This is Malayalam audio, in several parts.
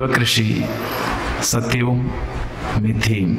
കൃഷി സത്യവും മിഥ്യയും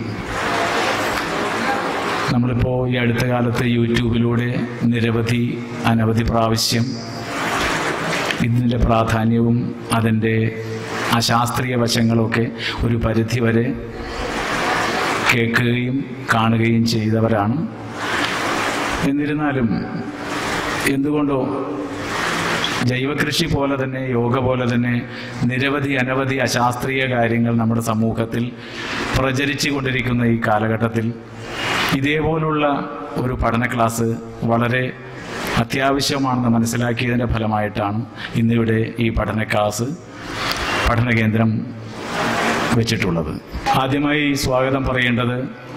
നമ്മളിപ്പോൾ ഈ അടുത്ത കാലത്ത് യൂട്യൂബിലൂടെ നിരവധി അനവധി പ്രാവശ്യം ഇതിൻ്റെ പ്രാധാന്യവും അതിൻ്റെ അശാസ്ത്രീയ വശങ്ങളൊക്കെ ഒരു പരിധിവരെ കേൾക്കുകയും കാണുകയും ചെയ്തവരാണ് എന്നിരുന്നാലും എന്തുകൊണ്ടോ ജൈവകൃഷി പോലെ തന്നെ യോഗ പോലെ തന്നെ നിരവധി അനവധി അശാസ്ത്രീയ കാര്യങ്ങൾ നമ്മുടെ സമൂഹത്തിൽ പ്രചരിച്ചു കൊണ്ടിരിക്കുന്ന ഈ കാലഘട്ടത്തിൽ ഇതേപോലുള്ള ഒരു പഠന ക്ലാസ് വളരെ അത്യാവശ്യമാണെന്ന് മനസ്സിലാക്കിയതിൻ്റെ ഫലമായിട്ടാണ് ഇന്നിവിടെ ഈ പഠന ക്ലാസ് പഠന കേന്ദ്രം വെച്ചിട്ടുള്ളത് ആദ്യമായി സ്വാഗതം പറയേണ്ടത്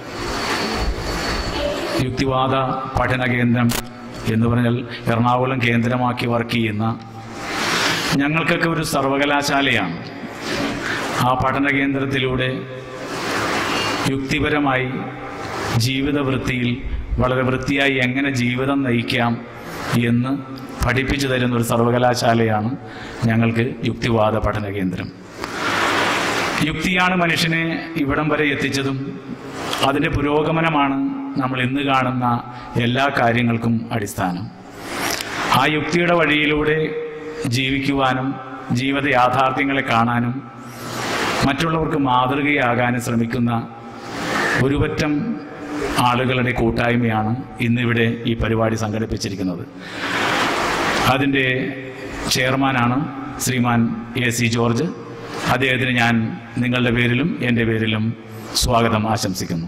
യുക്തിവാദ പഠന കേന്ദ്രം എന്ന് പറഞ്ഞാൽ എറണാകുളം കേന്ദ്രമാക്കി വർക്ക് ചെയ്യുന്ന ഞങ്ങൾക്കൊക്കെ ഒരു സർവകലാശാലയാണ് ആ പഠന കേന്ദ്രത്തിലൂടെ യുക്തിപരമായി ജീവിത വൃത്തിയിൽ വളരെ വൃത്തിയായി എങ്ങനെ ജീവിതം നയിക്കാം എന്ന് പഠിപ്പിച്ചു തരുന്ന ഒരു സർവകലാശാലയാണ് ഞങ്ങൾക്ക് യുക്തിവാദ പഠന കേന്ദ്രം യുക്തിയാണ് മനുഷ്യനെ ഇവിടം വരെ എത്തിച്ചതും അതിൻ്റെ പുരോഗമനമാണ് നമ്മൾ ഇന്ന് കാണുന്ന എല്ലാ കാര്യങ്ങൾക്കും അടിസ്ഥാനം ആ യുക്തിയുടെ വഴിയിലൂടെ ജീവിക്കുവാനും ജീവിത യാഥാർത്ഥ്യങ്ങളെ കാണാനും മറ്റുള്ളവർക്ക് മാതൃകയാകാനും ശ്രമിക്കുന്ന ഒരുപറ്റം ആളുകളുടെ കൂട്ടായ്മയാണ് ഇന്നിവിടെ ഈ പരിപാടി സംഘടിപ്പിച്ചിരിക്കുന്നത് അതിൻ്റെ ചെയർമാനാണ് ശ്രീമാൻ എ സി ജോർജ് അദ്ദേഹത്തിന് ഞാൻ നിങ്ങളുടെ പേരിലും എൻ്റെ പേരിലും സ്വാഗതം ആശംസിക്കുന്നു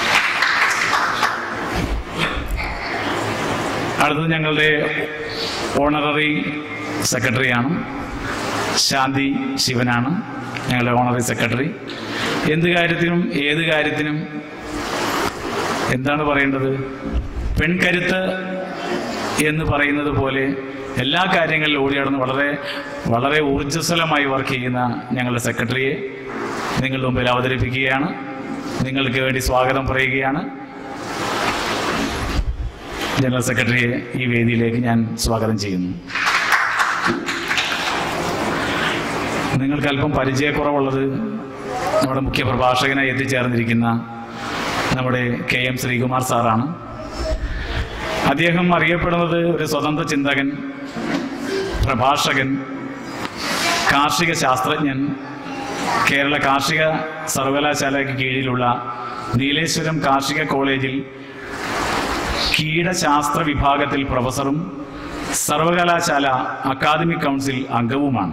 അടുത്തത് ഞങ്ങളുടെ ഓണററി സെക്രട്ടറിയാണ് ശാന്തി ശിവനാണ് ഞങ്ങളുടെ ഓണററി സെക്രട്ടറി എന്ത് കാര്യത്തിനും ഏത് കാര്യത്തിനും എന്താണ് പറയേണ്ടത് പെൺകരുത്ത് എന്ന് പറയുന്നത് പോലെ എല്ലാ കാര്യങ്ങളിലും ഓടിയാടുന്ന വളരെ വളരെ ഊർജ്ജസ്വലമായി വർക്ക് ചെയ്യുന്ന ഞങ്ങളുടെ സെക്രട്ടറിയെ നിങ്ങളുടെ മുമ്പിൽ അവതരിപ്പിക്കുകയാണ് നിങ്ങൾക്ക് വേണ്ടി സ്വാഗതം പറയുകയാണ് ജനറൽ സെക്രട്ടറിയെ ഈ വേദിയിലേക്ക് ഞാൻ സ്വാഗതം ചെയ്യുന്നു നിങ്ങൾക്ക് അല്പം പരിചയക്കുറവുള്ളത് നമ്മുടെ മുഖ്യ പ്രഭാഷകനായി എത്തിച്ചേർന്നിരിക്കുന്ന നമ്മുടെ കെ എം ശ്രീകുമാർ സാറാണ് അദ്ദേഹം അറിയപ്പെടുന്നത് ഒരു സ്വതന്ത്ര ചിന്തകൻ പ്രഭാഷകൻ കാർഷിക ശാസ്ത്രജ്ഞൻ കേരള കാർഷിക സർവകലാശാലയ്ക്ക് കീഴിലുള്ള നീലേശ്വരം കാർഷിക കോളേജിൽ കീടശാസ്ത്ര വിഭാഗത്തിൽ പ്രൊഫസറും സർവകലാശാല അക്കാദമിക് കൗൺസിൽ അംഗവുമാണ്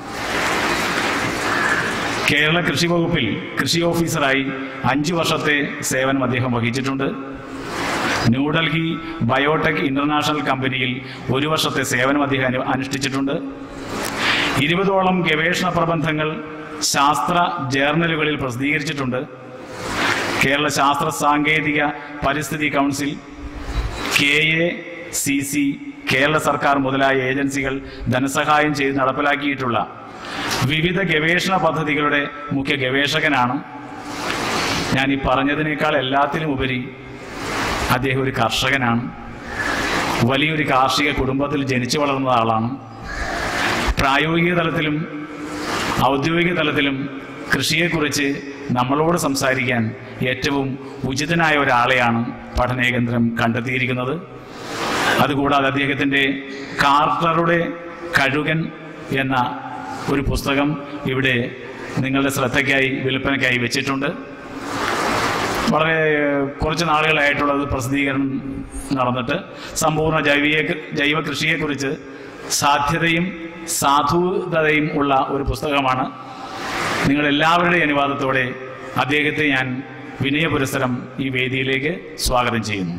കേരള കൃഷി വകുപ്പിൽ കൃഷി ഓഫീസറായി അഞ്ചു വർഷത്തെ സേവനം അദ്ദേഹം വഹിച്ചിട്ടുണ്ട് ന്യൂഡൽഹി ബയോടെക് ഇന്റർനാഷണൽ കമ്പനിയിൽ ഒരു വർഷത്തെ സേവനം അദ്ദേഹം അനു- അനുഷ്ഠിച്ചിട്ടുണ്ട് ഇരുപതോളം ഗവേഷണ പ്രബന്ധങ്ങൾ ശാസ്ത്ര ജേർണലുകളിൽ പ്രസിദ്ധീകരിച്ചിട്ടുണ്ട് കേരള ശാസ്ത്ര സാങ്കേതിക പരിസ്ഥിതി council K A C C Kerala സർക്കാർ മുതലായ ഏജൻസികൾ ധനസഹായം ചെയ്ത് നടപ്പിലാക്കിയിട്ടുള്ള വിവിധ ഗവേഷണ പദ്ധതികളുടെ മുഖ്യ ഗവേഷകനാണ് ഞാൻ ഈ പറഞ്ഞതിനേക്കാൾ എല്ലാത്തിനും ഉപരി അദ്ദേഹം ഒരു കർഷകനാണ് വലിയൊരു കാർഷിക കുടുംബത്തിൽ ജനിച്ചു വളർന്ന ആളാണ് പ്രായോഗിക തലത്തിലും ഔദ്യോഗിക തലത്തിലും കൃഷിയെക്കുറിച്ച് നമ്മളോട് സംസാരിക്കാൻ ഏറ്റവും ഉചിതനായ ഒരാളെയാണ് പഠനകേന്ദ്രം കണ്ടെത്തിയിരിക്കുന്നത് അതുകൂടാതെ അദ്ദേഹത്തിൻ്റെ കാർട്ടറുടെ കഴുകൻ എന്ന ഒരു പുസ്തകം ഇവിടെ നിങ്ങളുടെ ശ്രദ്ധയ്ക്കായി വിൽപ്പനയ്ക്കായി വെച്ചിട്ടുണ്ട് വളരെ കുറച്ച് നാളുകളായിട്ടുള്ളത് പ്രസിദ്ധീകരണം നടന്നിട്ട് സമ്പൂർണ്ണ ജൈവിക ജൈവ കൃഷിയെക്കുറിച്ച് സാധ്യതയും സാധുതയും ഉള്ള ഒരു പുസ്തകമാണ് നിങ്ങൾ എല്ലാവരുടെയും അനുവാദത്തോടെ അദ്ദേഹത്തെ ഞാൻ വിനയ പുരസ്സരം ഈ വേദിയിലേക്ക് സ്വാഗതം ചെയ്യുന്നു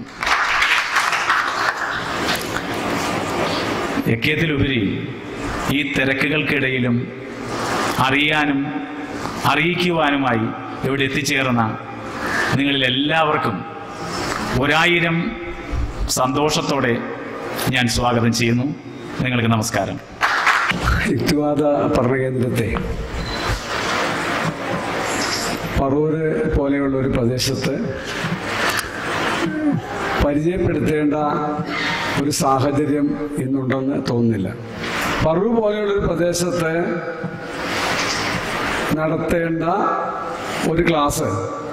യജ്ഞത്തിലുപരി ഈ തിരക്കുകൾക്കിടയിലും അറിയാനും അറിയിക്കുവാനുമായി ഇവിടെ എത്തിച്ചേർന്ന നിങ്ങളിൽ എല്ലാവർക്കും ഒരായിരം സന്തോഷത്തോടെ ഞാൻ സ്വാഗതം ചെയ്യുന്നു നിങ്ങൾക്ക് നമസ്കാരം യുക്തിവാദ പഠനകേന്ദ്രത്തെ പറൂര് പോലെയുള്ള ഒരു പ്രദേശത്ത് പരിചയപ്പെടുത്തേണ്ട ഒരു സാഹചര്യം ഇന്നുണ്ടെന്ന് തോന്നുന്നില്ല പറൂർ പോലെയുള്ള ഒരു പ്രദേശത്ത് നടത്തേണ്ട ഒരു ക്ലാസ്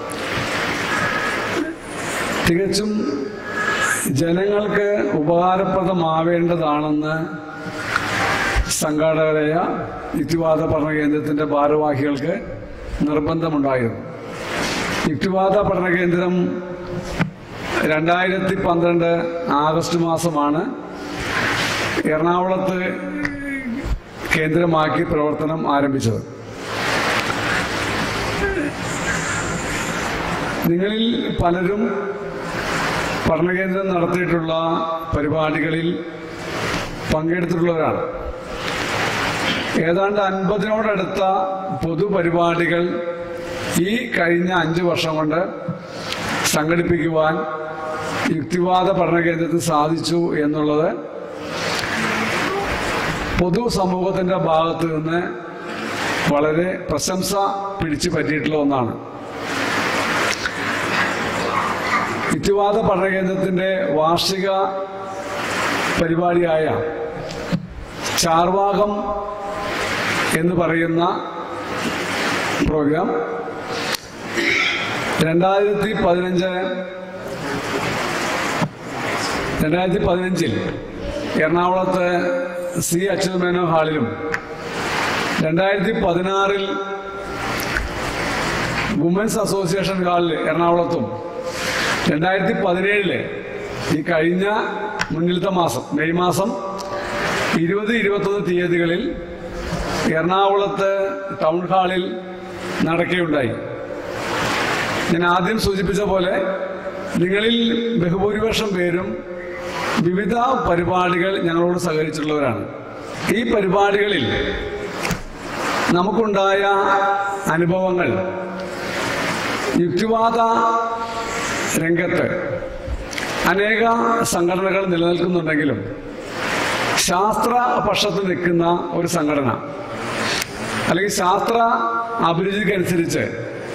തികച്ചും ജനങ്ങൾക്ക് ഉപകാരപ്രദമാവേണ്ടതാണെന്ന് സംഘാടകരായ യുക്തിവാദ പഠന കേന്ദ്രത്തിന്റെ ഭാരവാഹികൾക്ക് നിർബന്ധമുണ്ടായിരുന്നു യുക്തിവാദ പഠന കേന്ദ്രം രണ്ടായിരത്തി പന്ത്രണ്ട് ആഗസ്റ്റ് മാസമാണ് എറണാകുളത്ത് കേന്ദ്രമാക്കി പ്രവർത്തനം ആരംഭിച്ചത് നിങ്ങളിൽ പലരും പഠനകേന്ദ്രം നടത്തിയിട്ടുള്ള പരിപാടികളിൽ പങ്കെടുത്തിട്ടുള്ളവരാണ് ഏതാണ്ട് അൻപതിനോടടുത്ത പൊതുപരിപാടികൾ ഈ കഴിഞ്ഞ അഞ്ച് വർഷം കൊണ്ട് സംഘടിപ്പിക്കുവാൻ യുക്തിവാദ പഠന കേന്ദ്രത്തിൽ സാധിച്ചു എന്നുള്ളത് പൊതുസമൂഹത്തിന്റെ ഭാഗത്ത് നിന്ന് വളരെ പ്രശംസ പിടിച്ചു പറ്റിയിട്ടുള്ള ഒന്നാണ് യുക്തിവാദ പഠന കേന്ദ്രത്തിന്റെ വാർഷിക പരിപാടിയായ ചാർവാകം എന്ന് പറയുന്ന പ്രോഗ്രാം രണ്ടായിരത്തി പതിനഞ്ച് രണ്ടായിരത്തി പതിനഞ്ചിൽ എറണാകുളത്ത് സി അച്യുതമേനോ ഹാളിലും രണ്ടായിരത്തി പതിനാറിൽ വുമൻസ് അസോസിയേഷൻ ഹാളിൽ എറണാകുളത്തും രണ്ടായിരത്തി പതിനേഴില് ഈ കഴിഞ്ഞ മുന്നിലത്തെ മാസം മെയ് മാസം ഇരുപത് ഇരുപത്തൊന്ന് തീയതികളിൽ എറണാകുളത്ത് ടൗൺ ഹാളിൽ നടക്കുകയുണ്ടായി ഞാൻ ആദ്യം സൂചിപ്പിച്ച പോലെ നിങ്ങളിൽ ബഹുഭൂരിപക്ഷം പേരും വിവിധ പരിപാടികൾ ഞങ്ങളോട് സഹകരിച്ചിട്ടുള്ളവരാണ് ഈ പരിപാടികളിൽ നമുക്കുണ്ടായ അനുഭവങ്ങൾ യുക്തിവാദ രംഗത്ത് അനേക സംഘടനകൾ നിലനിൽക്കുന്നുണ്ടെങ്കിലും ശാസ്ത്ര പക്ഷത്ത് നിൽക്കുന്ന ഒരു സംഘടന അല്ലെങ്കിൽ ശാസ്ത്ര അഭിരുചിക്കനുസരിച്ച്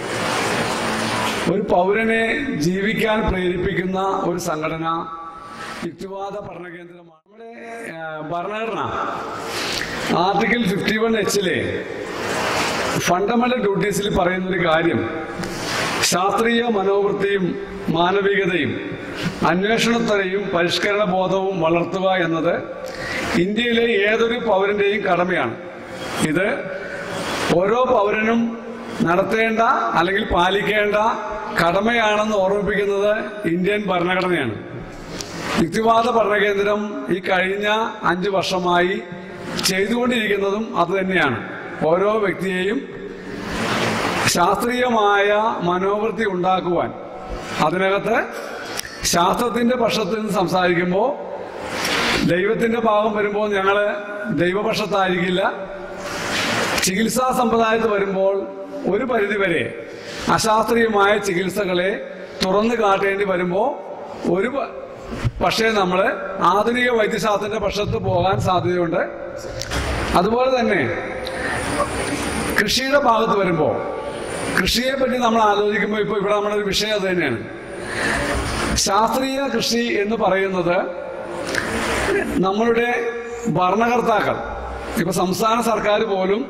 ഒരു പൗരനെ ജീവിക്കാൻ പ്രേരിപ്പിക്കുന്ന ഒരു സംഘടന യുക്തിവാദ പഠന കേന്ദ്രമാണ് നമ്മുടെ ആ, ഭരണഘടന ആർട്ടിക്കിൾ ഫിഫ്റ്റി വൺ എച്ചിലെ ഫണ്ടമെന്റൽ ഡ്യൂട്ടീസിൽ പറയുന്ന ഒരു കാര്യം ശാസ്ത്രീയ മനോവൃത്തിയും മാനവികതയും അന്വേഷണത്വരയും പരിഷ്കരണ ബോധവും വളർത്തുക എന്നത് ഇന്ത്യയിലെ ഏതൊരു പൗരന്റെയും കടമയാണ് ഇത് ഓരോ പൗരനും നടത്തേണ്ട അല്ലെങ്കിൽ പാലിക്കേണ്ട കടമയാണെന്ന് ഓർമ്മിപ്പിക്കുന്നത് ഇന്ത്യൻ ഭരണഘടനയാണ് യുക്തിവാദ പഠനകേന്ദ്രം ഈ കഴിഞ്ഞ അഞ്ച് വർഷമായി ചെയ്തുകൊണ്ടിരിക്കുന്നതും അത് തന്നെയാണ് ഓരോ വ്യക്തിയെയും ശാസ്ത്രീയമായ മനോവൃത്തി ഉണ്ടാക്കുവാൻ അതിനകത്ത് ശാസ്ത്രത്തിന്റെ പക്ഷത്ത് നിന്ന് സംസാരിക്കുമ്പോൾ ദൈവത്തിന്റെ ഭാഗം വരുമ്പോൾ ഞങ്ങൾ ദൈവപക്ഷത്തായിരിക്കില്ല ചികിത്സാ സമ്പ്രദായത്തിൽ വരുമ്പോൾ ഒരു പരിധിവരെ അശാസ്ത്രീയമായ ചികിത്സകളെ തുറന്നു കാട്ടേണ്ടി വരുമ്പോൾ ഒരു പ- പക്ഷേ നമ്മൾ ആധുനിക വൈദ്യശാസ്ത്രത്തിന്റെ പക്ഷത്ത് പോകാൻ സാധ്യതയുണ്ട് അതുപോലെ തന്നെ കൃഷിയുടെ ഭാഗത്ത് വരുമ്പോൾ കൃഷിയെ പറ്റി നമ്മൾ ആലോചിക്കുമ്പോൾ ഇപ്പോൾ ഇവിടെ നമ്മുടെ ഒരു വിഷയം അത് തന്നെയാണ് ശാസ്ത്രീയ കൃഷി എന്ന് പറയുന്നത് നമ്മളുടെ ഭരണകർത്താക്കൾ ഇപ്പൊ സംസ്ഥാന സർക്കാർ പോലും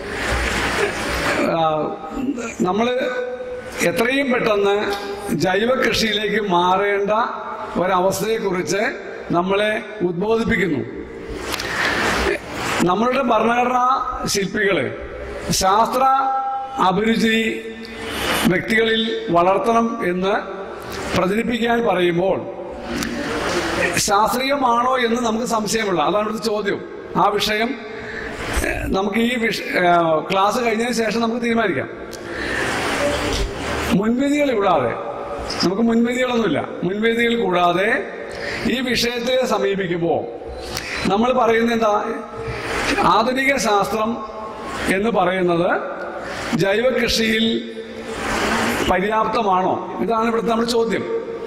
നമ്മൾ എത്രയും പെട്ടെന്ന് ജൈവ കൃഷിയിലേക്ക് മാറേണ്ട ഒരവസ്ഥയെക്കുറിച്ച് നമ്മളെ ഉദ്ബോധിപ്പിക്കുന്നു നമ്മളുടെ ഭരണഘടനാ ശില്പികള് ശാസ്ത്ര അഭിരുചി വ്യക്തികളിൽ വളർത്തണം എന്ന് പ്രചരിപ്പിക്കാൻ പറയുമ്പോൾ ശാസ്ത്രീയമാണോ എന്ന് നമുക്ക് സംശയമുള്ള അതാണ് ഇവിടുത്തെ ചോദ്യം ആ വിഷയം ഏഹ്, നമുക്ക് ഈ വിഷ ഏഹ്, ക്ലാസ് കഴിഞ്ഞതിന് ശേഷം നമുക്ക് തീരുമാനിക്കാം മുൻവിധികൾ കൂടാതെ നമുക്ക് മുൻവിധികളൊന്നുമില്ല മുൻവിധികൾ കൂടാതെ ഈ വിഷയത്തെ സമീപിക്കുമ്പോൾ നമ്മൾ പറയുന്നത് എന്താ ആധുനിക ശാസ്ത്രം എന്ന് പറയുന്നത് ജൈവ കൃഷിയിൽ പര്യാപ്തമാണോ ഇതാണ് ഇവിടുത്തെ നമ്മുടെ ചോദ്യം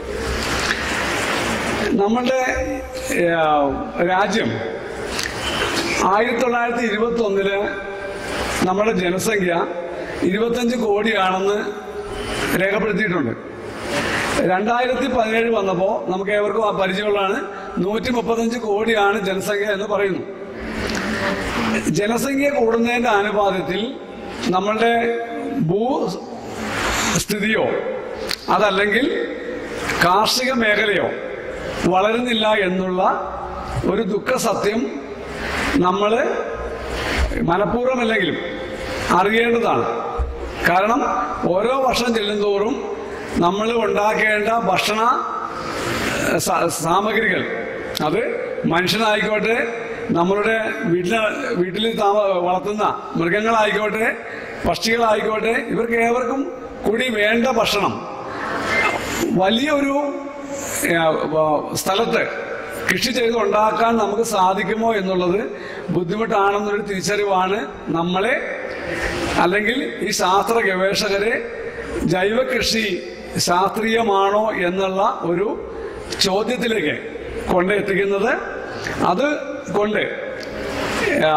നമ്മളുടെ ഏഹ്, രാജ്യം ആയിരത്തി തൊള്ളായിരത്തി ഇരുപത്തി ഒന്നില് നമ്മുടെ ജനസംഖ്യ ഇരുപത്തഞ്ച് കോടിയാണെന്ന് രേഖപ്പെടുത്തിയിട്ടുണ്ട് രണ്ടായിരത്തി പതിനേഴ് വന്നപ്പോൾ നമുക്ക് ഏവർക്കും ആ പരിചയമുള്ളതാണ് നൂറ്റി മുപ്പത്തഞ്ച് കോടിയാണ് ജനസംഖ്യ എന്ന് പറയുന്നു ജനസംഖ്യ കൂടുന്നതിന്റെ ആനുപാതത്തിൽ നമ്മളുടെ ഭൂ സ്ഥിതിയോ അതല്ലെങ്കിൽ കാർഷിക മേഖലയോ വളരുന്നില്ല എന്നുള്ള ഒരു ദുഃഖ സത്യം നമ്മൾ മനഃപൂർവ്വമല്ലെങ്കിലും അറിയേണ്ടതാണ് കാരണം ഓരോ വർഷം ചെല്ലുന്തോറും നമ്മൾ ഉണ്ടാക്കേണ്ട ഭക്ഷണ സ- സാമഗ്രികൾ അത് മനുഷ്യനായിക്കോട്ടെ നമ്മളുടെ വീട്ടിൽ വീട്ടിൽ താമ വളർത്തുന്ന മൃഗങ്ങളായിക്കോട്ടെ പക്ഷികളായിക്കോട്ടെ ഇവർക്ക് ഏവർക്കും കൂടി വേണ്ട ഭക്ഷണം വലിയൊരു ഏഹ്, വ- സ്ഥലത്ത് കൃഷി ചെയ്ത് ഉണ്ടാക്കാൻ നമുക്ക് സാധിക്കുമോ എന്നുള്ളത് ബുദ്ധിമുട്ടാണെന്നൊരു തിരിച്ചറിവാണ് നമ്മളെ അല്ലെങ്കിൽ ഈ ശാസ്ത്ര ഗവേഷകരെ ജൈവ കൃഷി ശാസ്ത്രീയമാണോ എന്നുള്ള ഒരു ചോദ്യത്തിലേക്ക് കൊണ്ടെത്തിക്കുന്നത് അത് കൊണ്ട് ആ,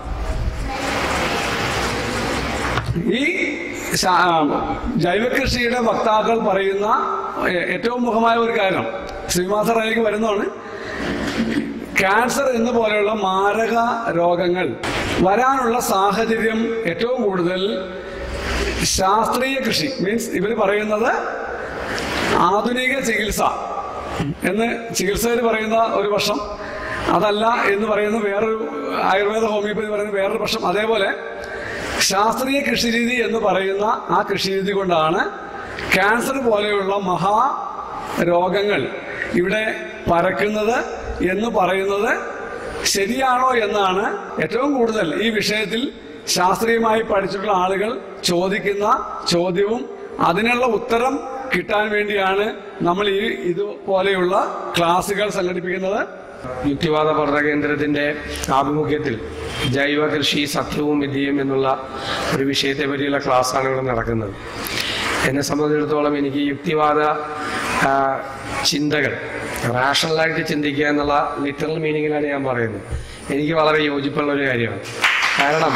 ഈ ശാ- ജൈവകൃഷിയുടെ വക്താക്കൾ പറയുന്ന ഏ- ഏറ്റവും മുഖമായ ഒരു കാര്യം ശ്രീമാസറയിലേക്ക് വരുന്നതാണ് ക്യാൻസർ എന്ന പോലെയുള്ള മാരക രോഗങ്ങൾ വരാനുള്ള സാഹചര്യം ഏറ്റവും കൂടുതൽ ശാസ്ത്രീയ കൃഷി മീൻസ് ഇവർ പറയുന്നത് ആധുനിക ചികിത്സ എന്ന് ചികിത്സകർ പറയുന്ന ഒരു വർഷം അതല്ല എന്ന് പറയുന്ന വേറൊരു ആയുർവേദ ഹോമിയോപ്പതി പറയുന്ന വേറൊരു പക്ഷം അതേപോലെ ശാസ്ത്രീയ കൃഷിരീതി എന്ന് പറയുന്ന ആ കൃഷിരീതി കൊണ്ടാണ് ക്യാൻസർ പോലെയുള്ള മഹാ രോഗങ്ങൾ ഇവിടെ പരക്കുന്നത് എന്ന് പറയുന്നത് ശരിയാണോ എന്നാണ് ഏറ്റവും കൂടുതൽ ഈ വിഷയത്തിൽ ശാസ്ത്രീയമായി പഠിച്ചിട്ടുള്ള ആളുകൾ ചോദിക്കുന്ന ചോദ്യവും അതിനുള്ള ഉത്തരം കിട്ടാൻ വേണ്ടിയാണ് നമ്മൾ ഈ ഇതുപോലെയുള്ള ക്ലാസുകൾ സംഘടിപ്പിക്കുന്നത് യുക്തിവാദ പഠന കേന്ദ്രത്തിന്റെ ആഭിമുഖ്യത്തിൽ ജൈവ കൃഷി സത്യവും വിദ്യയും എന്നുള്ള ഒരു വിഷയത്തെ പറ്റിയുള്ള ക്ലാസ്സാണ് ഇവിടെ നടക്കുന്നത് എന്നെ സംബന്ധിച്ചിടത്തോളം എനിക്ക് യുക്തിവാദ ആ, ചിന്തകൾ റാഷണലായിട്ട് ചിന്തിക്കുക എന്നുള്ള ലിറ്ററൽ മീനിങ്ങിലാണ് ഞാൻ പറയുന്നത് എനിക്ക് വളരെ യോജിപ്പുള്ള ഒരു കാര്യമാണ് കാരണം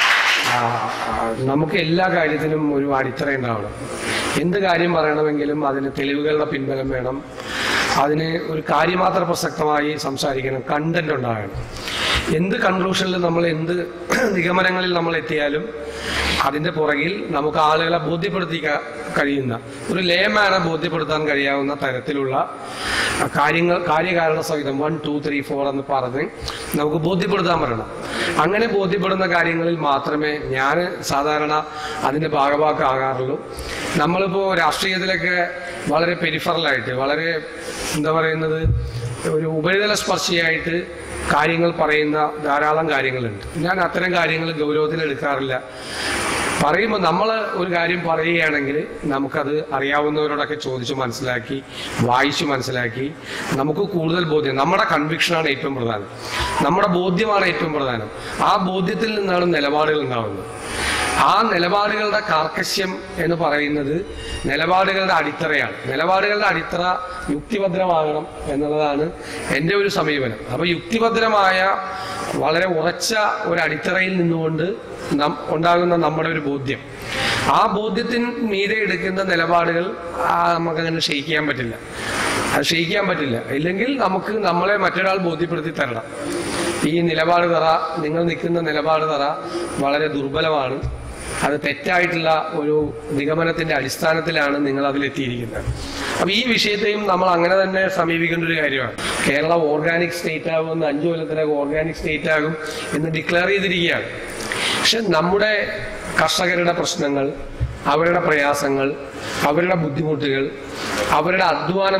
ആ, ആ, നമുക്ക് എല്ലാ കാര്യത്തിനും ഒരു അടിത്തറ ഉണ്ടാവണം എന്ത് കാര്യം പറയണമെങ്കിലും അതിന് തെളിവുകളുടെ പിൻബലം വേണം അതിന് ഒരു കാര്യമാത്ര പ്രസക്തമായി സംസാരിക്കണം കണ്ടന്റ് ഉണ്ടാകണം എന്ത് കൺക്ലൂഷനിൽ നമ്മൾ എന്ത് നിഗമനങ്ങളിൽ നമ്മൾ എത്തിയാലും അതിന്റെ പുറകിൽ നമുക്ക് ആളുകളെ ബോധ്യപ്പെടുത്തി ക- കഴിയുന്ന ഒരു ലേമാനെ ബോധ്യപ്പെടുത്താൻ കഴിയാവുന്ന തരത്തിലുള്ള കാര്യങ്ങൾ കാര്യകാരണ സഹിതം വൺ ടു ത്രീ ഫോർ എന്ന് പറഞ്ഞ് നമുക്ക് ബോധ്യപ്പെടുത്താൻ പറ്റണം അങ്ങനെ ബോധ്യപ്പെടുന്ന കാര്യങ്ങളിൽ മാത്രമേ ഞാൻ സാധാരണ അതിന്റെ ഭാഗഭാക്കാകാറുള്ളൂ നമ്മളിപ്പോ രാഷ്ട്രീയത്തിലൊക്കെ വളരെ പെരിഫറലായിട്ട് വളരെ എന്താ പറയുന്നത് ഒരു ഉപരിതല സ്പർശിയായിട്ട് കാര്യങ്ങൾ പറയുന്ന ധാരാളം കാര്യങ്ങളുണ്ട് ഞാൻ അത്തരം കാര്യങ്ങൾ ഗൗരവത്തിൽ എടുക്കാറില്ല പറയുമ്പോൾ നമ്മൾ ഒരു കാര്യം പറയുകയാണെങ്കിൽ നമുക്കത് അറിയാവുന്നവരോടൊക്കെ ചോദിച്ച് മനസ്സിലാക്കി വായിച്ചു മനസ്സിലാക്കി നമുക്ക് കൂടുതൽ ബോധ്യം നമ്മുടെ കൺവിക്ഷനാണ് ഏറ്റവും പ്രധാനം നമ്മുടെ ബോധ്യമാണ് ഏറ്റവും പ്രധാനം ആ ബോധ്യത്തിൽ നിന്നാണ് നിലപാടുകൾ ഉണ്ടാവുന്നത് ആ നിലപാടുകളുടെ കാർക്കശ്യം എന്ന് പറയുന്നത് നിലപാടുകളുടെ അടിത്തറയാണ് നിലപാടുകളുടെ അടിത്തറ യുക്തിഭദ്രമാകണം എന്നുള്ളതാണ് എൻ്റെ ഒരു സമീപനം അപ്പൊ യുക്തിഭദ്രമായ വളരെ ഉറച്ച ഒരു അടിത്തറയിൽ നിന്നുകൊണ്ട് നം ഉണ്ടാകുന്ന നമ്മുടെ ഒരു ബോധ്യം ആ ബോധ്യത്തിന് മീതെ എടുക്കുന്ന നിലപാടുകൾ ആ, നമുക്കങ്ങനെ ക്ഷയിക്കാൻ പറ്റില്ല അത് ക്ഷയിക്കാൻ പറ്റില്ല ഇല്ലെങ്കിൽ നമുക്ക് നമ്മളെ മറ്റൊരാൾ ബോധ്യപ്പെടുത്തി തരണം ഈ നിലപാട് തറ നിങ്ങൾ നിൽക്കുന്ന നിലപാട് തറ വളരെ ദുർബലമാണ് അത് തെറ്റായിട്ടുള്ള ഒരു നിഗമനത്തിന്റെ അടിസ്ഥാനത്തിലാണ് നിങ്ങൾ അതിലെത്തിയിരിക്കുന്നത് അപ്പൊ ഈ വിഷയത്തെയും നമ്മൾ അങ്ങനെ തന്നെ സമീപിക്കേണ്ട ഒരു കാര്യമാണ് കേരളം ഓർഗാനിക് സ്റ്റേറ്റ് ആകുമെന്ന് അഞ്ചു കൊല്ലത്തിനകം ഓർഗാനിക് സ്റ്റേറ്റ് ആകും എന്ന് ഡിക്ലെയർ ചെയ്തിരിക്കുകയാണ് പക്ഷെ നമ്മുടെ കർഷകരുടെ പ്രശ്നങ്ങൾ അവരുടെ പ്രയാസങ്ങൾ അവരുടെ ബുദ്ധിമുട്ടുകൾ അവരുടെ അധ്വാനം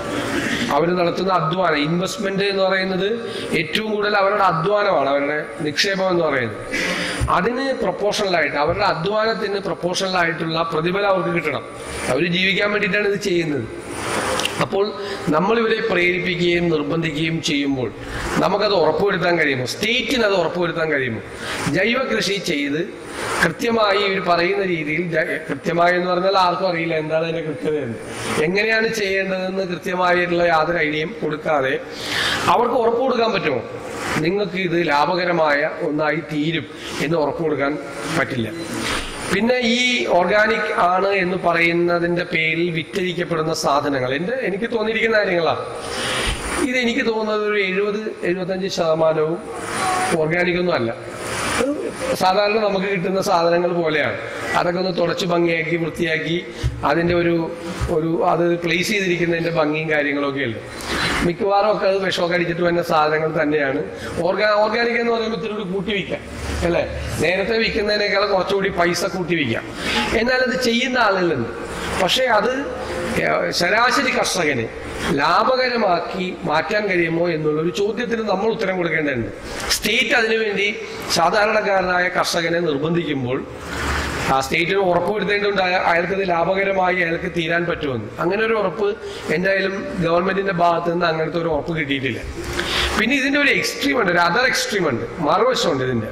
അവർ നടത്തുന്ന അധ്വാനം ഇൻവെസ്റ്റ്മെന്റ് എന്ന് പറയുന്നത് ഏറ്റവും കൂടുതൽ അവരുടെ അധ്വാനമാണ് അവരുടെ നിക്ഷേപം എന്ന് പറയുന്നത് അതിന് പ്രൊപ്പോഷണലായിട്ട് അവരുടെ അധ്വാനത്തിന് പ്രൊപ്പോഷണലായിട്ടുള്ള പ്രതിഫലം അവർക്ക് കിട്ടണം അവർ ജീവിക്കാൻ വേണ്ടിയിട്ടാണ് ഇത് ചെയ്യുന്നത് അപ്പോൾ നമ്മൾ ഇവരെ പ്രേരിപ്പിക്കുകയും നിർബന്ധിക്കുകയും ചെയ്യുമ്പോൾ നമുക്കത് ഉറപ്പുവരുത്താൻ കഴിയുമോ സ്റ്റേറ്റിന് അത് ഉറപ്പുവരുത്താൻ കഴിയുമോ ജൈവ കൃഷി ചെയ്ത് കൃത്യമായി ഇവർ പറയുന്ന രീതിയിൽ ജ- കൃത്യമായി എന്ന് പറഞ്ഞാൽ ആർക്കും അറിയില്ല എന്താണ് അതിന്റെ കൃത്യതയെന്ന് എങ്ങനെയാണ് ചെയ്യേണ്ടതെന്ന് കൃത്യമായിട്ടുള്ള യാതൊരു ഐഡിയയും കൊടുക്കാതെ അവർക്ക് ഉറപ്പ് കൊടുക്കാൻ പറ്റുമോ നിങ്ങൾക്ക് ഇത് ലാഭകരമായ ഒന്നായി തീരും എന്ന് ഉറപ്പ് കൊടുക്കാൻ പറ്റില്ല പിന്നെ ഈ ഓർഗാനിക് ആണ് എന്ന് പറയുന്നതിന്റെ പേരിൽ വിറ്റഴിക്കപ്പെടുന്ന സാധനങ്ങൾ എന്റെ എനിക്ക് തോന്നിയിരിക്കുന്ന കാര്യങ്ങളാണ് ഇത് എനിക്ക് തോന്നുന്നത് ഒരു എഴുപത് എഴുപത്തഞ്ച് ശതമാനവും ഓർഗാനിക് ഒന്നും അല്ല അത് സാധാരണ നമുക്ക് കിട്ടുന്ന സാധനങ്ങൾ പോലെയാണ് അതൊക്കെ ഒന്ന് തുടച്ച് ഭംഗിയാക്കി വൃത്തിയാക്കി അതിന്റെ ഒരു ഒരു അത് പ്ലേസ് ചെയ്തിരിക്കുന്നതിന്റെ ഭംഗിയും കാര്യങ്ങളൊക്കെ ഉണ്ട് മിക്കവാറും ഒക്കെ അത് വിഷമൊക്കെ അടിച്ചിട്ട് വരുന്ന സാധനങ്ങൾ തന്നെയാണ് ഓർഗാ ഓർഗാനിക് എന്ന് പറയുമ്പോൾ ഇത്തിരി കൂടി കൂട്ടി വിൽക്കാം അല്ലേ നേരത്തെ വിൽക്കുന്നതിനേക്കാൾ കുറച്ചുകൂടി പൈസ കൂട്ടി വിൽക്കാം എന്നാൽ അത് ചെയ്യുന്ന ആളുകളുണ്ട് പക്ഷേ അത് ഏഹ്, ശരാശരി കർഷകന് ലാഭകരമാക്കി മാറ്റാൻ കഴിയുമോ എന്നുള്ളൊരു ചോദ്യത്തിന് നമ്മൾ ഉത്തരം കൊടുക്കേണ്ടതുണ്ട് സ്റ്റേറ്റ് അതിനുവേണ്ടി സാധാരണക്കാരനായ കർഷകനെ നിർബന്ധിക്കുമ്പോൾ ആ സ്റ്റേറ്റിന് ഉറപ്പ് വരുത്തേണ്ടതുണ്ട് അയ- അയാൾക്കത് ലാഭകരമായി അയാൾക്ക് തീരാൻ പറ്റുമെന്ന് അങ്ങനെ ഒരു ഉറപ്പ് എന്തായാലും ഗവൺമെന്റിന്റെ ഭാഗത്ത് നിന്ന് അങ്ങനത്തെ ഒരു ഉറപ്പ് കിട്ടിയിട്ടില്ല പിന്നെ ഇതിന്റെ ഒരു എക്സ്ട്രീം ഉണ്ട് ഒരു അതർ എക്സ്ട്രീം ഉണ്ട് മറുവശമുണ്ട് ഇതിന്റെ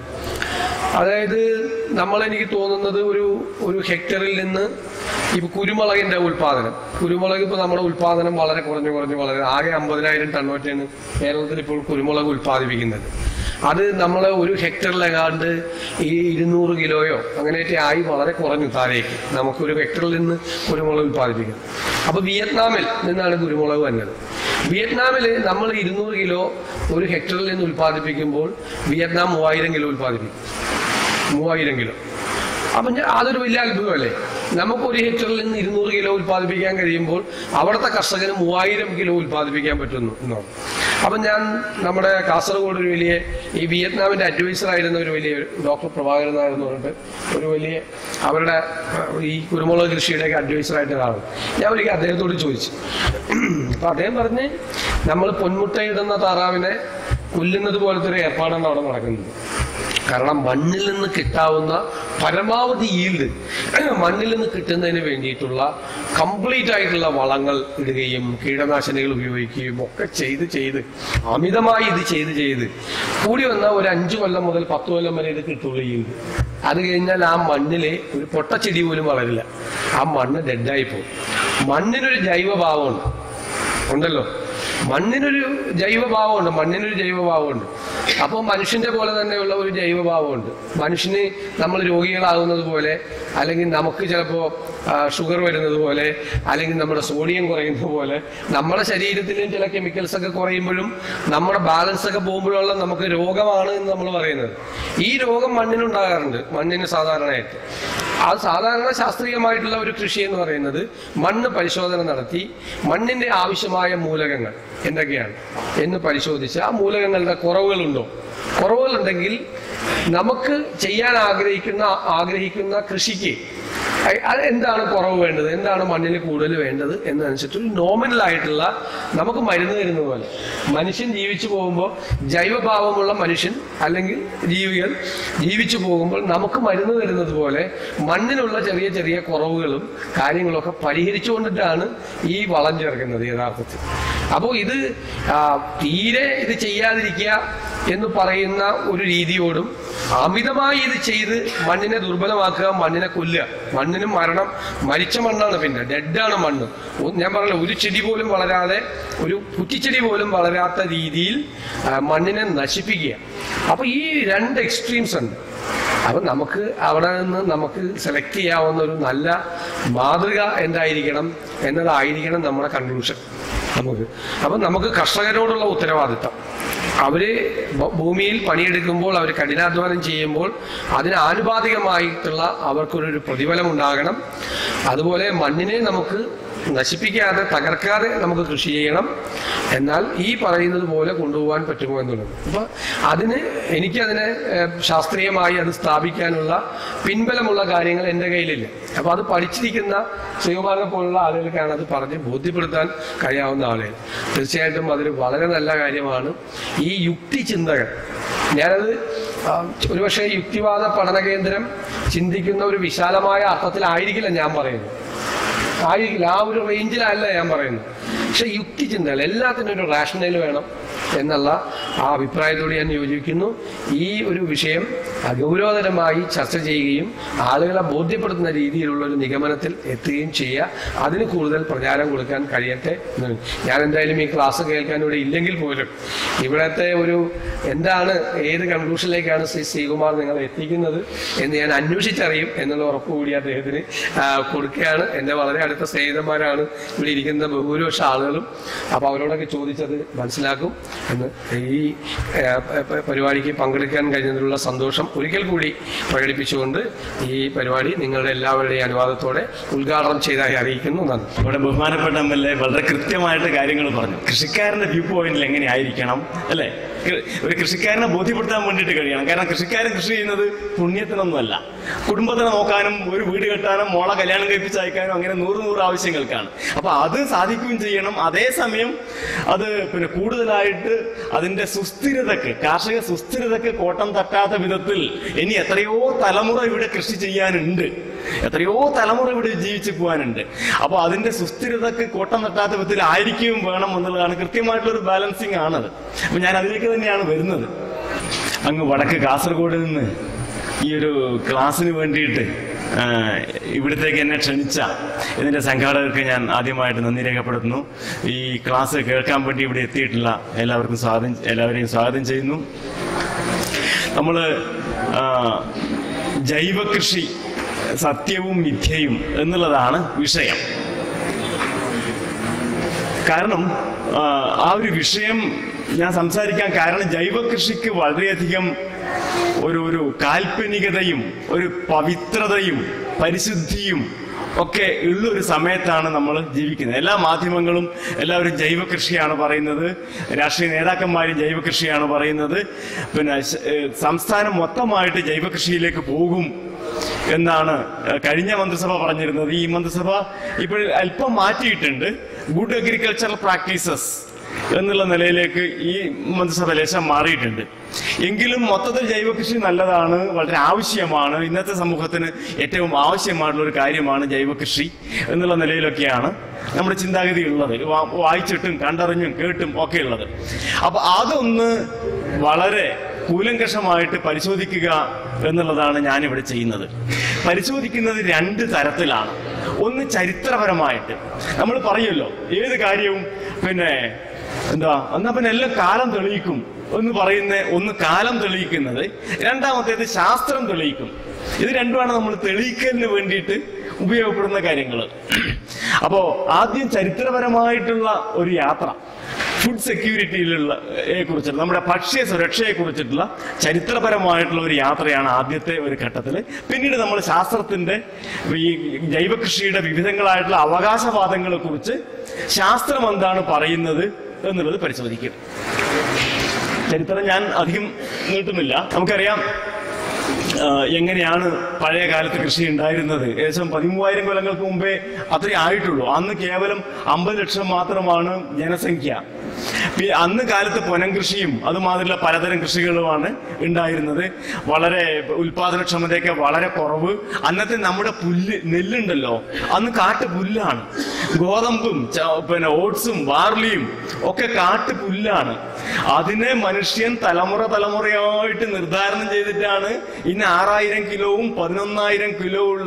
അതായത് നമ്മൾ എനിക്ക് തോന്നുന്നത് ഒരു ഒരു ഹെക്ടറിൽ നിന്ന് ഇപ്പൊ കുരുമുളകിന്റെ ഉൽപാദനം കുരുമുളക് ഇപ്പൊ നമ്മുടെ ഉൽപാദനം വളരെ കുറഞ്ഞു കുറഞ്ഞു വളരെ ആകെ അമ്പതിനായിരം ടണ്ണോറ്റാണ് കേരളത്തിൽ ഇപ്പോൾ കുരുമുളക് ഉൽപ്പാദിപ്പിക്കുന്നത് അത് നമ്മൾ ഒരു ഹെക്ടറിലെങ്ങാണ്ട് ഈ ഇരുന്നൂറ് കിലോയോ അങ്ങനെയൊക്കെ ആയി വളരെ കുറഞ്ഞു താഴേക്ക് നമുക്ക് ഒരു ഹെക്ടറിൽ നിന്ന് കുരുമുളക് ഉൽപ്പാദിപ്പിക്കാം അപ്പൊ വിയറ്റ്നാമിൽ നിന്നാണ് കുരുമുളക് വന്നത് വിയറ്റ്നാമിൽ നമ്മൾ ഇരുന്നൂറ് കിലോ ഒരു ഹെക്ടറിൽ നിന്ന് ഉൽപ്പാദിപ്പിക്കുമ്പോൾ വിയറ്റ്നാം മൂവായിരം കിലോ ഉൽപ്പാദിപ്പിക്കും മൂവായിരം കിലോ അപ്പൊ ഞാൻ അതൊരു വലിയ അത്ഭുതമല്ലേ നമുക്ക് ഒരു ഹെക്ടറിൽ നിന്ന് ഇരുന്നൂറ് കിലോ ഉൽപ്പാദിപ്പിക്കാൻ കഴിയുമ്പോൾ അവിടുത്തെ കർഷകന് മൂവായിരം കിലോ ഉൽപ്പാദിപ്പിക്കാൻ പറ്റുന്നു എന്നാണ് അപ്പൊ ഞാൻ നമ്മുടെ കാസർഗോഡ് ഒരു വലിയ ഈ വിയറ്റ്നാമിന്റെ അഡ്വൈസർ ആയിരുന്ന ഒരു വലിയ ഡോക്ടർ പ്രഭാകരൻ നായർ എന്ന് പറഞ്ഞിട്ട് ഒരു വലിയ അവരുടെ അഹ്, ഈ കുരുമുളക് കൃഷിയുടെയൊക്കെ അഡ്വൈസർ ആയിട്ട് ഒരാളാണ് ഞാൻ ഒരിക്കൽ അദ്ദേഹത്തോട് ചോദിച്ചു അപ്പൊ അദ്ദേഹം പറഞ്ഞ് നമ്മൾ പൊന്മുട്ടയിടുന്ന താറാവിനെ കൊല്ലുന്നത് പോലത്തെ ഒരു ഏർപ്പാടാണ് അവിടെ നടക്കുന്നത് കാരണം മണ്ണിൽ നിന്ന് കിട്ടാവുന്ന പരമാവധി ഈൽഡ് മണ്ണിൽ നിന്ന് കിട്ടുന്നതിന് വേണ്ടിയിട്ടുള്ള കംപ്ലീറ്റ് ആയിട്ടുള്ള വളങ്ങൾ ഇടുകയും കീടനാശിനികൾ ഉപയോഗിക്കുകയും ഒക്കെ ചെയ്ത് ചെയ്ത് അമിതമായി ഇത് ചെയ്ത് ചെയ്ത് കൂടി വന്ന ഒരു അഞ്ചു കൊല്ലം മുതൽ പത്ത് കൊല്ലം വരെ ഇത് കിട്ടുള്ളൂ ഈൽഡ് അത് കഴിഞ്ഞാൽ ആ മണ്ണിലെ ഒരു പൊട്ടച്ചെടി പോലും വളരില്ല ആ മണ്ണ് ഡെഡായി പോകും മണ്ണിനൊരു ജൈവഭാവമുണ്ട് ഉണ്ടല്ലോ മണ്ണിനൊരു ജൈവഭാവമുണ്ട് മണ്ണിനൊരു ജൈവഭാവമുണ്ട് അപ്പോൾ മനുഷ്യന്റെ പോലെ തന്നെയുള്ള ഒരു ജൈവഭാവമുണ്ട് മനുഷ്യന് നമ്മൾ രോഗികളാകുന്നത് പോലെ അല്ലെങ്കിൽ നമുക്ക് ചിലപ്പോൾ ഷുഗർ വരുന്നത് പോലെ അല്ലെങ്കിൽ നമ്മുടെ സോഡിയം കുറയുന്നത് പോലെ നമ്മുടെ ശരീരത്തിലും ചില കെമിക്കൽസ് ഒക്കെ കുറയുമ്പോഴും നമ്മുടെ ബാലൻസ് ഒക്കെ പോകുമ്പോഴുള്ള നമുക്ക് രോഗമാണ് എന്ന് നമ്മൾ പറയുന്നത് ഈ രോഗം മണ്ണിനുണ്ടാകാറുണ്ട് മണ്ണിന് സാധാരണയായിട്ട് അത് സാധാരണ ശാസ്ത്രീയമായിട്ടുള്ള ഒരു കൃഷി എന്ന് പറയുന്നത് മണ്ണ് പരിശോധന നടത്തി മണ്ണിന്റെ ആവശ്യമായ മൂലകങ്ങൾ എന്തൊക്കെയാണ് എന്ന് പരിശോധിച്ച് ആ മൂലകങ്ങളുടെ കുറവുകളുണ്ടോ കുറവുകളുണ്ടെങ്കിൽ നമുക്ക് ചെയ്യാൻ ആഗ്രഹിക്കുന്ന ആഗ്രഹിക്കുന്ന കൃഷിക്ക് അ- അത് എന്താണ് കുറവ് വേണ്ടത് എന്താണ് മണ്ണിന് കൂടുതൽ വേണ്ടത് എന്നനുസരിച്ച് ഒരു നോമിനൽ ആയിട്ടുള്ള നമുക്ക് മരുന്ന് തരുന്ന പോലെ മനുഷ്യൻ ജീവിച്ചു പോകുമ്പോൾ ജൈവഭാവമുള്ള മനുഷ്യൻ അല്ലെങ്കിൽ ജീവികൾ ജീവിച്ചു പോകുമ്പോൾ നമുക്ക് മരുന്ന് തരുന്നത് പോലെ മണ്ണിനുള്ള ചെറിയ ചെറിയ കുറവുകളും കാര്യങ്ങളൊക്കെ പരിഹരിച്ചുകൊണ്ടിട്ടാണ് ഈ വളം ചേർക്കുന്നത് യഥാർത്ഥത്തിൽ അപ്പോൾ ഇത് ആ, തീരെ ഇത് ചെയ്യാതിരിക്കുക എന്ന് പറയുന്ന ഒരു രീതിയോടും അമിതമായി ഇത് ചെയ്ത് മണ്ണിനെ ദുർബലമാക്കുക മണ്ണിനെ കൊല്ലുക മണ്ണിനും മരണം മരിച്ച മണ്ണാണ് പിന്നെ ഡെഡാണ് മണ്ണ് ഒ- ഞാൻ പറഞ്ഞില്ല ഒരു ചെടി പോലും വളരാതെ ഒരു കുറ്റിച്ചെടി പോലും വളരാത്ത രീതിയിൽ ആ, മണ്ണിനെ നശിപ്പിക്കുക അപ്പൊ ഈ രണ്ട് എക്സ്ട്രീംസ് ഉണ്ട് അപ്പൊ നമുക്ക് അവിടെ നിന്ന് നമുക്ക് സെലക്ട് ചെയ്യാവുന്ന ഒരു നല്ല മാതൃക എന്തായിരിക്കണം എന്നതായിരിക്കണം നമ്മുടെ കൺക്ലൂഷൻ നമുക്ക് അപ്പൊ നമുക്ക് കർഷകരോടുള്ള ഉത്തരവാദിത്തം അവര് ഭ- ഭൂമിയിൽ പണിയെടുക്കുമ്പോൾ അവർ കഠിനാധ്വാനം ചെയ്യുമ്പോൾ അതിന് ആനുപാതികമായിട്ടുള്ള അവർക്കൊരു പ്രതിഫലം ഉണ്ടാകണം അതുപോലെ മണ്ണിനെ നമുക്ക് നശിപ്പിക്കാതെ തകർക്കാതെ നമുക്ക് കൃഷി ചെയ്യണം എന്നാൽ ഈ പറയുന്നത് പോലെ കൊണ്ടുപോകാൻ പറ്റുമോ എന്നുള്ളത് അപ്പൊ അതിന് എനിക്കതിനെ ഏഹ്, ശാസ്ത്രീയമായി അത് സ്ഥാപിക്കാനുള്ള പിൻബലമുള്ള കാര്യങ്ങൾ എൻ്റെ കയ്യിലില്ല അപ്പൊ അത് പഠിച്ചിരിക്കുന്ന ശ്രീകുമാരനെ പോലുള്ള ആളുകൾക്കാണ് അത് പറഞ്ഞ് ബോധ്യപ്പെടുത്താൻ കഴിയാവുന്ന ആളുകൾ തീർച്ചയായിട്ടും അതൊരു വളരെ നല്ല കാര്യമാണ് ഈ യുക്തി ചിന്തകൾ ഞാനത് ആ, ഒരുപക്ഷെ യുക്തിവാദ പഠന കേന്ദ്രം ചിന്തിക്കുന്ന ഒരു വിശാലമായ അർത്ഥത്തിലായിരിക്കില്ല ഞാൻ പറയുന്നത് ആയിരിക്കില്ല ആ ഒരു റേഞ്ചിലല്ല ഞാൻ പറയുന്നത് പക്ഷെ യുക്തി ചിന്തകൾ എല്ലാത്തിനും ഒരു റാഷണൽ വേണം എന്നുള്ള ആ അഭിപ്രായത്തോട് ഞാൻ യോജിക്കുന്നു ഈ ഒരു വിഷയം ഗൗരവതരമായി ചർച്ച ചെയ്യുകയും ആളുകളെ ബോധ്യപ്പെടുത്തുന്ന രീതിയിലുള്ള ഒരു നിഗമനത്തിൽ എത്തുകയും ചെയ്യുക അതിന് കൂടുതൽ പ്രചാരം കൊടുക്കാൻ കഴിയട്ടെ എന്ന് ഞാൻ എന്തായാലും ഈ ക്ലാസ് കേൾക്കാൻ ഇവിടെ ഇല്ലെങ്കിൽ പോലും ഇവിടത്തെ ഒരു എന്താണ് ഏത് കൺക്ലൂഷനിലേക്കാണ് ശ്രീ ശ്രീകുമാർ നിങ്ങളെ എത്തിക്കുന്നത് എന്ന് ഞാൻ അന്വേഷിച്ചറിയും എന്നുള്ള ഉറപ്പ് കൂടി അദ്ദേഹത്തിന് ആ, കൊടുക്കുകയാണ് എൻ്റെ വളരെ അടുത്ത സ്നേഹിതന്മാരാണ് ഇവിടെ ഇരിക്കുന്ന ബഹുഭൂരിപക്ഷ ആളുകളും അപ്പോൾ അവരോടൊക്കെ ചോദിച്ചത് മനസ്സിലാക്കും എന്ന് ഈ ഏഹ്, പ- പരിപാടിക്ക് പങ്കെടുക്കാൻ കഴിഞ്ഞതിലുള്ള സന്തോഷം ഒരിക്കൽ കൂടി പ്രകടിപ്പിച്ചുകൊണ്ട് ഈ പരിപാടി നിങ്ങളുടെ എല്ലാവരുടെയും അനുവാദത്തോടെ ഉദ്ഘാടനം ചെയ്തതായി അറിയിക്കുന്നു നന്ദി ഇവിടെ ബഹുമാനപ്പെട്ട എം എൽ എ വളരെ കൃത്യമായിട്ട് കാര്യങ്ങൾ പറഞ്ഞു കൃഷിക്കാരന്റെ വ്യൂ പോയിന്റിൽ എങ്ങനെയായിരിക്കണം അല്ലേ കൃ- ഒരു കൃഷിക്കാരനെ ബോധ്യപ്പെടുത്താൻ വേണ്ടിയിട്ട് കഴിയണം കാരണം കൃഷിക്കാരൻ കൃഷി ചെയ്യുന്നത് പുണ്യത്തിനൊന്നുമല്ല കുടുംബത്തിനെ നോക്കാനും ഒരു വീട് കെട്ടാനും മോളെ കല്യാണം കഴിപ്പിച്ച് അയക്കാനും അങ്ങനെ നൂറ് നൂറ് ആവശ്യങ്ങൾക്കാണ് അപ്പൊ അത് സാധിക്കുകയും ചെയ്യണം അതേസമയം അത് പിന്നെ കൂടുതലായിട്ട് അതിന്റെ സുസ്ഥിരതക്ക് കാർഷിക സുസ്ഥിരതക്ക് കോട്ടം തട്ടാത്ത വിധത്തിൽ ഇനി എത്രയോ തലമുറ ഇവിടെ കൃഷി ചെയ്യാനുണ്ട് എത്രയോ തലമുറ ഇവിടെ ജീവിച്ചു പോകാനുണ്ട് അപ്പോൾ അതിന്റെ സുസ്ഥിരതക്ക് കോട്ടം തട്ടാത്ത വിധത്തിൽ ആയിരിക്കുകയും വേണം എന്നുള്ളതാണ് കൃത്യമായിട്ടുള്ള ഒരു ബാലൻസിങ് ആണത് അപ്പൊ ഞാൻ അതിലേക്ക് തന്നെയാണ് വരുന്നത് അങ്ങ് വടക്ക് കാസർഗോഡ് നിന്ന് ഈ ഒരു ക്ലാസ്സിന് വേണ്ടിയിട്ട് ആ, ഇവിടത്തേക്ക് എന്നെ ക്ഷണിച്ച ഇതിന്റെ സംഘാടകർക്ക് ഞാൻ ആദ്യമായിട്ട് നന്ദി രേഖപ്പെടുത്തുന്നു ഈ ക്ലാസ് കേൾക്കാൻ വേണ്ടി ഇവിടെ എത്തിയിട്ടുള്ള എല്ലാവർക്കും സ്വാഗതം എല്ലാവരെയും സ്വാഗതം ചെയ്യുന്നു നമ്മൾ ജൈവ കൃഷി സത്യവും മിഥ്യയും എന്നുള്ളതാണ് വിഷയം കാരണം ആ, ആ ഒരു വിഷയം ഞാൻ സംസാരിക്കാൻ കാരണം ജൈവ കൃഷിക്ക് വളരെയധികം ഒരു ഒരു കാൽപ്പനികതയും ഒരു പവിത്രതയും പരിശുദ്ധിയും ഒക്കെ ഉള്ള ഒരു സമയത്താണ് നമ്മൾ ജീവിക്കുന്നത് എല്ലാ മാധ്യമങ്ങളും എല്ലാവരും ജൈവ കൃഷിയാണ് പറയുന്നത് രാഷ്ട്രീയ നേതാക്കന്മാരും ജൈവ കൃഷിയാണ് പറയുന്നത് പിന്നെ ശ- ഏഹ് സംസ്ഥാനം മൊത്തമായിട്ട് ജൈവ കൃഷിയിലേക്ക് പോകും എന്നാണ് ഏഹ്, കഴിഞ്ഞ മന്ത്രിസഭ പറഞ്ഞിരുന്നത് ഈ മന്ത്രിസഭ ഇപ്പോൾ അല്പം മാറ്റിയിട്ടുണ്ട് ഗുഡ് അഗ്രികൾച്ചറൽ പ്രാക്ടീസസ് എന്നുള്ള നിലയിലേക്ക് ഈ മന്ത്രിസഭ ലേശം മാറിയിട്ടുണ്ട് എങ്കിലും മൊത്തത്തിൽ ജൈവ കൃഷി നല്ലതാണ് വളരെ ആവശ്യമാണ് ഇന്നത്തെ സമൂഹത്തിന് ഏറ്റവും ആവശ്യമായിട്ടുള്ള ഒരു കാര്യമാണ് ജൈവ കൃഷി എന്നുള്ള നിലയിലൊക്കെയാണ് നമ്മുടെ ചിന്താഗതി ഉള്ളത് വാ- വായിച്ചിട്ടും കണ്ടറിഞ്ഞും കേട്ടും ഒക്കെ ഉള്ളത് അപ്പൊ അതൊന്ന് വളരെ കൂലങ്കഷമായിട്ട് പരിശോധിക്കുക എന്നുള്ളതാണ് ഞാനിവിടെ ചെയ്യുന്നത് പരിശോധിക്കുന്നത് രണ്ട് തരത്തിലാണ് ഒന്ന് ചരിത്രപരമായിട്ട് നമ്മൾ പറയുമല്ലോ ഏത് കാര്യവും പിന്നെ എന്താ എന്നാ പിന്നെ എല്ലാം കാലം തെളിയിക്കും എന്ന് പറയുന്ന ഒന്ന് കാലം തെളിയിക്കുന്നത് രണ്ടാമത്തേത് ശാസ്ത്രം തെളിയിക്കും ഇത് രണ്ടുമാണ് നമ്മൾ തെളിയിക്കലിന് വേണ്ടിയിട്ട് ഉപയോഗപ്പെടുന്ന കാര്യങ്ങൾ അപ്പോ ആദ്യം ചരിത്രപരമായിട്ടുള്ള ഒരു യാത്ര ഫുഡ് സെക്യൂരിറ്റിയിലുള്ള യെ കുറിച്ചിട്ട് നമ്മുടെ ഭക്ഷ്യ സുരക്ഷയെ കുറിച്ചിട്ടുള്ള ചരിത്രപരമായിട്ടുള്ള ഒരു യാത്രയാണ് ആദ്യത്തെ ഒരു ഘട്ടത്തിൽ പിന്നീട് നമ്മൾ ശാസ്ത്രത്തിന്റെ ഈ ജൈവകൃഷിയുടെ വിവിധങ്ങളായിട്ടുള്ള അവകാശവാദങ്ങളെ കുറിച്ച് ശാസ്ത്രം എന്താണ് പറയുന്നത് എന്നുള്ളത് പരിശോധിക്കും ചരിത്രം ഞാൻ അധികം നീട്ടുന്നില്ല നമുക്കറിയാം ആ, എങ്ങനെയാണ് പഴയ കാലത്ത് കൃഷി ഉണ്ടായിരുന്നത് ഏകദേശം പതിമൂവായിരം കൊല്ലങ്ങൾക്ക് മുമ്പേ അത്രേ ആയിട്ടുള്ളൂ അന്ന് കേവലം അമ്പത് ലക്ഷം മാത്രമാണ് ജനസംഖ്യ പി- അന്ന് കാലത്ത് പൊനം കൃഷിയും അതുമാതിരിയുള്ള പലതരം കൃഷികളുമാണ് ഉണ്ടായിരുന്നത് വളരെ ഉൽപാദനക്ഷമതയൊക്കെ വളരെ കുറവ് അന്നത്തെ നമ്മുടെ പുല്ല് നെല്ലുണ്ടല്ലോ അന്ന് കാട്ടു പുല്ലാണ് ഗോതമ്പും ച- പിന്നെ ഓട്സും ബാർലിയും ഒക്കെ കാട്ടു പുല്ലാണ് അതിനെ മനുഷ്യൻ തലമുറ തലമുറയായിട്ട് നിർദ്ധാരണം ചെയ്തിട്ടാണ് ഇന്ന് ആറായിരം കിലോവും പതിനൊന്നായിരം കിലോ ഉള്ള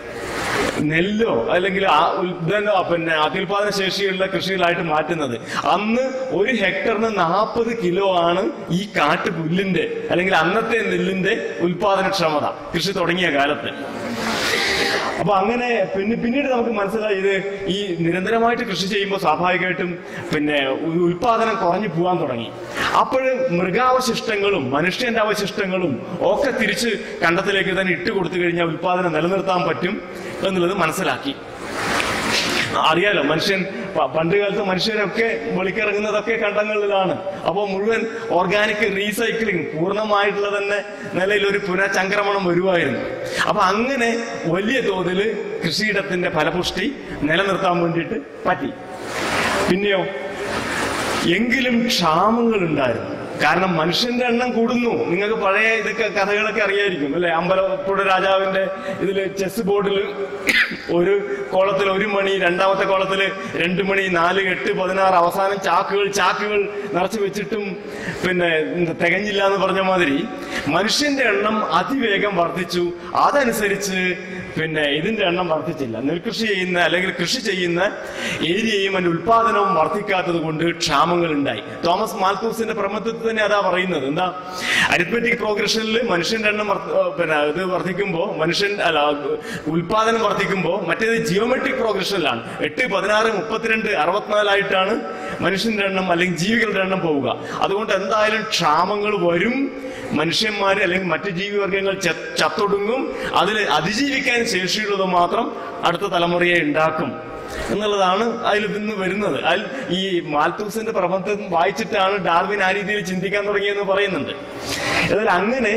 നെല്ലോ അല്ലെങ്കിൽ ആ ഉൽപ്പന്ന പിന്നെ അത്യുൽപാദന ശേഷിയുള്ള കൃഷികളായിട്ട് മാറ്റുന്നത് അന്ന് ഒരു ഹെക്ടറിന് നാൽപ്പത് കിലോ ആണ് ഈ കാട്ടു പുല്ലിന്റെ അല്ലെങ്കിൽ അന്നത്തെ നെല്ലിന്റെ ഉൽപാദനക്ഷമത കൃഷി തുടങ്ങിയ കാലത്ത് അപ്പൊ അങ്ങനെ പിന്നെ പിന്നീട് നമുക്ക് മനസ്സിലായി ഇത് ഈ നിരന്തരമായിട്ട് കൃഷി ചെയ്യുമ്പോൾ സ്വാഭാവികമായിട്ടും പിന്നെ ഉ- ഉൽപാദനം കുറഞ്ഞു പോകാൻ തുടങ്ങി അപ്പോൾ മൃഗാവശിഷ്ടങ്ങളും മനുഷ്യന്റെ അവശിഷ്ടങ്ങളും ഒക്കെ തിരിച്ച് കണ്ടത്തിലേക്ക് തന്നെ ഇട്ട് കൊടുത്തു കഴിഞ്ഞാൽ ഉൽപാദനം നിലനിർത്താൻ പറ്റും എന്നുള്ളത് മനസ്സിലാക്കി അറിയാലോ മനുഷ്യൻ പ- പണ്ട് കാലത്ത് മനുഷ്യരൊക്കെ വെളിക്കിറങ്ങുന്നതൊക്കെ കണ്ടങ്ങളിലാണ് അപ്പോൾ മുഴുവൻ ഓർഗാനിക് റീസൈക്ലിംഗ് പൂർണ്ണമായിട്ടുള്ള തന്നെ നിലയിൽ ഒരു പുനഃചംക്രമണം വരുമായിരുന്നു അപ്പൊ അങ്ങനെ വലിയ തോതിൽ കൃഷിയിടത്തിന്റെ ഫലപുഷ്ടി നിലനിർത്താൻ വേണ്ടിയിട്ട് പറ്റി പിന്നെയോ എങ്കിലും ക്ഷാമങ്ങൾ ഉണ്ടായിരുന്നു കാരണം മനുഷ്യന്റെ എണ്ണം കൂടുന്നു നിങ്ങൾക്ക് പഴയ ഇതൊക്കെ കഥകളൊക്കെ അറിയായിരിക്കും അല്ലെ അമ്പലപ്പുഴ രാജാവിന്റെ ഇതില് ചെസ് ബോർഡിൽ ഒരു കോളത്തിൽ ഒരു മണി രണ്ടാമത്തെ കോളത്തിൽ രണ്ട് മണി നാല് എട്ട് പതിനാറ് അവസാനം ചാക്കുകൾ ചാക്കുകൾ നിറച്ചു വെച്ചിട്ടും പിന്നെ എന്താ തികഞ്ഞില്ല എന്ന് പറഞ്ഞ മാതിരി മനുഷ്യന്റെ എണ്ണം അതിവേഗം വർദ്ധിച്ചു അതനുസരിച്ച് പിന്നെ ഇതിന്റെ എണ്ണം വർദ്ധിച്ചില്ല നെൽകൃഷി ചെയ്യുന്ന അല്ലെങ്കിൽ കൃഷി ചെയ്യുന്ന ഏരിയയും അതിന്റെ ഉൽപാദനവും വർദ്ധിക്കാത്തത് കൊണ്ട് ക്ഷാമങ്ങൾ ഉണ്ടായി തോമസ് മാൽത്തൂസിന്റെ പ്രമത്വത്തിൽ തന്നെ അതാ പറയുന്നത് എന്താ അരിത്മെറ്റിക് പ്രോഗ്രഷനിൽ മനുഷ്യന്റെ എണ്ണം വർദ്ധ- ഏർ പിന്നെ ഇത് വർദ്ധിക്കുമ്പോൾ മനുഷ്യൻ അല്ല ഉൽപാദനം വർദ്ധിക്കുമ്പോൾ മറ്റേത് ജിയോമെട്രിക് പ്രോഗ്രഷനിലാണ് എട്ട് പതിനാറ് മുപ്പത്തിരണ്ട് അറുപത്തിനാലായിട്ടാണ് മനുഷ്യന്റെ എണ്ണം അല്ലെങ്കിൽ ജീവികളുടെ എണ്ണം പോവുക അതുകൊണ്ട് എന്തായാലും ക്ഷാമങ്ങൾ വരും മനുഷ്യന്മാർ അല്ലെങ്കിൽ മറ്റ് ജീവിവർഗങ്ങൾ ച- ചത്തൊടുങ്ങും അതിൽ അതിജീവിക്കാൻ ശേഷിയുള്ളത് മാത്രം അടുത്ത തലമുറയെ ഉണ്ടാക്കും എന്നുള്ളതാണ് അതിൽ നിന്ന് വരുന്നത് അതിൽ ഈ മാൽത്തൂസിന്റെ പ്രബന്ധം വായിച്ചിട്ടാണ് ഡാർവിൻ ആ രീതിയിൽ ചിന്തിക്കാൻ തുടങ്ങിയെന്ന് പറയുന്നുണ്ട് എന്നാൽ അങ്ങനെ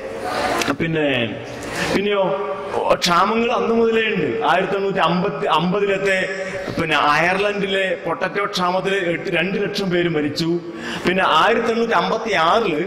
പിന്നെ പിന്നെയോ ക്ഷാമങ്ങൾ അന്ന് മുതലേ ഉണ്ട് ആയിരത്തി എണ്ണൂറ്റി അമ്പത്തി അമ്പതിലത്തെ പിന്നെ അയർലൻഡിലെ പൊട്ടറ്റോ ക്ഷാമത്തിൽ എട്ട് രണ്ട് ലക്ഷം പേര് മരിച്ചു പിന്നെ ആയിരത്തി എണ്ണൂറ്റി അമ്പത്തി ആറില്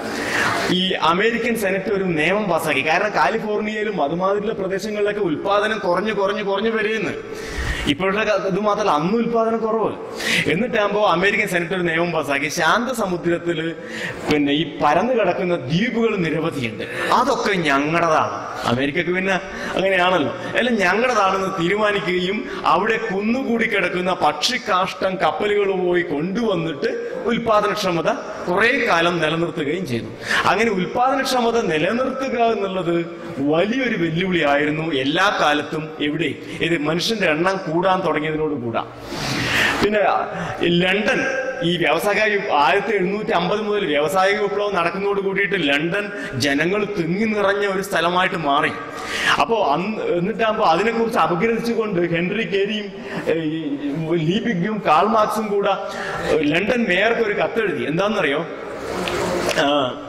ഈ അമേരിക്കൻ സെനറ്റ് ഒരു നിയമം പാസ്സാക്കി കാരണം കാലിഫോർണിയയിലും അതുമാതിരിയുള്ള പ്രദേശങ്ങളിലൊക്കെ ഉൽപാദനം കുറഞ്ഞു കുറഞ്ഞു കുറഞ്ഞു വരുന്നു ഇപ്പോഴത്തെ ക- ഇത് മാത്രമല്ല അന്ന് ഉൽപാദനം കുറവ് എന്നിട്ടാകുമ്പോ അമേരിക്കൻ സെനറ്റ് ഒരു നിയമം പാസ്സാക്കി ശാന്ത സമുദ്രത്തില് പിന്നെ ഈ പരന്നു കിടക്കുന്ന ദ്വീപുകൾ നിരവധിയുണ്ട് അതൊക്കെ ഞങ്ങളുടേതാണ് അമേരിക്കക്ക് പിന്നെ അങ്ങനെയാണല്ലോ എല്ലാം ഞങ്ങളുടേതാണെന്ന് തീരുമാനിക്കുകയും അവിടെ കുന്നുകൂടി കിടക്കുന്ന പക്ഷിക്കാഷ്ടം കപ്പലുകൾ പോയി കൊണ്ടുവന്നിട്ട് ഉൽപാദനക്ഷമത കുറെ കാലം നിലനിർത്തുകയും ചെയ്തു അങ്ങനെ ഉൽപാദനക്ഷമത നിലനിർത്തുക എന്നുള്ളത് വലിയൊരു വെല്ലുവിളിയായിരുന്നു എല്ലാ കാലത്തും എവിടെ ഇത് മനുഷ്യന്റെ എണ്ണം കൂടാൻ തുടങ്ങിയതിനോട് കൂടാ പിന്നെ ഈ ലണ്ടൻ ഈ വ്യവസായ വി- ആയിരത്തി എഴുന്നൂറ്റി അമ്പത് മുതൽ വ്യാവസായിക വിപ്ലവം നടക്കുന്നതോട് കൂടിയിട്ട് ലണ്ടൻ ജനങ്ങൾ തിങ്ങി നിറഞ്ഞ ഒരു സ്ഥലമായിട്ട് മാറി അപ്പോ അന്ന് എന്നിട്ടാകുമ്പോ അതിനെക്കുറിച്ച് അപഗ്രഥിച്ചുകൊണ്ട് ഹെൻറി കേരിയും ഏഹ്, ഈ ലീബിഗും കാൾമാർക്സും കൂടെ ഏഹ്, ലണ്ടൻ മേയർക്ക് ഒരു കത്തെഴുതി എന്താണെന്നറിയോ ആ,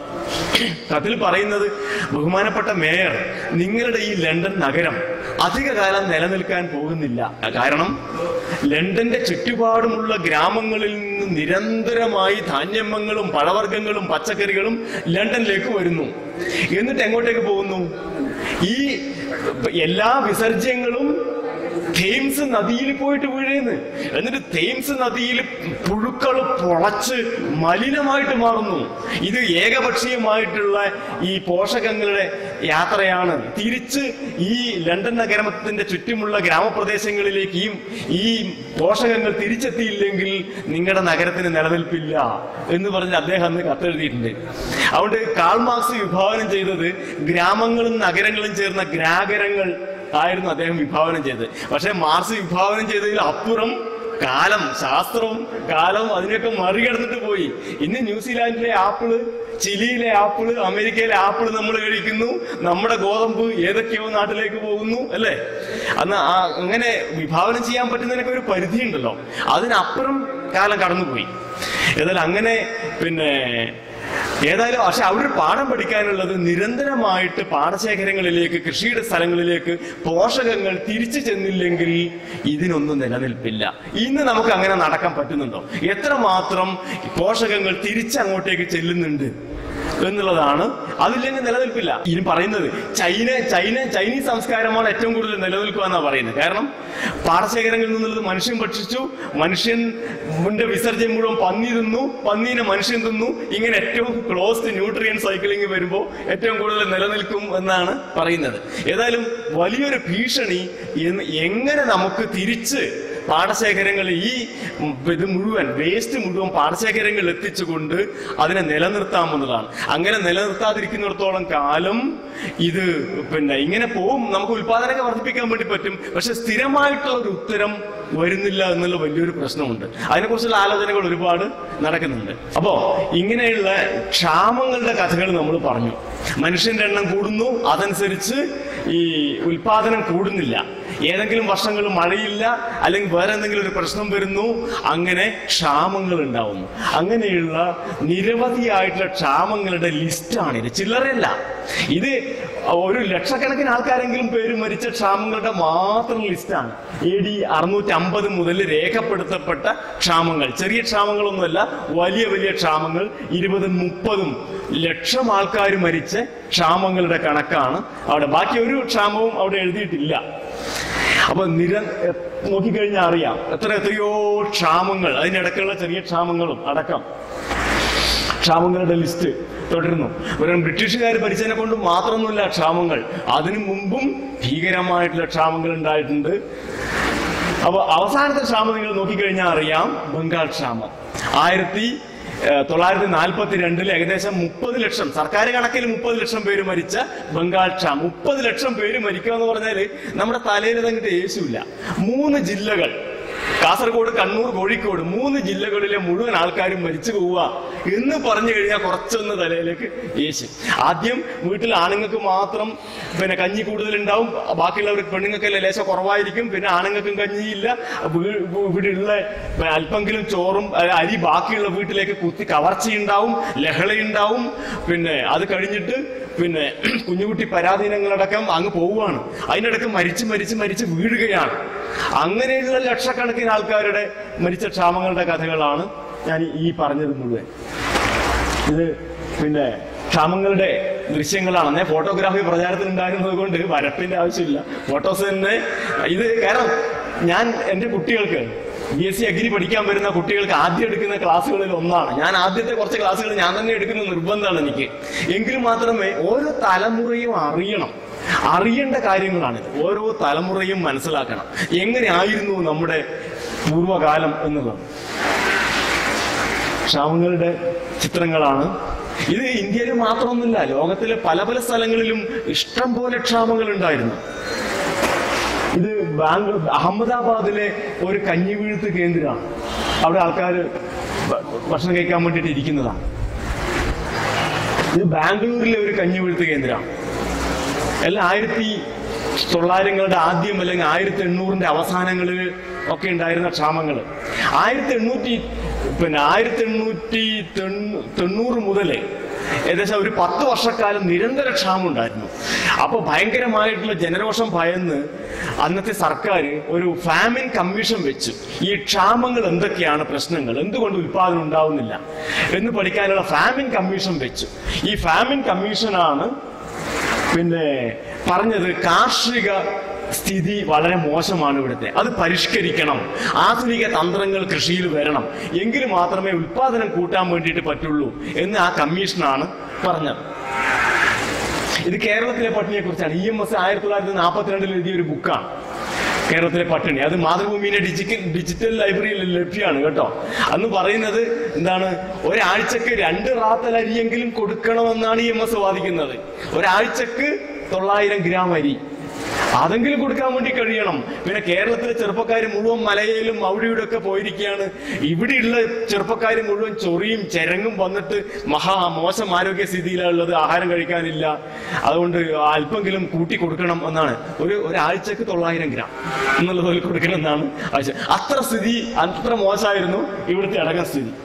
കത്തിൽ പറയുന്നത് ബഹുമാനപ്പെട്ട മേയർ നിങ്ങളുടെ ഈ ലണ്ടൻ നഗരം അധികകാലം നിലനിൽക്കാൻ പോകുന്നില്ല കാരണം ലണ്ടന്റെ ചുറ്റുപാടുമുള്ള ഗ്രാമങ്ങളിൽ നിന്ന് നിരന്തരമായി ധാന്യങ്ങളും പഴവർഗ്ഗങ്ങളും പച്ചക്കറികളും ലണ്ടനിലേക്ക് വരുന്നു എന്നിട്ട് എങ്ങോട്ടേക്ക് പോകുന്നു ഈ എല്ലാ വിസർജ്യങ്ങളും തേംസ് നദിയിൽ പോയിട്ട് വീഴുന്നു എന്നിട്ട് തേംസ് നദിയിൽ പുഴുക്കൾ പൊളച്ച് മലിനമായിട്ട് മാറുന്നു ഇത് ഏകപക്ഷീയമായിട്ടുള്ള ഈ പോഷകങ്ങളുടെ യാത്രയാണ് തിരിച്ച് ഈ ലണ്ടൻ നഗരത്തിന്റെ ചുറ്റുമുള്ള ഗ്രാമപ്രദേശങ്ങളിലേക്ക് ഈ ഈ പോഷകങ്ങൾ തിരിച്ചെത്തിയില്ലെങ്കിൽ നിങ്ങളുടെ നഗരത്തിന് നിലനിൽപ്പില്ല എന്ന് പറഞ്ഞ് അദ്ദേഹം അന്ന് കത്തെഴുതിയിട്ടുണ്ട് അതുകൊണ്ട് കാൾമാർക്സ് വിഭാവനം ചെയ്തത് ഗ്രാമങ്ങളും നഗരങ്ങളും ചേർന്ന ഗ്രാഗരങ്ങൾ ആയിരുന്നു അദ്ദേഹം വിഭാവനം ചെയ്തത് പക്ഷെ മാർക്സ് വിഭാവനം ചെയ്തതിൽ അപ്പുറം കാലം ശാസ്ത്രവും കാലവും അതിനെയൊക്കെ മറികടന്നിട്ട് പോയി ഇന്ന് ന്യൂസിലാൻഡിലെ ആപ്പിള് ചിലിയിലെ ആപ്പിള് അമേരിക്കയിലെ ആപ്പിള് നമ്മൾ കഴിക്കുന്നു നമ്മുടെ ഗോതമ്പ് ഏതൊക്കെയോ നാട്ടിലേക്ക് പോകുന്നു അല്ലേ അന്ന് ആ അങ്ങനെ വിഭാവനം ചെയ്യാൻ പറ്റുന്നതിനൊക്കെ ഒരു പരിധി ഉണ്ടല്ലോ അതിനപ്പുറം കാലം കടന്നുപോയി എന്നാൽ അങ്ങനെ പിന്നെ ഏതായാലും പക്ഷെ അവിടെ ഒരു പാഠം പഠിക്കാനുള്ളത് നിരന്തരമായിട്ട് പാടശേഖരങ്ങളിലേക്ക് കൃഷിയുടെ സ്ഥലങ്ങളിലേക്ക് പോഷകങ്ങൾ തിരിച്ചു ചെന്നില്ലെങ്കിൽ ഇതിനൊന്നും നിലനിൽപ്പില്ല ഇന്ന് നമുക്ക് അങ്ങനെ നടക്കാൻ പറ്റുന്നുണ്ടോ എത്രമാത്രം പോഷകങ്ങൾ തിരിച്ചങ്ങോട്ടേക്ക് ചെല്ലുന്നുണ്ട് എന്നുള്ളതാണ് അതില്ലെങ്കിൽ നിലനിൽപ്പില്ല ഇനി പറയുന്നത് ചൈന ചൈന ചൈനീസ് സംസ്കാരമാണ് ഏറ്റവും കൂടുതൽ നിലനിൽക്കുക എന്നാണ് പറയുന്നത് കാരണം പാടശേഖരങ്ങളിൽ നിന്നുള്ളത് മനുഷ്യൻ ഭക്ഷിച്ചു മനുഷ്യന്റെ വിസർജ്യം മുഴുവൻ പന്നി തിന്നു പന്നീനെ മനുഷ്യൻ തിന്നു ഇങ്ങനെ ഏറ്റവും ക്ലോസ്ഡ് ന്യൂട്രിയൻ സൈക്ലിംഗ് വരുമ്പോൾ ഏറ്റവും കൂടുതൽ നിലനിൽക്കും എന്നാണ് പറയുന്നത് ഏതായാലും വലിയൊരു ഭീഷണി എന്ന് എങ്ങനെ നമുക്ക് തിരിച്ച് പാടശേഖരങ്ങളിൽ ഈ ഉം, ഇത് മുഴുവൻ വേസ്റ്റ് മുഴുവൻ പാടശേഖരങ്ങളിൽ എത്തിച്ചുകൊണ്ട് അതിനെ നിലനിർത്താമെന്നതാണ് അങ്ങനെ നിലനിർത്താതിരിക്കുന്നിടത്തോളം കാലം ഇത് പിന്നെ ഇങ്ങനെ പോവും നമുക്ക് ഉൽപാദനമൊക്കെ വർദ്ധിപ്പിക്കാൻ വേണ്ടി പറ്റും പക്ഷെ സ്ഥിരമായിട്ടുള്ള ഒരു ഉത്തരം വരുന്നില്ല എന്നുള്ള വലിയൊരു പ്രശ്നമുണ്ട് അതിനെക്കുറിച്ചുള്ള ആലോചനകൾ ഒരുപാട് നടക്കുന്നുണ്ട് അപ്പോ ഇങ്ങനെയുള്ള ക്ഷാമങ്ങളുടെ കഥകൾ നമ്മൾ പറഞ്ഞു മനുഷ്യന്റെ എണ്ണം കൂടുന്നു അതനുസരിച്ച് ഈ ഉൽപാദനം കൂടുന്നില്ല ഏതെങ്കിലും വർഷങ്ങൾ മഴയില്ല അല്ലെങ്കിൽ വേറെ എന്തെങ്കിലും ഒരു പ്രശ്നം വരുന്നു അങ്ങനെ ക്ഷാമങ്ങൾ ഉണ്ടാവുന്നു അങ്ങനെയുള്ള നിരവധിയായിട്ടുള്ള ക്ഷാമങ്ങളുടെ ലിസ്റ്റാണ് ഇത് ചില്ലറയല്ല ഇത് ഒരു ലക്ഷക്കണക്കിന് ആൾക്കാരെങ്കിലും പേര് മരിച്ച ക്ഷാമങ്ങളുടെ മാത്രം ലിസ്റ്റാണ് എ ഡി അറുന്നൂറ്റി അമ്പത് മുതൽ രേഖപ്പെടുത്തപ്പെട്ട ക്ഷാമങ്ങൾ ചെറിയ ക്ഷാമങ്ങളൊന്നുമല്ല വലിയ വലിയ ക്ഷാമങ്ങൾ ഇരുപതും മുപ്പതും ലക്ഷം ആൾക്കാർ മരിച്ച ക്ഷാമങ്ങളുടെ കണക്കാണ് അവിടെ ബാക്കി ഒരു ക്ഷാമവും അവിടെ എഴുതിയിട്ടില്ല അപ്പൊ നിര എ- നോക്കിക്കഴിഞ്ഞാൽ അറിയാം എത്ര എത്രയോ ക്ഷാമങ്ങൾ അതിനിടയ്ക്കുള്ള ചെറിയ ക്ഷാമങ്ങളും അടക്കം ക്ഷാമങ്ങളുടെ ലിസ്റ്റ് തുടരുന്നു ഒരു ബ്രിട്ടീഷുകാർ ഭരിച്ചതിനെ കൊണ്ട് മാത്രമൊന്നുമില്ല ക്ഷാമങ്ങൾ അതിനു മുമ്പും ഭീകരമായിട്ടുള്ള ക്ഷാമങ്ങൾ ഉണ്ടായിട്ടുണ്ട് അപ്പൊ അവസാനത്തെ ക്ഷാമം നിങ്ങൾ നോക്കിക്കഴിഞ്ഞാൽ അറിയാം ബംഗാൾ ക്ഷാമം ആയിരത്തി ഏഹ്, തൊള്ളായിരത്തി നാൽപ്പത്തി രണ്ടിൽ ഏകദേശം മുപ്പത് ലക്ഷം സർക്കാർ കണക്കിൽ മുപ്പത് ലക്ഷം പേര് മരിച്ച ബംഗാൾ ക്ഷാമം മുപ്പത് ലക്ഷം പേര് മരിക്കുക എന്ന് പറഞ്ഞാല് നമ്മുടെ തലയിൽ തങ്ങിട്ട് യേശുവില്ല മൂന്ന് ജില്ലകൾ കാസർഗോഡ് കണ്ണൂർ കോഴിക്കോട് മൂന്ന് ജില്ലകളിലെ മുഴുവൻ ആൾക്കാരും മരിച്ചു പോവുക എന്ന് പറഞ്ഞു കഴിഞ്ഞാൽ കുറച്ചൊന്ന് തലയിലേക്ക് യേശു ആദ്യം വീട്ടിൽ ആണുങ്ങൾക്ക് മാത്രം പിന്നെ കഞ്ഞി കൂടുതൽ ഉണ്ടാവും ബാക്കിയുള്ളവർക്ക് പെണ്ണുങ്ങൾക്കല്ലേ ലേശം കുറവായിരിക്കും പിന്നെ ആണുങ്ങൾക്കും കഞ്ഞിയില്ല വീ- ഇവിടെയുള്ള അല്പെങ്കിലും ചോറും അ- അരി ബാക്കിയുള്ള വീട്ടിലേക്ക് കുത്തി കവർച്ചയുണ്ടാവും ലഹളയുണ്ടാവും പിന്നെ അത് കഴിഞ്ഞിട്ട് പിന്നെ കുഞ്ഞുകുട്ടി പരാധീനങ്ങളടക്കം അങ്ങ് പോവുകയാണ് അതിനിടയ്ക്ക് മരിച്ച് മരിച്ച് മരിച്ച് വീഴുകയാണ് അങ്ങനെയുള്ള ലക്ഷക്കണക്കിന് ആൾക്കാരുടെ മരിച്ച ക്ഷാമങ്ങളുടെ കഥകളാണ് ഞാൻ ഈ പറഞ്ഞത് മുഴുവൻ ഇത് പിന്നെ ക്ഷാമങ്ങളുടെ ദൃശ്യങ്ങളാണ് അന്നേ ഫോട്ടോഗ്രാഫി പ്രചാരത്തിലുണ്ടായിരുന്നത് കൊണ്ട് വരപ്പിന്റെ ആവശ്യമില്ല ഫോട്ടോസ് തന്നെ ഇത് കാരണം ഞാൻ എൻ്റെ കുട്ടികൾക്ക് ബി എസ് സി അഗ്രി പഠിക്കാൻ വരുന്ന കുട്ടികൾക്ക് ആദ്യം എടുക്കുന്ന ക്ലാസ്സുകളിൽ ഒന്നാണ് ഞാൻ ആദ്യത്തെ കുറച്ച് ക്ലാസ്സുകൾ ഞാൻ തന്നെ എടുക്കുന്ന നിർബന്ധമാണ് എനിക്ക് എങ്കിൽ മാത്രമേ ഓരോ തലമുറയും അറിയണം അറിയേണ്ട കാര്യങ്ങളാണിത് ഓരോ തലമുറയും മനസ്സിലാക്കണം എങ്ങനെയായിരുന്നു നമ്മുടെ പൂർവ്വകാലം എന്നുള്ളത് ക്ഷാമങ്ങളുടെ ചിത്രങ്ങളാണ് ഇത് ഇന്ത്യയിൽ മാത്രമൊന്നുമില്ല ലോകത്തിലെ പല പല സ്ഥലങ്ങളിലും ഇഷ്ടം പോലെ ക്ഷാമങ്ങൾ ഉണ്ടായിരുന്നു ഇത് ബാംഗ്ലൂർ അഹമ്മദാബാദിലെ ഒരു കഞ്ഞിവീഴ്ത്ത് കേന്ദ്രമാണ് അവിടെ ആൾക്കാർ ഭക്ഷണം കഴിക്കാൻ വേണ്ടിയിട്ട് ഇരിക്കുന്നതാണ് ഇത് ബാംഗ്ലൂരിലെ ഒരു കഞ്ഞിവീഴ്ത്ത് കേന്ദ്രമാണ് എല്ലാം ആയിരത്തി തൊള്ളായിരങ്ങളുടെ ആദ്യം അല്ലെങ്കിൽ ആയിരത്തി എണ്ണൂറിന്റെ അവസാനങ്ങളിൽ ഒക്കെ ഉണ്ടായിരുന്ന ക്ഷാമങ്ങൾ ആയിരത്തി എണ്ണൂറ്റി പിന്നെ ആയിരത്തി എണ്ണൂറ്റി തൊണ്ണൂ- തൊണ്ണൂറ് മുതലേ ഏകദേശം ഒരു പത്ത് വർഷക്കാലം നിരന്തര ക്ഷാമം ഉണ്ടായിരുന്നു അപ്പൊ ഭയങ്കരമായിട്ടുള്ള ജനരോഷം ഭയന്ന് അന്നത്തെ സർക്കാർ ഒരു ഫാമിൻ കമ്മീഷൻ വെച്ചു ഈ ക്ഷാമങ്ങൾ എന്തൊക്കെയാണ് പ്രശ്നങ്ങൾ എന്തുകൊണ്ട് ഉത്പാദനം ഉണ്ടാവുന്നില്ല എന്ന് പഠിക്കാനുള്ള ഫാമിൻ കമ്മീഷൻ വെച്ചു ഈ ഫാമിൻ കമ്മീഷനാണ് പിന്നെ പറഞ്ഞത് കാർഷിക സ്ഥിതി വളരെ മോശമാണ് ഇവിടുത്തെ അത് പരിഷ്കരിക്കണം ആധുനിക തന്ത്രങ്ങൾ കൃഷിയിൽ വരണം എങ്കിൽ മാത്രമേ ഉൽപാദനം കൂട്ടാൻ വേണ്ടിയിട്ട് പറ്റുള്ളൂ എന്ന് ആ കമ്മീഷനാണ് പറഞ്ഞത് ഇത് കേരളത്തിലെ പട്ടിണിയെ കുറിച്ചാണ് ഇ എം എസ് ആയിരത്തി തൊള്ളായിരത്തി നാൽപ്പത്തിരണ്ടിൽ എഴുതിയ ഒരു ബുക്കാണ് കേരളത്തിലെ പട്ടിണി അത് മാതൃഭൂമിയുടെ ഡിജിറ്റൽ ഡിജിറ്റൽ ലൈബ്രറിയിൽ ലഭ്യമാണ് കേട്ടോ അന്ന് പറയുന്നത് എന്താണ് ഒരാഴ്ചക്ക് രണ്ട് റാത്തൽ അരിയെങ്കിലും കൊടുക്കണമെന്നാണ് ഇ എം എസ് വാദിക്കുന്നത് ഒരാഴ്ചക്ക് തൊള്ളായിരം ഗ്രാം അരി അതെങ്കിലും കൊടുക്കാൻ വേണ്ടി കഴിയണം പിന്നെ കേരളത്തിലെ ചെറുപ്പക്കാർ മുഴുവൻ മലയിലും മൗഴിയുടെ ഒക്കെ പോയിരിക്കുകയാണ് ഇവിടെയുള്ള ചെറുപ്പക്കാർ മുഴുവൻ ചൊറിയും ചെരങ്ങും വന്നിട്ട് മഹാ മോശം ആരോഗ്യ സ്ഥിതിയിലുള്ളത് ആഹാരം കഴിക്കാനില്ല അതുകൊണ്ട് അല്പെങ്കിലും കൂട്ടി കൊടുക്കണം എന്നാണ് ഒരു ഒരാഴ്ചക്ക് തൊള്ളായിരം ഗ്രാം എന്നുള്ളത് പോലെ കൊടുക്കണം എന്നാണ് ആവശ്യം അത്ര സ്ഥിതി അത്ര മോശമായിരുന്നു ഇവിടുത്തെ അടക്കം സ്ഥിതി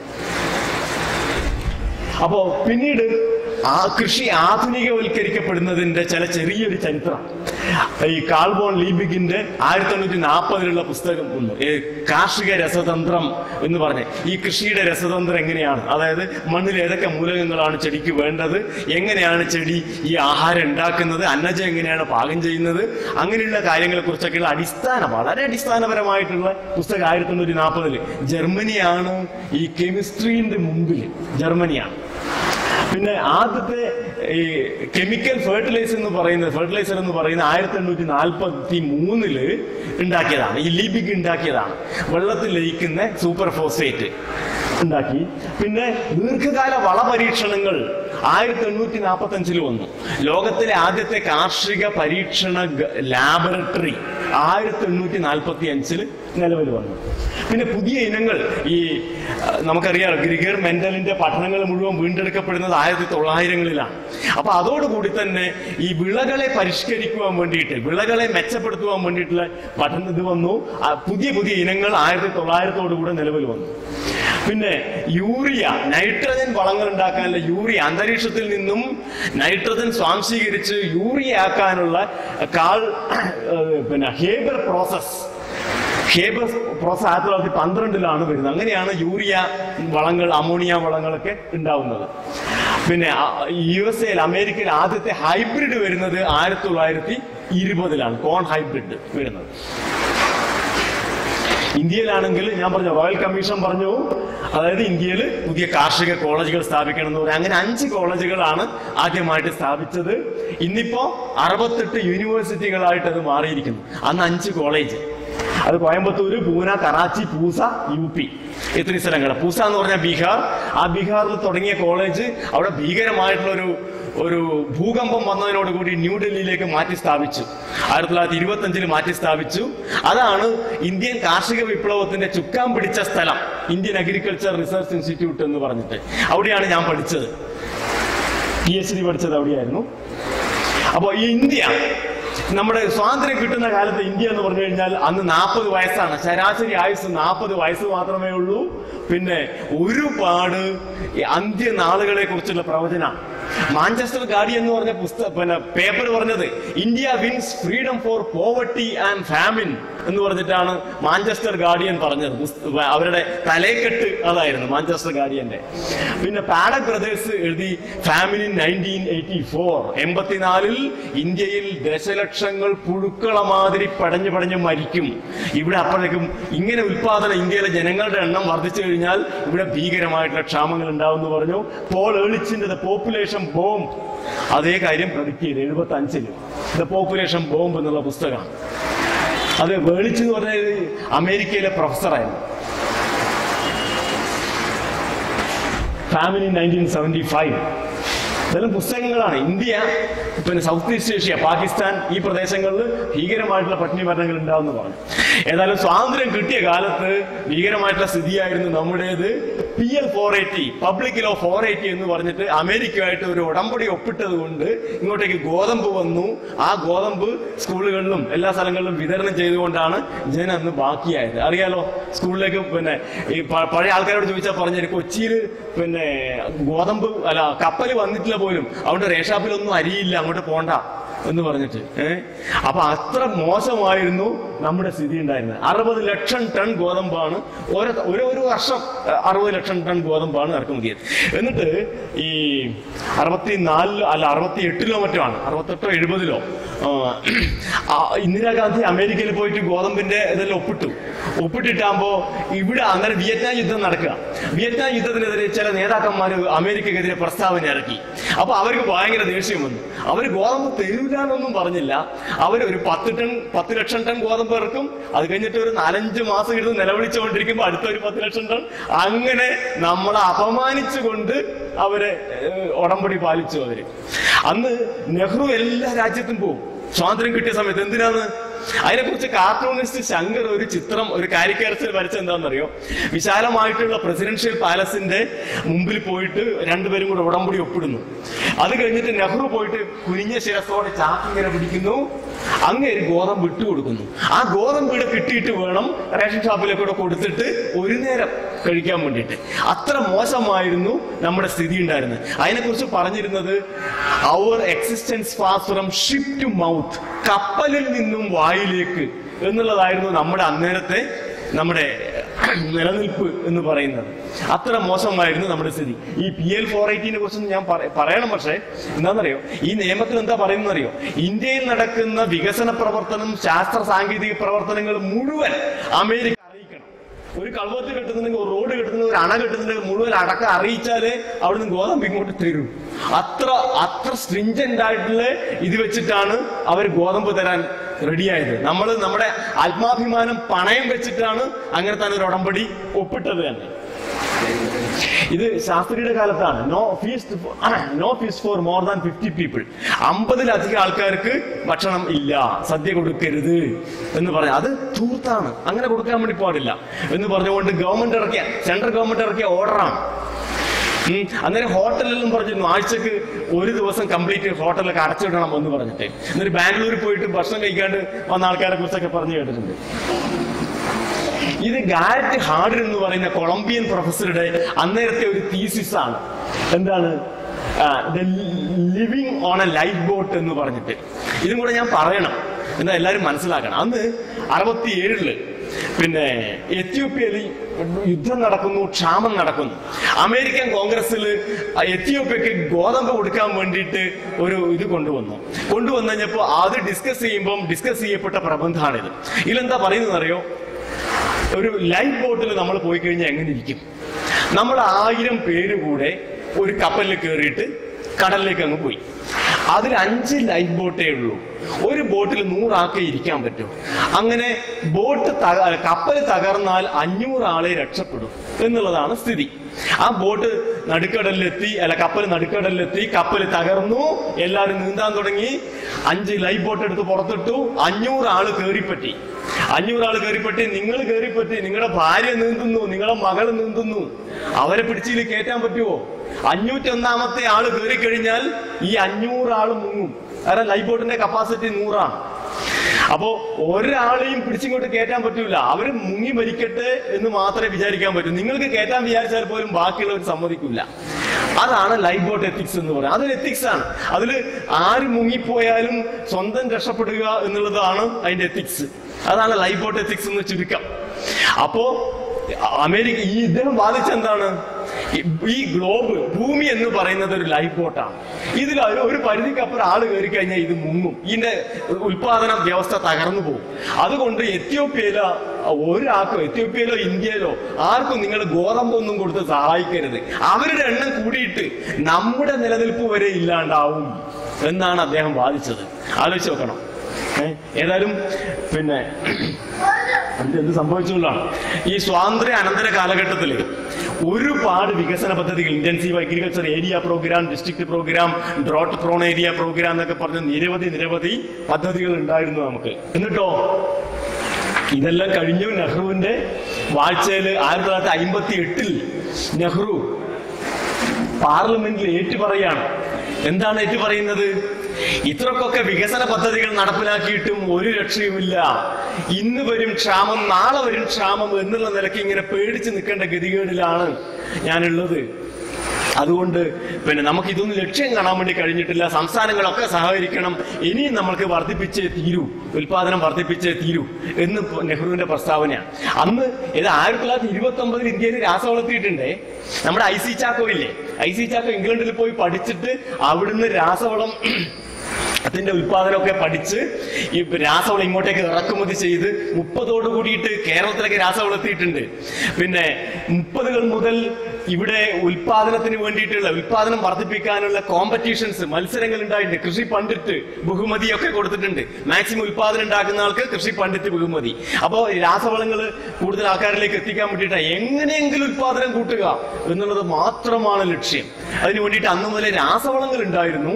അപ്പോ പിന്നീട് ആ കൃഷി ആധുനികവൽക്കരിക്കപ്പെടുന്നതിന്റെ ചില ചെറിയൊരു ചരിത്രം ഈ കാൾബോൺ ലീബിഗിന്റെ ആയിരത്തി തൊണ്ണൂറ്റി നാൽപ്പതിലുള്ള പുസ്തകം ഉണ്ട് ഏ, കാർഷിക രസതന്ത്രം എന്ന് പറഞ്ഞ് ഈ കൃഷിയുടെ രസതന്ത്രം എങ്ങനെയാണ് അതായത് മണ്ണിൽ ഏതൊക്കെ മൂലകങ്ങളാണ് ചെടിക്ക് വേണ്ടത് എങ്ങനെയാണ് ചെടി ഈ ആഹാരം ഉണ്ടാക്കുന്നത് അന്നജം എങ്ങനെയാണ് പാകം ചെയ്യുന്നത് അങ്ങനെയുള്ള കാര്യങ്ങളെ കുറിച്ചൊക്കെയുള്ള അടിസ്ഥാന വളരെ അടിസ്ഥാനപരമായിട്ടുള്ള പുസ്തകം ആയിരത്തി തൊണ്ണൂറ്റി നാൽപ്പതില് ജർമ്മനിയാണ് ഈ കെമിസ്ട്രീന്റെ മുമ്പിൽ ജർമ്മനിയാണ് പിന്നെ ആദ്യത്തെ ഈ കെമിക്കൽ ഫെർട്ടിലൈസർ എന്ന് പറയുന്നത് ഫെർട്ടിലൈസർ എന്ന് പറയുന്നത് ആയിരത്തി എണ്ണൂറ്റി നാൽപ്പത്തി മൂന്നില് ഉണ്ടാക്കിയതാണ് ഈ ലീബിഗ് ഉണ്ടാക്കിയതാണ് വെള്ളത്തിൽ ലയിക്കുന്ന സൂപ്പർ ഫോസ്ഫേറ്റ് ഉണ്ടാക്കി പിന്നെ ദീർഘകാല വളപരീക്ഷണങ്ങൾ ആയിരത്തി എണ്ണൂറ്റി നാൽപ്പത്തി അഞ്ചിൽ വന്നു ലോകത്തിലെ ആദ്യത്തെ കാർഷിക പരീക്ഷണ ഗ- ലാബറട്ടറി ആയിരത്തി എണ്ണൂറ്റി നാൽപ്പത്തി അഞ്ചിൽ നിലവിൽ വന്നു പിന്നെ പുതിയ ഇനങ്ങൾ ഈ അഹ്, നമുക്കറിയാം ഗ്രിഗർ മെന്റലിന്റെ പഠനങ്ങൾ മുഴുവൻ വീണ്ടെടുക്കപ്പെടുന്നത് ആയിരത്തി തൊള്ളായിരങ്ങളിലാണ് അപ്പൊ അതോടുകൂടി തന്നെ ഈ വിളകളെ പരിഷ്കരിക്കുവാൻ വേണ്ടിയിട്ട് വിളകളെ മെച്ചപ്പെടുത്തുവാൻ വേണ്ടിയിട്ടുള്ള പഠനം ഇത് വന്നു ആ, പുതിയ പുതിയ ഇനങ്ങൾ ആയിരത്തി തൊള്ളായിരത്തോടു കൂടെ നിലവിൽ വന്നു പിന്നെ യൂറിയ നൈട്രജൻ വളങ്ങൾ ഉണ്ടാക്കാനുള്ള യൂറിയ അന്തരീക്ഷത്തിൽ നിന്നും നൈട്രജൻ സ്വാംശീകരിച്ച് യൂറിയ ആക്കാനുള്ള കാൾ ഏഹ്, പിന്നെ ഹേബർ പ്രോസസ് ഹേബർ പ്രോസസ് ആയിരത്തി തൊള്ളായിരത്തി പന്ത്രണ്ടിലാണ് വരുന്നത് അങ്ങനെയാണ് യൂറിയ വളങ്ങൾ അമോണിയ വളങ്ങളൊക്കെ ഉണ്ടാവുന്നത് പിന്നെ യു എസ് എയിൽ അമേരിക്കയിൽ ആദ്യത്തെ ഹൈബ്രിഡ് വരുന്നത് ആയിരത്തി തൊള്ളായിരത്തി ഇരുപതിലാണ് കോൺ ഹൈബ്രിഡ് വരുന്നത് ഇന്ത്യയിലാണെങ്കിൽ ഞാൻ പറഞ്ഞു റോയൽ കമ്മീഷൻ പറഞ്ഞു അതായത് ഇന്ത്യയിൽ പുതിയ കാർഷിക കോളേജുകൾ സ്ഥാപിക്കണം എന്ന് പറഞ്ഞു അങ്ങനെ അഞ്ച് കോളേജുകളാണ് ആദ്യമായിട്ട് സ്ഥാപിച്ചത് ഇന്നിപ്പോ അറുപത്തെട്ട് യൂണിവേഴ്സിറ്റികളായിട്ട് അത് മാറിയിരിക്കുന്നു അന്ന് അഞ്ച് കോളേജ് അത് കോയമ്പത്തൂര് പൂന കറാച്ചി പൂസ യു പി ഇത്രയും സ്ഥലങ്ങൾ പൂസ എന്ന് പറഞ്ഞാൽ ബീഹാർ ആ ബീഹാറിൽ തുടങ്ങിയ കോളേജ് അവിടെ ഭീകരമായിട്ടുള്ള ഒരു ഒരു ഭൂകമ്പം വന്നതിനോടുകൂടി ന്യൂഡൽഹിയിലേക്ക് മാറ്റി സ്ഥാപിച്ചു ആയിരത്തി തൊള്ളായിരത്തി ഇരുപത്തി അഞ്ചിൽ മാറ്റി സ്ഥാപിച്ചു അതാണ് ഇന്ത്യൻ കാർഷിക വിപ്ലവത്തിന്റെ ചുക്കാൻ പിടിച്ച സ്ഥലം ഇന്ത്യൻ അഗ്രികൾച്ചർ റിസർച്ച് ഇൻസ്റ്റിറ്റ്യൂട്ട് എന്ന് പറഞ്ഞിട്ട് അവിടെയാണ് ഞാൻ പഠിച്ചത് പി എച്ച് ഡി പഠിച്ചത് അവിടെയായിരുന്നു അപ്പോൾ ഈ ഇന്ത്യ നമ്മുടെ സ്വാതന്ത്ര്യം കിട്ടുന്ന കാലത്ത് ഇന്ത്യ എന്ന് പറഞ്ഞു കഴിഞ്ഞാൽ അന്ന് നാൽപ്പത് വയസ്സാണ് ശരാശരി ആയുസ് നാൽപ്പത് വയസ്സ് മാത്രമേ ഉള്ളൂ പിന്നെ ഒരുപാട് ഈ അന്ത്യനാളുകളെ കുറിച്ചുള്ള പ്രവചനം മാഞ്ചസ്റ്റർ ഗാഡി എന്ന് പറഞ്ഞ പുസ്തക പിന്നെ പേപ്പർ പറഞ്ഞത് India wins freedom for poverty and famine എന്ന് പറഞ്ഞിട്ടാണ് മാഞ്ചസ്റ്റർ ഗാർഡിയൻ പറഞ്ഞത് പുസ്ത- അവരുടെ തലേക്കെട്ട് അതായിരുന്നു മാഞ്ചസ്റ്റർ ഗാർഡിയന്റെ പിന്നെ പാഡക് ബ്രദേഴ്സ് എഴുതി ഫാമിലി നയൻറ്റീൻ എയ്റ്റി ഫോർ എൺപത്തിനാലിൽ ഇന്ത്യയിൽ ദശലക്ഷങ്ങൾ പുഴുക്കള മാതിരി പടഞ്ഞു പടഞ്ഞ് മരിക്കും ഇവിടെ അപ്പോഴേക്കും ഇങ്ങനെ ഉൽപാദനം ഇന്ത്യയിലെ ജനങ്ങളുടെ എണ്ണം വർദ്ധിച്ചു കഴിഞ്ഞാൽ ഇവിടെ ഭീകരമായിട്ടുള്ള ക്ഷാമങ്ങൾ ഉണ്ടാവും എന്ന് പറഞ്ഞു പോൾ ഏളിച്ചിന്റെ ദ പോപ്പുലേഷൻ ബോംബ് അതേ കാര്യം പ്രൊഡിക്ട് ചെയ്ത് എഴുപത്തി അഞ്ചില് ദ പോപ്പുലേഷൻ ബോംബ് എന്നുള്ള പുസ്തകമാണ് അത് വേളിച്ച് എന്ന് പറഞ്ഞ അമേരിക്കയിലെ പ്രൊഫസറായിരുന്നു ഫാമിലി നയൻറ്റീൻ സെവൻറ്റി ഫൈവ് ഇതെല്ലാം പുസ്തകങ്ങളാണ് ഇന്ത്യ പിന്നെ സൗത്ത് ഈസ്റ്റ് ഏഷ്യ പാകിസ്ഥാൻ ഈ പ്രദേശങ്ങളിൽ ഭീകരമായിട്ടുള്ള പട്ടിണി മരണങ്ങൾ ഉണ്ടാവുമെന്ന് പറഞ്ഞു ഏതായാലും സ്വാതന്ത്ര്യം കിട്ടിയ കാലത്ത് ഭീകരമായിട്ടുള്ള സ്ഥിതിയായിരുന്നു നമ്മുടേത് P L four eighty public law four eighty എന്ന് പറഞ്ഞിട്ട് അമേരിക്കയുമായിട്ട് ഒരു ഉടമ്പടി ഒപ്പിട്ടത് കൊണ്ട് ഇങ്ങോട്ടേക്ക് ഗോതമ്പ് വന്നു ആ ഗോതമ്പ് സ്കൂളുകളിലും എല്ലാ സ്ഥലങ്ങളിലും വിതരണം ചെയ്തുകൊണ്ടാണ് ജനം അന്ന് ബാക്കിയായത് അറിയാലോ സ്കൂളിലേക്ക് പിന്നെ ഈ പ- പഴയ ആൾക്കാരോട് ചോദിച്ചാൽ പറഞ്ഞു കൊച്ചിയിൽ പിന്നെ ഗോതമ്പ് അല്ല കപ്പൽ വന്നിട്ടില്ല പോലും അതുകൊണ്ട് റേഷാപ്പിലൊന്നും അരിയില്ല അങ്ങോട്ട് പോണ്ട എന്ന് പറഞ്ഞിട്ട് ഏഹ് അപ്പൊ അത്ര മോശമായിരുന്നു നമ്മുടെ സ്ഥിതി ഉണ്ടായിരുന്നത് അറുപത് ലക്ഷം ടൺ ഗോതമ്പാണ് ഓരോ ഒരു ഒരു വർഷം അഹ്, അറുപത് ലക്ഷം ടൺ ഗോതമ്പാണ് ഇറക്കുമതി ചെയ്തത് എന്നിട്ട് ഈ അറുപത്തി നാലിലോ അല്ല അറുപത്തി എട്ടിലോ മറ്റോ ആണ് അറുപത്തെട്ടോ എഴുപതിലോ ആ, ഇന്ദിരാഗാന്ധി അമേരിക്കയിൽ പോയിട്ട് ഗോതമ്പിന്റെ ഇതെല്ലാം ഒപ്പിട്ടു ഒപ്പിട്ടിട്ടാകുമ്പോ ഇവിടെ അന്നേരം വിയറ്റ്നാം യുദ്ധം നടക്കുക വിയറ്റ്നാം യുദ്ധത്തിനെതിരെ ചില നേതാക്കന്മാർ അമേരിക്കക്കെതിരെ പ്രസ്താവന ഇറക്കി അപ്പൊ അവർക്ക് ഭയങ്കര ദേഷ്യം വന്നു അവർ ഗോതമ്പ് തരൂല എന്നൊന്നും പറഞ്ഞില്ല അവർ ഒരു പത്ത് ടൺ പത്ത് ലക്ഷം ടൺ ഗോതമ്പ് ഇറക്കും അത് കഴിഞ്ഞിട്ട് ഒരു നാലഞ്ച് മാസം ഇരുന്ന് നിലവിളിച്ചുകൊണ്ടിരിക്കുമ്പോൾ അടുത്ത ഒരു പത്ത് ലക്ഷം ടൺ അങ്ങനെ നമ്മളെ അപമാനിച്ചുകൊണ്ട് അവരെ ഏഹ്, ഉടമ്പടി പാലിച്ചു അവര് അന്ന് നെഹ്റു എല്ലാ രാജ്യത്തും പോകും സ്വാതന്ത്ര്യം കിട്ടിയ സമയത്ത് എന്തിനാന്ന് അതിനെക്കുറിച്ച് കാർട്ടൂണിസ്റ്റ് ശങ്കർ ഒരു ചിത്രം ഒരു കാരിക്കേച്ചർ വരച്ച എന്താണെന്നറിയോ വിശാലമായിട്ടുള്ള പ്രസിഡൻഷ്യൽ പാലസിന്റെ മുമ്പിൽ പോയിട്ട് രണ്ടുപേരും കൂടെ ഉടമ്പടി ഒപ്പിടുന്നു അത് കഴിഞ്ഞിട്ട് നെഹ്റു പോയിട്ട് കുനിഞ്ഞ ശിരസോടെ ചാക്കിങ്ങനെ പിടിക്കുന്നു അങ്ങേര് ഗോതമ്പ് ഇട്ട് കൊടുക്കുന്നു ആ ഗോതമ്പ് ഇവിടെ കിട്ടിയിട്ട് വേണം റേഷൻ ഷോപ്പിലേക്ക് കൂടെ കൊടുത്തിട്ട് ഒരു നേരം കഴിക്കാൻ വേണ്ടിയിട്ട് അത്ര മോശമായിരുന്നു നമ്മുടെ സ്ഥിതി ഉണ്ടായിരുന്നത് അതിനെക്കുറിച്ച് പറഞ്ഞിരുന്നത് അവർ existence pass from ship to mouth കപ്പലിൽ നിന്നും വായിലേക്ക് എന്നുള്ളതായിരുന്നു നമ്മുടെ അന്നേരത്തെ നമ്മുടെ നിലനിൽപ്പ് എന്ന് പറയുന്നത് അത്ര മോശമായിരുന്നു നമ്മുടെ സ്ഥിതി ഈ പി എൽ ഫോർ എയ്റ്റീനെ കുറിച്ച് ഞാൻ പറ- പറയണം പക്ഷേ എന്താണെന്നറിയോ ഈ നിയമത്തിൽ എന്താ പറയുന്നറിയോ ഇന്ത്യയിൽ നടക്കുന്ന വികസന പ്രവർത്തനം ശാസ്ത്ര സാങ്കേതിക പ്രവർത്തനങ്ങൾ മുഴുവൻ അമേരിക്ക അറിയിക്കണം ഒരു കൾവത്ത് കെട്ടുന്നുണ്ടെങ്കിൽ ഒരു റോഡ് കെട്ടുന്നുണ്ടെങ്കിൽ ഒരു അണ കെട്ടുന്നുണ്ടെങ്കിൽ മുഴുവൻ അടക്കം അറിയിച്ചാലേ അവിടുന്ന് ഗോതമ്പ് ഇങ്ങോട്ട് തരൂ അത്ര അത്ര സ്ട്രിഞ്ചന്റ് ആയിട്ടുള്ള ഇത് വെച്ചിട്ടാണ് അവർ ഗോതമ്പ് തരാൻ റെഡിയായത് നമ്മൾ നമ്മുടെ ആത്മാഭിമാനം പണയം വെച്ചിട്ടാണ് അങ്ങനെ തന്നെ ഒരു ഉടമ്പടി ഒപ്പിട്ടത് തന്നെ ഇത് ശാസ്ത്രിയുടെ കാലത്താണ് no fees no fees for more than fifty people അമ്പതിലധികം ആൾക്കാർക്ക് ഭക്ഷണം ഇല്ല സദ്യ കൊടുക്കരുത് എന്ന് പറഞ്ഞു അത് തൂർത്താണ് അങ്ങനെ കൊടുക്കാൻ വേണ്ടി പാടില്ല എന്ന് പറഞ്ഞുകൊണ്ട് ഗവൺമെന്റ് ഇറക്കിയ സെൻട്രൽ ഗവൺമെന്റ് ഇറക്കിയ ഓർഡറാണ് ഉം. അന്നേരം ഹോട്ടലിലും പറഞ്ഞിരുന്നു ആഴ്ചക്ക് ഒരു ദിവസം കംപ്ലീറ്റ് ഹോട്ടലൊക്കെ അടച്ചിടണം എന്ന് പറഞ്ഞിട്ട് എന്നിട്ട് ബാംഗ്ലൂരിൽ പോയിട്ട് ഭക്ഷണം കഴിക്കാണ്ട് വന്ന ആൾക്കാരെ കുറിച്ചൊക്കെ പറഞ്ഞു കേട്ടിട്ടുണ്ട് ഇത് ഗാരറ്റ് ഹാർഡൻ എന്ന് പറയുന്ന കൊളംബിയൻ പ്രൊഫസറുടെ അന്നേരത്തെ ഒരു തീസിസ് ആണ് എന്താണ് living on a lifeboat എന്ന് പറഞ്ഞിട്ട് ഇതും കൂടെ ഞാൻ പറയണം എന്താ എല്ലാവരും മനസ്സിലാക്കണം അന്ന് അറുപത്തി ഏഴില് പിന്നെ എത്യോപ്യയിൽ യുദ്ധം നടക്കുന്നു ക്ഷാമം നടക്കുന്നു അമേരിക്കൻ കോൺഗ്രസിൽ എത്യോപ്യക്ക് ഗോതമ്പ് കൊടുക്കാൻ വേണ്ടിയിട്ട് ഒരു ഇത് കൊണ്ടുവന്നു കൊണ്ടുവന്നു കഴിഞ്ഞപ്പോൾ അത് ഡിസ്കസ് ചെയ്യുമ്പം ഡിസ്കസ് ചെയ്യപ്പെട്ട പ്രബന്ധമാണിത് ഇതിലെന്താ പറയുന്നത് അറിയോ ഒരു ലൈഫ് ബോട്ടിൽ നമ്മൾ പോയി കഴിഞ്ഞാൽ എങ്ങനെ ഇരിക്കും നമ്മൾ ആയിരം പേര് കൂടെ ഒരു കപ്പലിൽ കയറിയിട്ട് കടലിലേക്ക് അങ്ങ് പോയി അതിൽ അഞ്ച് ലൈഫ് ബോട്ടേ ഉള്ളൂ ഒരു ബോട്ടിൽ നൂറാക്കെ ഇരിക്കാൻ പറ്റും അങ്ങനെ ബോട്ട് കപ്പൽ തകർന്നാൽ അഞ്ഞൂറ് ആളെ രക്ഷപ്പെടും എന്നുള്ളതാണ് സ്ഥിതി ആ ബോട്ട് നടുക്കടലിലെത്തി അല്ല കപ്പൽ നടുക്കടലിലെത്തി കപ്പൽ തകർന്നു എല്ലാവരും നീന്താൻ തുടങ്ങി അഞ്ച് ലൈഫ് ബോട്ട് എടുത്ത് പുറത്തിട്ടു അഞ്ഞൂറ് ആള് കയറിപ്പറ്റി അഞ്ഞൂറ് ആള് കയറിപ്പറ്റി നിങ്ങൾ കയറിപ്പറ്റി നിങ്ങളുടെ ഭാര്യ നീന്തുന്നു നിങ്ങളുടെ മകൾ നീന്തുന്നു അവരെ പിടിച്ചിൽ കയറ്റാൻ പറ്റുമോ അഞ്ഞൂറ്റൊന്നാമത്തെ ആള് കയറി കഴിഞ്ഞാൽ ഈ അഞ്ഞൂറ് ആള് മുങ്ങും കാരണം ലൈഫ് ബോട്ടിന്റെ കപ്പാസിറ്റി നൂറാണ് അപ്പോ ഒരാളെയും പിടിച്ചിങ്ങോട്ട് കയറ്റാൻ പറ്റൂല അവര് മുങ്ങി മരിക്കട്ടെ എന്ന് മാത്രമേ വിചാരിക്കാൻ പറ്റൂ നിങ്ങൾക്ക് കയറ്റാൻ വിചാരിച്ചാൽ പോലും ബാക്കിയുള്ളവർ സമ്മതിക്കില്ല അതാണ് ലൈഫ് ബോട്ട് എത്തിക്സ് എന്ന് പറയുന്നത് അതൊരു എത്തിക്സ് ആണ് അതിൽ ആര് മുങ്ങിപ്പോയാലും സ്വന്തം രക്ഷപ്പെടുക എന്നുള്ളതാണ് അതിന്റെ എത്തിക്സ് അതാണ് ലൈഫ് ബോട്ട് എത്തിക്സ് എന്ന് ചുരുക്കം അപ്പോ അമേരിക്ക ഈ ഇദ്ദേഹം ബാധിച്ചെന്താണ് ഈ- ഈ ഗ്ലോബ് ഭൂമി എന്ന് പറയുന്നത് ഒരു ലൈഫ് ബോട്ടാണ് ഇതിൽ ഒരു- ഒരു പരിധിക്കപ്പുറം ആള് കയറി കഴിഞ്ഞാൽ ഇത് മുങ്ങും ഇതിന്റെ ഉൽപാദന വ്യവസ്ഥ തകർന്നു പോകും അതുകൊണ്ട് എത്യോപ്യയിലോ ഒരാൾക്കോ എത്യോപ്യയിലോ ഇന്ത്യയിലോ ആർക്കും നിങ്ങൾ ഗോതമ്പൊന്നും കൊടുത്ത് സഹായിക്കരുത് അവരുടെ എണ്ണം കൂടിയിട്ട് നമ്മുടെ നിലനിൽപ്പ് വരെ ഇല്ലാണ്ടാവും എന്നാണ് അദ്ദേഹം വാദിച്ചത് ആലോചിച്ച് നോക്കണം ഏ? ഏതായാലും പിന്നെ എന്ത് എന്ത് സംഭവിച്ചുകൊണ്ടാണ് ഈ സ്വാതന്ത്ര്യ അനന്തര കാലഘട്ടത്തിൽ ഒരുപാട് വികസന പദ്ധതികൾ intensive agriculture area programme district programme drought prone area programme എന്നൊക്കെ പറഞ്ഞ് നിരവധി നിരവധി പദ്ധതികൾ ഉണ്ടായിരുന്നു നമുക്ക് എന്നിട്ടോ ഇതെല്ലാം കഴിഞ്ഞു നെഹ്റുവിന്റെ വാഴ്ചയില് ആയിരത്തി തൊള്ളായിരത്തി അമ്പത്തി എട്ടിൽ നെഹ്റു പാർലമെന്റിൽ ഏറ്റുപറയാണ് എന്താണ് ഏറ്റുപറയുന്നത് ഇത്രക്കൊക്കെ വികസന പദ്ധതികൾ നടപ്പിലാക്കിയിട്ടും ഒരു രക്ഷയുമില്ല ഇന്ന് വരും ക്ഷാമം നാളെ വരും ക്ഷാമം എന്നുള്ള നിലയ്ക്ക് ഇങ്ങനെ പേടിച്ച് നിൽക്കേണ്ട ഗതികേടിലാണ് ഞാനുള്ളത് അതുകൊണ്ട് പിന്നെ നമുക്ക് ഇതൊന്നും ലക്ഷ്യം കാണാൻ വേണ്ടി കഴിഞ്ഞിട്ടില്ല സംസ്ഥാനങ്ങളൊക്കെ സഹകരിക്കണം ഇനിയും നമ്മൾക്ക് വർദ്ധിപ്പിച്ചേ തീരൂ ഉൽപാദനം വർദ്ധിപ്പിച്ചേ തീരൂ എന്ന് പ- നെഹ്റുവിന്റെ പ്രസ്താവനയാണ് അന്ന് ഇത് ആയിരത്തി തൊള്ളായിരത്തി ഇരുപത്തി ഒമ്പതിൽ ഇന്ത്യയിൽ രാസവളത്തിയിട്ടുണ്ടേ നമ്മുടെ ഐ സി ചാക്കോ ഇല്ലേ ഐ സി ചാക്കോ ഇംഗ്ലണ്ടിൽ പോയി പഠിച്ചിട്ട് അവിടുന്ന് രാസവളം അതിന്റെ ഉൽപാദനമൊക്കെ പഠിച്ച് ഈ രാസവളം ഇങ്ങോട്ടേക്ക് ഇറക്കുമതി ചെയ്ത് മുപ്പതോട് കൂടിയിട്ട് കേരളത്തിലേക്ക് രാസവളം എത്തിയിട്ടുണ്ട് പിന്നെ മുപ്പതുകൾ മുതൽ ഇവിടെ ഉൽപാദനത്തിന് വേണ്ടിയിട്ടുള്ള ഉൽപാദനം വർദ്ധിപ്പിക്കാനുള്ള കോമ്പറ്റീഷൻസ് മത്സരങ്ങൾ ഉണ്ടായിട്ടുണ്ട് കൃഷി പണ്ഡിറ്റ് ബഹുമതിയൊക്കെ കൊടുത്തിട്ടുണ്ട് മാക്സിമം ഉൽപാദനം ഉണ്ടാക്കുന്ന ആൾക്ക് കൃഷി പണ്ഡിറ്റ് ബഹുമതി അപ്പോൾ രാസവളങ്ങൾ കൂടുതൽ ആൾക്കാരിലേക്ക് എത്തിക്കാൻ വേണ്ടിയിട്ട് എങ്ങനെയെങ്കിലും ഉൽപാദനം കൂട്ടുക എന്നുള്ളത് മാത്രമാണ് ലക്ഷ്യം അതിനു വേണ്ടിയിട്ട് അന്ന് മുതലേ രാസവളങ്ങൾ ഉണ്ടായിരുന്നു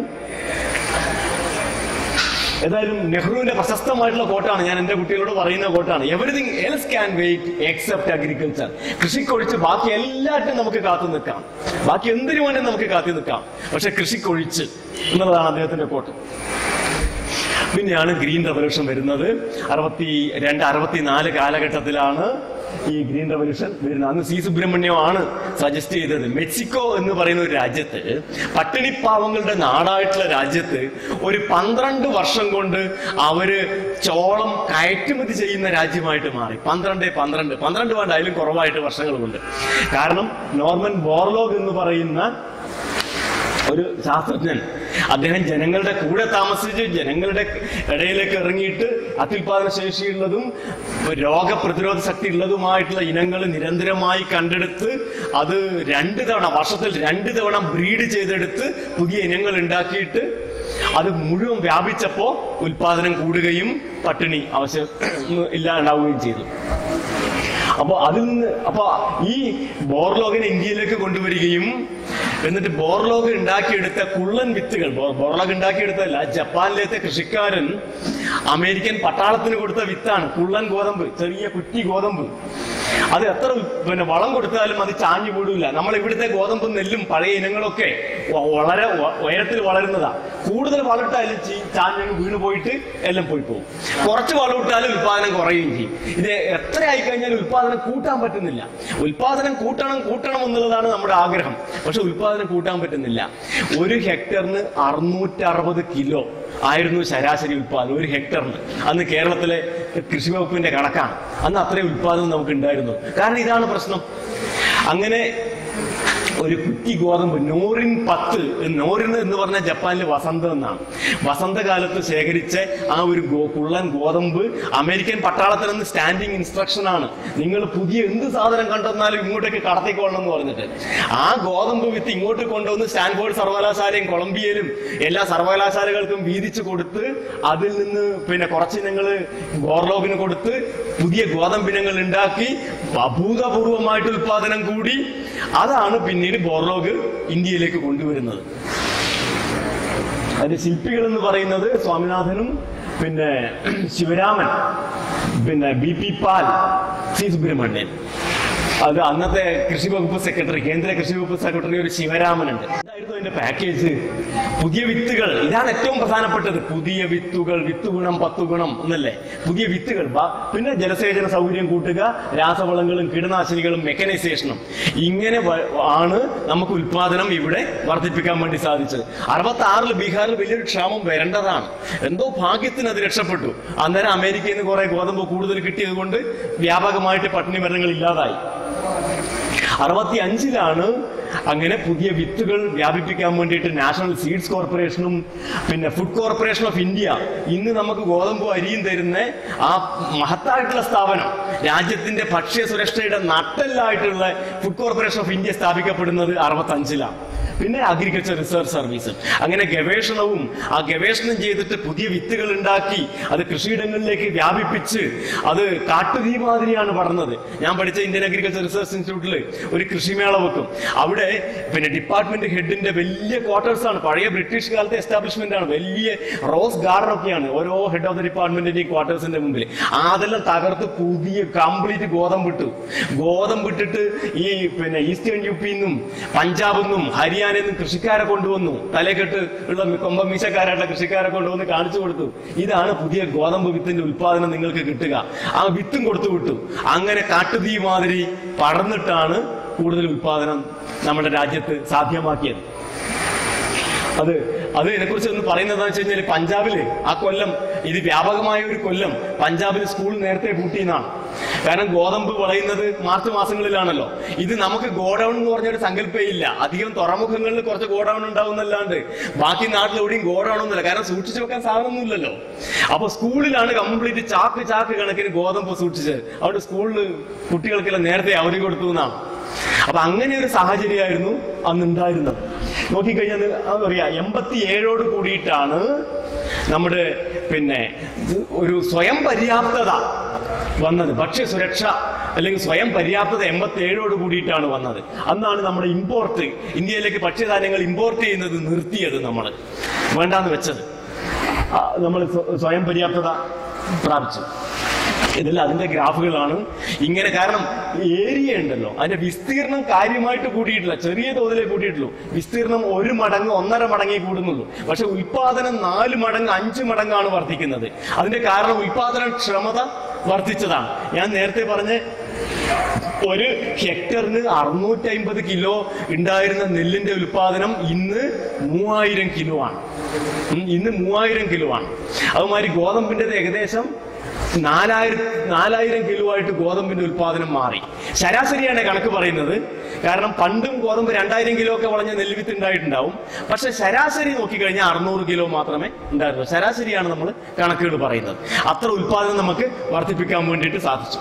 ഏതായാലും നെഹ്റുവിന്റെ പ്രശസ്തമായിട്ടുള്ള കോട്ടാണ് ഞാൻ എന്റെ കുട്ടികളോട് പറയുന്ന കോട്ടാണ് everything else can wait except agriculture കൃഷിക്കൊഴിച്ച് ബാക്കി എല്ലാറ്റിനും നമുക്ക് കാത്തു നിൽക്കാം ബാക്കി എന്തിനു വേണ്ടി നമുക്ക് കാത്തു നിൽക്കാം പക്ഷെ കൃഷിക്കൊഴിച്ച് എന്നുള്ളതാണ് അദ്ദേഹത്തിന്റെ കോട്ട് പിന്നെയാണ് ഗ്രീൻ റവല്യൂഷൻ വരുന്നത് അറുപത്തി രണ്ട് അറുപത്തിനാല് കാലഘട്ടത്തിലാണ് ഈ ഗ്രീൻ റവല്യൂഷൻ വരുന്നത് അന്ന് സി സുബ്രഹ്മണ്യമാണ് സജസ്റ്റ് ചെയ്തത് മെക്സിക്കോ എന്ന് പറയുന്ന ഒരു രാജ്യത്ത് പട്ടിണിപ്പാവങ്ങളുടെ നാടായിട്ടുള്ള രാജ്യത്ത് ഒരു പന്ത്രണ്ട് വർഷം കൊണ്ട് അവര് ചോളം കയറ്റുമതി ചെയ്യുന്ന രാജ്യമായിട്ട് മാറി പന്ത്രണ്ട് പന്ത്രണ്ട് പന്ത്രണ്ട് വേണ്ട അതിലും കുറവായിട്ട് വർഷങ്ങൾ കൊണ്ട് കാരണം നോർമൻ ബോർലോഗ് എന്ന് പറയുന്ന ഒരു ശാസ്ത്രജ്ഞൻ അദ്ദേഹം ജനങ്ങളുടെ കൂടെ താമസിച്ച് ജനങ്ങളുടെ ഇടയിലേക്ക് ഇറങ്ങിയിട്ട് അത്യുൽപാദന ശേഷിയുള്ളതും രോഗപ്രതിരോധ ശക്തി ഉള്ളതുമായിട്ടുള്ള ഇനങ്ങൾ നിരന്തരമായി കണ്ടെടുത്ത് അത് രണ്ട് തവണ വർഷത്തിൽ രണ്ട് തവണ ബ്രീഡ് ചെയ്തെടുത്ത് പുതിയ ഇനങ്ങൾ ഉണ്ടാക്കിയിട്ട് അത് മുഴുവൻ വ്യാപിച്ചപ്പോ ഉൽപാദനം കൂടുകയും പട്ടിണി ആവശ്യം ഇല്ലാണ്ടാവുകയും ചെയ്തു അപ്പൊ അതിൽ നിന്ന് അപ്പൊ ഈ ബോർലോഗിനെ ഇന്ത്യയിലേക്ക് കൊണ്ടുവരികയും എന്നിട്ട് ബോർലോഗ് ഉണ്ടാക്കിയെടുത്ത കുള്ളൻ വിത്തുകൾ ബോ- ബോർലോഗ് ഉണ്ടാക്കിയെടുത്തല്ല ജപ്പാനിലത്തെ കൃഷിക്കാരൻ അമേരിക്കൻ പട്ടാളത്തിന് കൊടുത്ത വിത്താണ് കുള്ളൻ ഗോതമ്പ് ചെറിയ കുറ്റി ഗോതമ്പ് അത് എത്ര ഉൽ- പിന്നെ വളം കൊടുത്താലും അത് ചാഞ്ഞു വീടില്ല നമ്മൾ ഇവിടുത്തെ ഗോതമ്പും നെല്ലും പഴയ ഇനങ്ങളൊക്കെ വ- വളരെ വ- ഉയരത്തിൽ വളരുന്നതാ കൂടുതൽ വളമിട്ടാലും ചീ- ചാഞ്ഞങ്ങ് വീണ് പോയിട്ട് എല്ലാം പോയി പോകും കുറച്ച് വളമിട്ടാലും ഉൽപാദനം കുറയുകയും ചെയ്യും ഇത് എത്ര ആയിക്കഴിഞ്ഞാൽ ഉൽപാദനം കൂട്ടാൻ പറ്റുന്നില്ല ഉൽപാദനം കൂട്ടണം കൂട്ടണം എന്നുള്ളതാണ് നമ്മുടെ ആഗ്രഹം പക്ഷെ ഉൽപാദനം കൂട്ടാൻ പറ്റുന്നില്ല ഒരു ഹെക്ടറിന് അറുന്നൂറ്റി അറുപത് കിലോ ആയിരുന്നു ശരാശരി ഉൽപാദനം ഒരു ഹെക്ടറിന് അന്ന് കേരളത്തിലെ കൃഷി വകുപ്പിന്റെ കണക്കാണ് അന്ന് അത്രയും ഉൽപാദനം നമുക്ക് ഉണ്ടായിരുന്നു കാരണം ഇതാണ് പ്രശ്നം അങ്ങനെ ഒരു കുറ്റി ഗോതമ്പ് നോറിൻ പത്ത് നോറിൻ എന്ന് പറഞ്ഞ ജപ്പാനിലെ വസന്തം എന്നാണ് വസന്തകാലത്ത് ശേഖരിച്ച ആ ഒരു ഗോ കുള്ളൻ ഗോതമ്പ് അമേരിക്കൻ പട്ടാളത്തിൽ നിന്ന് സ്റ്റാൻഡിങ് ഇൻസ്ട്രക്ഷൻ ആണ് നിങ്ങൾ പുതിയ എന്ത് സാധനം കണ്ടെന്നാലും ഇങ്ങോട്ടേക്ക് കടത്തിക്കൊള്ളണം എന്ന് പറഞ്ഞിട്ട് ആ ഗോതമ്പ് വിത്ത് ഇങ്ങോട്ട് കൊണ്ടുവന്ന് സ്റ്റാൻഫോർഡ് സർവകലാശാലയും കൊളംബിയയിലും എല്ലാ സർവകലാശാലകൾക്കും വീതിച്ചു കൊടുത്ത് അതിൽ നിന്ന് പിന്നെ കുറച്ച് ഇനങ്ങൾ ഗോർലോഗിന് കൊടുത്ത് പുതിയ ഗോതമ്പിനങ്ങൾ ഉണ്ടാക്കി അഭൂതപൂർവമായിട്ട് ഉൽപാദനം കൂടി അതാണ് പിന്നീട് ബോർലോഗ് ഇന്ത്യയിലേക്ക് കൊണ്ടുവരുന്നത് അതിന്റെ ശില്പികൾ എന്ന് പറയുന്നത് സ്വാമിനാഥനും പിന്നെ ശിവരാമൻ പിന്നെ B P Pal C Subramaniam അത് അന്നത്തെ കൃഷി വകുപ്പ് സെക്രട്ടറി കേന്ദ്ര കൃഷി വകുപ്പ് സെക്രട്ടറി ഒരു ശിവരാമനുണ്ട് ഇതായിരുന്നു അതിന്റെ പാക്കേജ് പുതിയ വിത്തുകൾ ഇതാണ് ഏറ്റവും പ്രധാനപ്പെട്ടത് പുതിയ വിത്തുകൾ വിത്ത് ഗുണം പത്ത് ഗുണം എന്നല്ലേ പുതിയ വിത്തുകൾ ബ- പിന്നെ ജലസേചന സൗകര്യം കൂട്ടുക രാസവളങ്ങളും കീടനാശിനികളും മെക്കനൈസേഷനും ഇങ്ങനെ വ- ആണ് നമുക്ക് ഉൽപാദനം ഇവിടെ വർദ്ധിപ്പിക്കാൻ വേണ്ടി സാധിച്ചത് അറുപത്തി ആറിൽ ബീഹാറിൽ വലിയൊരു ക്ഷാമം വരേണ്ടതാണ് എന്തോ ഭാഗ്യത്തിന് അത് രക്ഷപ്പെട്ടു അന്നേരം അമേരിക്കയിൽ നിന്ന് കുറെ ഗോതമ്പ് കൂടുതൽ കിട്ടിയത് കൊണ്ട് വ്യാപകമായിട്ട് പട്ടിണി മരണങ്ങൾ ഇല്ലാതായി അറുപത്തി അഞ്ചിലാണ് അങ്ങനെ പുതിയ വിത്തുകൾ വ്യാപിപ്പിക്കാൻ വേണ്ടിയിട്ട് നാഷണൽ സീഡ്സ് കോർപ്പറേഷനും പിന്നെ ഫുഡ് കോർപ്പറേഷൻ ഓഫ് ഇന്ത്യ ഇന്ന് നമുക്ക് ഗോതമ്പ് അരിയും തരുന്ന ആ മഹത്തായിട്ടുള്ള സ്ഥാപനം രാജ്യത്തിന്റെ ഭക്ഷ്യ സുരക്ഷയുടെ നട്ടെല്ലായിട്ടുള്ള ഫുഡ് കോർപ്പറേഷൻ ഓഫ് ഇന്ത്യ സ്ഥാപിക്കപ്പെടുന്നത് അറുപത്തി അഞ്ചിലാണ് പിന്നെ അഗ്രികൾച്ചർ റിസർച്ച് സർവീസ് അങ്ങനെ ഗവേഷണവും ആ ഗവേഷണം ചെയ്തിട്ട് പുതിയ വിത്തുകൾ ഉണ്ടാക്കി അത് കൃഷിയിടങ്ങളിലേക്ക് വ്യാപിപ്പിച്ച് അത് കാട്ടുതീ മാതിരിയാണ് പടർന്നത് ഞാൻ പഠിച്ച ഇന്ത്യൻ അഗ്രികൾച്ചർ റിസർച്ച് ഇൻസ്റ്റിറ്റ്യൂട്ടിൽ ഒരു കൃഷിമേള വെക്കും അവിടെ പിന്നെ ഡിപ്പാർട്ട്മെന്റ് ഹെഡിന്റെ വലിയ ക്വാർട്ടേഴ്സ് ആണ് പഴയ ബ്രിട്ടീഷ് കാലത്തെ എസ്റ്റാബ്ലിഷ്മെന്റ് ആണ് വലിയ റോസ് ഗാർഡൻ ഒക്കെയാണ് ഓരോ ഹെഡ് ഓഫ് ദ ഡിപ്പാർട്ട്മെന്റിന്റെയും ക്വാർട്ടേഴ്സിന്റെ മുമ്പിൽ അതെല്ലാം തകർത്ത് പുതിയ കംപ്ലീറ്റ് ഗോതമ്പ് ഇട്ടു ഗോതമ്പ് ഇട്ടിട്ട് ഈ പിന്നെ ഈസ്റ്റേൺ യു പിന്നും പഞ്ചാബിൽ നിന്നും ഹരിയാനയിൽ നിന്നും കൃഷിക്കാരെ കൊണ്ടുവന്നു തലക്കെട്ട് ഉള്ള കൊമ്പം മീശക്കാരായിട്ടുള്ള കൃഷിക്കാരെ കൊണ്ടുവന്ന് കാണിച്ചു കൊടുത്തു ഇതാണ് പുതിയ ഗോതമ്പ് വിത്തിന്റെ ഉൽപാദനം നിങ്ങൾക്ക് കിട്ടുക ആ വിത്തും കൊടുത്തു വിട്ടു അങ്ങനെ കാട്ടുതീ മാതിരി പടർന്നിട്ടാണ് കൂടുതൽ ഉൽപാദനം നമ്മുടെ രാജ്യത്ത് സാധ്യമാക്കിയത് അത് അത് ഇതിനെക്കുറിച്ച് ഒന്ന് പറയുന്നത് എന്താണെന്ന് വെച്ച് കഴിഞ്ഞാൽ പഞ്ചാബില് ആ കൊല്ലം ഇത് വ്യാപകമായ ഒരു കൊല്ലം പഞ്ചാബിൽ സ്കൂൾ നേരത്തെ പൂട്ടിയെന്നാണ് കാരണം ഗോതമ്പ് വിളയുന്നത് മാർച്ച് മാസങ്ങളിലാണല്ലോ ഇത് നമുക്ക് ഗോഡൌൺ എന്ന് പറഞ്ഞൊരു സങ്കല്പേ ഇല്ല അധികം തുറമുഖങ്ങളിൽ കുറച്ച് ഗോഡൌൺ ഉണ്ടാവുന്നല്ലാണ്ട് ബാക്കി നാട്ടിൽ എവിടെയും ഗോഡൌൺ ഒന്നുമില്ല കാരണം സൂക്ഷിച്ചു വെക്കാൻ സാധനമൊന്നുമില്ലല്ലോ അപ്പൊ സ്കൂളിലാണ് കംപ്ലീറ്റ് ചാക്ക് ചാക്ക് കണക്കിന് ഗോതമ്പ് സൂക്ഷിച്ചത് അവിടെ സ്കൂളിൽ കുട്ടികൾക്കെല്ലാം നേരത്തെ അവധി കൊടുത്തു എന്നാണ് അപ്പൊ അങ്ങനെ ഒരു സാഹചര്യമായിരുന്നു അന്ന് ഉണ്ടായിരുന്നത് നോക്കിക്കഴിഞ്ഞാൽ അറിയാം എൺപത്തി ഏഴോട് കൂടിയിട്ടാണ് നമ്മുടെ പിന്നെ ഒരു സ്വയം പര്യാപ്തത വന്നത് ഭക്ഷ്യസുരക്ഷ അല്ലെങ്കിൽ സ്വയം പര്യാപ്തത എൺപത്തി ഏഴോട് കൂടിയിട്ടാണ് വന്നത് അന്നാണ് നമ്മുടെ ഇമ്പോർട്ട് ഇന്ത്യയിലേക്ക് ഭക്ഷ്യധാന്യങ്ങൾ ഇമ്പോർട്ട് ചെയ്യുന്നത് നിർത്തിയത് നമ്മൾ വേണ്ടാന്ന് വെച്ചത് നമ്മൾ സ്വയം പര്യാപ്തത പ്രാപിച്ചു ഇതെല്ലാം അതിന്റെ ഗ്രാഫുകളാണ് ഇങ്ങനെ കാരണം ഏരിയ ഉണ്ടല്ലോ അതിന്റെ വിസ്തീർണം കാര്യമായിട്ട് കൂട്ടിയിട്ടില്ല ചെറിയ തോതിലേ കൂട്ടിയിട്ടുള്ളൂ വിസ്തീർണം ഒരു മടങ്ങ് ഒന്നര മടങ്ങേ കൂടുന്നുള്ളൂ പക്ഷെ ഉൽപാദനം നാല് മടങ്ങ് അഞ്ച് മടങ്ങാണ് വർദ്ധിക്കുന്നത് അതിന്റെ കാരണം ഉൽപാദന ക്ഷമത വർദ്ധിച്ചതാണ് ഞാൻ നേരത്തെ പറഞ്ഞ ഒരു ഹെക്ടറിന് അറുന്നൂറ്റി അമ്പത് കിലോ ഉണ്ടായിരുന്ന നെല്ലിന്റെ ഉൽപാദനം ഇന്ന് മൂവായിരം കിലോ ആണ് ഉം, ഇന്ന് മൂവായിരം കിലോ ആണ് അതുമാതിരി ഗോതമ്പിന്റെ ഏകദേശം നാലായിരം നാലായിരം കിലോ ആയിട്ട് ഗോതമ്പിന്റെ ഉൽപാദനം മാറി ശരാശരിയാണ് കണക്ക് പറയുന്നത് കാരണം പണ്ടും ഗോതമ്പ് രണ്ടായിരം കിലോ ഒക്കെ വളഞ്ഞ നെൽവിത്ത് ഉണ്ടായിട്ടുണ്ടാവും പക്ഷെ ശരാശരി നോക്കിക്കഴിഞ്ഞാൽ അറുന്നൂറ് കിലോ മാത്രമേ ഉണ്ടായിരുന്നുള്ളൂ ശരാശരിയാണ് നമ്മൾ കണക്കുകൾ പറയുന്നത് അത്ര ഉൽപാദനം നമുക്ക് വർദ്ധിപ്പിക്കാൻ വേണ്ടിയിട്ട് സാധിച്ചു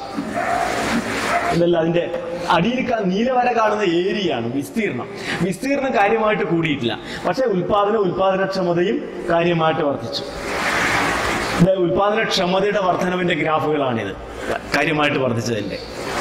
ഇതല്ല അതിന്റെ അടിയിൽ കാ- നീലവര കാണുന്ന ഏരിയയാണ് വിസ്തീർണം വിസ്തീർണം കാര്യമായിട്ട് കൂടിയിട്ടില്ല പക്ഷെ ഉൽപാദന ഉൽപാദനക്ഷമതയും കാര്യമായിട്ട് വർദ്ധിച്ചു ഇത് ഉൽപാദനക്ഷമതയുടെ വർധനവിന്റെ ഗ്രാഫുകളാണിത് കാര്യമായിട്ട് വർദ്ധിച്ചതിന്റെ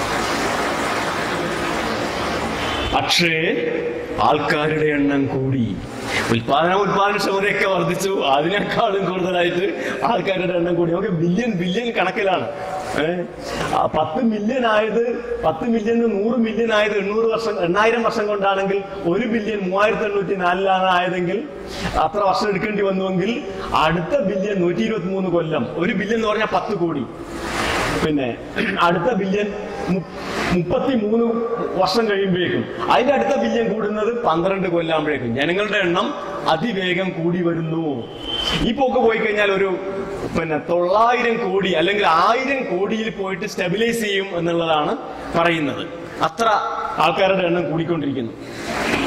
പക്ഷേ ആൾക്കാരുടെ എണ്ണം കൂടി ഉൽപാദന ഉൽപാദനക്ഷമതയൊക്കെ വർദ്ധിച്ചു അതിനേക്കാളും കൂടുതലായിട്ട് ആൾക്കാരുടെ എണ്ണം കൂടി നമുക്ക് ബില്യൺ ബില്യൺ കണക്കിലാണ് ഏഹ് പത്ത് മില്യൺ ആയത് പത്ത് മില്യൺ നൂറ് മില്യൺ ആയത് എണ്ണൂറ് വർഷം എണ്ണായിരം വർഷം കൊണ്ടാണെങ്കിൽ ഒരു ബില്യൺ മൂവായിരത്തി എണ്ണൂറ്റി നാലിലാണ് ആയതെങ്കിൽ അത്ര വർഷം എടുക്കേണ്ടി വന്നുവെങ്കിൽ അടുത്ത ബില്യൺ നൂറ്റി ഇരുപത്തി മൂന്ന് കൊല്ലം ഒരു ബില്യൺ എന്ന് പറഞ്ഞാൽ പത്ത് കോടി പിന്നെ അടുത്ത ബില്യൺ മുപ്പത്തി മൂന്ന് വർഷം കഴിയുമ്പോഴേക്കും അതിന്റെ അടുത്ത ബില്യൺ കൂടുന്നത് പന്ത്രണ്ട് കൊല്ലാകുമ്പോഴേക്കും ജനങ്ങളുടെ എണ്ണം അതിവേഗം കൂടി വരുന്നു ഈ പോക്ക് പോയി കഴിഞ്ഞാൽ ഒരു പിന്നെ തൊള്ളായിരം കോടി അല്ലെങ്കിൽ ആയിരം കോടിയിൽ പോയിട്ട് സ്റ്റെബിലൈസ് ചെയ്യും എന്നുള്ളതാണ് പറയുന്നത് അത്ര ആൾക്കാരുടെ എണ്ണം കൂടിക്കൊണ്ടിരിക്കുന്നു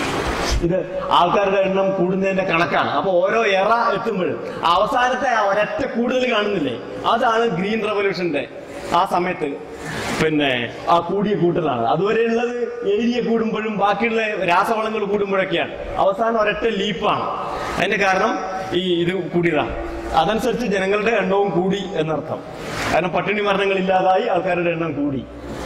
ഇത് ആൾക്കാരുടെ എണ്ണം കൂടുന്നതിന്റെ കണക്കാണ് അപ്പൊ ഓരോ എറ എത്തുമ്പോഴും അവസാനത്തെ ആ ഒരൊറ്റ കൂടുതൽ കാണുന്നില്ലേ അതാണ് ഗ്രീൻ റവല്യൂഷന്റെ ആ സമയത്ത് പിന്നെ ആ കൂടിയ കൂട്ടലാണ് അതുവരെ ഉള്ളത് ഏരിയ കൂടുമ്പോഴും ബാക്കിയുള്ള രാസവളങ്ങൾ കൂടുമ്പോഴൊക്കെയാണ് അവസാനം ഒരൊറ്റ ലീപ്പാണ് അതിന്റെ കാരണം ഈ ഇത് കൂടിയതാണ് അതനുസരിച്ച് ജനങ്ങളുടെ എണ്ണവും കൂടി എന്നർത്ഥം കാരണം പട്ടിണി മരണങ്ങൾ ഇല്ലാതായി ആൾക്കാരുടെ എണ്ണം കൂടി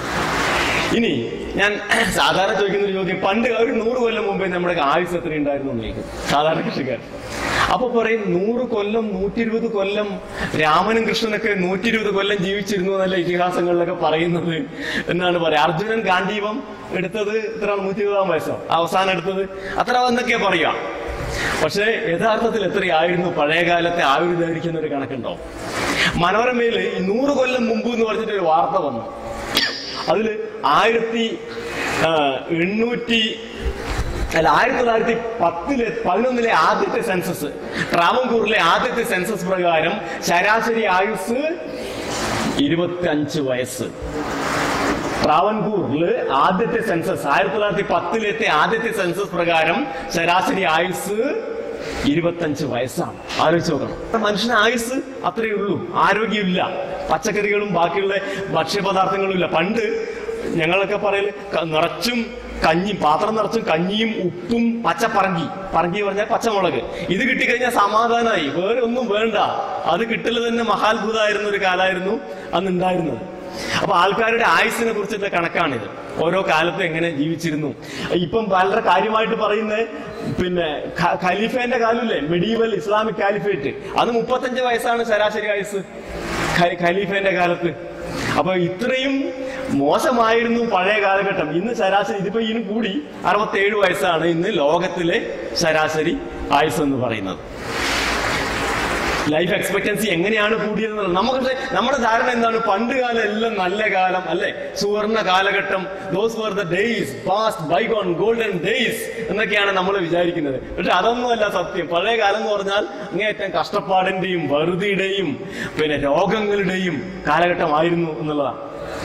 ഇനി ഞാൻ സാധാരണ ചോദിക്കുന്ന ഒരു ചോദ്യം പണ്ട് ഒരു നൂറ് കൊല്ലം മുമ്പേ നമ്മുടെ ആയുസ് എത്ര ഉണ്ടായിരുന്നു എന്ന് ചോദിക്കും സാധാരണ കൃഷിക്കാർ അപ്പൊ പറയും നൂറ് കൊല്ലം നൂറ്റി ഇരുപത് കൊല്ലം രാമനും കൃഷ്ണനൊക്കെ നൂറ്റി ഇരുപത് കൊല്ലം ജീവിച്ചിരുന്നു എന്നല്ല ഇതിഹാസങ്ങളിലൊക്കെ പറയുന്നത് എന്നാണ് പറയാ അർജുനൻ ഗാന്ധീപം എടുത്തത് ഇത്ര നൂറ്റി ഇരുപതാം വയസ്സോ അവസാനം എടുത്തത് അത്ര എന്നൊക്കെയാ പറയാ പക്ഷേ യഥാർത്ഥത്തിൽ എത്രയായിരുന്നു പഴയ കാലത്തെ ആയുർദൈർഘ്യം ഒരു കണക്കുണ്ടോ മനോരമയില് ഈ നൂറ് കൊല്ലം മുമ്പ് എന്ന് പറഞ്ഞിട്ട് ഒരു വാർത്ത വന്നു അതില് ആയിരത്തി ആ, എണ്ണൂറ്റി അല്ല ആയിരത്തി തൊള്ളായിരത്തി പത്തിലെ പതിനൊന്നിലെ ആദ്യത്തെ സെൻസസ് ട്രാവൻകൂറിലെ ആദ്യത്തെ സെൻസസ് പ്രകാരം ശരാശരി ആയുസ് ഇരുപത്തി അഞ്ച് വയസ്സ് ട്രാവൻകൂറില് ആദ്യത്തെ സെൻസസ് ആയിരത്തി തൊള്ളായിരത്തി പത്തിലത്തെ ആദ്യത്തെ സെൻസസ് പ്രകാരം ശരാശരി ആയുസ് ഇരുപത്തഞ്ച് വയസ്സാണ് ആലോചിച്ച് നോക്കണം മനുഷ്യന് ആയുസ് അത്രയേ ഉള്ളൂ ആരോഗ്യമില്ല പച്ചക്കറികളും ബാക്കിയുള്ള ഭക്ഷ്യപദാർത്ഥങ്ങളും ഇല്ല പണ്ട് ഞങ്ങളൊക്കെ പറയല് ക- നിറച്ചും കഞ്ഞി പാത്രം നിറച്ചും കഞ്ഞിയും ഉപ്പും പച്ചപ്പറങ്കി പറങ്കി പറഞ്ഞാൽ പച്ചമുളക് ഇത് കിട്ടിക്കഴിഞ്ഞാൽ സമാധാനമായി വേറെ ഒന്നും വേണ്ട അത് കിട്ടല് തന്നെ മഹാത്ഭുതമായിരുന്ന ഒരു കാലമായിരുന്നു അന്ന് ഉണ്ടായിരുന്നത് അപ്പൊ ആൾക്കാരുടെ ആയുസിനെ കുറിച്ചുള്ള കണക്കാണിത് ഓരോ കാലത്തും എങ്ങനെ ജീവിച്ചിരുന്നു ഇപ്പം വളരെ കാര്യമായിട്ട് പറയുന്നത് പിന്നെ ഖ- ഖലീഫേന്റെ കാലമില്ലേ മെഡീവൽ ഇസ്ലാമിക് കാലിഫേറ്റ് അത് മുപ്പത്തഞ്ച് വയസ്സാണ് ശരാശരി ആയുസ് ഖ- ഖലീഫേന്റെ കാലത്ത് അപ്പൊ ഇത്രയും മോശമായിരുന്നു പഴയ കാലഘട്ടം ഇന്ന് ശരാശരി ഇതിപ്പോ ഇതിന് കൂടി അറുപത്തേഴ് വയസ്സാണ് ഇന്ന് ലോകത്തിലെ ശരാശരി ആയുസ് എന്ന് പറയുന്നത് ലൈഫ് എക്സ്പെക്ടൻസി എങ്ങനെയാണ് കൂടിയത് എന്നുള്ളത് നമുക്ക് പക്ഷേ നമ്മുടെ ധാരണ എന്താണ് പണ്ട് കാലം എല്ലാം നല്ല കാലം അല്ലെ സുവർണ കാലഘട്ടം those were the days past bygone golden days എന്നൊക്കെയാണ് നമ്മൾ വിചാരിക്കുന്നത് പക്ഷെ അതൊന്നുമല്ല സത്യം പഴയ കാലം എന്ന് പറഞ്ഞാൽ അങ്ങേയറ്റം കഷ്ടപ്പാടിന്റെയും വെറുതിയുടെയും പിന്നെ രോഗങ്ങളുടെയും കാലഘട്ടമായിരുന്നു എന്നുള്ളതാണ്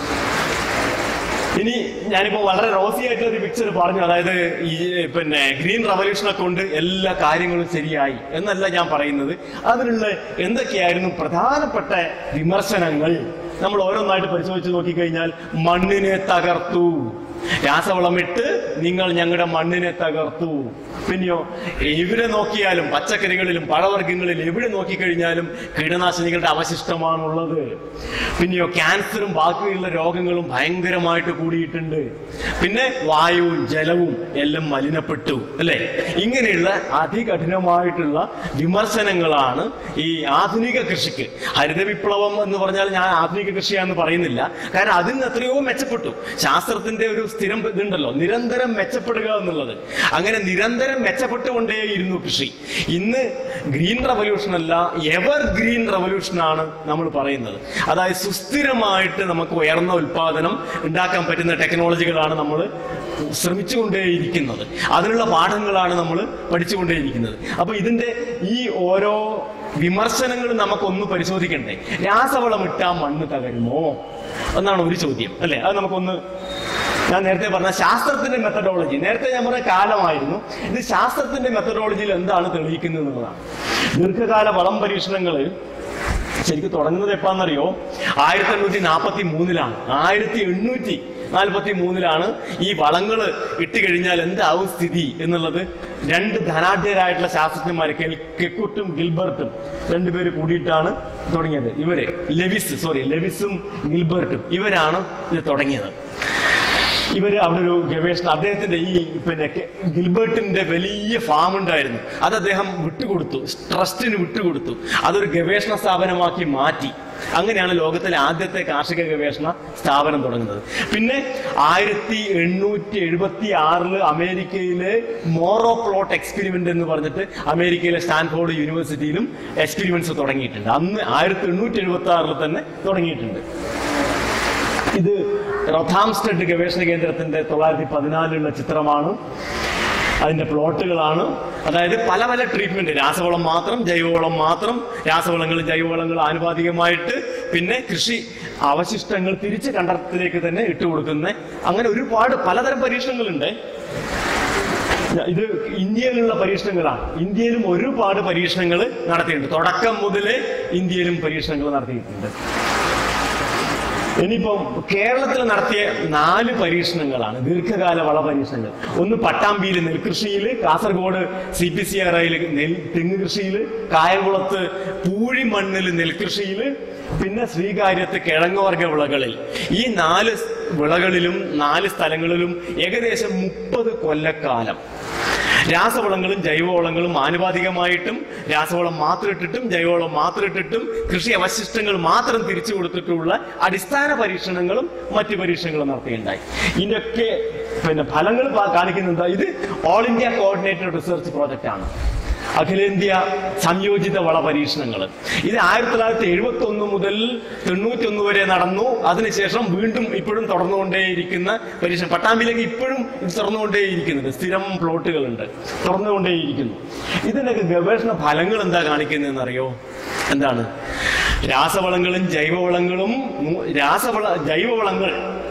ഇനി ഞാനിപ്പോ വളരെ റോസി ആയിട്ടുള്ള ഒരു പിക്ചർ പറഞ്ഞു അതായത് ഈ പിന്നെ ഗ്രീൻ റവല്യൂഷനെ കൊണ്ട് എല്ലാ കാര്യങ്ങളും ശരിയായി എന്നല്ല ഞാൻ പറയുന്നത് അതിനുള്ള എന്തൊക്കെയായിരുന്നു പ്രധാനപ്പെട്ട വിമർശനങ്ങൾ നമ്മൾ ഓരോന്നായിട്ട് പരിശോധിച്ച് നോക്കിക്കഴിഞ്ഞാൽ മണ്ണിനെ തകർത്തു രാസവളമിട്ട് നിങ്ങൾ ഞങ്ങളുടെ മണ്ണിനെ തകർത്തു പിന്നെയോ എവിടെ നോക്കിയാലും പച്ചക്കറികളിലും പഴവർഗ്ഗങ്ങളിലും എവിടെ നോക്കിക്കഴിഞ്ഞാലും കീടനാശിനികളുടെ അവശിഷ്ടമാണുള്ളത് പിന്നെയോ ക്യാൻസറും ബാക്കിയുള്ള രോഗങ്ങളും ഭയങ്കരമായിട്ട് കൂടിയിട്ടുണ്ട് പിന്നെ വായുവും ജലവും എല്ലാം മലിനപ്പെട്ടു അല്ലെ ഇങ്ങനെയുള്ള അതികഠിനമായിട്ടുള്ള വിമർശനങ്ങളാണ് ഈ ആധുനിക കൃഷിക്ക് ഹരിത വിപ്ലവം എന്ന് പറഞ്ഞാൽ ഞാൻ ആധുനിക കൃഷിയാന്ന് പറയുന്നില്ല കാരണം അതിൽ നിന്ന് എത്രയോ മെച്ചപ്പെട്ടു ശാസ്ത്രത്തിന്റെ ഒരു സ്ഥിരം ഇതുണ്ടല്ലോ നിരന്തരം മെച്ചപ്പെടുക എന്നുള്ളത് അങ്ങനെ നിരന്തരം മെച്ചപ്പെട്ടുകൊണ്ടേയിരുന്നു കൃഷി ഇന്ന് ഗ്രീൻ റവല്യൂഷൻ അല്ല എവർ ഗ്രീൻ റവല്യൂഷൻ ആണ് നമ്മൾ പറയുന്നത് അതായത് സുസ്ഥിരമായിട്ട് നമുക്ക് ഉയർന്ന ഉൽപാദനം ഉണ്ടാക്കാൻ പറ്റുന്ന ടെക്നോളജികളാണ് നമ്മൾ ശ്രമിച്ചുകൊണ്ടേയിരിക്കുന്നത് അതിനുള്ള പാഠങ്ങളാണ് നമ്മൾ പഠിച്ചുകൊണ്ടേയിരിക്കുന്നത് അപ്പൊ ഇതിന്റെ ഈ ഓരോ വിമർശനങ്ങളും നമുക്കൊന്ന് പരിശോധിക്കണ്ടേ രാസവളം ഇട്ടാ മണ്ണ് തകരുമോ എന്നാണ് ഒരു ചോദ്യം അല്ലെ അത് നമുക്കൊന്ന് ഞാൻ നേരത്തെ പറഞ്ഞ ശാസ്ത്രത്തിന്റെ മെത്തഡോളജി നേരത്തെ ഞാൻ പറഞ്ഞ കാലമായിരുന്നു ഇത് ശാസ്ത്രത്തിന്റെ മെത്തഡോളജിയിൽ എന്താണ് തെളിയിക്കുന്നത് എന്നുള്ളതാണ് ദീർഘകാല വളം പരീക്ഷണങ്ങൾ ശരിക്കും തുടങ്ങുന്നത് എപ്പാന്നറിയോ ആയിരത്തി എണ്ണൂറ്റി നാൽപ്പത്തി മൂന്നിലാണ് ആയിരത്തി എണ്ണൂറ്റി നാൽപ്പത്തി മൂന്നിലാണ് ഈ വളങ്ങൾ ഇട്ട് കഴിഞ്ഞാൽ എന്താവും സ്ഥിതി എന്നുള്ളത് രണ്ട് ധനാഢ്യരായിട്ടുള്ള ശാസ്ത്രജ്ഞന്മാർ കെക്കുട്ടും ഗിൽബർട്ടും രണ്ടുപേര് കൂടിയിട്ടാണ് തുടങ്ങിയത് ഇവര് ലെവിസ് സോറി ലെവിസും ഗിൽബർട്ടും ഇവരാണ് ഇത് തുടങ്ങിയത് ഇവര് അവിടെ ഒരു ഗവേഷണം അദ്ദേഹത്തിന്റെ ഈ പിന്നെ കെ- ഗിൽബർട്ടിന്റെ വലിയ ഫാം ഉണ്ടായിരുന്നു അത് അദ്ദേഹം വിട്ടുകൊടുത്തു ട്രസ്റ്റിന് വിട്ടുകൊടുത്തു അതൊരു ഗവേഷണ സ്ഥാപനമാക്കി മാറ്റി അങ്ങനെയാണ് ലോകത്തിലെ ആദ്യത്തെ കാർഷിക ഗവേഷണ സ്ഥാപനം തുടങ്ങുന്നത് പിന്നെ ആയിരത്തി എണ്ണൂറ്റി എഴുപത്തി ആറില് അമേരിക്കയിലെ മോറോ പ്ലോട്ട് എക്സ്പെരിമെന്റ് എന്ന് പറഞ്ഞിട്ട് അമേരിക്കയിലെ സ്റ്റാൻഫോർഡ് യൂണിവേഴ്സിറ്റിയിലും എക്സ്പെരിമെന്റ്സ് തുടങ്ങിയിട്ടുണ്ട് അന്ന് ആയിരത്തി എണ്ണൂറ്റി എഴുപത്തി ആറിൽ തന്നെ തുടങ്ങിയിട്ടുണ്ട് ഇത് റൊഥാംസ്റ്റഡ് ഗവേഷണ കേന്ദ്രത്തിന്റെ തൊള്ളായിരത്തി പതിനാലിലുള്ള ചിത്രമാണ് അതിന്റെ പ്ലോട്ടുകളാണ് അതായത് പല പല ട്രീറ്റ്മെന്റ് രാസവളം മാത്രം ജൈവവളം മാത്രം രാസവളങ്ങളും ജൈവവളങ്ങളും ആനുപാതികമായിട്ട് പിന്നെ കൃഷി അവശിഷ്ടങ്ങൾ തിരിച്ച് കണ്ടത്തിലേക്ക് തന്നെ ഇട്ടുകൊടുക്കുന്ന അങ്ങനെ ഒരുപാട് പലതരം പരീക്ഷണങ്ങളുണ്ട് ഇത് ഇന്ത്യയിലുള്ള പരീക്ഷണങ്ങളാണ് ഇന്ത്യയിലും ഒരുപാട് പരീക്ഷണങ്ങൾ നടത്തിയിട്ടുണ്ട് തുടക്കം മുതൽ ഇന്ത്യയിലും പരീക്ഷണങ്ങൾ നടത്തിയിട്ടുണ്ട് ഇനിയിപ്പം കേരളത്തിൽ നടത്തിയ നാല് പരീക്ഷണങ്ങളാണ് ദീർഘകാല വള പരീക്ഷണങ്ങൾ ഒന്ന് പട്ടാമ്പിയിൽ നെൽകൃഷിയിൽ Kasaragod C P C R ഐയിൽ നെൽ തെങ്ങ് കൃഷിയിൽ കായംകുളത്ത് പൂഴി മണ്ണിൽ നെൽകൃഷിയിൽ പിന്നെ ശ്രീകാര്യത്ത് കിഴങ്ങുവർഗ വിളകളിൽ ഈ നാല് വിളകളിലും നാല് സ്ഥലങ്ങളിലും ഏകദേശം മുപ്പത് കൊല്ലക്കാലം രാസവളങ്ങളും ജൈവവളങ്ങളും ആനുപാതികമായിട്ടും രാസവളം മാത്രം ഇട്ടിട്ടും ജൈവവളം മാത്രം ഇട്ടിട്ടും കൃഷി അവശിഷ്ടങ്ങൾ മാത്രം തിരിച്ചു കൊടുത്തിട്ടുള്ള അടിസ്ഥാന പരീക്ഷണങ്ങളും മറ്റു പരീക്ഷണങ്ങളും നടത്തിയിട്ടുണ്ടായി ഇതിന്റെയൊക്കെ പിന്നെ ഫലങ്ങൾ പാ- കാണിക്കുന്നത് എന്താ ഇത് all India coordinated research project ആണ് അഖിലേന്ത്യാ സംയോജിത വള പരീക്ഷണങ്ങൾ ഇത് ആയിരത്തി തൊള്ളായിരത്തി എഴുപത്തി ഒന്ന് മുതൽ തൊണ്ണൂറ്റി ഒന്ന് വരെ നടന്നു അതിനുശേഷം വീണ്ടും ഇപ്പോഴും തുടർന്നുകൊണ്ടേയിരിക്കുന്ന പരീക്ഷണം പട്ടാമ്പിയിലേക്ക് ഇപ്പോഴും ഇത് തുറന്നുകൊണ്ടേയിരിക്കുന്നുണ്ട് സ്ഥിരം പ്ലോട്ടുകളുണ്ട് തുറന്നുകൊണ്ടേയിരിക്കുന്നു ഇതിനൊക്കെ ഗവേഷണ ഫലങ്ങൾ എന്താ കാണിക്കുന്നതെന്നറിയോ എന്താണ് രാസവളങ്ങളും ജൈവവളങ്ങളും നൂ- രാസവള ജൈവവളങ്ങൾ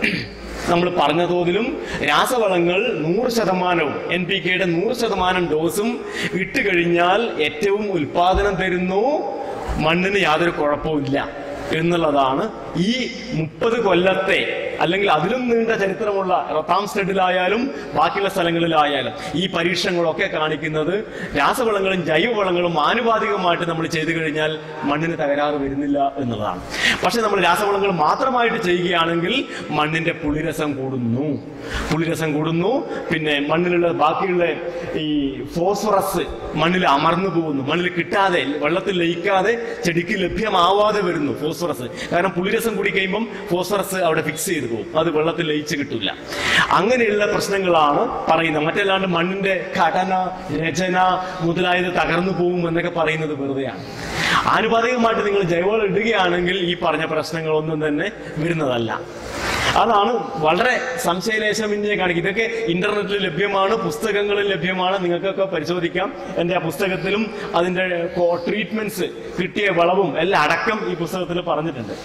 നമ്മൾ പറഞ്ഞ തോതിലും രാസവളങ്ങൾ നൂറ് ശതമാനവും എൻ പി കെയുടെ നൂറ് ശതമാനം ഡോസും ഇട്ട് കഴിഞ്ഞാൽ ഏറ്റവും ഉൽപാദനം തരുന്നു മണ്ണിന് യാതൊരു കുഴപ്പമില്ല എന്നുള്ളതാണ് ഈ മുപ്പത് കൊല്ലത്തെ അല്ലെങ്കിൽ അതിലും നീണ്ട ചരിത്രമുള്ള റത്താം സ്റ്റഡിലായാലും ബാക്കിയുള്ള സ്ഥലങ്ങളിലായാലും ഈ പരീക്ഷണങ്ങളൊക്കെ കാണിക്കുന്നത് രാസവളങ്ങളും ജൈവവളങ്ങളും ആനുപാതികമായിട്ട് നമ്മൾ ചെയ്തു കഴിഞ്ഞാൽ മണ്ണിന് തകരാറ് വരുന്നില്ല എന്നുള്ളതാണ് പക്ഷെ നമ്മൾ രാസവളങ്ങൾ മാത്രമായിട്ട് ചെയ്യുകയാണെങ്കിൽ മണ്ണിന്റെ പുളിരസം കൂടുന്നു പുളിരസം കൂടുന്നു പിന്നെ മണ്ണിലുള്ള ബാക്കിയുള്ള ഈ ഫോസ്ഫറസ് മണ്ണിൽ അമർന്നു പോകുന്നു മണ്ണിൽ കിട്ടാതെ വെള്ളത്തിൽ ലയിക്കാതെ ചെടിക്ക് ലഭ്യമാവാതെ വരുന്നു ഫോസ്ഫറസ് കാരണം പുളിരസം കൂടി കഴിയുമ്പം ഫോസ്ഫറസ് അവിടെ ഫിക്സ് ചെയ്ത് പോകും അത് വെള്ളത്തിൽ ലയിച്ച് കിട്ടില്ല അങ്ങനെയുള്ള പ്രശ്നങ്ങളാണ് പറയുന്നത് മറ്റല്ലാണ്ട് മണ്ണിന്റെ ഘടന രചന മുതലായത് തകർന്നു പോകും എന്നൊക്കെ പറയുന്നത് വെറുതെയാണ് ആനുപാതികമായിട്ട് നിങ്ങൾ ജൈവവളം ഇടുകയാണെങ്കിൽ ഈ പറഞ്ഞ പ്രശ്നങ്ങളൊന്നും തന്നെ വരുന്നതല്ല അതാണ് വളരെ സംശയലേശമിന്യെ കാണിക്കും ഇതൊക്കെ ഇന്റർനെറ്റിൽ ലഭ്യമാണ് പുസ്തകങ്ങളിൽ ലഭ്യമാണ് നിങ്ങൾക്കൊക്കെ പരിശോധിക്കാം എന്റെ ആ പുസ്തകത്തിലും അതിന്റെ ട്രീറ്റ്മെന്റ്സ് കിട്ടിയ വളവും എല്ലാം അടക്കം ഈ പുസ്തകത്തിൽ പറഞ്ഞിട്ടുണ്ട്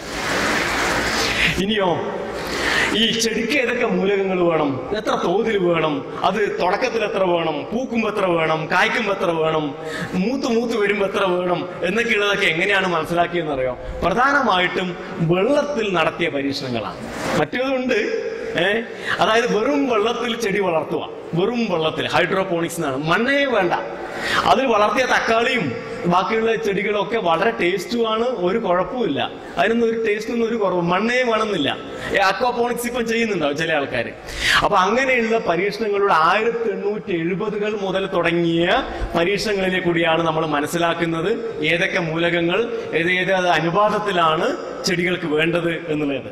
ഇനിയോ ഈ ചെടിക്ക് ഏതൊക്കെ മൂലകങ്ങൾ വേണം എത്ര തോതിൽ വേണം അത് തുടക്കത്തിൽ എത്ര വേണം പൂക്കുമ്പോ എത്ര വേണം കായ്ക്കുമ്പോ എത്ര വേണം മൂത്ത് മൂത്ത് വരുമ്പോ എത്ര വേണം എന്നൊക്കെയുള്ളതൊക്കെ എങ്ങനെയാണ് മനസ്സിലാക്കിയെന്നറിയോ പ്രധാനമായിട്ടും വെള്ളത്തിൽ നടത്തിയ പരീക്ഷണങ്ങളാണ് മറ്റേതുണ്ട് ഏഹ് അതായത് വെറും വെള്ളത്തിൽ ചെടി വളർത്തുക വെറും വെള്ളത്തിൽ ഹൈഡ്രോപോണിക്സ് എന്നാണ് മണ്ണേ വേണ്ട അതിൽ വളർത്തിയ തക്കാളിയും ബാക്കിയുള്ള ചെടികളൊക്കെ വളരെ ടേസ്റ്റുമാണ് ഒരു കുഴപ്പമില്ല അതിനൊന്നും ഒരു ടേസ്റ്റിനൊന്നും ഒരു കുറവ് മണ്ണേ വേണമെന്നില്ല അക്വാപോണിക്സ് ഇപ്പം ചെയ്യുന്നുണ്ടാവും ചില ആൾക്കാർ അപ്പൊ അങ്ങനെയുള്ള പരീക്ഷണങ്ങളുടെ ആയിരത്തി എണ്ണൂറ്റി എഴുപതുകൾ മുതൽ തുടങ്ങിയ പരീക്ഷണങ്ങളിലെ കൂടിയാണ് നമ്മൾ മനസ്സിലാക്കുന്നത് ഏതൊക്കെ മൂലകങ്ങൾ ഏത് ഏത് അനുപാതത്തിലാണ് ചെടികൾക്ക് വേണ്ടത് എന്നുള്ളത്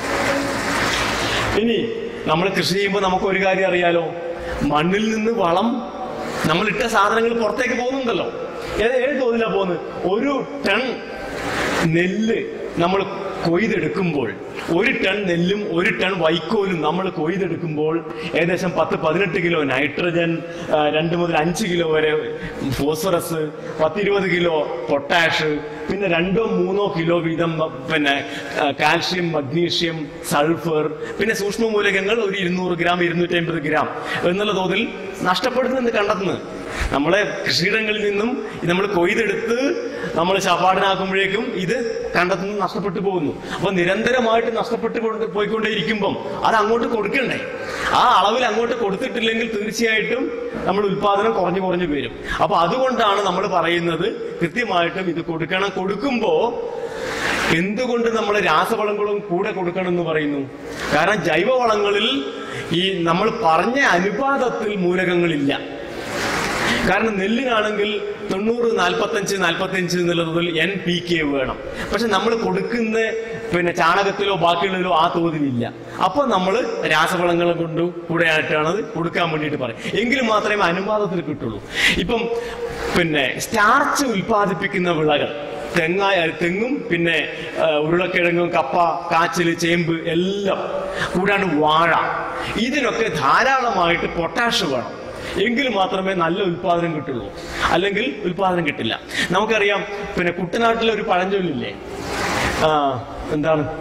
ഇനി നമ്മൾ കൃഷി ചെയ്യുമ്പോൾ നമുക്ക് ഒരു കാര്യം അറിയാലോ മണ്ണിൽ നിന്ന് വളം നമ്മൾ ഇട്ട സാധനങ്ങൾ പുറത്തേക്ക് പോകുന്നുണ്ടല്ലോ ഏത് ഏത് തോതിലാ പോകുന്നത് ഒരു ടൺ നെല്ല് നമ്മൾ കൊയ്തെടുക്കുമ്പോൾ ഒരു ടൺ നെല്ലും ഒരു ടൺ വൈക്കോലും നമ്മൾ കൊയ്തെടുക്കുമ്പോൾ ഏകദേശം പത്ത് പതിനെട്ട് കിലോ നൈട്രജൻ ആ, രണ്ട് മുതൽ അഞ്ച് കിലോ വരെ ഫോസ്ഫറസ് പത്തിരുപത് കിലോ പൊട്ടാഷ് പിന്നെ രണ്ടോ മൂന്നോ കിലോ വീതം പിന്നെ ആ, കാൽഷ്യം മഗ്നീഷ്യം സൾഫർ പിന്നെ സൂക്ഷ്മ മൂലകങ്ങൾ ഒരു ഇരുന്നൂറ് ഗ്രാം ഇരുന്നൂറ്റി അമ്പത് ഗ്രാം എന്നുള്ള തോതിൽ നഷ്ടപ്പെടുന്നുണ്ട് കണ്ടെത്തുന്നത് നമ്മളെ കൃഷിയിടങ്ങളിൽ നിന്നും നമ്മൾ കൊയ്തെടുത്ത് നമ്മൾ ശപാടനാക്കുമ്പോഴേക്കും ഇത് കണ്ടെത്തുന്നത് നഷ്ടപ്പെട്ടു പോകുന്നു അപ്പൊ നിരന്തരമായിട്ട് നഷ്ടപ്പെട്ടു കൊണ്ട് പോയിക്കൊണ്ടേയിരിക്കുമ്പം അത് അങ്ങോട്ട് കൊടുക്കണ്ടേ ആ അളവിൽ അങ്ങോട്ട് കൊടുത്തിട്ടില്ലെങ്കിൽ തീർച്ചയായിട്ടും നമ്മൾ ഉൽപാദനം കുറഞ്ഞു കുറഞ്ഞു വരും അപ്പൊ അതുകൊണ്ടാണ് നമ്മൾ പറയുന്നത് കൃത്യമായിട്ടും ഇത് കൊടുക്കണം കൊടുക്കുമ്പോ എന്തുകൊണ്ട് നമ്മൾ രാസവളങ്ങളും കൂടെ കൊടുക്കണം എന്ന് പറയുന്നു കാരണം ജൈവവളങ്ങളിൽ ഈ നമ്മൾ പറഞ്ഞ അനുപാതത്തിൽ മൂലകങ്ങളില്ല കാരണം നെല്ലിനാണെങ്കിൽ തൊണ്ണൂറ് നാൽപ്പത്തഞ്ച് നാൽപ്പത്തഞ്ച് എന്നുള്ളതിൽ എൻ പി കെ വേണം പക്ഷെ നമ്മൾ കൊടുക്കുന്ന പിന്നെ ചാണകത്തിലോ ബാക്കിയുള്ളതിലോ ആ തോതിലില്ല അപ്പൊ നമ്മൾ രാസവളങ്ങളെ കൊണ്ട് കൂടെ ആയിട്ടാണ് അത് കൊടുക്കാൻ വേണ്ടിയിട്ട് പറയും എങ്കിലും മാത്രമേ അനുപാതത്തിൽ കിട്ടുള്ളൂ ഇപ്പം പിന്നെ സ്റ്റാർച്ച് ഉൽപ്പാദിപ്പിക്കുന്ന വിളകൾ തെങ്ങായ തെങ്ങും പിന്നെ ആ, ഉരുളക്കിഴങ്ങും കപ്പ കാച്ചില് ചേമ്പ് എല്ലാം കൂടാണ്ട് വാഴ ഇതിനൊക്കെ ധാരാളമായിട്ട് പൊട്ടാഷ് വേണം എങ്കിൽ മാത്രമേ നല്ല ഉൽപാദനം കിട്ടുള്ളൂ അല്ലെങ്കിൽ ഉൽപാദനം കിട്ടില്ല നമുക്കറിയാം പിന്നെ കുട്ടനാട്ടിലെ ഒരു പഴഞ്ചൊല്ലില്ലേ ആ എന്താണ്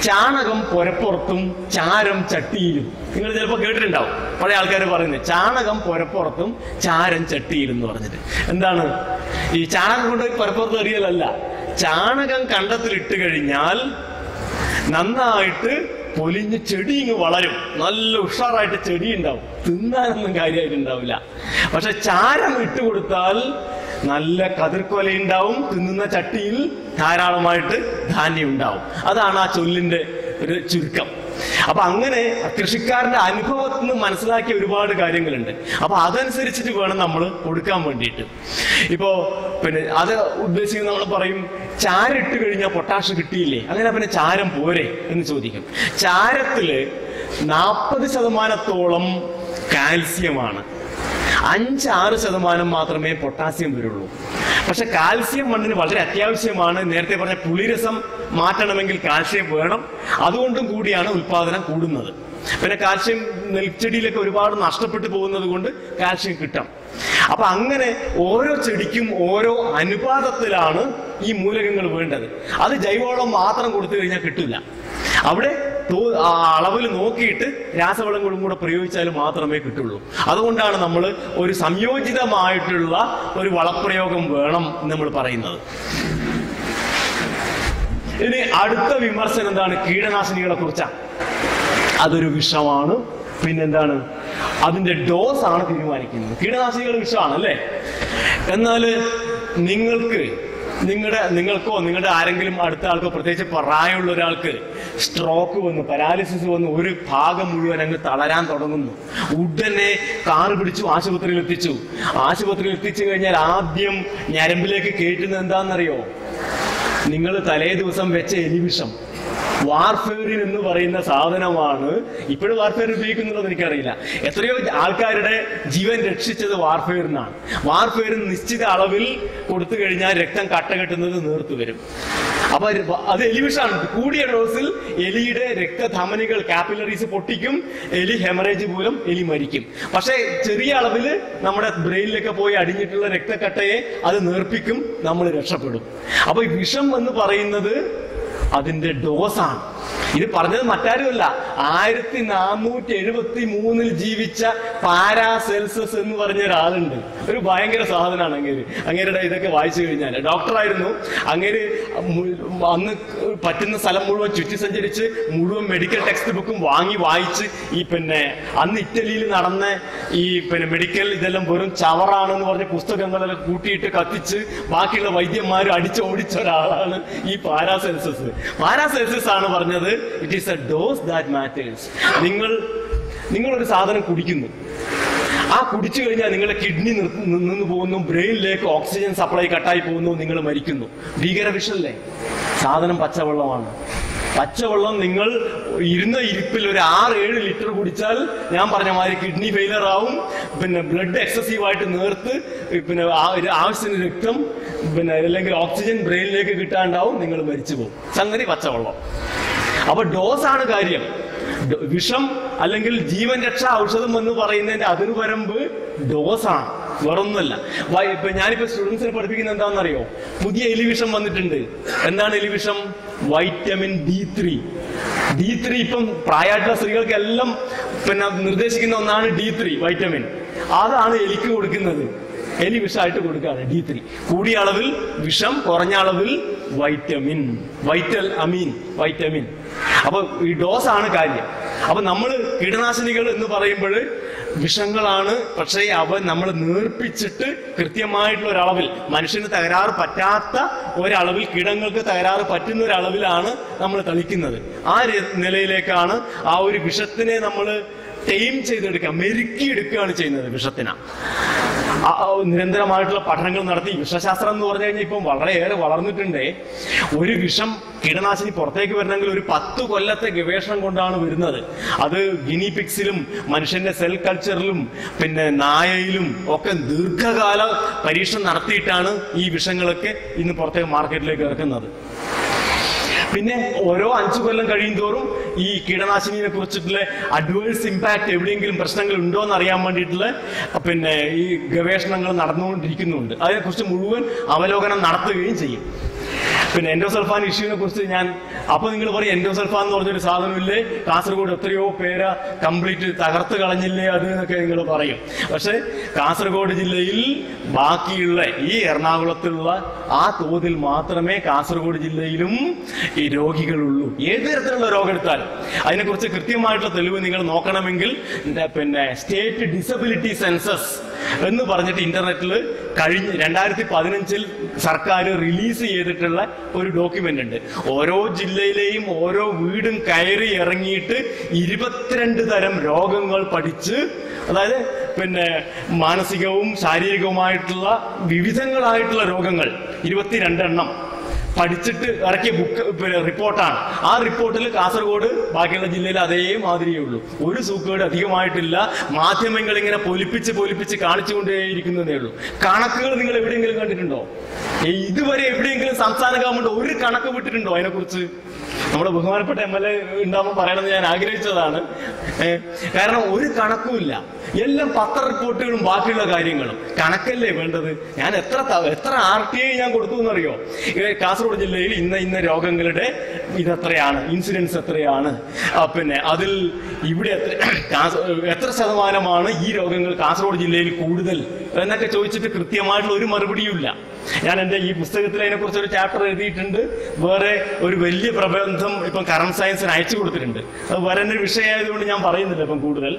ചാണകം പുരപ്പുറത്തും ചാരം ചട്ടിയിലും നിങ്ങൾ ചിലപ്പോൾ കേട്ടിട്ടുണ്ടാവും പഴയ ആൾക്കാർ പറയുന്നത് ചാണകം പുരപ്പുറത്തും ചാരം ചട്ടിയിലും എന്ന് പറഞ്ഞിട്ട് എന്താണ് ഈ ചാണകം കൊണ്ടുപോയി പുരപ്പുറത്ത് എറിയലല്ല ചാണകം കണ്ടത്തിലിട്ട് കഴിഞ്ഞാൽ നന്നായിട്ട് പൊലിഞ്ഞ് ചെടി ഇങ്ങ് വളരും നല്ല ഉഷാറായിട്ട് ചെടി ഉണ്ടാവും തിന്നാനൊന്നും കാര്യമായിട്ട് ഉണ്ടാവില്ല പക്ഷെ ചാരം ഇട്ട് കൊടുത്താൽ നല്ല കതിർക്കൊല ഉണ്ടാവും തിന്നുന്ന ചട്ടിയിൽ ധാരാളമായിട്ട് ധാന്യം ഉണ്ടാവും അതാണ് ആ ചൊല്ലിന്റെ ഒരു ചുരുക്കം അപ്പൊ അങ്ങനെ കൃഷിക്കാരന്റെ അനുഭവത്തിൽ നിന്ന് മനസ്സിലാക്കിയ ഒരുപാട് കാര്യങ്ങളുണ്ട് അപ്പൊ അതനുസരിച്ചിട്ട് വേണം നമ്മൾ കൊടുക്കാൻ വേണ്ടിയിട്ട് ഇപ്പോ പിന്നെ അത് ഉദ്ദേശിക്കുന്നത് നമ്മൾ പറയും ചാരിട്ട് കഴിഞ്ഞാൽ പൊട്ടാഷ് കിട്ടിയില്ലേ അങ്ങനെ പിന്നെ ചാരം പോരെ എന്ന് ചോദിക്കും ചാരത്തില് നാൽപ്പത് ശതമാനത്തോളം കാൽസ്യമാണ് അഞ്ച് ആറ് ശതമാനം മാത്രമേ പൊട്ടാസ്യം വരുള്ളൂ പക്ഷെ കാൽസ്യം മണ്ണിന് വളരെ അത്യാവശ്യമാണ് നേരത്തെ പറഞ്ഞ പുളിരസം മാറ്റണമെങ്കിൽ കാൽസ്യം വേണം അതുകൊണ്ടും കൂടിയാണ് ഉൽപാദനം കൂടുന്നത് പിന്നെ കാൽസ്യം നെൽച്ചെടിയിലൊക്കെ ഒരുപാട് നഷ്ടപ്പെട്ടു പോകുന്നത് കൊണ്ട് കാൽസ്യം കിട്ടാം അപ്പൊ അങ്ങനെ ഓരോ ചെടിക്കും ഓരോ അനുപാതത്തിലാണ് ഈ മൂലകങ്ങൾ വേണ്ടത് അത് ജൈവവളം മാത്രം കൊടുത്തു കഴിഞ്ഞാൽ കിട്ടില്ല അവിടെ തോ- ആ അളവിൽ നോക്കിയിട്ട് രാസവളങ്ങളും കൂടെ പ്രയോഗിച്ചാൽ മാത്രമേ കിട്ടുള്ളൂ അതുകൊണ്ടാണ് നമ്മൾ ഒരു സംയോജിതമായിട്ടുള്ള ഒരു വളപ്രയോഗം വേണം എന്ന് നമ്മൾ പറയുന്നത് ഇനി അടുത്ത വിമർശനം എന്താണ് കീടനാശിനികളെ കുറിച്ചാണ് അതൊരു വിഷമാണ് പിന്നെന്താണ് അതിന്റെ ഡോസ് ആണ് തീരുമാനിക്കുന്നത് കീടനാശിനികൾ വിഷമാണ് അല്ലേ എന്നാൽ നിങ്ങൾക്ക് നിങ്ങളുടെ നിങ്ങൾക്കോ നിങ്ങളുടെ ആരെങ്കിലും അടുത്ത ആൾക്കോ പ്രത്യേകിച്ച് പ്രായമുള്ള ഒരാൾക്ക് സ്ട്രോക്ക് വന്നു പാരാലിസിസ് വന്നു ഒരു ഭാഗം മുഴുവൻ അങ്ങ് തളരാൻ തുടങ്ങുന്നു ഉടനെ കാറ് പിടിച്ചു ആശുപത്രിയിൽ എത്തിച്ചു ആശുപത്രിയിൽ എത്തിച്ചു കഴിഞ്ഞാൽ ആദ്യം ഞരമ്പിലേക്ക് കയറ്റുന്നത് എന്താണെന്നറിയോ നിങ്ങൾ തലേ ദിവസം വെച്ച എലിവിഷം വാർഫെയറിൻ എന്ന് പറയുന്ന സാധനമാണ് ഇപ്പോഴും വാർഫെയർ ഉപയോഗിക്കുന്നുണ്ടോ എനിക്കറിയില്ല എത്രയോ ആൾക്കാരുടെ ജീവൻ രക്ഷിച്ചത് വാർഫെയറിനാണ് വാർഫെയറിൻ നിശ്ചിത അളവിൽ കൊടുത്തു കഴിഞ്ഞാൽ രക്തം കട്ട കെട്ടുന്നത് നേർത്തു വരും അപ്പൊ അത് അത് എലിവിഷാണ് കൂടിയ ഡോസിൽ എലിയുടെ രക്തധമനികൾ കാപ്പിലറീസ് പൊട്ടിക്കും എലി ഹെമറേജ് മൂലം എലി മരിക്കും പക്ഷേ ചെറിയ അളവിൽ നമ്മുടെ ബ്രെയിനിലൊക്കെ പോയി അടിഞ്ഞിട്ടുള്ള രക്തക്കട്ടയെ അത് നേർപ്പിക്കും നമ്മൾ രക്ഷപ്പെടും അപ്പൊ ഈ വിഷം എന്ന് പറയുന്നത് അതിന്റെ ഡോസാണ് ഇത് പറഞ്ഞത് മറ്റാരുമല്ല ആയിരത്തി നാനൂറ്റി എഴുപത്തി മൂന്നിൽ ജീവിച്ച പാരാസെൽസസ് എന്ന് പറഞ്ഞ ഒരാളുണ്ട് ഒരു ഭയങ്കര സാധനമാണ് അങ്ങേര് അങ്ങേരുടെ ഇതൊക്കെ വായിച്ചു കഴിഞ്ഞാൽ ഡോക്ടറായിരുന്നു അങ്ങേര് മു- അന്ന് പറ്റുന്ന സ്ഥലം മുഴുവൻ ചുറ്റി സഞ്ചരിച്ച് മുഴുവൻ മെഡിക്കൽ ടെക്സ്റ്റ് ബുക്കും വാങ്ങി വായിച്ച് ഈ പിന്നെ അന്ന് ഇറ്റലിയിൽ നടന്ന ഈ പിന്നെ മെഡിക്കൽ ഇതെല്ലാം വെറും ചവറാണെന്ന് പറഞ്ഞ പുസ്തകങ്ങളെല്ലാം കൂട്ടിയിട്ട് കത്തിച്ച് ബാക്കിയുള്ള വൈദ്യന്മാർ അടിച്ചോടിച്ച ഒരാളാണ് ഈ പാരാസെൽസസ് പാരാസെൽസസ് ആണ് പറഞ്ഞത് it is a dose that matters നിങ്ങൾ നിങ്ങൾ ഒരു സാധനം കുടിക്കുന്നു ആ കുടിച്ചു കഴിഞ്ഞാൽ നിങ്ങളുടെ കിഡ്നി നിന്ന് പോകുന്നു ബ്രെയിനിലേക്ക് ഓക്സിജൻ സപ്ലൈ കട്ടായി പോകുന്നു നിങ്ങൾ മരിക്കുന്നു ഭീകര വിഷല്ലേ സാധനം പച്ചവെള്ളമാണ് പച്ചവെള്ളം നിങ്ങൾ ഇരുന്ന ഇരിപ്പിൽ ഒരു ആറ് ഏഴ് ലിറ്റർ കുടിച്ചാൽ ഞാൻ പറഞ്ഞ മാതിരി കിഡ്നി ഫെയിലർ ആവും പിന്നെ ബ്ലഡ് എക്സസീവ് ആയിട്ട് നേർത്ത് പിന്നെ ആ- ഒരു ആവശ്യത്തിന് രക്തം പിന്നെ അല്ലെങ്കിൽ ഓക്സിജൻ ബ്രെയിനിലേക്ക് കിട്ടാണ്ടാവും നിങ്ങൾ മരിച്ചു പോകും സംഗതി പച്ചവെള്ളം അപ്പൊ ഡോസ് ആണ് കാര്യം ഡോ- വിഷം അല്ലെങ്കിൽ ജീവൻ രക്ഷാ ഔഷധം എന്ന് പറയുന്നതിന്റെ അതിർവരമ്പ് ഡോസാണ് വേറൊന്നുമല്ല വൈ- ഇപ്പൊ ഞാനിപ്പോ സ്റ്റുഡൻസിനെ പഠിപ്പിക്കുന്നത് എന്താണെന്നറിയോ പുതിയ എലിവിഷം വന്നിട്ടുണ്ട് എന്താണ് എലിവിഷം vitamin D three D three ഇപ്പം പ്രായമായിട്ടുള്ള സ്ത്രീകൾക്കെല്ലാം പിന്നെ നിർദ്ദേശിക്കുന്ന ഒന്നാണ് ഡി ത്രീ വൈറ്റമിൻ അതാണ് എലിക്ക് കൊടുക്കുന്നത് എലി വിഷമായിട്ട് കൊടുക്കുകയാണ് ഡി ത്രീ കൂടിയ അളവിൽ വിഷം കുറഞ്ഞ അളവിൽ വൈറ്റമിൻ വൈറ്റൽ അമീൻ വൈറ്റമിൻ അപ്പൊ ഈ ഡോസ് ആണ് കാര്യം അപ്പൊ നമ്മൾ കീടനാശിനികൾ എന്ന് പറയുമ്പോൾ വിഷങ്ങളാണ് പക്ഷേ അവ നമ്മൾ നേർപ്പിച്ചിട്ട് കൃത്യമായിട്ടുള്ള ഒരളവിൽ മനുഷ്യന് തകരാറ് പറ്റാത്ത ഒരളവിൽ കീടങ്ങൾക്ക് തകരാറ് പറ്റുന്ന ഒരളവിലാണ് നമ്മൾ തളിക്കുന്നത് ആ ര- നിലയിലേക്കാണ് ആ ഒരു വിഷത്തിനെ നമ്മൾ ടൈം ചെയ്തെടുക്കുക മെരുക്കിയെടുക്കുകയാണ് ചെയ്യുന്നത് വിഷത്തിനാ ആ- ആ നിരന്തരമായിട്ടുള്ള പഠനങ്ങൾ നടത്തി വിഷശാസ്ത്രം എന്ന് പറഞ്ഞു കഴിഞ്ഞാൽ ഇപ്പം വളരെയേറെ വളർന്നിട്ടുണ്ട് ഒരു വിഷം കീടനാശിനി പുറത്തേക്ക് വരണമെങ്കിൽ ഒരു പത്ത് കൊല്ലത്തെ ഗവേഷണം കൊണ്ടാണ് വരുന്നത് അത് ഗിനി പിക്സിലും മനുഷ്യന്റെ സെൽ കൾച്ചറിലും പിന്നെ നായയിലും ഒക്കെ ദീർഘകാല പരീക്ഷണം നടത്തിയിട്ടാണ് ഈ വിഷങ്ങളൊക്കെ ഇന്ന് പുറത്തേക്ക് മാർക്കറ്റിലേക്ക് ഇറക്കുന്നത് പിന്നെ ഓരോ അഞ്ചു കൊല്ലം കഴിയും തോറും ഈ കീടനാശിനിയെ കുറിച്ചിട്ടുള്ള അഡ്വേഴ്സ് ഇമ്പാക്ട് എവിടെയെങ്കിലും പ്രശ്നങ്ങൾ ഉണ്ടോ എന്ന് അറിയാൻ വേണ്ടിയിട്ടുള്ള പിന്നെ ഈ ഗവേഷണങ്ങൾ നടന്നുകൊണ്ടിരിക്കുന്നുണ്ട് അതിനെക്കുറിച്ച് മുഴുവൻ അവലോകനം നടത്തുകയും ചെയ്യും പിന്നെ എൻഡോസൾഫാൻ ഇഷ്യൂവിനെ കുറിച്ച് ഞാൻ അപ്പൊ നിങ്ങൾ പറയും എൻഡോസൾഫാൻ എന്ന് പറഞ്ഞൊരു സാധനമില്ലേ കാസർഗോഡ് എത്രയോ പേര കംപ്ലീറ്റ് തകർത്ത് കളഞ്ഞില്ലേ അത് എന്നൊക്കെ നിങ്ങൾ പറയും പക്ഷെ കാസർഗോഡ് ജില്ലയിൽ ബാക്കിയുള്ള ഈ എറണാകുളത്തുള്ള ആ തോതിൽ മാത്രമേ കാസർഗോഡ് ജില്ലയിലും ഈ രോഗികളുള്ളൂ ഏത് തരത്തിലുള്ള രോഗം എടുത്താലും അതിനെക്കുറിച്ച് കൃത്യമായിട്ടുള്ള തെളിവ് നിങ്ങൾ നോക്കണമെങ്കിൽ എന്താ പിന്നെ സ്റ്റേറ്റ് ഡിസബിലിറ്റി സെൻസസ് എന്ന് പറഞ്ഞിട്ട് ഇന്റർനെറ്റിൽ കഴിഞ്ഞ രണ്ടായിരത്തി പതിനഞ്ചിൽ സർക്കാർ റിലീസ് ചെയ്തിട്ടുള്ള ഒരു ഡോക്യുമെന്റ് ഉണ്ട് ഓരോ ജില്ലയിലെയും ഓരോ വീടും കയറി ഇറങ്ങിയിട്ട് ഇരുപത്തിരണ്ട് തരം രോഗങ്ങൾ പഠിച്ച് അതായത് പിന്നെ മാനസികവും ശാരീരികവുമായിട്ടുള്ള വിവിധങ്ങളായിട്ടുള്ള രോഗങ്ങൾ ഇരുപത്തിരണ്ട് എണ്ണം പഠിച്ചിട്ട് ഇറക്കിയ ബുക്ക് പിന്നെ റിപ്പോർട്ടാണ് ആ റിപ്പോർട്ടിൽ കാസർഗോഡ് ബാക്കിയുള്ള ജില്ലയിൽ അതേ മാതിരിയേ ഉള്ളൂ ഒരു സൂക്കേട് അധികമായിട്ടില്ല മാധ്യമങ്ങൾ ഇങ്ങനെ പൊലിപ്പിച്ച് പൊലിപ്പിച്ച് കാണിച്ചുകൊണ്ടേയിരിക്കുന്നതേ ഉള്ളൂ കണക്കുകൾ നിങ്ങൾ എവിടെയെങ്കിലും കണ്ടിട്ടുണ്ടോ ഏയ് ഇതുവരെ എവിടെയെങ്കിലും സംസ്ഥാന ഗവൺമെന്റ് ഒരു കണക്ക് വിട്ടിട്ടുണ്ടോ അതിനെക്കുറിച്ച് നമ്മുടെ ബഹുമാനപ്പെട്ട എം എൽ എ ഉണ്ടാകുമ്പോൾ പറയണമെന്ന് ഞാൻ ആഗ്രഹിച്ചതാണ് ഏ, കാരണം ഒരു കണക്കുമില്ല എല്ലാം പത്ര റിപ്പോർട്ടുകളും ബാക്കിയുള്ള കാര്യങ്ങളും കണക്കല്ലേ വേണ്ടത് ഞാൻ എത്ര ത- എത്ര ആർ ടി ഐ ഞാൻ കൊടുത്തു എന്നറിയോ ഏ, കാസർഗോഡ് ജില്ലയിൽ ഇന്ന ഇന്ന രോഗങ്ങളുടെ ഇതെത്രയാണ് ഇൻസിഡൻസ് എത്രയാണ് ആ, പിന്നെ അതിൽ ഇവിടെ എത്ര കാസ- എത്ര ശതമാനമാണ് ഈ രോഗങ്ങൾ കാസർഗോഡ് ജില്ലയിൽ കൂടുതൽ എന്നൊക്കെ ചോദിച്ചിട്ട് കൃത്യമായിട്ടുള്ള ഒരു മറുപടിയുമില്ല ഞാൻ എന്റെ ഈ പുസ്തകത്തിൽ അതിനെക്കുറിച്ച് ഒരു ചാപ്റ്റർ എഴുതിയിട്ടുണ്ട് വേറെ ഒരു വലിയ പ്രബന്ധം ഇപ്പം കറണ്ട് സയൻസിന് അയച്ചു കൊടുത്തിട്ടുണ്ട് അത് വരുന്ന ഒരു വിഷയമായതുകൊണ്ട് ഞാൻ പറയുന്നില്ല ഇപ്പം കൂടുതൽ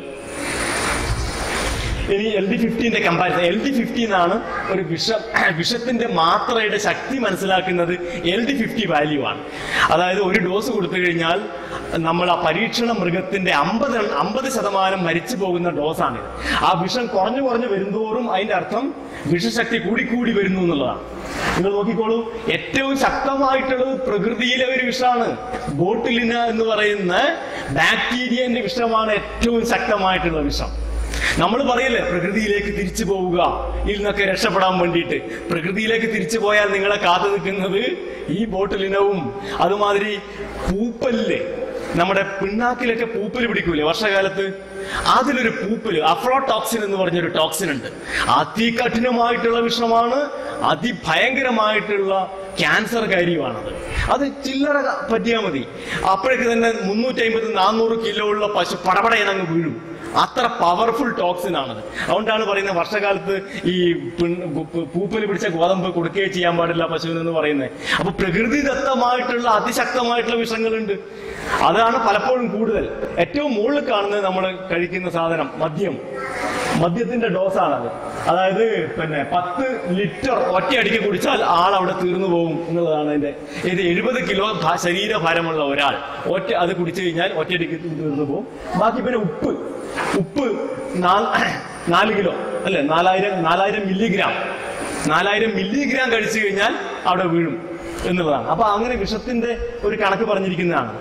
ഇനി എൽ ഡി ഫിഫ്റ്റീന്റെ കമ്പാരിസൺ എൽ ഡി ഫിഫ്റ്റീൻ ആണ് ഒരു വിഷം വിഷത്തിന്റെ മാത്രയുടെ ശക്തി മനസ്സിലാക്കുന്നത് എൽ ഡി ഫിഫ്റ്റി വാല്യൂ ആണ് അതായത് ഒരു ഡോസ് കൊടുത്തു കഴിഞ്ഞാൽ നമ്മൾ ആ പരീക്ഷണ മൃഗത്തിന്റെ അമ്പത് അമ്പത് ശതമാനം മരിച്ചു പോകുന്ന ഡോസാണ് ആ വിഷം കുറഞ്ഞു കുറഞ്ഞു വരുന്തോറും അതിന്റെ അർത്ഥം വിഷശക്തി കൂടിക്കൂടി വരുന്നു എന്നുള്ളതാണ് നിങ്ങൾ നോക്കിക്കോളൂ ഏറ്റവും ശക്തമായിട്ടുള്ളത് പ്രകൃതിയിലെ ഒരു വിഷമാണ് ബോട്ടിലിന എന്ന് പറയുന്ന ബാക്ടീരിയന്റെ വിഷമാണ് ഏറ്റവും ശക്തമായിട്ടുള്ള വിഷം നമ്മൾ പറയില്ലേ പ്രകൃതിയിലേക്ക് തിരിച്ചു പോവുക ഇതിൽ നിന്നൊക്കെ രക്ഷപ്പെടാൻ വേണ്ടിയിട്ട് പ്രകൃതിയിലേക്ക് തിരിച്ചു പോയാൽ നിങ്ങളെ കാത്തു നിൽക്കുന്നത് ഈ ബോട്ടിലിനവും അതുമാതിരി പൂപ്പല്ല് നമ്മുടെ പിണ്ണാക്കിലൊക്കെ പൂപ്പല് പിടിക്കൂലേ വർഷകാലത്ത് അതിലൊരു പൂപ്പല് അഫ്രോടോക്സിൻ എന്ന് പറഞ്ഞൊരു ടോക്സിൻ ഉണ്ട് അതികഠിനമായിട്ടുള്ള വിഷമാണ് അതിഭയങ്കരമായിട്ടുള്ള ക്യാൻസർ കാര്യമാണത് അത് ചില്ലറ പറ്റിയാൽ മതി അപ്പോഴേക്ക് തന്നെ മുന്നൂറ്റി അമ്പത് നാനൂറ് കിലോ ഉള്ള പശു പടപടയെന്നങ്ങ് വീഴും അത്ര പവർഫുൾ ടോക്സിൻ ആണത് അതുകൊണ്ടാണ് പറയുന്നത് വർഷകാലത്ത് ഈ പിൺ- പൂ- പൂപ്പല് പിടിച്ച ഗോതമ്പ് കൊടുക്കുകയും ചെയ്യാൻ പാടില്ല പശുവിന് എന്ന് പറയുന്നത് അപ്പൊ പ്രകൃതിദത്തമായിട്ടുള്ള അതിശക്തമായിട്ടുള്ള വിഷങ്ങളുണ്ട് അതാണ് പലപ്പോഴും കൂടുതൽ ഏറ്റവും മുകളിൽ കാണുന്നത് നമ്മൾ കഴിക്കുന്ന സാധനം മദ്യം മദ്യത്തിന്റെ ഡോസാണത് അതായത് പിന്നെ പത്ത് ലിറ്റർ ഒറ്റയടിക്ക് കുടിച്ചാൽ ആൾ അവിടെ തീർന്നു പോകും എന്നുള്ളതാണ് അതിന്റെ ഇത് എഴുപത് കിലോ ഭ- ശരീരഭാരമുള്ള ഒരാൾ ഒറ്റ അത് കുടിച്ചു കഴിഞ്ഞാൽ ഒറ്റയടിക്ക് തീർന്നു പോകും ബാക്കി പിന്നെ ഉപ്പ് ഉപ്പ് നാല് നാല് കിലോ അല്ലെ നാലായിരം നാലായിരം മില്ലിഗ്രാം നാലായിരം മില്ലിഗ്രാം കഴിച്ചു കഴിഞ്ഞാൽ അവിടെ വീഴും എന്നുള്ളതാണ് അപ്പൊ അങ്ങനെ വിഷത്തിന്റെ ഒരു കണക്ക് പറഞ്ഞിരിക്കുന്നതാണ്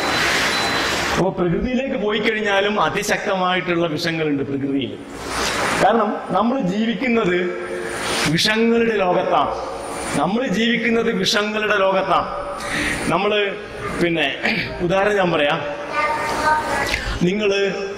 അപ്പോൾ പ്രകൃതിയിലേക്ക് പോയി കഴിഞ്ഞാലും അതിശക്തമായിട്ടുള്ള വിഷങ്ങളുണ്ട് പ്രകൃതിയിൽ കാരണം നമ്മൾ ജീവിക്കുന്നത് വിഷങ്ങളുടെ ലോകത്താണ് നമ്മൾ ജീവിക്കുന്നത് വിഷങ്ങളുടെ ലോകത്താണ് നമ്മൾ പിന്നെ ഉദാഹരണം ഞാൻ പറയാം നിങ്ങൾ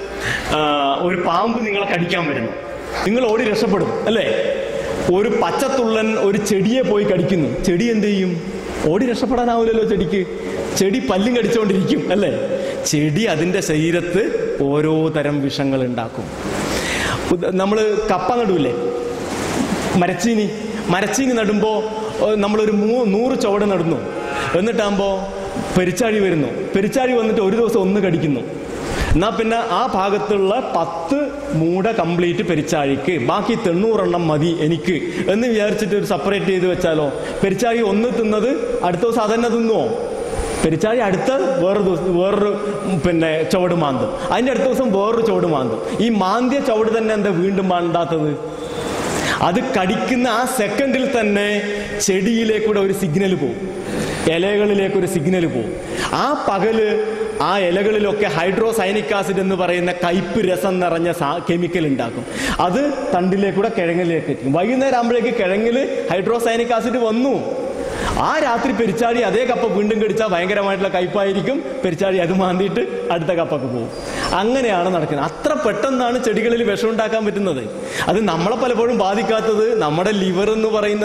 ഒരു പാമ്പ് നിങ്ങളെ കടിക്കാൻ വരുന്നു നിങ്ങൾ ഓടി രക്ഷപ്പെടും അല്ലേ ഒരു പച്ചത്തുള്ളൻ ഒരു ചെടിയെ പോയി കടിക്കുന്നു ചെടി എന്ത് ചെയ്യും ഓടി രക്ഷപ്പെടാനാവില്ലല്ലോ ചെടിക്ക് ചെടി പല്ലും കടിച്ചുകൊണ്ടിരിക്കും അല്ലേ ചെടി അതിൻ്റെ ശരീരത്ത് ഓരോ തരം വിഷങ്ങൾ ഉണ്ടാക്കും നമ്മൾ കപ്പ നടുവില്ലേ മരച്ചീനി മരച്ചീനി നടുമ്പോൾ നമ്മളൊരു മൂ നൂറ് ചുവട് നടുന്നു എന്നിട്ടാകുമ്പോൾ പെരിച്ചാഴി വരുന്നു പെരിച്ചാഴി വന്നിട്ട് ഒരു ദിവസം ഒന്ന് കടിക്കുന്നു എന്നാ പിന്നെ ആ ഭാഗത്തുള്ള പത്ത് മൂട കംപ്ലീറ്റ് പെരിച്ചാഴിക്ക് ബാക്കി തൊണ്ണൂറെണ്ണം മതി എനിക്ക് എന്ന് വിചാരിച്ചിട്ട് ഒരു സെപ്പറേറ്റ് ചെയ്ത് വെച്ചാലോ പെരിച്ചാഴി ഒന്ന് തിന്നത് അടുത്ത ദിവസം അതന്നെ തിന്നുവോ പെരിച്ചാഴി അടുത്ത വേറൊരു ദിവസം വേറൊരു ഉം, പിന്നെ ചുവട് മാന്തും അതിന്റെ അടുത്ത ദിവസം വേറൊരു ചുവട് മാന്തും ഈ മാന്തിയ ചുവട് തന്നെ എന്താ വീണ്ടും മാണ്ടാത്തത് അത് കടിക്കുന്ന ആ സെക്കൻഡിൽ തന്നെ ചെടിയിലേക്കൂടെ ഒരു സിഗ്നൽ പോകും ഇലകളിലേക്ക് ഒരു സിഗ്നൽ പോകും ആ പകല് ആ ഇലകളിലൊക്കെ ഹൈഡ്രോസൈനിക് ആസിഡ് എന്ന് പറയുന്ന കയ്പ് രസം നിറഞ്ഞ കെമിക്കൽ ഉണ്ടാക്കും അത് തണ്ടിലേക്കൂടെ കിഴങ്ങിലേക്ക് എത്തും വൈകുന്നേരം ആകുമ്പോഴേക്ക് കിഴങ്ങിൽ ഹൈഡ്രോസൈനിക് ആസിഡ് വന്നു ആ രാത്രി പെരിച്ചാഴി അതേ കപ്പ വീണ്ടും കടിച്ചാൽ ഭയങ്കരമായിട്ടുള്ള കയ്പായിരിക്കും പെരിച്ചാഴി അത് മാന്തിയിട്ട് അടുത്ത കപ്പക്ക് പോകും അങ്ങനെയാണ് നടക്കുന്നത് അത്ര പെട്ടെന്നാണ് ചെടികളിൽ വിഷം ഉണ്ടാക്കാൻ പറ്റുന്നത് അത് നമ്മളെ പലപ്പോഴും ബാധിക്കാത്തത് നമ്മുടെ ലിവർ എന്ന് പറയുന്നത്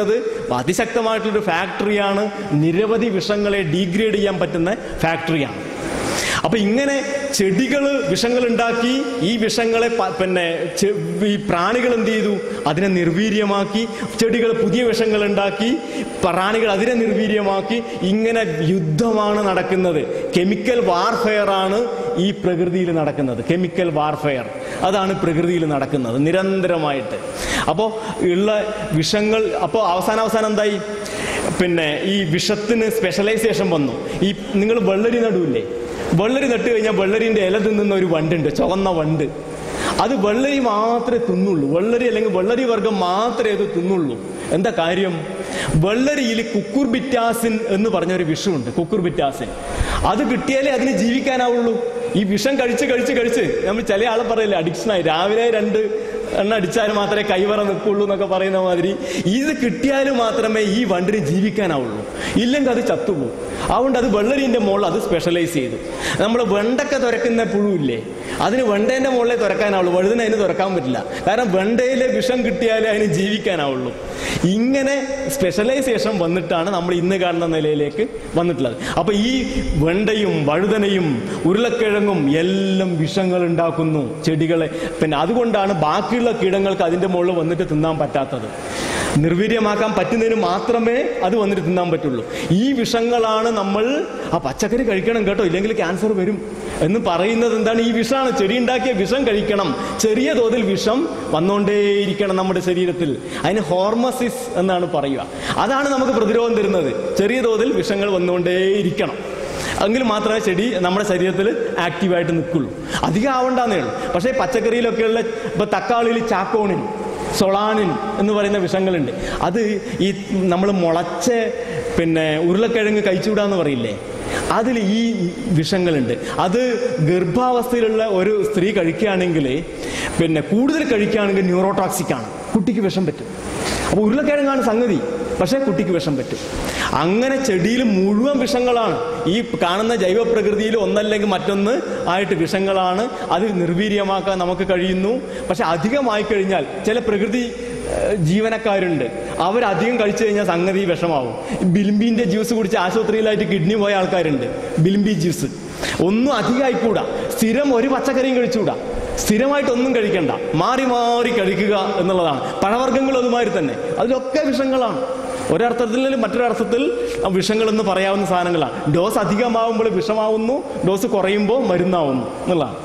അതിശക്തമായിട്ടുള്ളൊരു ഫാക്ടറിയാണ് നിരവധി വിഷങ്ങളെ ഡീഗ്രേഡ് ചെയ്യാൻ പറ്റുന്ന ഫാക്ടറിയാണ് അപ്പൊ ഇങ്ങനെ ചെടികൾ വിഷങ്ങൾ ഉണ്ടാക്കി ഈ വിഷങ്ങളെ പ- പിന്നെ ചെ- ഈ പ്രാണികൾ എന്ത് ചെയ്തു അതിനെ നിർവീര്യമാക്കി ചെടികൾ പുതിയ വിഷങ്ങൾ ഉണ്ടാക്കി പ്രാണികൾ അതിനെ നിർവീര്യമാക്കി ഇങ്ങനെ യുദ്ധമാണ് നടക്കുന്നത് കെമിക്കൽ വാർഫെയർ ആണ് ഈ പ്രകൃതിയിൽ നടക്കുന്നത് കെമിക്കൽ വാർഫെയർ അതാണ് പ്രകൃതിയിൽ നടക്കുന്നത് നിരന്തരമായിട്ട് അപ്പോൾ ഉള്ള വിഷങ്ങൾ അപ്പോൾ അവസാനം അവസാനം എന്തായി പിന്നെ ഈ വിഷത്തിന് സ്പെഷ്യലൈസേഷൻ വന്നു ഈ നിങ്ങൾ വെള്ളരി നടുവില്ലേ വെള്ളരി നട്ട് കഴിഞ്ഞാൽ വെള്ളരിന്റെ ഇല തിന്നുന്ന ഒരു വണ്ടുണ്ട് ചുവന്ന വണ്ട് അത് വെള്ളരി മാത്രമേ തിന്നുള്ളൂ വെള്ളരി അല്ലെങ്കിൽ വെള്ളരി വർഗം മാത്രമേ അത് തിന്നുള്ളൂ എന്താ കാര്യം വെള്ളരിയിൽ കുക്കുർബിറ്റാസിൻ എന്ന് പറഞ്ഞ ഒരു വിഷമുണ്ട് കുക്കുർബിറ്റാസിൻ അത് കിട്ടിയാലേ അതിന് ജീവിക്കാനാവുള്ളൂ ഈ വിഷം കഴിച്ച് കഴിച്ച് കഴിച്ച് നമ്മൾ ചില ആളെ പറയില്ല അഡിക്ഷനായി രാവിലെ രണ്ട് എണ്ണ അടിച്ചാൽ മാത്രമേ കൈവറ നിൽക്കുള്ളൂ എന്നൊക്കെ പറയുന്ന മാതിരി ഇത് കിട്ടിയാൽ മാത്രമേ ഈ വണ്ടിന് ജീവിക്കാനാവുള്ളൂ ഇല്ലെങ്കിൽ അത് ചത്തുപോകും അതുകൊണ്ട് അത് വെള്ളരിന്റെ മുകളിൽ അത് സ്പെഷ്യലൈസ് ചെയ്തു നമ്മൾ വെണ്ടക്ക തുരക്കുന്ന പുഴുവില്ലേ അതിന് വെണ്ടേന്റെ മുകളിലേ തുറക്കാനാവുള്ളൂ വഴുതിന് അതിന് തുറക്കാൻ പറ്റില്ല കാരണം വെണ്ടയിലെ വിഷം കിട്ടിയാലേ അതിന് ജീവിക്കാനാവുള്ളൂ ഇങ്ങനെ സ്പെഷ്യലൈസേഷൻ വന്നിട്ടാണ് നമ്മൾ ഇന്ന് കാണുന്ന നിലയിലേക്ക് വന്നിട്ടുള്ളത് അപ്പൊ ഈ വെണ്ടയും വഴുതനയും ഉരുളക്കിഴങ്ങും എല്ലാം വിഷങ്ങൾ ഉണ്ടാക്കുന്നു ചെടികളെ പിന്നെ അതുകൊണ്ടാണ് ബാക്കിയുള്ള കീടങ്ങൾക്ക് അതിന്റെ മുകളിൽ വന്നിട്ട് തിന്നാൻ പറ്റാത്തത് നിർവീര്യമാക്കാൻ പറ്റുന്നതിന് മാത്രമേ അത് വന്നിട്ട് തിന്നാൻ പറ്റുള്ളൂ ഈ വിഷങ്ങളാണ് നമ്മൾ ആ പച്ചക്കറി കഴിക്കണം കേട്ടോ ഇല്ലെങ്കിൽ ക്യാൻസർ വരും എന്ന് പറയുന്നത് എന്താണ് ഈ വിഷമാണ് ചെടി ഉണ്ടാക്കിയ വിഷം കഴിക്കണം ചെറിയ തോതിൽ വിഷം വന്നുകൊണ്ടേയിരിക്കണം നമ്മുടെ ശരീരത്തിൽ അതിന് ഹോർമസിസ് എന്നാണ് പറയുക അതാണ് നമുക്ക് പ്രതിരോധം തരുന്നത് ചെറിയ തോതിൽ വിഷങ്ങൾ വന്നുകൊണ്ടേയിരിക്കണം എങ്കിൽ മാത്രമേ ചെടി നമ്മുടെ ശരീരത്തിൽ ആക്റ്റീവായിട്ട് നിൽക്കുള്ളൂ അധികം ആവണ്ടെന്നേ ഉള്ളൂ പക്ഷേ പച്ചക്കറിയിലൊക്കെയുള്ള ഇപ്പൊ തക്കാളിയിൽ ചാക്കോണിൻ സൊളാനിൻ എന്ന് പറയുന്ന വിഷങ്ങളുണ്ട് അത് ഈ നമ്മൾ മുളച്ച പിന്നെ ഉരുളക്കിഴങ്ങ് കഴിച്ചുകൂടാന്ന് പറയില്ലേ അതിൽ ഈ വിഷങ്ങളുണ്ട് അത് ഗർഭാവസ്ഥയിലുള്ള ഒരു സ്ത്രീ കഴിക്കുകയാണെങ്കിൽ പിന്നെ കൂടുതൽ കഴിക്കുകയാണെങ്കിൽ ന്യൂറോടോക്സിക് ആണ് കുട്ടിക്ക് വിഷം പറ്റും അപ്പോൾ ഉരുളക്കിഴങ്ങാണ് സംഗതി പക്ഷേ കുട്ടിക്ക് വിഷം പറ്റും അങ്ങനെ ചെടിയിൽ മുഴുവൻ വിഷങ്ങളാണ് ഈ കാണുന്ന ജൈവ പ്രകൃതിയിൽ ഒന്നല്ലെങ്കിൽ മറ്റൊന്ന് ആയിട്ട് വിഷങ്ങളാണ് അത് നിർവീര്യമാക്കാൻ നമുക്ക് കഴിയുന്നു പക്ഷെ അധികമായി കഴിഞ്ഞാൽ ചില പ്രകൃതി ഏഹ്, ജീവനക്കാരുണ്ട് അവരധികം കഴിച്ചു കഴിഞ്ഞാൽ സംഗതി വിഷമാവും ബിലിമ്പിന്റെ ജ്യൂസ് കുടിച്ച് ആശുപത്രിയിലായിട്ട് കിഡ്നി പോയ ആൾക്കാരുണ്ട് ബിലിമ്പി ജ്യൂസ് ഒന്നും അധികമായിക്കൂടാ സ്ഥിരം ഒരു പച്ചക്കറിയും കഴിച്ചുകൂടാ സ്ഥിരമായിട്ടൊന്നും കഴിക്കണ്ട മാറി മാറി കഴിക്കുക എന്നുള്ളതാണ് പഴവർഗ്ഗങ്ങൾ അതുമാതിരി തന്നെ അതിലൊക്കെ വിഷങ്ങളാണ് ഒരർത്ഥത്തിൽ മറ്റൊരർത്ഥത്തിൽ വിഷങ്ങൾ എന്ന് പറയാവുന്ന സാധനങ്ങളാണ് ഡോസ് അധികമാവുമ്പോൾ വിഷമാവുന്നു ഡോസ് കുറയുമ്പോൾ മരുന്നാവുന്നു എന്നുള്ളതാണ്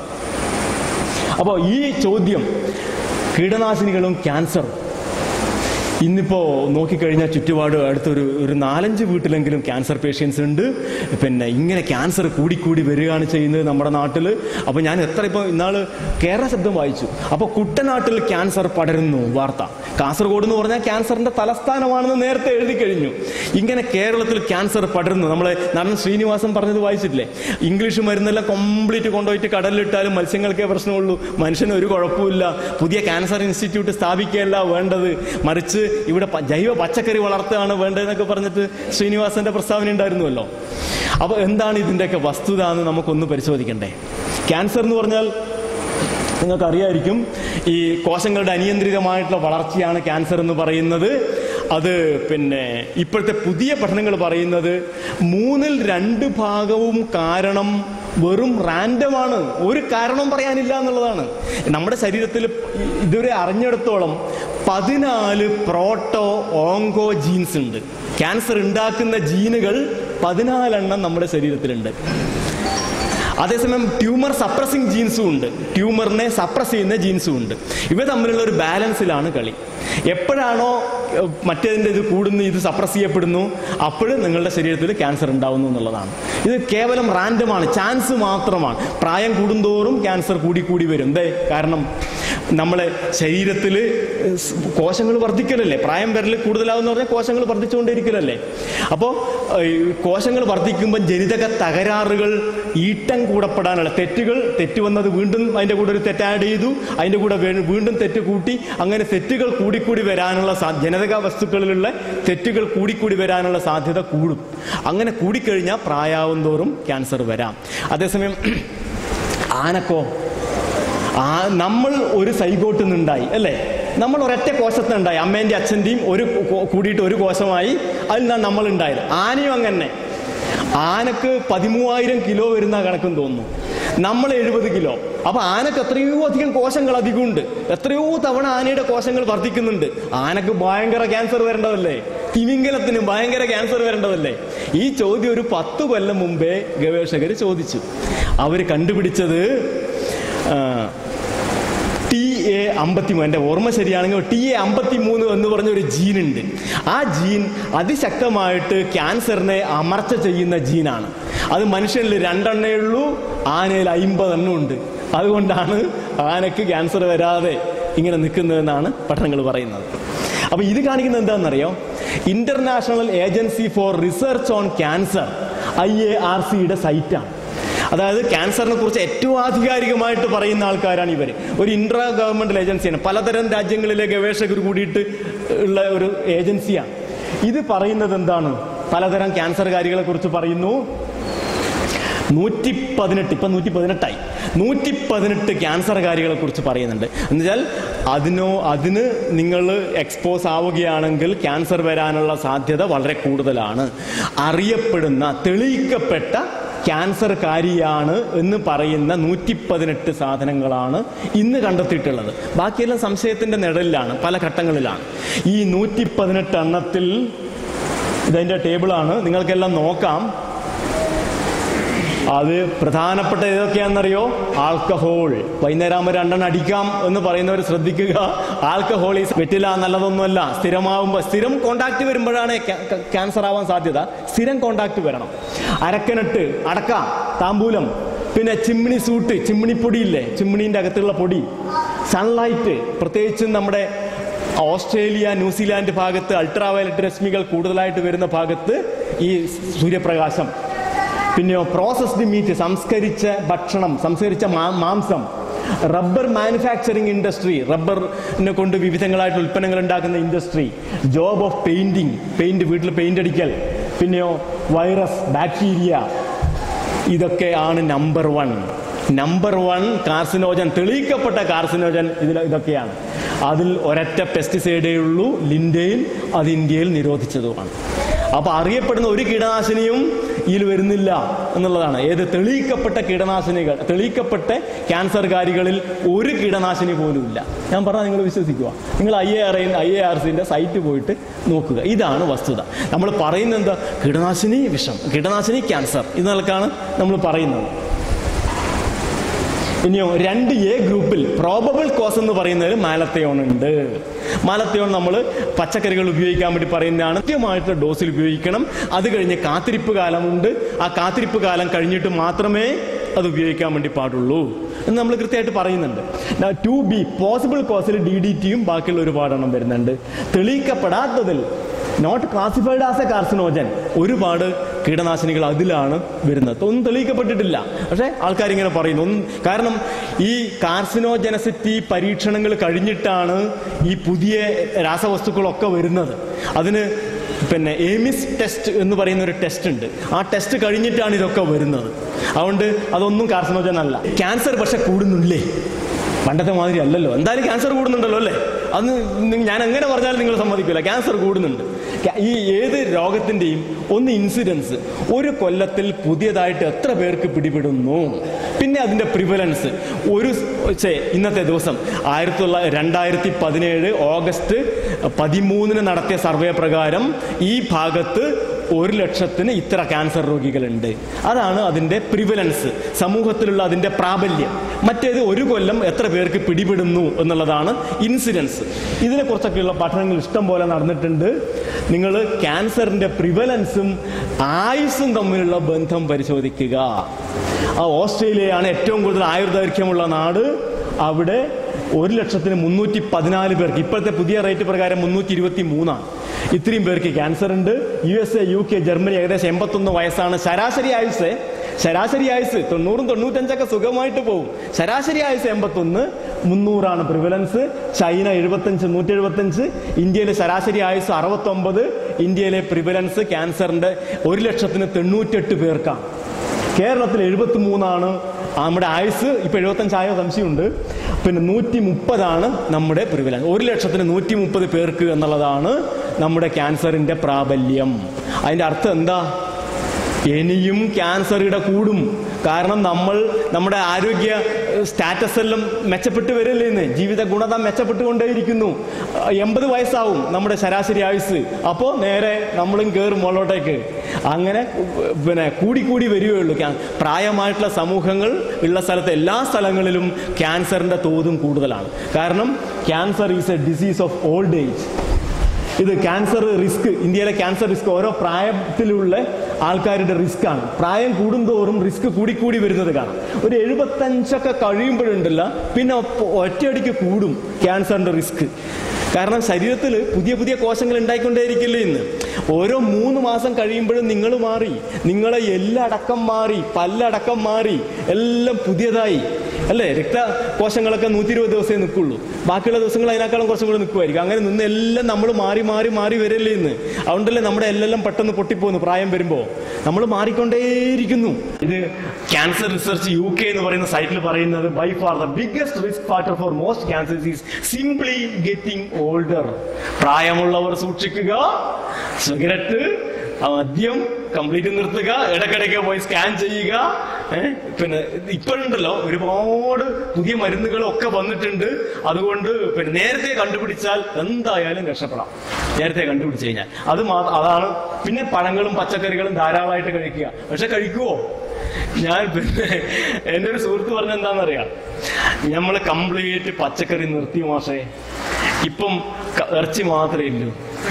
അപ്പോൾ ഈ ചോദ്യം കീടനാശിനികളും ക്യാൻസറും ഇന്നിപ്പോ നോക്കിക്കഴിഞ്ഞാൽ ചുറ്റുപാട് അടുത്തൊരു ഒരു നാലഞ്ച് വീട്ടിലെങ്കിലും ക്യാൻസർ പേഷ്യൻസ് ഉണ്ട് പിന്നെ ഇങ്ങനെ ക്യാൻസർ കൂടിക്കൂടി വരികയാണ് ചെയ്യുന്നത് നമ്മുടെ നാട്ടിൽ അപ്പൊ ഞാൻ എത്ര ഇപ്പോൾ ഇന്നാള് കേരള ശബ്ദം വായിച്ചു അപ്പൊ കുട്ടനാട്ടിൽ ക്യാൻസർ പടരുന്നു വാർത്ത കാസർഗോഡ് എന്ന് പറഞ്ഞാൽ ക്യാൻസറിന്റെ തലസ്ഥാനമാണെന്ന് നേരത്തെ എഴുതി കഴിഞ്ഞു ഇങ്ങനെ കേരളത്തിൽ ക്യാൻസർ പടരുന്നു നമ്മളെ നടൻ ശ്രീനിവാസൻ പറഞ്ഞത് വായിച്ചിട്ടില്ലേ ഇംഗ്ലീഷ് മരുന്നെല്ലാം കംപ്ലീറ്റ് കൊണ്ടുപോയിട്ട് കടലിലിട്ടാലും മത്സ്യങ്ങൾക്കേ പ്രശ്നമുള്ളൂ മനുഷ്യന് ഒരു കുഴപ്പമില്ല പുതിയ ക്യാൻസർ ഇൻസ്റ്റിറ്റ്യൂട്ട് സ്ഥാപിക്കുകയല്ല വേണ്ടത് മറിച്ച് ഇവിടെ പ- ജൈവ പച്ചക്കറി വളർത്തുകയാണ് വേണ്ടതെന്നൊക്കെ പറഞ്ഞിട്ട് ശ്രീനിവാസന്റെ പ്രസ്താവന ഉണ്ടായിരുന്നുവല്ലോ അപ്പൊ എന്താണ് ഇതിന്റെയൊക്കെ വസ്തുത എന്ന് നമുക്കൊന്ന് പരിശോധിക്കണ്ടേ ക്യാൻസർ എന്ന് പറഞ്ഞാൽ നിങ്ങൾക്ക് അറിയായിരിക്കും ഈ കോശങ്ങളുടെ അനിയന്ത്രിതമായിട്ടുള്ള വളർച്ചയാണ് ക്യാൻസർ എന്ന് പറയുന്നത് അത് പിന്നെ ഇപ്പോഴത്തെ പുതിയ പഠനങ്ങൾ പറയുന്നത് മൂന്നിൽ രണ്ട് ഭാഗവും കാരണം വെറും റാൻഡമാണ് ഒരു കാരണവും പറയാനില്ല എന്നുള്ളതാണ് നമ്മുടെ ശരീരത്തിൽ ഇതുവരെ അറിഞ്ഞിടത്തോളം പതിനാല് പ്രോട്ടോ ഓങ്കോ ജീൻസ് ഉണ്ട് ക്യാൻസർ ഉണ്ടാക്കുന്ന ജീനുകൾ പതിനാലെണ്ണം നമ്മുടെ ശരീരത്തിലുണ്ട് അതേസമയം ട്യൂമർ സപ്രസിങ് ജീൻസും ഉണ്ട് ട്യൂമറിനെ സപ്രസ് ചെയ്യുന്ന ജീൻസും ഉണ്ട് ഇവ തമ്മിലുള്ള ഒരു ബാലൻസിലാണ് കളി എപ്പോഴാണോ ഏഹ്, മറ്റേതിൻ്റെ ഇത് കൂടുന്നു ഇത് സപ്രസ് ചെയ്യപ്പെടുന്നു അപ്പോഴും നിങ്ങളുടെ ശരീരത്തിൽ ക്യാൻസർ ഉണ്ടാവുന്നു എന്നുള്ളതാണ് ഇത് കേവലം റാൻഡമാണ് ചാൻസ് മാത്രമാണ് പ്രായം കൂടുന്തോറും ക്യാൻസർ കൂടി കൂടി വരും എന്തേ കാരണം നമ്മളെ ശരീരത്തിൽ കോശങ്ങൾ വർദ്ധിക്കലല്ലേ പ്രായം വരൽ കൂടുതലാവുന്ന പറഞ്ഞാൽ കോശങ്ങൾ വർദ്ധിച്ചുകൊണ്ടിരിക്കലല്ലേ അപ്പോൾ കോശങ്ങൾ വർദ്ധിക്കുമ്പോൾ ജനിതക തകരാറുകൾ ഈട്ടം കൂടപ്പെടാനുള്ള തെറ്റുകൾ തെറ്റ് വന്നത് വീണ്ടും അതിൻ്റെ കൂടെ ഒരു തെറ്റ് ആഡ് ചെയ്തു അതിൻ്റെ കൂടെ വേ- വീണ്ടും തെറ്റ് കൂട്ടി അങ്ങനെ തെറ്റുകൾ കൂടിക്കൂടി വരാനുള്ള സാ- ജനിതക വസ്തുക്കളിലുള്ള തെറ്റുകൾ കൂടിക്കൂടി വരാനുള്ള സാധ്യത കൂടും അങ്ങനെ കൂടിക്കഴിഞ്ഞാൽ പ്രായാവും തോറും ക്യാൻസർ വരാം അതേസമയം ആനക്കോ ആ നമ്മൾ ഒരു സൈഗോട്ട് നിന്നുണ്ടായി അല്ലേ നമ്മൾ ഒരൊറ്റ കോശത്തിനുണ്ടായി അമ്മേൻ്റെ അച്ഛൻ്റെയും ഒരു കോ- കൂടിയിട്ട് ഒരു കോശമായി അതിൽ നിന്നാണ് നമ്മൾ ഉണ്ടായത് ആനയും അങ്ങനെ ആനക്ക് പതിമൂവായിരം കിലോ വരുന്ന കണക്കും തോന്നുന്നു നമ്മൾ എഴുപത് കിലോ അപ്പൊ ആനക്ക് എത്രയോ അധികം കോശങ്ങൾ അധികമുണ്ട് എത്രയോ തവണ ആനയുടെ കോശങ്ങൾ വർദ്ധിക്കുന്നുണ്ട് ആനക്ക് ഭയങ്കര ക്യാൻസർ വരേണ്ടതല്ലേ തിമിംഗലത്തിന് ഭയങ്കര ക്യാൻസർ വരേണ്ടതല്ലേ ഈ ചോദ്യം ഒരു പത്ത് കൊല്ലം മുമ്പേ ഗവേഷകർ ചോദിച്ചു അവർ കണ്ടുപിടിച്ചത് ആ, ടി എ അമ്പത്തി എൻ്റെ ഓർമ്മ ശരിയാണെങ്കിൽ ടി എ അമ്പത്തി മൂന്ന് എന്ന് പറഞ്ഞ ഒരു ജീനുണ്ട് ആ ജീൻ അതിശക്തമായിട്ട് ക്യാൻസറിനെ അമർച്ച ചെയ്യുന്ന ജീനാണ് അത് മനുഷ്യനിൽ രണ്ടെണ്ണേ ഉള്ളൂ ആനയിൽ അയിമ്പതെണ്ണം ഉണ്ട് അതുകൊണ്ടാണ് ആനക്ക് ക്യാൻസർ വരാതെ ഇങ്ങനെ നിൽക്കുന്നതെന്നാണ് പഠനങ്ങൾ പറയുന്നത് അപ്പൊ ഇത് കാണിക്കുന്നത് എന്താണെന്നറിയോ international agency for research on cancer I A R സിയുടെ സൈറ്റാണ് അതായത് ക്യാൻസറിനെ കുറിച്ച് ഏറ്റവും ആധികാരികമായിട്ട് പറയുന്ന ആൾക്കാരാണ് ഇവർ ഒരു ഇൻട്രാ ഗവൺമെന്റൽ ഏജൻസിയാണ് പലതരം രാജ്യങ്ങളിലെ ഗവേഷകർ കൂടിയിട്ട് ഉള്ള ഒരു ഏജൻസിയാണ് ഇത് പറയുന്നത് എന്താണ് പലതരം ക്യാൻസർ കാര്യങ്ങളെ കുറിച്ച് പറയുന്നു നൂറ്റി പതിനെട്ട് ഇപ്പൊ നൂറ്റി പതിനെട്ടായി നൂറ്റി പതിനെട്ട് ക്യാൻസർ കാര്യങ്ങളെ കുറിച്ച് പറയുന്നുണ്ട് എന്നുവെച്ചാൽ അതിനോ അതിന് നിങ്ങൾ എക്സ്പോസ് ആവുകയാണെങ്കിൽ ക്യാൻസർ വരാനുള്ള സാധ്യത വളരെ കൂടുതലാണ് അറിയപ്പെടുന്ന തെളിയിക്കപ്പെട്ട ക്യാൻസർ കാരിയാണ് എന്ന് പറയുന്ന നൂറ്റി പതിനെട്ട് സാധനങ്ങളാണ് ഇന്ന് കണ്ടെത്തിയിട്ടുള്ളത് ബാക്കിയെല്ലാം സംശയത്തിന്റെ നിഴലിലാണ് പല ഘട്ടങ്ങളിലാണ് ഈ നൂറ്റി പതിനെട്ട് എണ്ണത്തിൽ ഇതതിന്റെ ടേബിളാണ് നിങ്ങൾക്കെല്ലാം നോക്കാം അത് പ്രധാനപ്പെട്ട ഏതൊക്കെയാണെന്നറിയോ ആൽക്കഹോൾ വൈകുന്നേരം ആകുമ്പോൾ രണ്ടെണ്ണം അടിക്കാം എന്ന് പറയുന്നവർ ശ്രദ്ധിക്കുക ആൽക്കഹോൾ ഈ വെറ്റില നല്ലതൊന്നുമല്ല സ്ഥിരമാവുമ്പോൾ സ്ഥിരം കോണ്ടാക്ട് വരുമ്പോഴാണ് ക്യാൻസർ ആവാൻ സാധ്യത സ്ഥിരം കോണ്ടാക്ട് വരണം അരക്കനട്ട് അടക്ക താമ്പൂലം പിന്നെ ചിമ്മിണി സൂട്ട് ചിമ്മിണിപ്പൊടിയില്ലേ ചിമ്മിണീൻ്റെ അകത്തുള്ള പൊടി സൺലൈറ്റ് പ്രത്യേകിച്ചും നമ്മുടെ ഓസ്ട്രേലിയ ന്യൂസിലാൻഡ് ഭാഗത്ത് അൾട്രാവയലറ്റ് രശ്മികൾ കൂടുതലായിട്ട് വരുന്ന ഭാഗത്ത് ഈ സൂര്യപ്രകാശം പിന്നെയോ പ്രോസസ്ഡ് മീറ്റ് സംസ്കരിച്ച ഭക്ഷണം സംസ്കരിച്ച മാ- മാംസം റബ്ബർ മാനുഫാക്ചറിങ് ഇൻഡസ്ട്രി റബ്ബറിനെ കൊണ്ട് വിവിധങ്ങളായിട്ട് ഉൽപ്പന്നങ്ങൾ ഉണ്ടാക്കുന്ന industry job of painting paint വീട്ടിൽ പെയിന്റ് അടിക്കൽ പിന്നെയോ വൈറസ് ബാക്ടീരിയ ഇതൊക്കെയാണ് number one number one carcinogen തെളിയിക്കപ്പെട്ട കാർസിനോജൻ ഇതിൽ ഇതൊക്കെയാണ് അതിൽ ഒരൊറ്റ പെസ്റ്റിസൈഡേ ഉള്ളൂ ലിൻഡയിൽ അത് ഇന്ത്യയിൽ നിരോധിച്ചതുമാണ് അപ്പൊ അറിയപ്പെടുന്ന ഒരു കീടനാശിനിയും ഇതിൽ വരുന്നില്ല എന്നുള്ളതാണ് ഏത് തെളിയിക്കപ്പെട്ട കീടനാശിനികൾ തെളിയിക്കപ്പെട്ട ക്യാൻസർകാരികളിൽ ഒരു കീടനാശിനി പോലും ഇല്ല ഞാൻ പറഞ്ഞാൽ നിങ്ങൾ വിശ്വസിക്കുക നിങ്ങൾ I A R I A R സിന്റെ സൈറ്റ് പോയിട്ട് നോക്കുക ഇതാണ് വസ്തുത നമ്മൾ പറയുന്നത് എന്താ കീടനാശിനി വിഷം കീടനാശിനി ക്യാൻസർ ഇത് നിലക്കാണ് നമ്മൾ പറയുന്നത് ഇനിയോ രണ്ട് എ ഗ്രൂപ്പിൽ പ്രോബബിൾ കോസ് എന്ന് പറയുന്നതിൽ മാലത്തയോൺ ഉണ്ട് മാലത്തയോൺ നമ്മൾ പച്ചക്കറികൾ ഉപയോഗിക്കാൻ വേണ്ടി പറയുന്നതാണ് കൃത്യമായിട്ട് ഡോസിൽ ഉപയോഗിക്കണം അത് കഴിഞ്ഞ് കാത്തിരിപ്പ് കാലമുണ്ട് ആ കാത്തിരിപ്പ് കാലം കഴിഞ്ഞിട്ട് മാത്രമേ അത് ഉപയോഗിക്കാൻ വേണ്ടി പാടുള്ളൂ എന്ന് നമ്മൾ കൃത്യമായിട്ട് പറയുന്നുണ്ട് ടു ബി പോസിബിൾ കോസിൽ ഡി ഡി ടിയും ബാക്കിയുള്ള ഒരുപാടെണ്ണം വരുന്നുണ്ട് തെളിയിക്കപ്പെടാത്തതിൽ not classified as a carcinogen ഒരുപാട് കീടനാശിനികൾ അതിലാണ് വരുന്നത് ഒന്നും തെളിയിക്കപ്പെട്ടിട്ടില്ല പക്ഷേ ആൾക്കാർ ഇങ്ങനെ പറയുന്നു ഒന്നും കാരണം ഈ കാർസിനോജനസിറ്റി പരീക്ഷണങ്ങൾ കഴിഞ്ഞിട്ടാണ് ഈ പുതിയ രാസവസ്തുക്കളൊക്കെ വരുന്നത് അതിന് പിന്നെ എമിസ് ടെസ്റ്റ് എന്ന് പറയുന്ന ഒരു ടെസ്റ്റ് ഉണ്ട് ആ ടെസ്റ്റ് കഴിഞ്ഞിട്ടാണ് ഇതൊക്കെ വരുന്നത് അതുകൊണ്ട് അതൊന്നും കാർസിനോജൻ അല്ല ക്യാൻസർ പക്ഷെ കൂടുന്നില്ലേ പണ്ടത്തെ മാതിരി അല്ലല്ലോ എന്തായാലും ക്യാൻസർ കൂടുന്നുണ്ടല്ലോ അല്ലേ അന്ന് നി- ഞാൻ എങ്ങനെ പറഞ്ഞാലും നിങ്ങൾ സമ്മതിക്കില്ല ക്യാൻസർ കൂടുന്നുണ്ട് ക്യാ- ഈ ഏത് രോഗത്തിന്റെയും ഒന്ന് ഇൻസിഡൻസ് ഒരു കൊല്ലത്തിൽ പുതിയതായിട്ട് എത്ര പേർക്ക് പിടിപെടുന്നു പിന്നെ അതിന്റെ പ്രിവലൻസ് ഒരു സ്- ഛെ, ഇന്നത്തെ ദിവസം ആയിരത്തി തൊള്ള രണ്ടായിരത്തി പതിനേഴ് ഓഗസ്റ്റ് പതിമൂന്നിന് നടത്തിയ സർവേ പ്രകാരം ഈ ഭാഗത്ത് ഒരു ലക്ഷത്തിന് ഇത്ര ക്യാൻസർ രോഗികളുണ്ട് അതാണ് അതിന്റെ പ്രിവലൻസ് സമൂഹത്തിലുള്ള അതിന്റെ പ്രാബല്യം മറ്റേത് ഒരു കൊല്ലം എത്ര പേർക്ക് പിടിപെടുന്നു എന്നുള്ളതാണ് ഇൻസിഡൻസ് ഇതിനെ കുറിച്ചൊക്കെയുള്ള പഠനങ്ങൾ ഇഷ്ടം പോലെ നടന്നിട്ടുണ്ട് നിങ്ങൾ ക്യാൻസറിന്റെ പ്രിവലൻസും ആയുസ്സും തമ്മിലുള്ള ബന്ധം പരിശോധിക്കുക ആ ഓസ്ട്രേലിയയാണ് ഏറ്റവും കൂടുതൽ ആയുർദൈർഘ്യമുള്ള നാട് അവിടെ ഒരു ലക്ഷത്തിന് മുന്നൂറ്റി പതിനാല് പേർക്ക് ഇപ്പോഴത്തെ പുതിയ റേറ്റ് പ്രകാരം മുന്നൂറ്റി ഇരുപത്തി മൂന്നാണ് ഇത്രയും പേർക്ക് ക്യാൻസർ ഉണ്ട് U S A U K Germany ഏകദേശം എൺപത്തൊന്ന് വയസ്സാണ് ശരാശരി ആയുസ് ശരാശരി ആയുസ് തൊണ്ണൂറും തൊണ്ണൂറ്റഞ്ചൊക്കെ സുഖമായിട്ട് പോകും ശരാശരി ആയുസ് എൺപത്തൊന്ന് മുന്നൂറാണ് പ്രിവലൻസ് ചൈന എഴുപത്തഞ്ച് നൂറ്റി എഴുപത്തഞ്ച് ഇന്ത്യയിലെ ശരാശരി ആയുസ് അറുപത്തൊമ്പത് ഇന്ത്യയിലെ പ്രിവലൻസ് ക്യാൻസറിന്റെ ഒരു ലക്ഷത്തിന് തൊണ്ണൂറ്റെട്ട് പേർക്കാണ് കേരളത്തിൽ എഴുപത്തി മൂന്നാണ് നമ്മുടെ ആയുസ് ഇപ്പൊ എഴുപത്തഞ്ചായോ സംശയമുണ്ട് പിന്നെ നൂറ്റി മുപ്പതാണ് നമ്മുടെ പ്രിവലൻ ഒരു ലക്ഷത്തിന് നൂറ്റി മുപ്പത് പേർക്ക് എന്നുള്ളതാണ് നമ്മുടെ ക്യാൻസറിന്റെ പ്രാബല്യം അതിന്റെ അർത്ഥം എന്താ ഇനിയും ക്യാൻസർ ഇട കൂടും കാരണം നമ്മൾ നമ്മുടെ ആരോഗ്യ സ്റ്റാറ്റസ് എല്ലാം മെച്ചപ്പെട്ട് വരില്ലേ ഇന്ന് ജീവിത ഗുണത മെച്ചപ്പെട്ടുകൊണ്ടേയിരിക്കുന്നു എൺപത് വയസ്സാവും നമ്മുടെ ശരാശരി ആയുസ് അപ്പോൾ നേരെ നമ്മളും കയറും മുകളിലോട്ടേക്ക് അങ്ങനെ പിന്നെ കൂടി കൂടി വരികയുള്ളൂ ക്യാ- പ്രായമായിട്ടുള്ള സമൂഹങ്ങൾ ഉള്ള സ്ഥലത്ത് എല്ലാ സ്ഥലങ്ങളിലും ക്യാൻസറിന്റെ തോതും കൂടുതലാണ് കാരണം cancer is a disease of old age ഇത് ക്യാൻസർ റിസ്ക് ഇന്ത്യയിലെ ക്യാൻസർ റിസ്ക് ഓരോ പ്രായത്തിലുള്ള ആൾക്കാരുടെ റിസ്ക് ആണ് പ്രായം കൂടുന്തോറും റിസ്ക് കൂടിക്കൂടി വരുന്നത് കാണാം ഒരു എഴുപത്തഞ്ചൊക്കെ കഴിയുമ്പോഴുണ്ടല്ല പിന്നെ ഒപ്പ- ഒറ്റയടിക്ക് കൂടും ക്യാൻസറിന്റെ റിസ്ക് കാരണം ശരീരത്തിൽ പുതിയ പുതിയ കോശങ്ങൾ ഉണ്ടായിക്കൊണ്ടേയിരിക്കില്ലേ ഇന്ന് ഓരോ മൂന്ന് മാസം കഴിയുമ്പോഴും നിങ്ങൾ മാറി നിങ്ങളെ എല്ലടക്കം മാറി പല്ലടക്കം മാറി എല്ലാം പുതിയതായി അല്ലേ രക്തകോശങ്ങളൊക്കെ നൂറ്റി ഇരുപത് ദിവസമേ നിൽക്കുള്ളൂ ബാക്കിയുള്ള ദിവസങ്ങൾ അതിനേക്കാളും കുറച്ചും കൂടെ നിൽക്കുമായിരിക്കും അങ്ങനെ നിന്ന് എല്ലാം നമ്മൾ മാറി മാറി മാറി വരല്ലേ ഇന്ന് അതുകൊണ്ടല്ലേ നമ്മുടെ എല്ലാം പെട്ടെന്ന് പൊട്ടിപ്പോകുന്നു പ്രായം വരുമ്പോൾ നമ്മൾ മാറിക്കൊണ്ടേയിരിക്കുന്നു ഇത് ക്യാൻസർ റിസർച്ച് യു കെ എന്ന് പറയുന്ന സൈറ്റിൽ പറയുന്നത് by far the biggest risk factor for most cancers is simply getting older പ്രായമുള്ളവർ സൂക്ഷിക്കുക സിഗരറ്റ് മദ്യം കംപ്ലീറ്റ് നിർത്തുക ഇടയ്ക്കിടയ്ക്ക് പോയി സ്കാൻ ചെയ്യുക ഏ? പിന്നെ ഇപ്പോഴുണ്ടല്ലോ ഒരുപാട് പുതിയ മരുന്നുകളൊക്കെ വന്നിട്ടുണ്ട് അതുകൊണ്ട് പിന്നെ നേരത്തെ കണ്ടുപിടിച്ചാൽ എന്തായാലും രക്ഷപ്പെടാം നേരത്തെ കണ്ടുപിടിച്ചു കഴിഞ്ഞാൽ അത് മാ അതാണ് പിന്നെ പഴങ്ങളും പച്ചക്കറികളും ധാരാളമായിട്ട് കഴിക്കുക പക്ഷെ കഴിക്കുവോ ഞാൻ പിന്നെ എൻ്റെ ഒരു സുഹൃത്ത് പറഞ്ഞ എന്താണെന്നറിയാം നമ്മൾ കംപ്ലീറ്റ് പച്ചക്കറി നിർത്തി മാഷേ ഇപ്പം ക- ഇറച്ചി മാത്രമേ ഇല്ലൂ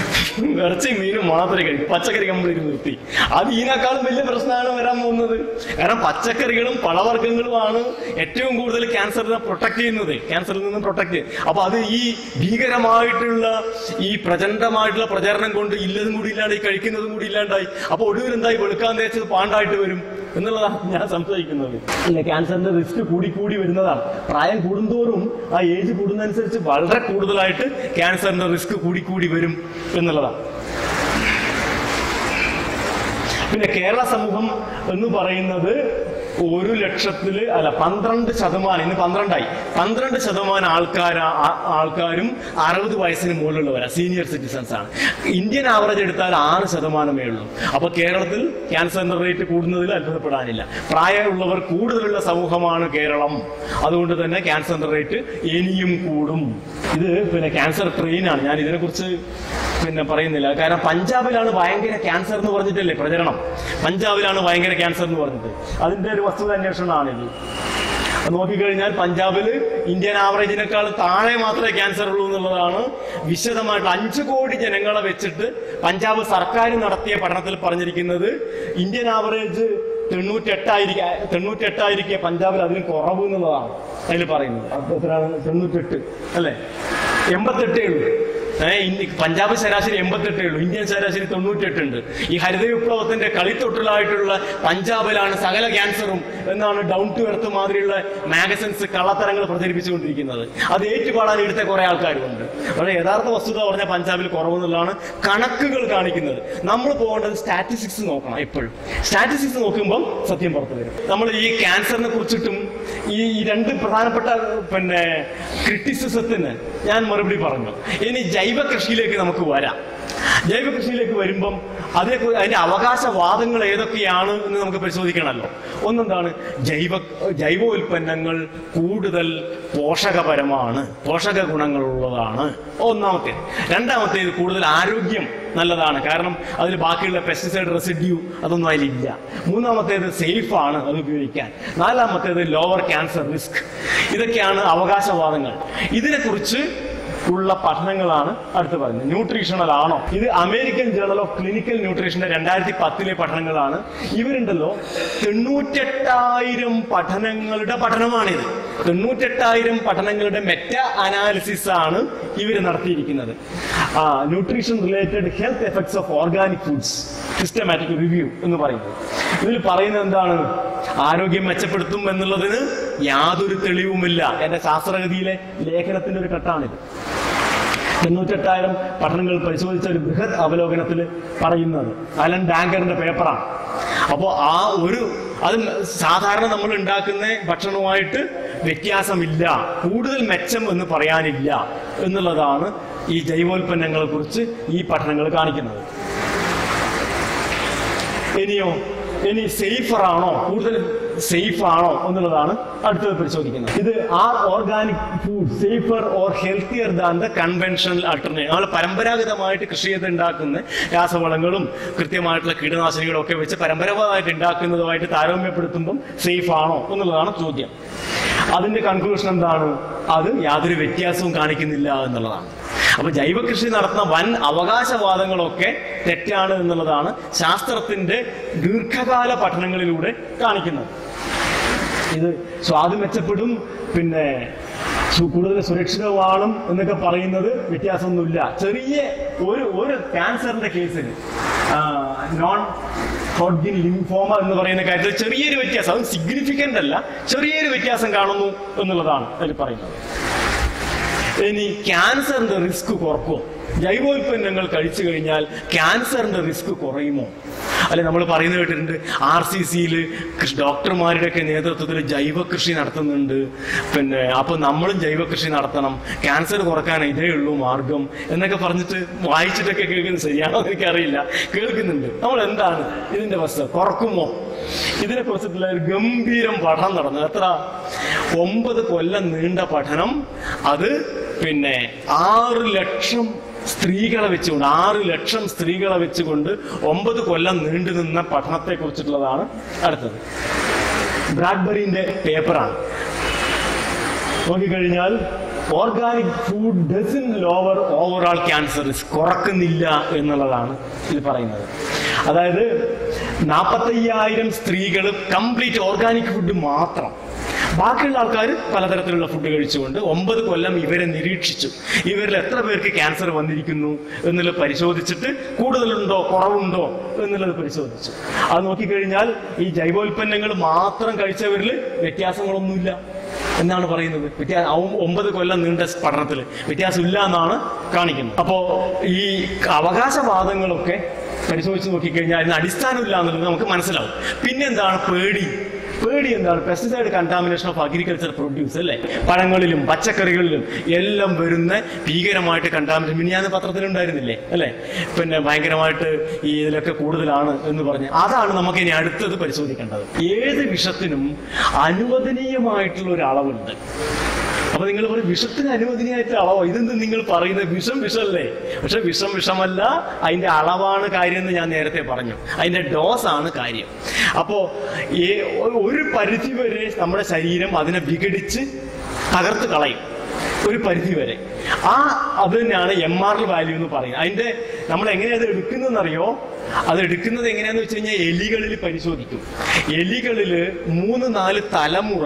ഇറച്ചി മീനും മാത്രമേ കഴിക്കൂ പച്ചക്കറി കംപ്ലീറ്റ് നിർത്തി അത് ഇതിനേക്കാളും വലിയ പ്രശ്നമാണ് വരാൻ പോകുന്നത് കാരണം പച്ചക്കറികളും പഴവർഗ്ഗങ്ങളുമാണ് ഏറ്റവും കൂടുതൽ ക്യാൻസറിനെ പ്രൊട്ടക്ട് ചെയ്യുന്നത് ക്യാൻസറിൽ നിന്ന് പ്രൊട്ടക്ട് അപ്പൊ അത് ഈ ഭീകരമായിട്ടുള്ള ഈ പ്രചണ്ഡമായിട്ടുള്ള പ്രചരണം കൊണ്ട് ഇല്ലതും കൂടി ഇല്ലാണ്ട് ഈ കഴിക്കുന്നതും കൂടി ഇല്ലാണ്ടായി അപ്പൊ ഒടുവിൽ എന്തായി വെളുക്കാൻ തേച്ചത് പാണ്ടായിട്ട് വരും എന്നുള്ളതാണ് ഞാൻ സംശയിക്കുന്നത് ഇല്ല ക്യാൻസറിന്റെ റിസ്ക് കൂടി കൂടി വരുന്നതാണ് പ്രായം കൂടുന്തോറും ആ ഏജ് കൂടുന്നതനുസരിച്ച് വളരെ കൂടുതലായിട്ട് ക്യാൻസറിന്റെ റിസ്ക് കൂടി കൂടി വരും എന്നുള്ളതാണ് പിന്നെ കേരള സമൂഹം എന്ന് പറയുന്നത് ഒരു ലക്ഷത്തില് അല്ല പന്ത്രണ്ട് ശതമാനം ഇന്ന് പന്ത്രണ്ടായി പന്ത്രണ്ട് ശതമാനം ആൾക്കാർ ആൾക്കാരും അറുപത് വയസ്സിന് മുകളിലുള്ളവരാ സീനിയർ സിറ്റിസൺസ് ആണ് ഇന്ത്യൻ ആവറേജ് എടുത്താൽ ആറ് ശതമാനമേ ഉള്ളൂ അപ്പൊ കേരളത്തിൽ ക്യാൻസറിന്റെ റേറ്റ് കൂടുന്നതിൽ അത്ഭുതപ്പെടാനില്ല പ്രായമുള്ളവർ കൂടുതലുള്ള സമൂഹമാണ് കേരളം അതുകൊണ്ട് തന്നെ ക്യാൻസറിന്റെ റേറ്റ് ഇനിയും കൂടും ഇത് പിന്നെ ക്യാൻസർ ട്രെയിനാണ് ഞാൻ ഇതിനെക്കുറിച്ച് പിന്നെ പറയുന്നില്ല കാരണം പഞ്ചാബിലാണ് ഭയങ്കര ക്യാൻസർ എന്ന് പറഞ്ഞിട്ടല്ലേ പ്രചരണം പഞ്ചാബിലാണ് ഭയങ്കര ക്യാൻസർ എന്ന് പറഞ്ഞിട്ട് അതിന്റെ ഒരു വസ്തുത അന്വേഷണമാണിത് അത് നോക്കിക്കഴിഞ്ഞാൽ പഞ്ചാബില് ഇന്ത്യൻ ആവറേജിനേക്കാൾ താഴെ മാത്രമേ ക്യാൻസർ ഉള്ളൂ എന്നുള്ളതാണ് വിശദമായിട്ട് അഞ്ചു കോടി ജനങ്ങളെ വെച്ചിട്ട് പഞ്ചാബ് സർക്കാർ നടത്തിയ പഠനത്തിൽ പറഞ്ഞിരിക്കുന്നത് ഇന്ത്യൻ ആവറേജ് തൊണ്ണൂറ്റെട്ടായിരിക്കെ തൊണ്ണൂറ്റെട്ടായിരിക്കെ പഞ്ചാബിൽ അതിന് കുറവ് എന്നുള്ളതാണ് അതിൽ പറയുന്നത് അപ്പൊ എത്രയാണ് തൊണ്ണൂറ്റെട്ട് അല്ലേ എൺപത്തെട്ടേ ഉള്ളൂ ഏഹ് ഇന്ത്യ പഞ്ചാബ് ശരാശരി എൺപത്തെട്ടേ ഉള്ളൂ ഇന്ത്യൻ ശരാശരി തൊണ്ണൂറ്റെട്ടുണ്ട് ഈ ഹരിത വിപ്ലവത്തിന്റെ കളിത്തൊട്ടിലായിട്ടുള്ള പഞ്ചാബിലാണ് സകല ക്യാൻസറും എന്നാണ് ഡൗൺ ടു എർത്ത് മാതിരിയുള്ള മാഗസിൻസ് കള്ളത്തരങ്ങൾ പ്രചരിപ്പിച്ചുകൊണ്ടിരിക്കുന്നത് അത് ഏറ്റുപാടാൻ ഇവിടുത്തെ കുറെ ആൾക്കാരുമുണ്ട് പക്ഷേ യഥാർത്ഥ വസ്തുത പറഞ്ഞ പഞ്ചാബിൽ കുറവെന്നുള്ളതാണ് കണക്കുകൾ കാണിക്കുന്നത് നമ്മൾ പോകേണ്ടത് സ്റ്റാറ്റിസ്റ്റിക്സ് നോക്കണം എപ്പോഴും സ്റ്റാറ്റിസ്റ്റിക്സ് നോക്കുമ്പോൾ സത്യം പുറത്തു വരും നമ്മൾ ഈ ക്യാൻസറിനെ കുറിച്ചിട്ടും ഈ ഈ രണ്ട് പ്രധാനപ്പെട്ട പിന്നെ ക്രിറ്റിസിസത്തിന് ഞാൻ മറുപടി പറഞ്ഞു ഇനി ജൈവ കൃഷിയിലേക്ക് നമുക്ക് വരാം ജൈവ കൃഷിയിലേക്ക് വരുമ്പം അതിനെ കു- അതിന്റെ അവകാശവാദങ്ങൾ ഏതൊക്കെയാണ് എന്ന് നമുക്ക് പരിശോധിക്കണമല്ലോ ഒന്നെന്താണ് ജൈവ ജൈവ ഉൽപ്പന്നങ്ങൾ കൂടുതൽ പോഷകപരമാണ് പോഷക ഗുണങ്ങളുള്ളതാണ് ഒന്നാമത്തേത് രണ്ടാമത്തേത് കൂടുതൽ ആരോഗ്യം നല്ലതാണ് കാരണം അതിൽ ബാക്കിയുള്ള പെസ്റ്റിസൈഡ് റെസിഡ്യൂ അതൊന്നും അതിലില്ല മൂന്നാമത്തേത് സേഫ് ആണ് അത് ഉപയോഗിക്കാൻ നാലാമത്തേത് ലോവർ ക്യാൻസർ റിസ്ക് ഇതൊക്കെയാണ് അവകാശവാദങ്ങൾ ഇതിനെക്കുറിച്ച് ഉള്ള പഠനങ്ങളാണ് അടുത്ത് പറയുന്നത് ന്യൂട്രീഷണൽ ആണോ ഇത് അമേരിക്കൻ ജേണൽ ഓഫ് ക്ലിനിക്കൽ ന്യൂട്രീഷന്റെ രണ്ടായിരത്തി പത്തിലെ പഠനങ്ങളാണ് ഇവരുണ്ടല്ലോ തൊണ്ണൂറ്റെട്ടായിരം പഠനങ്ങളുടെ പഠനമാണിത് തൊണ്ണൂറ്റെട്ടായിരം പഠനങ്ങളുടെ മെറ്റ അനാലിസിസ് ആണ് ഇവർ നടത്തിയിരിക്കുന്നത് ആ nutrition related health effects of organic foods systematic review എന്ന് പറയുന്നത് ഇതിൽ പറയുന്നത് എന്താണ് ആരോഗ്യം മെച്ചപ്പെടുത്തും എന്നുള്ളതിന് യാതൊരു തെളിവുമില്ല എന്റെ ശാസ്ത്രഗതിയിലെ ലേഖനത്തിന്റെ ഒരു ഘട്ടാണിത് തൊണ്ണൂറ്റെട്ടായിരം പഠനങ്ങൾ പരിശോധിച്ച ഒരു ബൃഹത് അവലോകനത്തിൽ പറയുന്നത് അലൻ ഡാങ്കറിന്റെ പേപ്പറാണ് അപ്പോൾ ആ ഒരു അത് സാധാരണ നമ്മൾ ഉണ്ടാക്കുന്ന ഭക്ഷണവുമായിട്ട് വ്യത്യാസമില്ല കൂടുതൽ മെച്ചം എന്ന് പറയാനില്ല എന്നുള്ളതാണ് ഈ ജൈവോൽപ്പന്നങ്ങളെ കുറിച്ച് ഈ പഠനങ്ങൾ കാണിക്കുന്നത് ഇനിയോ ഇനി സേഫർ ആണോ കൂടുതൽ സേഫ് ആണോ എന്നുള്ളതാണ് അടുത്തത് പരിശോധിക്കുന്നത് ഇത് are organic food safer or healthier than the conventional alternative നമ്മൾ പരമ്പരാഗതമായിട്ട് കൃഷി ചെയ്ത് ഉണ്ടാക്കുന്ന രാസവളങ്ങളും കൃത്യമായിട്ടുള്ള കീടനാശിനികളും ഒക്കെ വെച്ച് പരമ്പരാഗതമായിട്ട് ഉണ്ടാക്കുന്നതുമായിട്ട് താരതമ്യപ്പെടുത്തുമ്പം സേഫ് ആണോ എന്നുള്ളതാണ് ചോദ്യം അതിന്റെ കൺക്ലൂഷൻ എന്താണ് അത് യാതൊരു വ്യത്യാസവും കാണിക്കുന്നില്ല എന്നുള്ളതാണ് അപ്പൊ ജൈവ കൃഷി നടത്തുന്ന വൻ അവകാശവാദങ്ങളൊക്കെ തെറ്റാണ് എന്നുള്ളതാണ് ശാസ്ത്രത്തിന്റെ ദീർഘകാല പഠനങ്ങളിലൂടെ കാണിക്കുന്നത് ഇത് സ്വാദ് മെച്ചപ്പെടും പിന്നെ സു- കൂടുതൽ സുരക്ഷിതമാണ് എന്നൊക്കെ പറയുന്നത് വ്യത്യാസമൊന്നുമില്ല ചെറിയ ഒരു ഒരു ക്യാൻസറിന്റെ കേസിൽ നോൺ ഹോഡ്ഗിൻ ലിംഫോമ എന്ന് പറയുന്ന കാര്യത്തിൽ ചെറിയൊരു വ്യത്യാസം അത് സിഗ്നിഫിക്കന്റ് അല്ല ചെറിയൊരു വ്യത്യാസം കാണുന്നു എന്നുള്ളതാണ് അതിൽ പറയുന്നത് ഇനി ക്യാൻസറിന്റെ റിസ്ക് കുറക്കുമോ ജൈവോൽപ്പന്നങ്ങൾ കഴിച്ചു കഴിഞ്ഞാൽ ക്യാൻസറിന്റെ റിസ്ക് കുറയുമോ അല്ലെ നമ്മൾ പറയുന്നത് കേട്ടിട്ടുണ്ട് ആർ സി സിയിൽ ഡോക്ടർമാരുടെ ഒക്കെ നേതൃത്വത്തിൽ ജൈവ കൃഷി നടത്തുന്നുണ്ട് പിന്നെ അപ്പൊ നമ്മളും ജൈവ കൃഷി നടത്തണം ക്യാൻസർ കുറക്കാൻ ഇതേ ഉള്ളൂ മാർഗം എന്നൊക്കെ പറഞ്ഞിട്ട് വായിച്ചിട്ടൊക്കെ കേൾക്കുന്നത് ശരിയാണോ എന്ന് എനിക്കറിയില്ല കേൾക്കുന്നുണ്ട് നമ്മൾ എന്താണ് ഇതിന്റെ വസ്തു കുറക്കുമോ ഇതിനെ കുറിച്ചിട്ടുള്ള ഒരു ഗംഭീരം പഠനം നടന്നു എത്ര ഒമ്പത് കൊല്ലം നീണ്ട പഠനം അത് പിന്നെ ആറ് ലക്ഷം സ്ത്രീകളെ വെച്ചുകൊണ്ട് ആറ് ലക്ഷം സ്ത്രീകളെ വെച്ചുകൊണ്ട് ഒമ്പത് കൊല്ലം നീണ്ടു നിന്ന പഠനത്തെ കുറിച്ചിട്ടുള്ളതാണ് അടുത്തത് ബ്രാഡ്ബറിന്റെ പേപ്പറാണ് നോക്കിക്കഴിഞ്ഞാൽ organic food doesn't lower overall cancer risk കുറക്കുന്നില്ല എന്നുള്ളതാണ് ഇത് പറയുന്നത് അതായത് നാൽപ്പത്തയ്യായിരം സ്ത്രീകൾ കംപ്ലീറ്റ് ഓർഗാനിക് ഫുഡ് മാത്രം ബാക്കിയുള്ള ആൾക്കാർ പലതരത്തിലുള്ള ഫുഡ് കഴിച്ചുകൊണ്ട് ഒമ്പത് കൊല്ലം ഇവരെ നിരീക്ഷിച്ചു ഇവരിൽ എത്ര പേർക്ക് ക്യാൻസർ വന്നിരിക്കുന്നു എന്നുള്ളത് പരിശോധിച്ചിട്ട് കൂടുതലുണ്ടോ കുറവുണ്ടോ എന്നുള്ളത് പരിശോധിച്ചു അത് നോക്കിക്കഴിഞ്ഞാൽ ഈ ജൈവോൽപ്പന്നങ്ങൾ മാത്രം കഴിച്ചവരിൽ വ്യത്യാസങ്ങളൊന്നുമില്ല എന്നാണ് പറയുന്നത് വ്യത്യാസം ഒമ്പത് കൊല്ലം നീണ്ട പഠനത്തിൽ വ്യത്യാസമില്ല എന്നാണ് കാണിക്കുന്നത് അപ്പോ ഈ അവകാശവാദങ്ങളൊക്കെ പരിശോധിച്ച് നോക്കിക്കഴിഞ്ഞാൽ അതിന് അടിസ്ഥാനമില്ല എന്നുള്ളത് നമുക്ക് മനസ്സിലാവും പിന്നെന്താണ് പേടി പേടി എന്താണ് pesticide contamination of agriculture produce അല്ലേ പഴങ്ങളിലും പച്ചക്കറികളിലും എല്ലാം വരുന്ന ഭീകരമായിട്ട് കണ്ടാമിനേഷൻ മിനിയാന്ന് പത്രത്തിലുണ്ടായിരുന്നില്ലേ അല്ലേ പിന്നെ ഭയങ്കരമായിട്ട് ഈ ഇതിലൊക്കെ കൂടുതലാണ് എന്ന് പറഞ്ഞ് അതാണ് നമുക്ക് ഇനി അടുത്തത് പരിശോധിക്കേണ്ടത് ഏത് വിഷത്തിനും അനുവദനീയമായിട്ടുള്ള ഒരു അളവുണ്ട് അപ്പൊ നിങ്ങൾ പറയും വിഷത്തിന് അനുവദനീയമായിട്ട് അളവോ ഇതെന്ത് നിങ്ങൾ പറയുന്നത് വിഷം വിഷമല്ലേ പക്ഷെ വിഷം വിഷമല്ല അതിന്റെ അളവാണ് കാര്യം എന്ന് ഞാൻ നേരത്തെ പറഞ്ഞു അതിന്റെ ഡോസ് ആണ് കാര്യം അപ്പോ ഏ- ഒരു പരിധി വരെ നമ്മുടെ ശരീരം അതിനെ വിഘടിച്ച് തകർത്ത് കളയും ഒരു പരിധി വരെ ആ അത് തന്നെയാണ് എം ആർ വാല്യൂ എന്ന് പറയുന്നത് അതിന്റെ നമ്മൾ എങ്ങനെയാ അത് എടുക്കുന്നതെന്നറിയോ അത് എടുക്കുന്നത് എങ്ങനെയാന്ന് വെച്ച് കഴിഞ്ഞാൽ എലികളിൽ പരിശോധിക്കും എലികളിൽ മൂന്ന് നാല് തലമുറ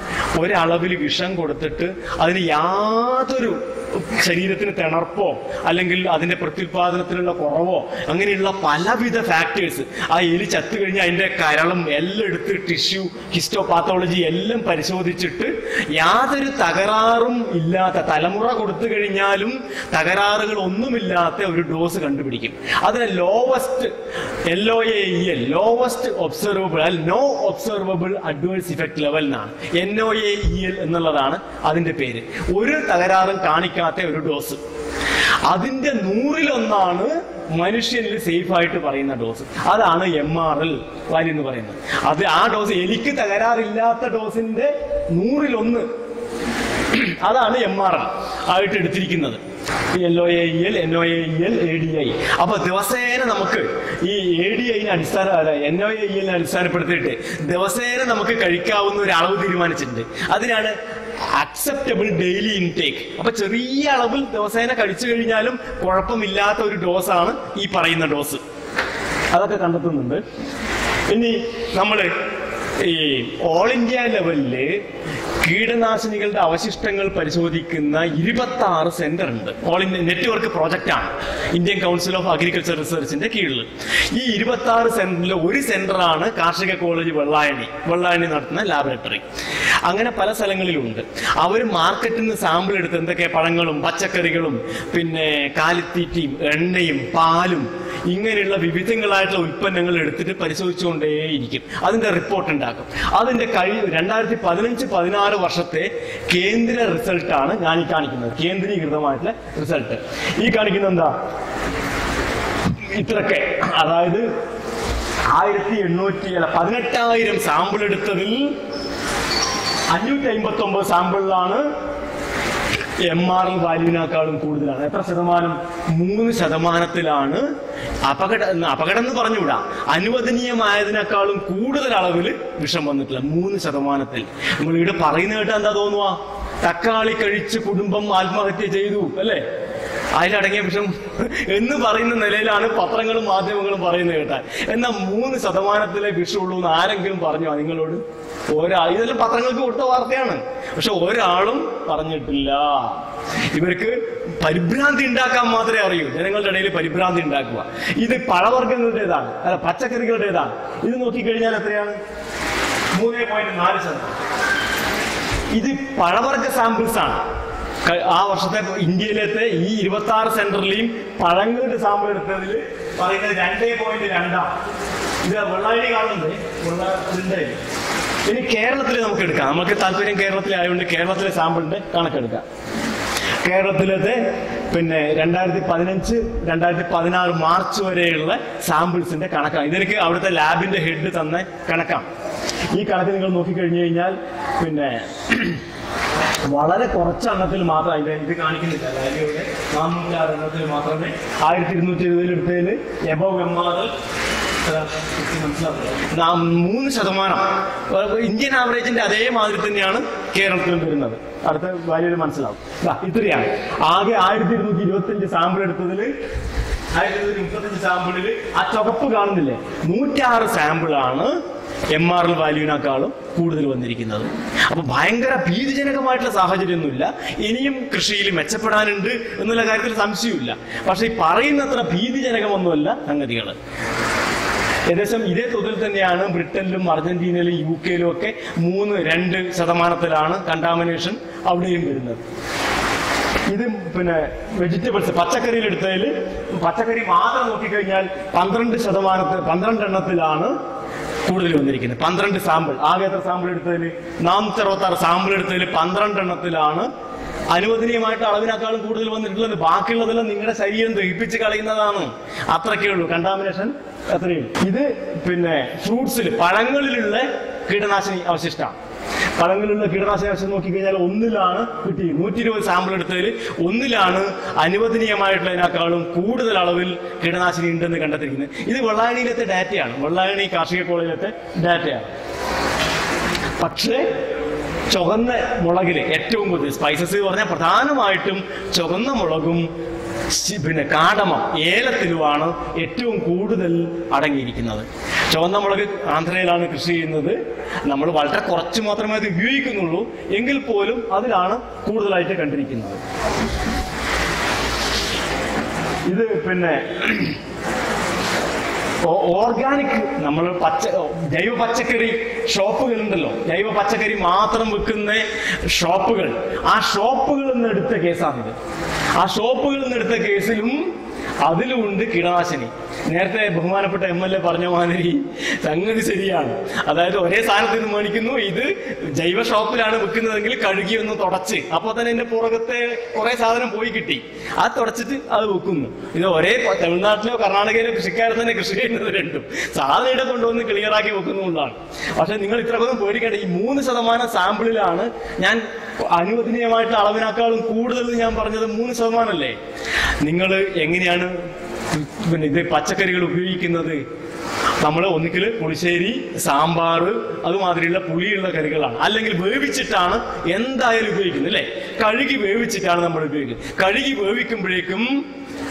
ഒരളവിൽ വിഷം കൊടുത്തിട്ട് അതിന് യാതൊരു ശരീരത്തിന് തിണർപ്പോ അല്ലെങ്കിൽ അതിന്റെ പ്രത്യുൽപാദനത്തിലുള്ള കുറവോ അങ്ങനെയുള്ള പലവിധ ഫാക്ടേഴ്സ് ആ എലി ചത്തു കഴിഞ്ഞാൽ അതിന്റെ കരളും എല്ലാം എടുത്ത് ടിഷ്യൂ ഹിസ്റ്റോപാത്തോളജി എല്ലാം പരിശോധിച്ചിട്ട് യാതൊരു തകരാറും ഇല്ലാത്ത തലമുറ കൊടുത്തു കഴിഞ്ഞാലും തകരാറുകൾ ഒന്നുമില്ലാത്ത ഒരു ഡോസ് കണ്ടുപിടിക്കും അതിന് lowest L O A L lowest observable അല്ല no observable adverse effect level എന്നാണ് N O A E L എന്നുള്ളതാണ് അതിന്റെ പേര് ഒരു തകരാറും കാണിക്കാത്ത ഒരു ഡോസ് അതിന്റെ നൂറിലൊന്നാണ് മനുഷ്യനിൽ സേഫ് ആയിട്ട് പറയുന്ന ഡോസ് അതാണ് എം ആർ എൽ വാല്യൂ എന്ന് പറയുന്നത് അത് ആ ഡോസ് എലിക്ക് തകരാറില്ലാത്ത ഡോസിന്റെ നൂറിലൊന്ന് അതാണ് എം ആർ എൽ ആയിട്ട് എടുത്തിരിക്കുന്നത് L O A L N O A L A D I അപ്പൊ ദിവസേന നമുക്ക് ഈ എ ഡി ഐനെ അടിസ്ഥാന അല്ല എൻ ഒ എ എല്ലിനെ അടിസ്ഥാനപ്പെടുത്തിയിട്ട് ദിവസേന നമുക്ക് കഴിക്കാവുന്ന ഒരു അളവ് തീരുമാനിച്ചിട്ടുണ്ട് അതിനാണ് അക്സെപ്റ്റബിൾ ഡെയിലി ഇൻടേക്ക് അപ്പൊ ചെറിയ അളവിൽ ദിവസേന കഴിച്ചു കഴിഞ്ഞാലും കുഴപ്പമില്ലാത്ത ഒരു ഡോസാണ് ഈ പറയുന്ന ഡോസ് അതൊക്കെ കണ്ടെത്തുന്നുണ്ട് ഇനി നമ്മള് ഈ ഓൾ ഇന്ത്യ ലെവലില് കീടനാശിനികളുടെ അവശിഷ്ടങ്ങൾ പരിശോധിക്കുന്ന ഇരുപത്തി ആറ് സെന്റർ ഉണ്ട് ഓൾ ഇന്ത്യ നെറ്റ്വർക്ക് പ്രോജക്റ്റ് ആണ് ഇന്ത്യൻ കൗൺസിൽ ഓഫ് അഗ്രികൾച്ചർ റിസർച്ചിന്റെ കീഴിൽ ഈ ഇരുപത്തി ആറ് സെന്ററിൽ ഒരു സെന്ററാണ് കാർഷിക കോളേജ് വെള്ളായണി വെള്ളായണി നടത്തുന്ന ലാബറട്ടറി അങ്ങനെ പല സ്ഥലങ്ങളിലുണ്ട് അവർ മാർക്കറ്റിൽ നിന്ന് സാമ്പിൾ എടുത്ത് എന്തൊക്കെ പഴങ്ങളും പച്ചക്കറികളും പിന്നെ കാലിത്തീറ്റയും എണ്ണയും പാലും ഇങ്ങനെയുള്ള വിവിധങ്ങളായിട്ടുള്ള ഉൽപ്പന്നങ്ങൾ എടുത്തിട്ട് പരിശോധിച്ചുകൊണ്ടേയിരിക്കും അതിന്റെ റിപ്പോർട്ട് ഉണ്ടാക്കും അതിന്റെ കഴി രണ്ടായിരത്തി പതിനഞ്ച് പതിനാറ് വർഷത്തെ കേന്ദ്ര റിസൾട്ടാണ് ഞാൻ ഈ കാണിക്കുന്നത് കേന്ദ്രീകൃതമായിട്ടുള്ള റിസൾട്ട് ഈ കാണിക്കുന്നത് എന്താ ഇത്രയൊക്കെ അതായത് ആയിരത്തി എണ്ണൂറ്റി അല്ല പതിനെട്ടായിരം സാമ്പിൾ എടുത്തതിൽ അഞ്ഞൂറ്റി അമ്പത്തി ഒമ്പത് സാമ്പിളിലാണ് എം ആർ എൽ വാല്യൂവിനേക്കാളും കൂടുതലാണ് എത്ര ശതമാനം മൂന്ന് ശതമാനത്തിലാണ് അപകട അപകടം എന്ന് പറഞ്ഞുകൂടാ അനുവദനീയമായതിനേക്കാളും കൂടുതൽ അളവിൽ വിഷം വന്നിട്ടില്ല മൂന്ന് ശതമാനത്തിൽ നമ്മൾ ഇവിടെ പറയുന്ന കേട്ടാ എന്താ തോന്നുക തക്കാളി കഴിച്ച് കുടുംബം ആത്മഹത്യ ചെയ്തു അല്ലേ അതിലടങ്ങിയ വിഷം എന്ന് പറയുന്ന നിലയിലാണ് പത്രങ്ങളും മാധ്യമങ്ങളും പറയുന്നത് കേട്ടാൽ എന്നാൽ മൂന്ന് ശതമാനത്തിലെ വിഷമുള്ളൂ എന്ന് ആരെങ്കിലും പറഞ്ഞോ നിങ്ങളോട് ഒരാൾ ഇതെല്ലാം പത്രങ്ങൾക്ക് കൊടുത്ത വാർത്തയാണ് പക്ഷെ ഒരാളും പറഞ്ഞിട്ടില്ല ഇവർക്ക് പരിഭ്രാന്തി ഉണ്ടാക്കാൻ മാത്രമേ അറിയൂ ജനങ്ങളുടെ ഇടയിൽ പരിഭ്രാന്തി ഉണ്ടാക്കുക ഇത് പഴവർഗ്ഗങ്ങളുടേതാണ് അല്ല പച്ചക്കറികളുടേതാണ് ഇത് നോക്കിക്കഴിഞ്ഞാൽ എത്രയാണ് മൂന്ന് പോയിന്റ് നാല് ശതമാനം ഇത് പഴവർഗ സാമ്പിൾസ് ആണ് ക- ആ വർഷത്തെ ഇന്ത്യയിലത്തെ ഈ ഇരുപത്തി ആറ് സെന്ററിലെയും പഴങ്ങളുടെ സാമ്പിൾ എടുത്തതിൽ പറയുന്നത് രണ്ടേ പോയിന്റ് രണ്ടാണ് ഇത് വെള്ളായണി കാണുന്നുണ്ട് വെള്ളത്തിന്റെ ഇനി കേരളത്തിൽ നമുക്ക് എടുക്കാം നമുക്ക് താല്പര്യം കേരളത്തിലായതുകൊണ്ട് കേരളത്തിലെ സാമ്പിളിന്റെ കണക്കെടുക്കാം കേരളത്തിലത്തെ പിന്നെ രണ്ടായിരത്തി പതിനഞ്ച് രണ്ടായിരത്തി പതിനാറ് മാർച്ച് വരെയുള്ള സാമ്പിൾസിന്റെ കണക്കാണ് ഇതെനിക്ക് അവിടുത്തെ ലാബിന്റെ ഹെഡ് തന്ന കണക്കാണ് ഈ കണക്ക് നിങ്ങൾ നോക്കിക്കഴിഞ്ഞു കഴിഞ്ഞാൽ പിന്നെ വളരെ കുറച്ച് എണ്ണത്തിൽ മാത്രം അതിന്റെ ഇത് കാണിക്കുന്നില്ല ലാബിയുടെ നാനൂറ്റി ആറ് എണ്ണത്തിൽ മാത്രമേ ആയിരത്തി ഇരുന്നൂറ്റി എഴുപതിൽ എടുത്തതിൽ എബവ് എം ആർ മൂന്ന് ശതമാനം അഹ് ഇന്ത്യൻ ആവറേജിന്റെ അതേമാതിരി തന്നെയാണ് കേരളത്തിലും വരുന്നത് അടുത്ത വാല്യൂല് മനസ്സിലാവും ദാ, ഇത്രയാണ് ആകെ ആയിരത്തി ഇരുന്നൂറ്റി ഇരുപത്തി അഞ്ച് സാമ്പിൾ എടുത്തതിൽ ആയിരത്തി ഇരുന്നൂറ്റി മുപ്പത്തഞ്ച് സാമ്പിളിൽ ആ ചുവപ്പ് കാണുന്നില്ലേ നൂറ്റാറ് സാമ്പിളാണ് എം ആർ എൽ വാല്യൂവിനേക്കാളും കൂടുതൽ വന്നിരിക്കുന്നത് അപ്പൊ ഭയങ്കര ഭീതിജനകമായിട്ടുള്ള സാഹചര്യമൊന്നുമില്ല ഇനിയും കൃഷിയിൽ മെച്ചപ്പെടാനുണ്ട് എന്നുള്ള കാര്യത്തിൽ സംശയമില്ല പക്ഷെ ഈ പറയുന്നത്ര ഭീതിജനകമൊന്നുമല്ല സംഗതികൾ ഏകദേശം ഇതേ തോതിൽ തന്നെയാണ് ബ്രിട്ടനിലും അർജന്റീനയിലും യു കെയിലും ഒക്കെ മൂന്ന് രണ്ട് ശതമാനത്തിലാണ് കണ്ടാമിനേഷൻ അവിടെയും വരുന്നത് ഇത് പിന്നെ വെജിറ്റബിൾസ് പച്ചക്കറിയിൽ എടുത്തതിൽ പച്ചക്കറി മാത്രം നോക്കിക്കഴിഞ്ഞാൽ പന്ത്രണ്ട് ശതമാനത്തിൽ പന്ത്രണ്ട് എണ്ണത്തിലാണ് കൂടുതൽ വന്നിരിക്കുന്നത് പന്ത്രണ്ട് സാമ്പിൾ ആകെ എത്ര സാമ്പിൾ എടുത്തതിൽ നാനൂറ്റി അറുപത്തി ആറ് സാമ്പിൾ എടുത്തതിൽ പന്ത്രണ്ട് എണ്ണത്തിലാണ് അനുവദനീയമായിട്ട് അളവിനേക്കാളും കൂടുതൽ വന്നിട്ടുള്ളത് ബാക്കിയുള്ളതെല്ലാം നിങ്ങളുടെ ശരീരം ദഹിപ്പിച്ച് കളയുന്നതാണ് അത്രയ്ക്കേ ഉള്ളൂ കണ്ടാമിനേഷൻ അത്രയും ഇത് പിന്നെ ഫ്രൂട്ട്സിൽ പഴങ്ങളിലുള്ള കീടനാശിനി അവശിഷ്ടമാണ് പഴങ്ങളിലുള്ള കീടനാശിനി അവശിഷ്ടം നോക്കിക്കഴിഞ്ഞാൽ ഒന്നിലാണ് കിട്ടി നൂറ്റി ഇരുപത് സാമ്പിൾ എടുത്തതിൽ ഒന്നിലാണ് അനുവദനീയമായിട്ടുള്ളതിനേക്കാളും കൂടുതൽ അളവിൽ കീടനാശിനി ഉണ്ടെന്ന് കണ്ടെത്തിയിരിക്കുന്നത് ഇത് വെള്ളായണിയിലത്തെ ഡാറ്റയാണ് വെള്ളായണി കാർഷിക കോളേജിലത്തെ ഡാറ്റയാണ് പക്ഷേ ചുവന്ന മുളകില് ഏറ്റവും കൂടുതൽ സ്പൈസസ് എന്ന് പറഞ്ഞാൽ പ്രധാനമായിട്ടും ചുവന്ന മുളകും ശി- പിന്നെ കാടമം ഏലത്തിലുമാണ് ഏറ്റവും കൂടുതൽ അടങ്ങിയിരിക്കുന്നത് ചുവന്ന മുളക് ആന്ധ്രയിലാണ് കൃഷി ചെയ്യുന്നത് നമ്മൾ വളരെ കുറച്ച് മാത്രമേ അത് ഉപയോഗിക്കുന്നുള്ളൂ എങ്കിൽ പോലും അതിലാണ് കൂടുതലായിട്ട് കണ്ടിരിക്കുന്നത് ഇത് പിന്നെ ഓ- ഓർഗാനിക് നമ്മൾ പച്ച ജൈവ പച്ചക്കറി ഷോപ്പുകൾ ഉണ്ടല്ലോ ജൈവ പച്ചക്കറി മാത്രം വിൽക്കുന്ന ഷോപ്പുകൾ ആ ഷോപ്പുകളിൽ നിന്ന് എടുത്ത കേസാണിത് ആ ഷോപ്പുകളിൽ നിന്ന് എടുത്ത കേസിലും അതിലുമുണ്ട് കീടനാശിനി നേരത്തെ ബഹുമാനപ്പെട്ട എം എൽ എ പറഞ്ഞ മാതിരി സംഗതി ശരിയാണ് അതായത് ഒരേ സാധനത്തിൽ നിന്ന് മേടിക്കുന്നു ഇത് ജൈവ ഷോപ്പിലാണ് വിൽക്കുന്നതെങ്കിൽ കഴുകി ഒന്ന് തുടച്ച് അപ്പോൾ തന്നെ എന്റെ പുറകത്തെ കുറെ സാധനം പോയി കിട്ടി അത് തുടച്ചിട്ട് അത് വെക്കുന്നു ഇത് ഒരേ പ- തമിഴ്നാട്ടിലോ കർണാടകയിലോ കൃഷിക്കാരെ തന്നെ കൃഷി ചെയ്യുന്നത് രണ്ടും സാധനം ഇവിടെ കൊണ്ടുവന്ന് ക്ലിയറാക്കി വെക്കുന്നുള്ളതാണ് പക്ഷെ നിങ്ങൾ ഇത്രക്കൊന്നും പേടിക്കേണ്ട ഈ മൂന്ന് ശതമാനം സാമ്പിളിലാണ് ഞാൻ അനുവദനീയമായിട്ട് അളവിനേക്കാളും കൂടുതൽ ഞാൻ പറഞ്ഞത് മൂന്ന് ശതമാനമല്ലേ നിങ്ങൾ എങ്ങനെയാണ് പിന്നെ ഇത് പച്ചക്കറികൾ ഉപയോഗിക്കുന്നത് നമ്മൾ ഒന്നുകിൽ പുളിശ്ശേരി സാമ്പാർ അതുമാതിരിയുള്ള പുളിയുള്ള കറികളാണ് അല്ലെങ്കിൽ വേവിച്ചിട്ടാണ് എന്തായാലും ഉപയോഗിക്കുന്നത് അല്ലേ കഴുകി വേവിച്ചിട്ടാണ് നമ്മൾ ഉപയോഗിക്കുന്നത് കഴുകി വേവിക്കുമ്പോഴേക്കും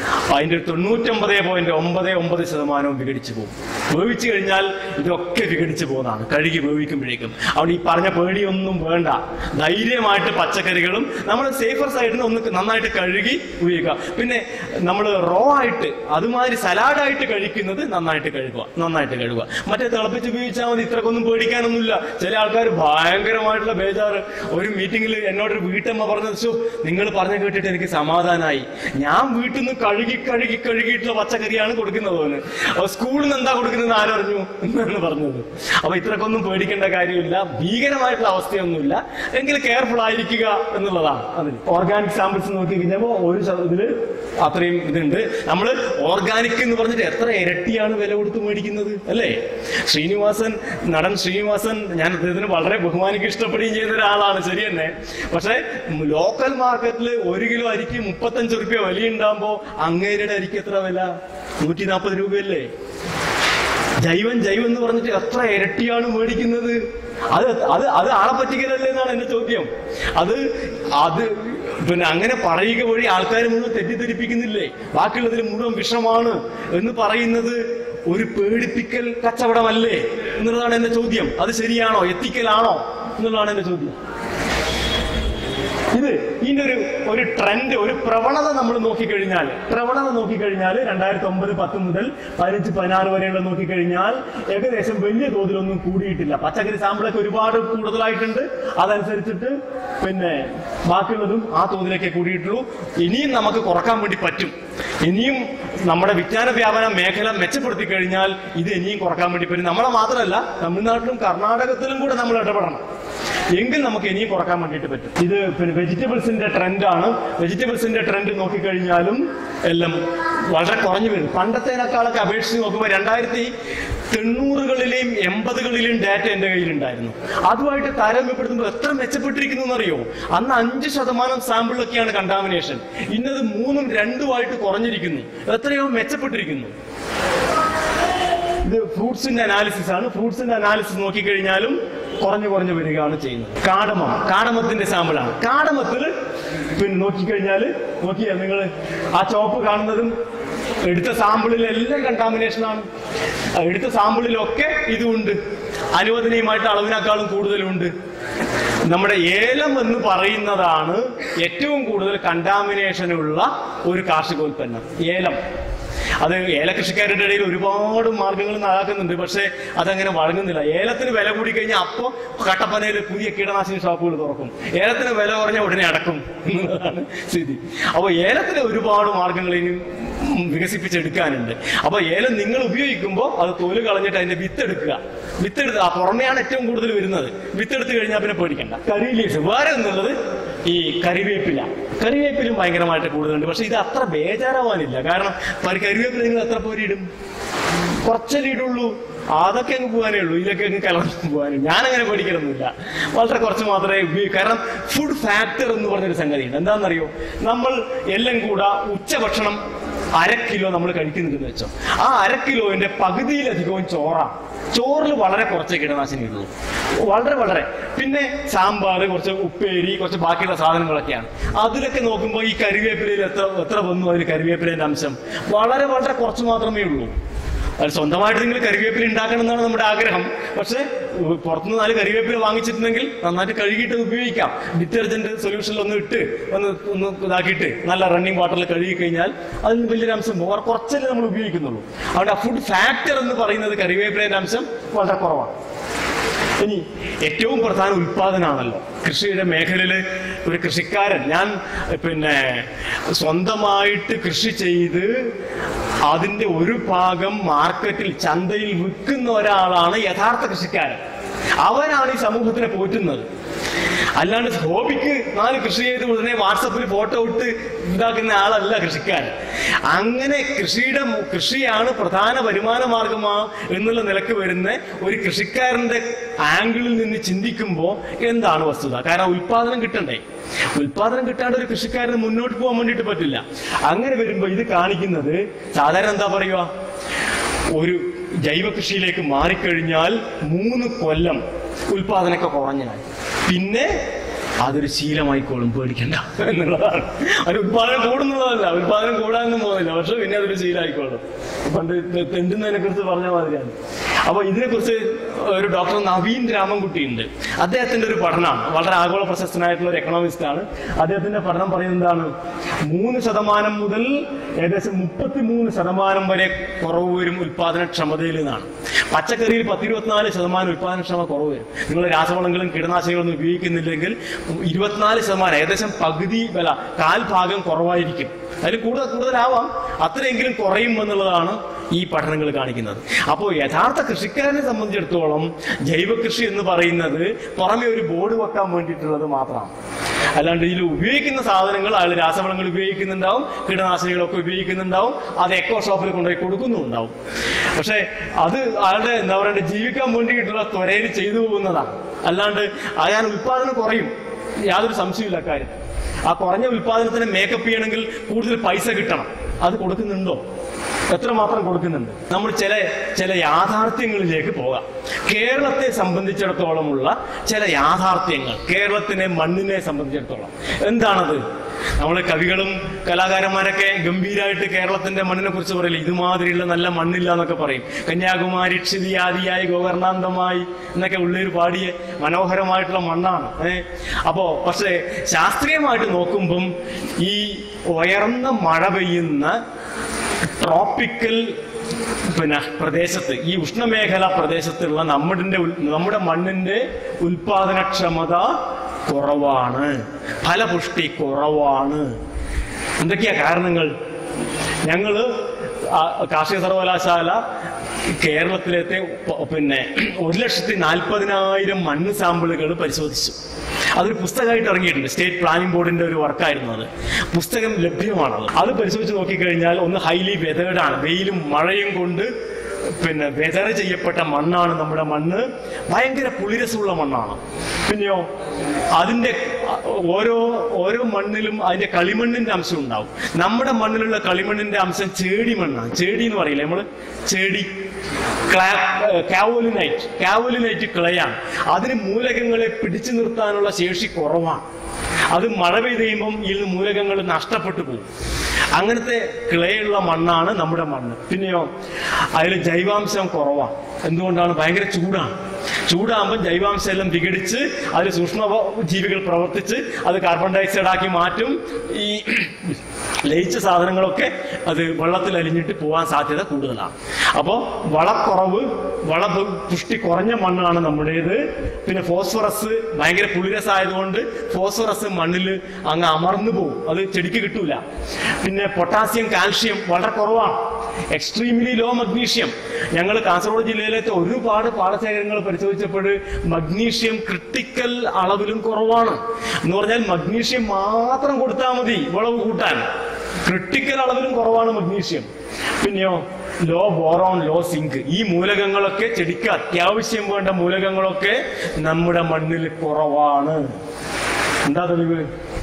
അതിന്റെ തൊണ്ണൂറ്റൊമ്പത് പോയിന്റ് ഒമ്പത് ഒമ്പത് ശതമാനവും വിഘടിച്ചു പോകും വേവിച്ചു കഴിഞ്ഞാൽ ഇതൊക്കെ വിഘടിച്ചു പോകുന്നതാണ് കഴുകി വേവിക്കുമ്പോഴേക്കും അവിടെ ഈ പറഞ്ഞ പേടിയൊന്നും വേണ്ട ധൈര്യമായിട്ട് പച്ചക്കറികളും നമ്മൾ സേഫർ സൈഡിൽ ഒന്ന് നന്നായിട്ട് കഴുകി ഉപയോഗിക്കുക പിന്നെ നമ്മൾ റോ ആയിട്ട് അതുമാതിരി സലാഡായിട്ട് കഴിക്കുന്നത് നന്നായിട്ട് കഴുകുക നന്നായിട്ട് കഴുകുക മറ്റേ തിളപ്പിച്ച് ഉപയോഗിച്ചാൽ മതി ഇത്രക്കൊന്നും പേടിക്കാനൊന്നുമില്ല ചില ആൾക്കാർ ഭയങ്കരമായിട്ടുള്ള ബേജാറ് ഒരു മീറ്റിംഗിൽ എന്നോടൊരു വീട്ടമ്മ പറഞ്ഞത് "ശോ, നിങ്ങൾ പറഞ്ഞു കേട്ടിട്ട് എനിക്ക് സമാധാനമായി ഞാൻ വീട്ടിൽ നിന്ന് കഴുകി കഴുകി കഴുകിയിട്ടുള്ള പച്ചക്കറിയാണ് കൊടുക്കുന്നത് അവന് അപ്പൊ സ്കൂളിൽ നിന്ന് എന്താ കൊടുക്കുന്നത് ആരറിഞ്ഞു എന്നാണ് പറഞ്ഞത് അപ്പൊ ഇത്രക്കൊന്നും പേടിക്കേണ്ട കാര്യമില്ല ഭീകരമായിട്ടുള്ള അവസ്ഥയൊന്നുമില്ല എങ്കിൽ കെയർഫുൾ ആയിരിക്കുക എന്നുള്ളതാണ് അതിൽ ഓർഗാനിക് സാമ്പിൾസ് നോക്കി കഴിഞ്ഞപ്പോ ഒരു ശത- ഇതില് അത്രയും ഇതുണ്ട് നമ്മൾ ഓർഗാനിക് എന്ന് പറഞ്ഞിട്ട് എത്ര ഇരട്ടിയാണ് വില കൊടുത്ത് മേടിക്കുന്നത് അല്ലേ ശ്രീനിവാസൻ നടൻ ശ്രീനിവാസൻ ഞാൻ അദ്ദേഹത്തിന് വളരെ ബഹുമാനിക്ക് ഇഷ്ടപ്പെടുകയും ചെയ്യുന്ന ഒരാളാണ് ശരി തന്നെ പക്ഷെ ലോക്കൽ മാർക്കറ്റിൽ ഒരു കിലോ അരിക്ക് മുപ്പത്തഞ്ച് റുപ്യ വില ഉണ്ടാകുമ്പോ അങ്ങേരുടെ അരിക്ക് എത്ര വില നൂറ്റി നാൽപ്പത് രൂപയല്ലേ ജൈവൻ ജൈവൻ എന്ന് പറഞ്ഞിട്ട് എത്ര ഇരട്ടിയാണ് മേടിക്കുന്നത് അത് അത് അത് ആളെ പറ്റിക്കലല്ലേ എന്നാണ് എന്റെ ചോദ്യം അത് അത് പിന്നെ അങ്ങനെ പറയുക വഴി ആൾക്കാർ മുഴുവൻ തെറ്റിദ്ധരിപ്പിക്കുന്നില്ലേ ബാക്കിയുള്ളതിൽ മുഴുവൻ വിഷമാണ് എന്ന് പറയുന്നത് ഒരു പേടിപ്പിക്കൽ കച്ചവടമല്ലേ എന്നുള്ളതാണ് എന്റെ ചോദ്യം അത് ശരിയാണോ എത്തിക്കലാണോ എന്നുള്ളതാണ് എന്റെ ചോദ്യം ഇത് ഇതിന്റെ ഒരു ഒരു ട്രെൻഡ് ഒരു പ്രവണത നമ്മൾ നോക്കിക്കഴിഞ്ഞാൽ പ്രവണത നോക്കിക്കഴിഞ്ഞാൽ രണ്ടായിരത്തി ഒമ്പത് പത്ത് മുതൽ പതിനഞ്ച് പതിനാറ് വരെയുള്ള നോക്കിക്കഴിഞ്ഞാൽ ഏകദേശം വലിയ തോതിലൊന്നും കൂടിയിട്ടില്ല പച്ചക്കറി സാമ്പിളൊക്കെ ഒരുപാട് കൂടുതലായിട്ടുണ്ട് അതനുസരിച്ചിട്ട് പിന്നെ ബാക്കിയുള്ളതും ആ തോതിലേക്കേ കൂടിയിട്ടുള്ളൂ ഇനിയും നമുക്ക് കുറക്കാൻ വേണ്ടി പറ്റും ഇനിയും നമ്മുടെ വിജ്ഞാന വ്യാപന മേഖല മെച്ചപ്പെടുത്തി കഴിഞ്ഞാൽ ഇത് ഇനിയും കുറക്കാൻ വേണ്ടി പറ്റും നമ്മളെ മാത്രമല്ല തമിഴ്നാട്ടിലും കർണാടകത്തിലും കൂടെ നമ്മൾ ഇടപെടണം എങ്കിൽ നമുക്ക് ഇനിയും കുറക്കാൻ വേണ്ടിയിട്ട് പറ്റും ഇത് പിന്നെ വെജിറ്റബിൾസിന്റെ ട്രെൻഡാണ് വെജിറ്റബിൾസിന്റെ ട്രെൻഡ് നോക്കിക്കഴിഞ്ഞാലും എല്ലാം വളരെ കുറഞ്ഞു വരും പണ്ടത്തേനേക്കാളൊക്കെ അപേക്ഷിച്ച് നോക്കുമ്പോൾ രണ്ടായിരത്തി തൊണ്ണൂറുകളിലെയും എൺപതുകളിലെയും ഡാറ്റ എന്റെ കയ്യിലുണ്ടായിരുന്നു അതുമായിട്ട് താരതമ്യപ്പെടുത്തുമ്പോൾ എത്ര മെച്ചപ്പെട്ടിരിക്കുന്നു എന്നറിയോ അന്ന് അഞ്ച് ശതമാനം സാമ്പിളിലൊക്കെയാണ് കണ്ടാമിനേഷൻ ഇന്നത് മൂന്നും രണ്ടുമായിട്ട് കുറഞ്ഞിരിക്കുന്നു എത്രയോ മെച്ചപ്പെട്ടിരിക്കുന്നു ഇത് ഫ്രൂട്ട്സിന്റെ അനാലിസിസ് ആണ് ഫ്രൂട്ട്സിന്റെ അനാലിസിസ് നോക്കിക്കഴിഞ്ഞാലും കുറഞ്ഞു കുറഞ്ഞു വരികയാണ് ചെയ്യുന്നത് കാടമം കാടമത്തിന്റെ സാമ്പിളാണ് കാടമത്തിൽ പിന്നെ നോക്കിക്കഴിഞ്ഞാൽ നോക്കിയാൽ നിങ്ങൾ ആ ചോപ്പ് കാണുന്നതും എടുത്ത സാമ്പിളിലെല്ലാം കണ്ടാമിനേഷൻ ആണ് ആ എടുത്ത സാമ്പിളിലൊക്കെ ഇതുണ്ട് അനുവദനീയമായിട്ട് അളവിനേക്കാളും കൂടുതലുണ്ട് നമ്മുടെ ഏലം എന്ന് പറയുന്നതാണ് ഏറ്റവും കൂടുതൽ കണ്ടാമിനേഷനുള്ള ഒരു കാർഷികോൽപ്പന്നം ഏലം അത് ഏലകൃഷിക്കാരുടെ ഇടയിൽ ഒരുപാട് മാർഗങ്ങൾ നടക്കുന്നുണ്ട് പക്ഷെ അതങ്ങനെ വഴങ്ങുന്നില്ല ഏലത്തിന് വില കൂടി കഴിഞ്ഞാൽ അപ്പോൾ കട്ടപ്പനയിൽ പുതിയ കീടനാശിനി ഷോപ്പുകൾ തുറക്കും ഏലത്തിന് വില കുറഞ്ഞ ഉടനെ അടക്കും എന്നുള്ളതാണ് സ്ഥിതി അപ്പോൾ ഏലത്തിന് ഒരുപാട് മാർഗങ്ങൾ ഇനി ഉം വികസിപ്പിച്ചെടുക്കാനുണ്ട് അപ്പൊ ഏലം നിങ്ങൾ ഉപയോഗിക്കുമ്പോൾ അത് തോല് കളഞ്ഞിട്ട് അതിന്റെ വിത്ത് എടുക്കുക വിത്ത് എടുത്ത് ആ പുറമെയാണ് ഏറ്റവും കൂടുതൽ വരുന്നത് വിത്ത് എടുത്തു കഴിഞ്ഞാൽ പിന്നെ പേടിക്കണ്ട കറി ലീഫ് വേറെ എന്നുള്ളത് ഈ കറിവേപ്പില കറിവേപ്പിലും ഭയങ്കരമായിട്ട് കൂടുതലുണ്ട് പക്ഷെ ഇത് അത്ര ബേജാറാവാനില്ല കാരണം പരി- കറിവേപ്പില നിങ്ങൾ എത്ര പോരിയിടും കുറച്ചല്ലേ ഇടുള്ളൂ അതൊക്കെ അങ്ങ് പോകാനേ ഉള്ളൂ ഇതിലൊക്കെ അങ്ങ് കലർന്നു പോകാനും ഞാൻ അങ്ങനെ പേടിക്കലൊന്നുമില്ല വളരെ കുറച്ച് മാത്രമേ ഉപയോഗിക്കൂ കാരണം ഫുഡ് ഫാക്ടർ എന്ന് പറഞ്ഞൊരു സംഗതിയുണ്ട് എന്താണെന്നറിയോ നമ്മൾ എല്ലാം കൂടെ ഉച്ചഭക്ഷണം അര കിലോ നമ്മൾ കഴിക്കുന്നുണ്ടെന്ന് വെച്ചോ ആ അര കിലോന്റെ പകുതിയിലധികവും ചോറാണ് ചോറിൽ വളരെ കുറച്ച് കീടനാശിനി ഉള്ളൂ വളരെ വളരെ പിന്നെ സാമ്പാർ കുറച്ച് ഉപ്പേരി കുറച്ച് ബാക്കിയുള്ള സാധനങ്ങളൊക്കെയാണ് അതിലൊക്കെ നോക്കുമ്പോൾ ഈ കരിവേപ്പിലയിൽ എത്ര എത്ര വന്നു അതിൽ കരിവേപ്പിലേന്റെ അംശം വളരെ വളരെ കുറച്ച് മാത്രമേ ഉള്ളൂ അത് സ്വന്തമായിട്ട് നിങ്ങൾ കരിവേപ്പില ഉണ്ടാക്കണം എന്നാണ് നമ്മുടെ ആഗ്രഹം പക്ഷെ ഉ- പുറത്തുനിന്ന് നാല് കരിവേപ്പില വാങ്ങിച്ചിട്ടുണ്ടെങ്കിൽ നന്നായിട്ട് കഴുകിയിട്ട് ഉപയോഗിക്കാം ഡിറ്റർജന്റ് സൊല്യൂഷനിൽ ഒന്ന് ഇട്ട് ഒന്ന് ഒന്ന് ഇതാക്കിയിട്ട് നല്ല റണ്ണിങ് വാട്ടറിൽ കഴുകി കഴിഞ്ഞാൽ അതിന് വലിയൊരു അംശം പോകും. വളരെ കുറച്ചല്ലേ നമ്മൾ ഉപയോഗിക്കുന്നുള്ളൂ അതുകൊണ്ട് ആ ഫുഡ് ഫാക്ടർ എന്ന് പറയുന്നത് കരിവേപ്പിലേന്റെ അംശം വളരെ കുറവാണ് ഇനി ഏറ്റവും പ്രധാന ഉൽപാദനമാണല്ലോ കൃഷിയുടെ മേഖലയില് ഒരു കൃഷിക്കാരൻ ഞാൻ പിന്നെ സ്വന്തമായിട്ട് കൃഷി ചെയ്ത് അതിന്റെ ഒരു ഭാഗം മാർക്കറ്റിൽ ചന്തയിൽ വിൽക്കുന്ന ഒരാളാണ് യഥാർത്ഥ കൃഷിക്കാരൻ അവനാണ് ഈ സമൂഹത്തിനെ പോറ്റുന്നത് അല്ലാണ്ട് ഹോബിക്ക് നാല് കൃഷി ചെയ്ത് ഉടനെ വാട്സപ്പിൽ ഫോട്ടോ ഇട്ട് ഇതാക്കുന്ന ആളല്ല കൃഷിക്കാരൻ അങ്ങനെ കൃഷിയുടെ മു- കൃഷിയാണ് പ്രധാന വരുമാന മാർഗമാ എന്നുള്ള നിലക്ക് വരുന്ന ഒരു കൃഷിക്കാരന്റെ ആംഗിളിൽ നിന്ന് ചിന്തിക്കുമ്പോൾ എന്താണ് വസ്തുത കാരണം ഉൽപാദനം കിട്ടണ്ടേ ഉൽപാദനം കിട്ടാണ്ട് ഒരു കൃഷിക്കാരന് മുന്നോട്ട് പോകാൻ വേണ്ടിയിട്ട് പറ്റില്ല അങ്ങനെ വരുമ്പോൾ ഇത് കാണിക്കുന്നത് സാധാരണ എന്താ പറയുക ഒരു ജൈവ കൃഷിയിലേക്ക് മാറിക്കഴിഞ്ഞാൽ മൂന്ന് കൊല്ലം ഉൽപാദനമൊക്കെ കുറഞ്ഞാൽ പിന്നെ അതൊരു ശീലമായിക്കോളും പേടിക്കണ്ട എന്നുള്ളതാണ് അതിന് ഉത്പാദനം കൂടുന്നതല്ല ഉത്പാദനം കൂടാനൊന്നും പോകുന്നില്ല പക്ഷെ പിന്നെ അതൊരു ശീലമായിക്കോളും പണ്ട് തെ- തെണ്ടുന്നതിനെ കുറിച്ച് പറഞ്ഞ മാതിരിയാണ് അപ്പൊ ഇതിനെക്കുറിച്ച് ഒരു ഡോക്ടർ നവീൻ രാമൻകുട്ടി ഉണ്ട് അദ്ദേഹത്തിന്റെ ഒരു പഠനമാണ് വളരെ ആഗോള പ്രശസ്തനായിട്ടുള്ള ഒരു എക്കണോമിസ്റ്റ് ആണ് അദ്ദേഹത്തിന്റെ പഠനം പറയുന്നത് എന്താണ് മൂന്ന് ശതമാനം മുതൽ ഏകദേശം മുപ്പത്തി മൂന്ന് ശതമാനം വരെ കുറവ് വരും ഉത്പാദനക്ഷമതയിൽ നിന്നാണ് പച്ചക്കറിയിൽ പത്തിരുപത്തിനാല് ശതമാനം ഉത്പാദനക്ഷമത കുറവ് വരും നിങ്ങൾ രാസവളങ്ങളും കീടനാശികളൊന്നും ഉപയോഗിക്കുന്നില്ലെങ്കിൽ ഇരുപത്തിനാല് ശതമാനം ഏകദേശം പകുതി വില കാൽ ഭാഗം കുറവായിരിക്കും അതിൽ കൂടുതൽ കൂടുതലാവാം അത്രയെങ്കിലും കുറയും എന്നുള്ളതാണ് ഈ പഠനങ്ങൾ കാണിക്കുന്നത് അപ്പോൾ യഥാർത്ഥ കൃഷിക്കാരനെ സംബന്ധിച്ചിടത്തോളം ജൈവ കൃഷി എന്ന് പറയുന്നത് പുറമെ ഒരു ബോർഡ് വെക്കാൻ വേണ്ടിയിട്ടുള്ളത് മാത്രമാണ് അല്ലാണ്ട് ഇതിൽ ഉപയോഗിക്കുന്ന സാധനങ്ങൾ അയാൾ രാസവളങ്ങൾ ഉപയോഗിക്കുന്നുണ്ടാവും കീടനാശിനികളൊക്കെ ഉപയോഗിക്കുന്നുണ്ടാവും അത് എക്കോ ഷോപ്പിൽ കൊണ്ടുപോയി കൊടുക്കുന്നുണ്ടാവും പക്ഷെ അത് അയാളുടെ എന്താ പറയണ്ട ജീവിക്കാൻ വേണ്ടിയിട്ടുള്ള ത്വരയിൽ ചെയ്തു പോകുന്നതാണ് അല്ലാണ്ട് അയാൾ ഉത്പാദനം കുറയും യാതൊരു സംശയമില്ല കാര്യം ആ കുറഞ്ഞ ഉത്പാദനത്തിന് മേക്കപ്പ് ചെയ്യണമെങ്കിൽ കൂടുതൽ പൈസ കിട്ടണം അത് കൊടുക്കുന്നുണ്ടോ എത്രമാത്രം കൊടുക്കുന്നുണ്ട് നമ്മൾ ചില ചില യാഥാർത്ഥ്യങ്ങളിലേക്ക് പോകാം കേരളത്തെ സംബന്ധിച്ചിടത്തോളമുള്ള ചില യാഥാർത്ഥ്യങ്ങൾ കേരളത്തിനെ മണ്ണിനെ സംബന്ധിച്ചിടത്തോളം എന്താണത് നമ്മളെ കവികളും കലാകാരന്മാരൊക്കെ ഗംഭീരമായിട്ട് കേരളത്തിന്റെ മണ്ണിനെ കുറിച്ച് പറയില്ല ഇതുമാതിരിയുള്ള നല്ല മണ്ണില്ല എന്നൊക്കെ പറയും കന്യാകുമാരി ക്ഷിതിയാദിയായി ഗോകർണാന്തമായി എന്നൊക്കെ ഉള്ളൊരു പാടിയ മനോഹരമായിട്ടുള്ള മണ്ണാണ് ഏഹ് അപ്പോ പക്ഷേ ശാസ്ത്രീയമായിട്ട് നോക്കുമ്പം ഈ ഉയർന്ന മഴ പെയ്യുന്ന ട്രോപ്പിക്കൽ പിന്നെ പ്രദേശത്ത് ഈ ഉഷ്ണമേഖല പ്രദേശത്തുള്ള നമ്മുടെ ഉൽ- നമ്മുടെ മണ്ണിന്റെ ഉൽപാദനക്ഷമത കുറവാണ് ഫലപുഷ്ടി കുറവാണ് എന്തൊക്കെയാ കാരണങ്ങൾ ഞങ്ങള് ആ കാർഷിക സർവകലാശാല കേരളത്തിലത്തെ പ- പിന്നെ ഒരു ലക്ഷത്തി നാൽപ്പതിനായിരം മണ്ണ് സാമ്പിളുകൾ പരിശോധിച്ചു അതൊരു പുസ്തകമായിട്ട് ഇറങ്ങിയിട്ടുണ്ട് സ്റ്റേറ്റ് പ്ലാനിംഗ് ബോർഡിന്റെ ഒരു വർക്കായിരുന്നു അത് പുസ്തകം ലഭ്യമാണത് അത് പരിശോധിച്ച് നോക്കിക്കഴിഞ്ഞാൽ ഒന്ന് ഹൈലി വെതേർഡാണ് വെയിലും മഴയും കൊണ്ട് പിന്നെ വെതർ ചെയ്യപ്പെട്ട മണ്ണാണ് നമ്മുടെ മണ്ണ് ഭയങ്കര പുളിരസമുള്ള മണ്ണാണ് പിന്നെയോ അതിന്റെ ഓരോ ഓരോ മണ്ണിലും അതിന്റെ കളിമണ്ണിന്റെ അംശം ഉണ്ടാവും നമ്മുടെ മണ്ണിലുള്ള കളിമണ്ണിന്റെ അംശം ചേടി മണ്ണാണ് ചേടി എന്ന് പറയില്ലേ നമ്മള് ചേടി കാവോലിനൈറ്റ് കാവോലിനൈറ്റ് ക്ലയാണ് അതിന് മൂലകങ്ങളെ പിടിച്ചു നിർത്താനുള്ള ശേഷി കുറവാണ് അത് മഴ പെയ്ത് കഴിയുമ്പം ഇതിൽ മൂലകങ്ങൾ നഷ്ടപ്പെട്ടു പോകും അങ്ങനത്തെ ക്ലേയുള്ള മണ്ണാണ് നമ്മുടെ മണ്ണ് പിന്നെയോ അതിൽ ജൈവാംശം കുറവാണ് എന്തുകൊണ്ടാണ് ഭയങ്കര ചൂടാണ് ചൂടാകുമ്പോൾ ജൈവാംശം എല്ലാം വിഘടിച്ച് അതിൽ സൂക്ഷ്മ ജീവികൾ പ്രവർത്തിച്ച് അത് കാർബൺ ഡയോക്സൈഡ് ആക്കി മാറ്റും ഈ ലയിച്ച സാധനങ്ങളൊക്കെ അത് വെള്ളത്തിൽ അലിഞ്ഞിട്ട് പോകാൻ സാധ്യത കൂടുതലാണ് അപ്പോൾ വളക്കുറവ് വള പുഷ്ടി കുറഞ്ഞ മണ്ണാണ് നമ്മുടേത് പിന്നെ ഫോസ്ഫറസ് ഭയങ്കര പുളിരസായതുകൊണ്ട് ഫോസ്ഫറസ് മണ്ണിൽ അങ്ങ് അമർന്നു പോകും അത് ചെടിക്ക് കിട്ടൂല പിന്നെ പൊട്ടാസ്യം കാൽഷ്യം വളരെ കുറവാണ് എക്സ്ട്രീംലി ലോ മഗ്നീഷ്യം ഞങ്ങൾ കാസർഗോഡ് ജില്ലയിലത്തെ ഒരുപാട് പാടശേഖരങ്ങൾ പരിശോധിച്ചപ്പോൾ മഗ്നീഷ്യം ക്രിട്ടിക്കൽ അളവിലും കുറവാണ് എന്ന് പറഞ്ഞാൽ മഗ്നീഷ്യം മാത്രം കൊടുത്താൽ മതി വിളവ് കൂട്ടാൻ ക്രിട്ടിക്കൽ അളവിലും കുറവാണ് മഗ്നീഷ്യം പിന്നെയോ ലോ ബോറോൺ ലോ സിങ്ക് ഈ മൂലകങ്ങളൊക്കെ ചെടിക്ക് അത്യാവശ്യം വേണ്ട മൂലകങ്ങളൊക്കെ നമ്മുടെ മണ്ണിൽ കുറവാണ് എന്താ തെളിവ്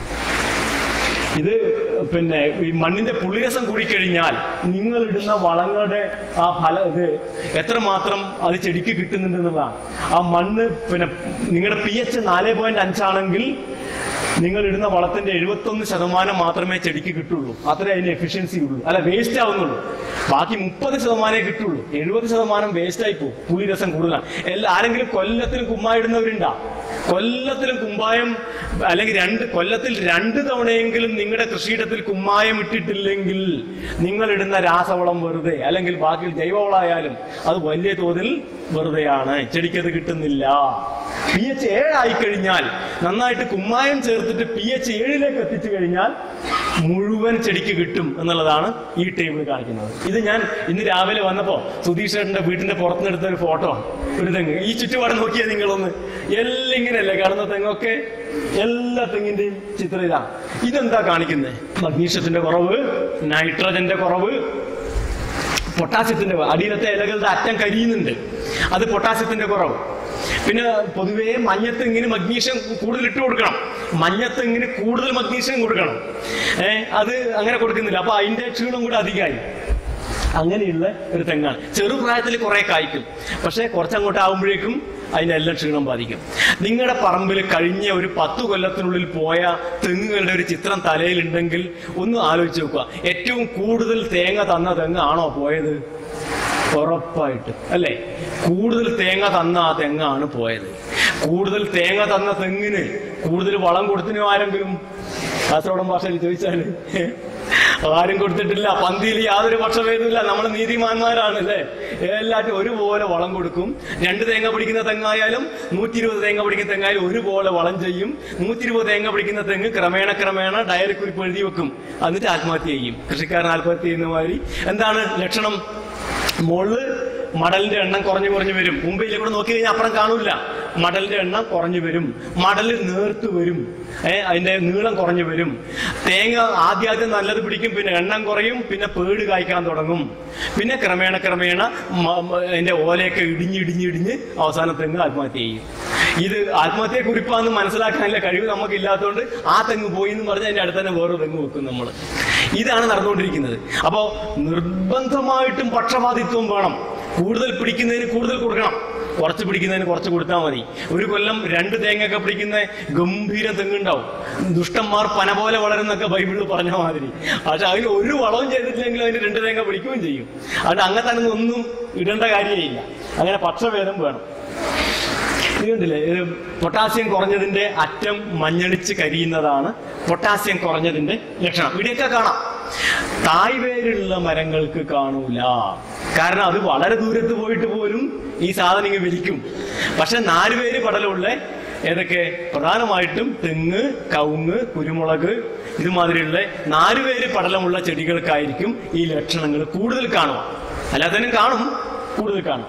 ഇത് പിന്നെ ഈ മണ്ണിന്റെ പുള്ളിരസം കൂടിക്കഴിഞ്ഞാൽ നിങ്ങൾ ഇടുന്ന വളങ്ങളുടെ ആ ഫല ഇത് എത്രമാത്രം അത് ചെടിക്ക് കിട്ടുന്നുണ്ട് എന്നുള്ളതാണ് ആ മണ്ണ് പിന്നെ നിങ്ങളുടെ പി എച്ച് നാല് പോയിന്റ് അഞ്ചാണെങ്കിൽ നിങ്ങൾ ഇടുന്ന വളത്തിന്റെ എഴുപത്തൊന്ന് ശതമാനം മാത്രമേ ചെടിക്ക് കിട്ടുള്ളൂ അത്രേ അതിന് എഫിഷ്യൻസി ഉള്ളൂ അല്ല വേസ്റ്റ് ആവുന്നുള്ളൂ ബാക്കി മുപ്പത് ശതമാനമേ കിട്ടുള്ളൂ എഴുപത് ശതമാനം വേസ്റ്റ് ആയി പോകും പുളിരസം കൂടുതലാണ് എല്ലാ ആരെങ്കിലും കൊല്ലത്തിലും കുമ്മായിടുന്നവരുണ്ടാ കൊല്ലത്തിലും കുമ്പായം അല്ലെങ്കിൽ രണ്ട് കൊല്ലത്തിൽ രണ്ട് തവണയെങ്കിലും നിങ്ങളുടെ കൃഷിയിടത്തിൽ കുമ്മായം ഇട്ടിട്ടില്ലെങ്കിൽ നിങ്ങൾ ഇടുന്ന രാസവളം വെറുതെ അല്ലെങ്കിൽ ബാക്കി ജൈവവളമായാലും അത് വലിയ തോതിൽ വെറുതെയാണ് ചെടിക്കത് കിട്ടുന്നില്ല പി എച്ച് ഏഴായി കഴിഞ്ഞാൽ നന്നായിട്ട് കുമ്മായം ചേർത്തിട്ട് പി എച്ച് ഏഴിലേക്ക് എത്തിച്ചു കഴിഞ്ഞാൽ മുഴുവൻ ചെടിക്ക് കിട്ടും എന്നുള്ളതാണ് ഈ ടേബിൾ കാണിക്കുന്നത് ഇത് ഞാൻ ഇന്ന് രാവിലെ വന്നപ്പോ സുധീഷ് ചേട്ടന്റെ വീടിന്റെ പുറത്തുനിന്ന് എടുത്ത ഒരു ഫോട്ടോ ആണ് ഒരു തെങ്ങ് ഈ ചുറ്റുപാട് നോക്കിയാൽ നിങ്ങളൊന്ന് എല്ലാം ഇങ്ങനെയല്ലേ കാണുന്ന തെങ്ങൊക്കെ എല്ലാ തെങ്ങിന്റെയും ചിത്രം ഇതാ ഇതെന്താ കാണിക്കുന്നത് മഗ്നീഷ്യത്തിന്റെ കുറവ് നൈട്രജന്റെ കുറവ് പൊട്ടാസ്യത്തിന്റെ കുറവ്. അടിയിലത്തെ ഇലകളുടെ അറ്റം കരിയുന്നുണ്ട് അത് പൊട്ടാസ്യത്തിന്റെ കുറവ് പിന്നെ പൊതുവേ മഞ്ഞത്തെങ്ങിന് മഗ്നീഷ്യം കൂടുതൽ ഇട്ട് കൊടുക്കണം മഞ്ഞത്തെങ്ങിന് കൂടുതൽ മഗ്നീഷ്യം കൊടുക്കണം ഏഹ് അത് അങ്ങനെ കൊടുക്കുന്നില്ല അപ്പൊ അതിന്റെ ക്ഷീണം കൂടെ അധികമായി അങ്ങനെയുള്ള ഒരു തെങ്ങാണ് ചെറുപ്രായത്തിൽ കുറെ കായ്ക്കും പക്ഷെ കുറച്ചങ്ങോട്ട് ആകുമ്പോഴേക്കും അതിന്റെ എല്ലാം ക്ഷീണം ബാധിക്കും നിങ്ങളുടെ പറമ്പിൽ കഴിഞ്ഞ ഒരു പത്ത് കൊല്ലത്തിനുള്ളിൽ പോയ തെങ്ങുകളുടെ ഒരു ചിത്രം തലയിലുണ്ടെങ്കിൽ ഒന്ന് ആലോചിച്ച് നോക്കുക ഏറ്റവും കൂടുതൽ തേങ്ങ തന്ന തെങ്ങ് ആണോ പോയത് ഉറപ്പായിട്ട് അല്ലേ കൂടുതൽ തേങ്ങ തന്ന ആ തെങ്ങാണ് പോയത് കൂടുതൽ തേങ്ങ തന്ന തെങ്ങിന് കൂടുതൽ വളം കൊടുത്തിനോ ആരെങ്കിലും കാസർഗോഡൻ ഭാഷയിൽ ചോദിച്ചാല് ആരും കൊടുത്തിട്ടില്ല പന്തിയിൽ യാതൊരു പക്ഷഭേദമില്ല നമ്മൾ നീതിമാന്മാരാണ് അല്ലേ എല്ലാറ്റും ഒരുപോലെ വളം കൊടുക്കും രണ്ട് തേങ്ങ പിടിക്കുന്ന തെങ്ങായാലും നൂറ്റി ഇരുപത് തേങ്ങ പിടിക്കുന്ന തെങ്ങായാലും ഒരുപോലെ വളം ചെയ്യും നൂറ്റി ഇരുപത് തേങ്ങ പിടിക്കുന്ന തെങ്ങ് ക്രമേണ ക്രമേണ ഡയറി കുറിപ്പ് എഴുതി വെക്കും എന്നിട്ട് ആത്മഹത്യ ചെയ്യും കൃഷിക്കാരൻ ആത്മഹത്യ ചെയ്യുന്ന മാതിരി എന്താണ് ലക്ഷണം മുകളില് മടലിന്റെ എണ്ണം കുറഞ്ഞു കുറഞ്ഞു വരും മുംബൈയിലെ കൂടെ നോക്കി കഴിഞ്ഞാൽ അപ്പുറം കാണൂല മടലിന്റെ എണ്ണം കുറഞ്ഞു വരും മടല് നേർത്തു വരും ഏ അതിന്റെ നീളം കുറഞ്ഞു വരും തേങ്ങ ആദ്യാദ്യം നല്ലത് പിടിക്കും പിന്നെ എണ്ണം കുറയും പിന്നെ പേട് കായ്ക്കാൻ തുടങ്ങും പിന്നെ ക്രമേണ ക്രമേണ മ- മ- അതിന്റെ ഓലയൊക്കെ ഇടിഞ്ഞ് ഇടിഞ്ഞ് ഇടിഞ്ഞ് അവസാനം തെങ്ങ് ആത്മഹത്യ ചെയ്യും ഇത് ആത്മഹത്യയെ കുറിപ്പാന്ന് മനസ്സിലാക്കാനുള്ള കഴിവ് നമുക്ക് ഇല്ലാത്തതുകൊണ്ട് ആ തെങ്ങ് പോയി എന്ന് പറഞ്ഞ് അതിന്റെ അടുത്ത് തന്നെ വേറെ തെങ്ങ് വെക്കും നമ്മൾ ഇതാണ് നടന്നുകൊണ്ടിരിക്കുന്നത് അപ്പോ നിർബന്ധമായിട്ടും പക്ഷപാതിത്വം വേണം കൂടുതൽ പിടിക്കുന്നതിന് കൂടുതൽ കൊടുക്കണം കുറച്ച് പിടിക്കുന്നതിന് കുറച്ച് കൊടുത്താൽ മതി ഒരു കൊല്ലം രണ്ട് തേങ്ങയൊക്കെ പിടിക്കുന്ന ഗംഭീര തെങ്ങുണ്ടാവും ദുഷ്ടന്മാർ പന പോലെ വളരുന്നൊക്കെ ബൈബിളിൽ പറഞ്ഞ മാതിരി പക്ഷെ അതിന് ഒരു വളവും ചെയ്തിട്ടില്ലെങ്കിൽ അതിന് രണ്ട് തേങ്ങ പിടിക്കുകയും ചെയ്യും അതുകൊണ്ട് അങ്ങനെ തന്നെ ഒന്നും ഇടേണ്ട കാര്യമില്ല അങ്ങനെ പക്ഷഭേദം വേണം ഇത് കണ്ടില്ലേ ഇത് പൊട്ടാസ്യം കുറഞ്ഞതിന്റെ അറ്റം മഞ്ഞളിച്ച് കരിയുന്നതാണ് പൊട്ടാസ്യം കുറഞ്ഞതിന്റെ ലക്ഷണം ഇവിടെയൊക്കെ കാണാം തായ്വേരുള്ള മരങ്ങൾക്ക് കാണൂല കാരണം അത് വളരെ ദൂരത്ത് പോയിട്ട് പോലും ഈ സാധനം ഇങ്ങ് വലിക്കും പക്ഷെ നാലുപേര് പടലുള്ള ഏതൊക്കെ പ്രധാനമായിട്ടും തെങ്ങ് കവുങ്ങ് കുരുമുളക് ഇതുമാതിരിയുള്ള നാലുപേര് പടലമുള്ള ചെടികൾക്കായിരിക്കും ഈ ലക്ഷണങ്ങൾ കൂടുതൽ കാണുക അല്ലാത്തതിനും കാണും കൂടുതൽ കാണും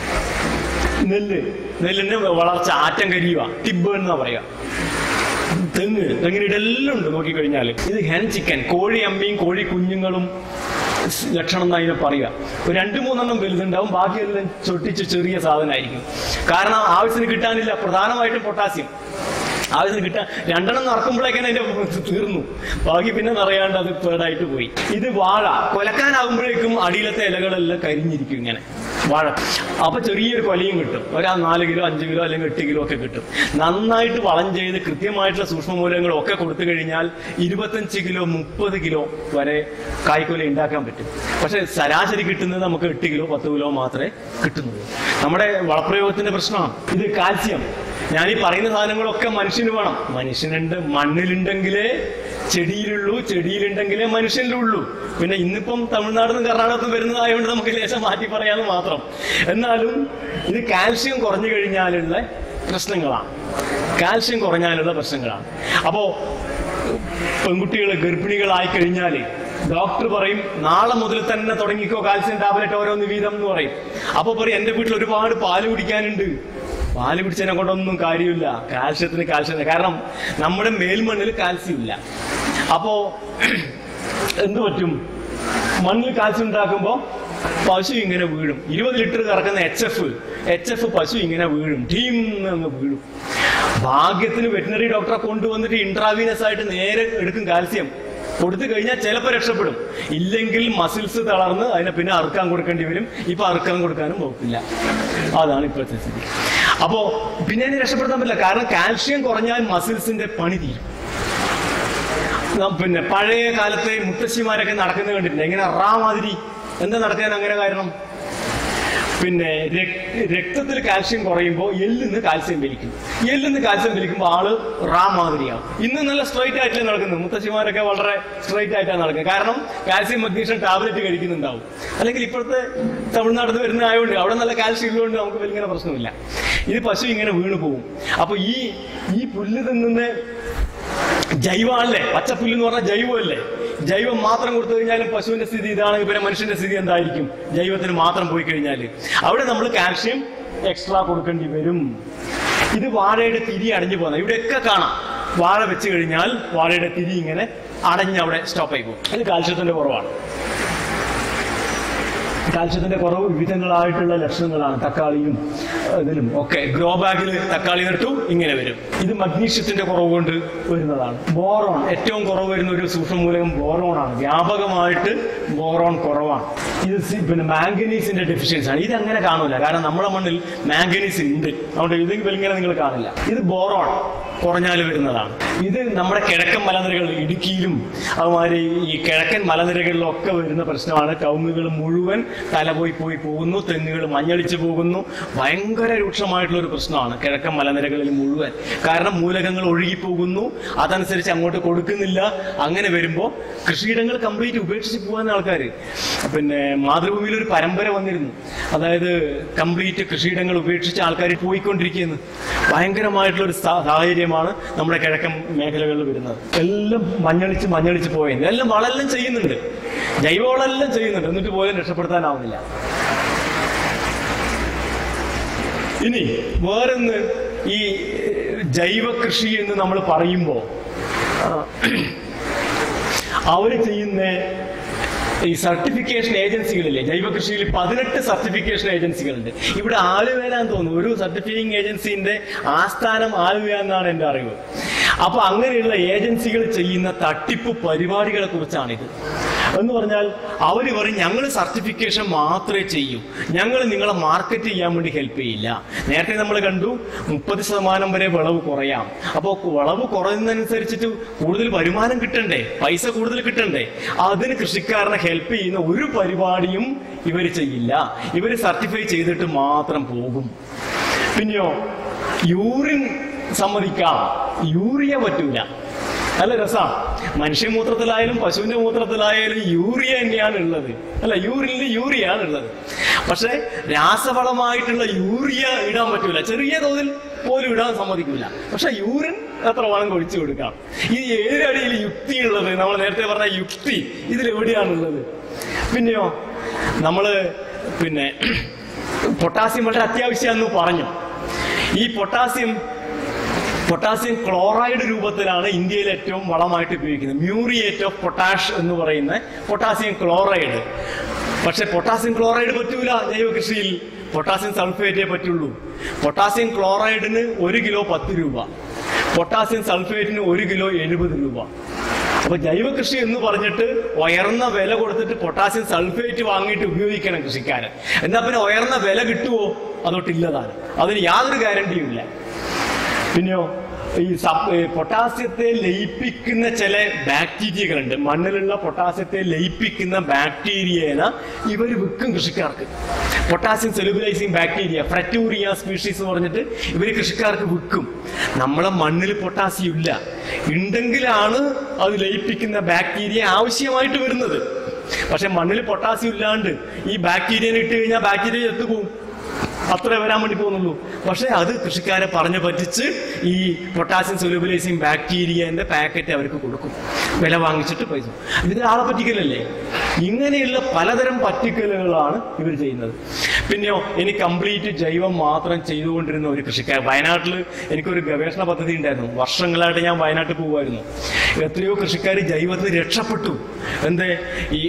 നെല്ല് നെല്ലിന്റെ വളർച്ച ആറ്റം കരിയുക ടിബ് എന്നാ പറയാ തെങ്ങ് തെങ്ങിന് ഇതെല്ലാം ഉണ്ട് നോക്കിക്കഴിഞ്ഞാൽ ഇത് ഹെൻ ചിക്കൻ കോഴി അമ്മയും കോഴി കുഞ്ഞുങ്ങളും സ് ലക്ഷണം എന്ന് അതിനെ പറയുക ഒരു രണ്ട് മൂന്നെണ്ണം വലുതുണ്ടാവും ബാക്കിയെല്ലാം ചൊട്ടിച്ച് ചെറിയ സാധനമായിരിക്കും കാരണം ആവശ്യത്തിന് കിട്ടാനില്ല പ്രധാനമായിട്ടും പൊട്ടാസ്യം ആവശ്യത്തിന് കിട്ടാൻ രണ്ടെണ്ണം നടക്കുമ്പോഴേക്കാണ് അതിന്റെ തീർന്നു ബാക്കി പിന്നെ നിറയാണ്ട് അത് പേടായിട്ട് പോയി ഇത് വാഴ കൊലക്കാനാകുമ്പോഴേക്കും അടിയിലത്തെ ഇലകളെല്ലാം കരിഞ്ഞിരിക്കും ഇങ്ങനെ വാഴ അപ്പൊ ചെറിയൊരു കൊലയും കിട്ടും ഒരാ നാല് കിലോ അഞ്ച് കിലോ അല്ലെങ്കിൽ എട്ട് കിലോ ഒക്കെ കിട്ടും നന്നായിട്ട് വളം ചെയ്ത് കൃത്യമായിട്ടുള്ള സൂക്ഷ്മമൂലങ്ങളും ഒക്കെ കൊടുത്തു കഴിഞ്ഞാൽ ഇരുപത്തഞ്ച് കിലോ മുപ്പത് കിലോ വരെ കായ്ക്കൊല ഉണ്ടാക്കാൻ പറ്റും പക്ഷെ ശരാശരി കിട്ടുന്നത് നമുക്ക് എട്ട് കിലോ പത്ത് കിലോ മാത്രമേ കിട്ടുന്നുള്ളൂ നമ്മുടെ വളപ്രയോഗത്തിന്റെ പ്രശ്നമാണ് ഇത് കാൽസ്യം ഞാൻ ഈ പറയുന്ന സാധനങ്ങളൊക്കെ മനുഷ്യന് വേണം മനുഷ്യനുണ്ട് മണ്ണിലുണ്ടെങ്കിലേ ചെടിയിലുള്ളൂ ചെടിയിലുണ്ടെങ്കിലേ മനുഷ്യനിലുള്ളൂ പിന്നെ ഇന്നിപ്പം തമിഴ്നാട് നിന്ന് കർണാടകത്തിൽ വരുന്നതായതുകൊണ്ട് നമുക്ക് ലേശം മാറ്റി പറയാമെന്ന് മാത്രം എന്നാലും ഇത് കാൽസ്യം കുറഞ്ഞു കഴിഞ്ഞാലുള്ള പ്രശ്നങ്ങളാണ് കാൽസ്യം കുറഞ്ഞാലുള്ള പ്രശ്നങ്ങളാണ് അപ്പോ പെൺകുട്ടികൾ ഗർഭിണികളായി കഴിഞ്ഞാൽ ഡോക്ടർ പറയും നാളെ മുതൽ തന്നെ തുടങ്ങിക്കോ കാൽസ്യം ടാബ്ലറ്റ് ഓരോന്ന് വീതം എന്ന് പറയും അപ്പൊ പറയും എന്റെ വീട്ടിൽ ഒരുപാട് പാല് കുടിക്കാനുണ്ട് പാല് പിടിച്ചതിനെ കൊണ്ടൊന്നും കാര്യമില്ല കാൽസ്യത്തിന് കാൽസ്യം കാരണം നമ്മുടെ മേൽമണ്ണിൽ കാൽസ്യം ഇല്ല അപ്പോ എന്ത് പറ്റും മണ്ണിൽ കാൽസ്യം ഉണ്ടാക്കുമ്പോ പശു ഇങ്ങനെ വീഴും ഇരുപത് ലിറ്റർ കറക്കുന്ന എച്ച് എഫ് എച്ച് എഫ് പശു ഇങ്ങനെ വീഴും ടീം അങ്ങ് വീഴും ഭാഗ്യത്തിന് വെറ്റിനറി ഡോക്ടറെ കൊണ്ടുവന്നിട്ട് ഇൻട്രാവീനസ് ആയിട്ട് നേരെ എടുക്കും കാൽസ്യം കൊടുത്തു കഴിഞ്ഞാൽ ചിലപ്പോൾ രക്ഷപ്പെടും ഇല്ലെങ്കിൽ മസിൽസ് തളർന്ന് അതിനെ പിന്നെ അറുക്കാൻ കൊടുക്കേണ്ടി വരും ഇപ്പൊ അറുക്കാൻ കൊടുക്കാനും പോകില്ല അതാണ് ഇപ്പോഴത്തെ സ്ഥിതി അപ്പോ പിന്നെ അതിനെ രക്ഷപ്പെടുത്താൻ പറ്റില്ല കാരണം കാൽഷ്യം കുറഞ്ഞാൽ മസിൽസിന്റെ പണി തീരും ന- പിന്നെ പഴയ കാലത്തെ മുത്തശ്ശിമാരൊക്കെ നടക്കുന്നത് കണ്ടിട്ടില്ല എങ്ങനെ റാ മാതിരി എന്താ നടക്കാൻ അങ്ങനെ കാരണം പിന്നെ രക്- രക്തത്തിൽ കാൽസ്യം കുറയുമ്പോൾ എല്ലിന്ന് കാൽസ്യം വലിക്കും എല്ലിന്ന് കാൽസ്യം വലിക്കുമ്പോൾ ആള് റാ മാതിരിയാവും ഇന്ന് നല്ല സ്ട്രൈറ്റ് ആയിട്ടേ നടക്കുന്നത് മുത്തശ്ശിമാരൊക്കെ വളരെ സ്ട്രൈറ്റ് ആയിട്ടാണ് നടക്കുന്നത് കാരണം കാൽസ്യം മഗ്നീഷ്യം ടാബ്ലറ്റ് കഴിക്കുന്നുണ്ടാവും അല്ലെങ്കിൽ ഇപ്പോഴത്തെ തമിഴ്നാട്ടിൽ നിന്ന് വരുന്ന ആയതുകൊണ്ട് അവിടെ നല്ല കാൽസ്യം ഉള്ളതുകൊണ്ട് നമുക്ക് വലിയ പ്രശ്നമില്ല ഇത് പശു ഇങ്ങനെ വീണു പോകും അപ്പൊ ഈ ഈ പുല്ല് തിന്നുന്ന ജൈവമല്ലേ പച്ചപ്പുല്ല് എന്ന് പറഞ്ഞാൽ ജൈവമല്ലേ ജൈവം മാത്രം കൊടുത്തു കഴിഞ്ഞാലും പശുവിന്റെ സ്ഥിതി ഇതാണെങ്കിൽ പിന്നെ മനുഷ്യന്റെ സ്ഥിതി എന്തായിരിക്കും ജൈവത്തിന് മാത്രം പോയി കഴിഞ്ഞാൽ അവിടെ നമ്മൾ കാൽഷ്യം എക്സ്ട്രാ കൊടുക്കേണ്ടി വരും ഇത് വാഴയുടെ തിരി അടഞ്ഞു പോകുന്നത് ഇവിടെയൊക്കെ കാണാം വാഴ വെച്ച് കഴിഞ്ഞാൽ വാഴയുടെ തിരി ഇങ്ങനെ അടഞ്ഞ് അവിടെ സ്റ്റോപ്പ് ആയി പോകും ഇത് കാൽഷ്യത്തിന്റെ കുറവാണ് കാൽഷ്യത്തിന്റെ കുറവ് വിവിധങ്ങളായിട്ടുള്ള ലക്ഷണങ്ങളാണ് തക്കാളിയും ഇതിലും ഒക്കെ ഗ്രോ ബാഗിൽ തക്കാളി നട്ടു ഇങ്ങനെ വരും ഇത് മഗ്നീഷ്യത്തിന്റെ കുറവ് കൊണ്ട് വരുന്നതാണ് ബോറോൺ ഏറ്റവും കുറവ് വരുന്ന ഒരു സൂക്ഷ്മമൂലകം ബോറോൺ ആണ് വ്യാപകമായിട്ട് ബോറോൺ കുറവാണ് ഇത് സി- പിന്നെ മാംഗനീസിന്റെ ഡെഫിഷ്യൻസി ആണ് ഇത് അങ്ങനെ കാണൂല കാരണം നമ്മുടെ മണ്ണിൽ മാംഗനീസ് ഉണ്ട് അതുകൊണ്ട് ഇത് ഇങ്ങനെ നിങ്ങൾ കാണില്ല ഇത് ബോറോൺ കുറഞ്ഞാൽ വരുന്നതാണ് ഇത് നമ്മുടെ കിഴക്കൻ മലനിരകൾ ഇടുക്കിയിലും അതുമാതിരി ഈ കിഴക്കൻ മലനിരകളിലൊക്കെ വരുന്ന പ്രശ്നമാണ് കവുങ്ങുകൾ മുഴുവൻ തലപോയി പോയി പോകുന്നു തെങ്ങുകൾ മഞ്ഞളിച്ചു പോകുന്നു ഭയങ്കര രൂക്ഷമായിട്ടുള്ള ഒരു പ്രശ്നമാണ് കിഴക്കൻ മലനിരകളിൽ മുഴുവൻ കാരണം മൂലകങ്ങൾ ഒഴുകിപ്പോകുന്നു അതനുസരിച്ച് അങ്ങോട്ട് കൊടുക്കുന്നില്ല അങ്ങനെ വരുമ്പോൾ കൃഷിയിടങ്ങൾ കംപ്ലീറ്റ് ഉപേക്ഷിച്ച് പോകുന്ന ആൾക്കാർ പിന്നെ മാതൃഭൂമിയിൽ ഒരു പരമ്പര വന്നിരുന്നു അതായത് കംപ്ലീറ്റ് കൃഷിയിടങ്ങൾ ഉപേക്ഷിച്ച് ആൾക്കാർ പോയിക്കൊണ്ടിരിക്കുന്നു ഭയങ്കരമായിട്ടുള്ള ഒരു സാ- സാഹചര്യമാണ് നമ്മുടെ കിഴക്കൻ മേഖലകളിൽ വരുന്നത് എല്ലാം മഞ്ഞളിച്ച് മഞ്ഞളിച്ച് പോയത് എല്ലാം വളമെല്ലാം ചെയ്യുന്നുണ്ട് ജൈവവളമെല്ലാം ചെയ്യുന്നുണ്ട് എന്നിട്ട് പോലും രക്ഷപ്പെടുത്താനാവുന്നില്ല ഇനി വേറൊന്ന് ഈ ജൈവ കൃഷി എന്ന് നമ്മൾ പറയുമ്പോൾ അവർ ചെയ്യുന്ന ഈ സർട്ടിഫിക്കേഷൻ ഏജൻസികളില്ലേ ജൈവ കൃഷിയിൽ പതിനെട്ട് സർട്ടിഫിക്കേഷൻ ഏജൻസികളുണ്ട് ഇവിടെ ആലുവേല എന്ന് തോന്നുന്നു ഒരു സർട്ടിഫിക്കിംഗ് ഏജൻസിന്റെ ആസ്ഥാനം ആലുവ എന്നാണ് എന്റെ അറിവ് അപ്പൊ അങ്ങനെയുള്ള ഏജൻസികൾ ചെയ്യുന്ന തട്ടിപ്പ് പരിപാടികളെ കുറിച്ചാണിത് എന്ന് പറഞ്ഞാൽ അവർ പറയും ഞങ്ങൾ സർട്ടിഫിക്കേഷൻ മാത്രമേ ചെയ്യൂ ഞങ്ങൾ നിങ്ങളെ മാർക്കറ്റ് ചെയ്യാൻ വേണ്ടി ഹെൽപ്പ് ചെയ്യില്ല നേരത്തെ നമ്മൾ കണ്ടു മുപ്പത് ശതമാനം വരെ വിളവ് കുറയാം അപ്പോൾ വിളവ് കുറയുന്നതനുസരിച്ചിട്ട് കൂടുതൽ വരുമാനം കിട്ടണ്ടേ പൈസ കൂടുതൽ കിട്ടണ്ടേ അതിന് കൃഷിക്കാരനെ ഹെൽപ്പ് ചെയ്യുന്ന ഒരു പരിപാടിയും ഇവർ ചെയ്യില്ല ഇവർ സർട്ടിഫൈ ചെയ്തിട്ട് മാത്രം പോകും പിന്നെയോ യൂറിൻ സമ്മതിക്കാം യൂറിയ പറ്റൂല നല്ല രസമാണ് മനുഷ്യമൂത്രത്തിലായാലും പശുവിന്റെ മൂത്രത്തിലായാലും യൂറിയ തന്നെയാണ് ഉള്ളത് അല്ല യൂറിനിൽ യൂറിയ ആണ് ഉള്ളത് പക്ഷെ രാസവളമായിട്ടുള്ള യൂറിയ ഇടാൻ പറ്റൂല ചെറിയ തോതിൽ പോലും ഇടാൻ സമ്മതിക്കൂല പക്ഷെ യൂറിൻ എത്ര വേണം ഒഴിച്ചു കൊടുക്കാം ഈ ഏഴടിയിൽ യുക്തി ഉള്ളത് നമ്മൾ നേരത്തെ പറഞ്ഞ യുക്തി ഇതിൽ എവിടെയാണുള്ളത് പിന്നെയോ നമ്മള് പിന്നെ പൊട്ടാസ്യം വളരെ അത്യാവശ്യമാണെന്ന് പറഞ്ഞു ഈ പൊട്ടാസ്യം പൊട്ടാസ്യം ക്ലോറൈഡ് രൂപത്തിലാണ് ഇന്ത്യയിൽ ഏറ്റവും വളമായിട്ട് ഉപയോഗിക്കുന്നത് മ്യൂറിയേറ്റ് ഓഫ് പൊട്ടാഷ് എന്ന് പറയുന്ന പൊട്ടാസ്യം ക്ലോറൈഡ് പക്ഷെ പൊട്ടാസ്യം ക്ലോറൈഡ് പറ്റൂല ജൈവ കൃഷിയിൽ പൊട്ടാസ്യം സൾഫേറ്റേ പറ്റുള്ളൂ പൊട്ടാസ്യം ക്ലോറൈഡിന് ഒരു കിലോ പത്ത് രൂപ പൊട്ടാസ്യം സൾഫേറ്റിന് ഒരു കിലോ എഴുപത് രൂപ അപ്പൊ ജൈവ കൃഷി എന്ന് പറഞ്ഞിട്ട് ഉയർന്ന വില കൊടുത്തിട്ട് പൊട്ടാസ്യം സൾഫേറ്റ് വാങ്ങിയിട്ട് ഉപയോഗിക്കണം കൃഷിക്കാരൻ എന്നാ പിന്നെ ഉയർന്ന വില കിട്ടുമോ അതൊട്ടില്ലതാണ് അതിന് യാതൊരു ഗ്യാരണ്ടിയും ഇല്ല പിന്നെയോ ഈ സബ്- ഏ, പൊട്ടാസ്യത്തെ ലയിപ്പിക്കുന്ന ചില ബാക്ടീരിയകളുണ്ട് മണ്ണിലുള്ള പൊട്ടാസ്യത്തെ ലയിപ്പിക്കുന്ന ബാക്ടീരിയേന ഇവർ വിൽക്കും കൃഷിക്കാർക്ക് potassium solubilizing bacteria Frateuria species എന്ന് പറഞ്ഞിട്ട് ഇവർ കൃഷിക്കാർക്ക് വിൽക്കും നമ്മളെ മണ്ണിൽ പൊട്ടാസ്യം ഇല്ല ഉണ്ടെങ്കിലാണ് അത് ലയിപ്പിക്കുന്ന ബാക്ടീരിയ ആവശ്യമായിട്ട് വരുന്നത് പക്ഷെ മണ്ണിൽ പൊട്ടാസ്യം ഇല്ലാണ്ട് ഈ ബാക്ടീരിയനെ ഇട്ട് കഴിഞ്ഞാൽ ബാക്ടീരിയ എത്തുപോകും അത്രേ വരാൻ വേണ്ടി പോകുന്നുള്ളൂ പക്ഷെ അത് കൃഷിക്കാരെ പറഞ്ഞു പറ്റിച്ച് ഈ പൊട്ടാസ്യം സൊല്യൂബിലൈസിങ് ബാക്ടീരിയന്റെ പാക്കറ്റ് അവർക്ക് കൊടുക്കും വില വാങ്ങിച്ചിട്ട് പൈസ ഇതിന് ആളെ പറ്റിക്കലല്ലേ ഇങ്ങനെയുള്ള പലതരം പറ്റിക്കലുകളാണ് ഇവർ ചെയ്യുന്നത് പിന്നെയോ ഇനി കംപ്ലീറ്റ് ജൈവം മാത്രം ചെയ്തുകൊണ്ടിരുന്ന ഒരു കൃഷിക്കാരൻ വയനാട്ടിൽ എനിക്കൊരു ഗവേഷണ പദ്ധതി ഉണ്ടായിരുന്നു വർഷങ്ങളായിട്ട് ഞാൻ വയനാട്ടിൽ പോകുമായിരുന്നു എത്രയോ കൃഷിക്കാർ ജൈവത്തിൽ രക്ഷപ്പെട്ടു എന്തേ ഈ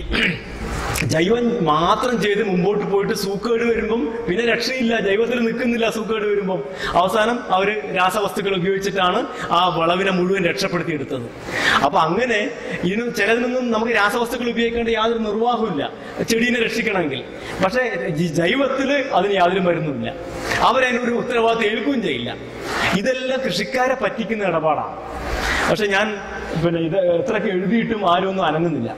ജൈവം മാത്രം ചെയ്ത് മുമ്പോട്ട് പോയിട്ട് സൂക്കേട് വരുമ്പം പിന്നെ രക്ഷയില്ല ജൈവത്തിൽ നിൽക്കുന്നില്ല സൂക്കേട് വരുമ്പം അവസാനം അവര് രാസവസ്തുക്കൾ ഉപയോഗിച്ചിട്ടാണ് ആ വിളവിനെ മുഴുവൻ രക്ഷപ്പെടുത്തിയെടുത്തത് അപ്പൊ അങ്ങനെ ഇതിന് ചിലതിനൊന്നും നമുക്ക് രാസവസ്തുക്കൾ ഉപയോഗിക്കേണ്ട യാതൊരു നിർവാഹമില്ല ചെടീനെ രക്ഷിക്കണമെങ്കിൽ പക്ഷെ ജി- ജൈവത്തില് അതിന് യാതൊരു മരുന്നുമില്ല അവരതിനൊരു ഉത്തരവാദിത്വം ഏൽക്കുകയും ചെയ്യില്ല ഇതെല്ലാം കൃഷിക്കാരെ പറ്റിക്കുന്ന ഇടപാടാണ് പക്ഷെ ഞാൻ പിന്നെ ഇത് എത്രയൊക്കെ എഴുതിയിട്ടും ആരും ഒന്നും അനങ്ങുന്നില്ല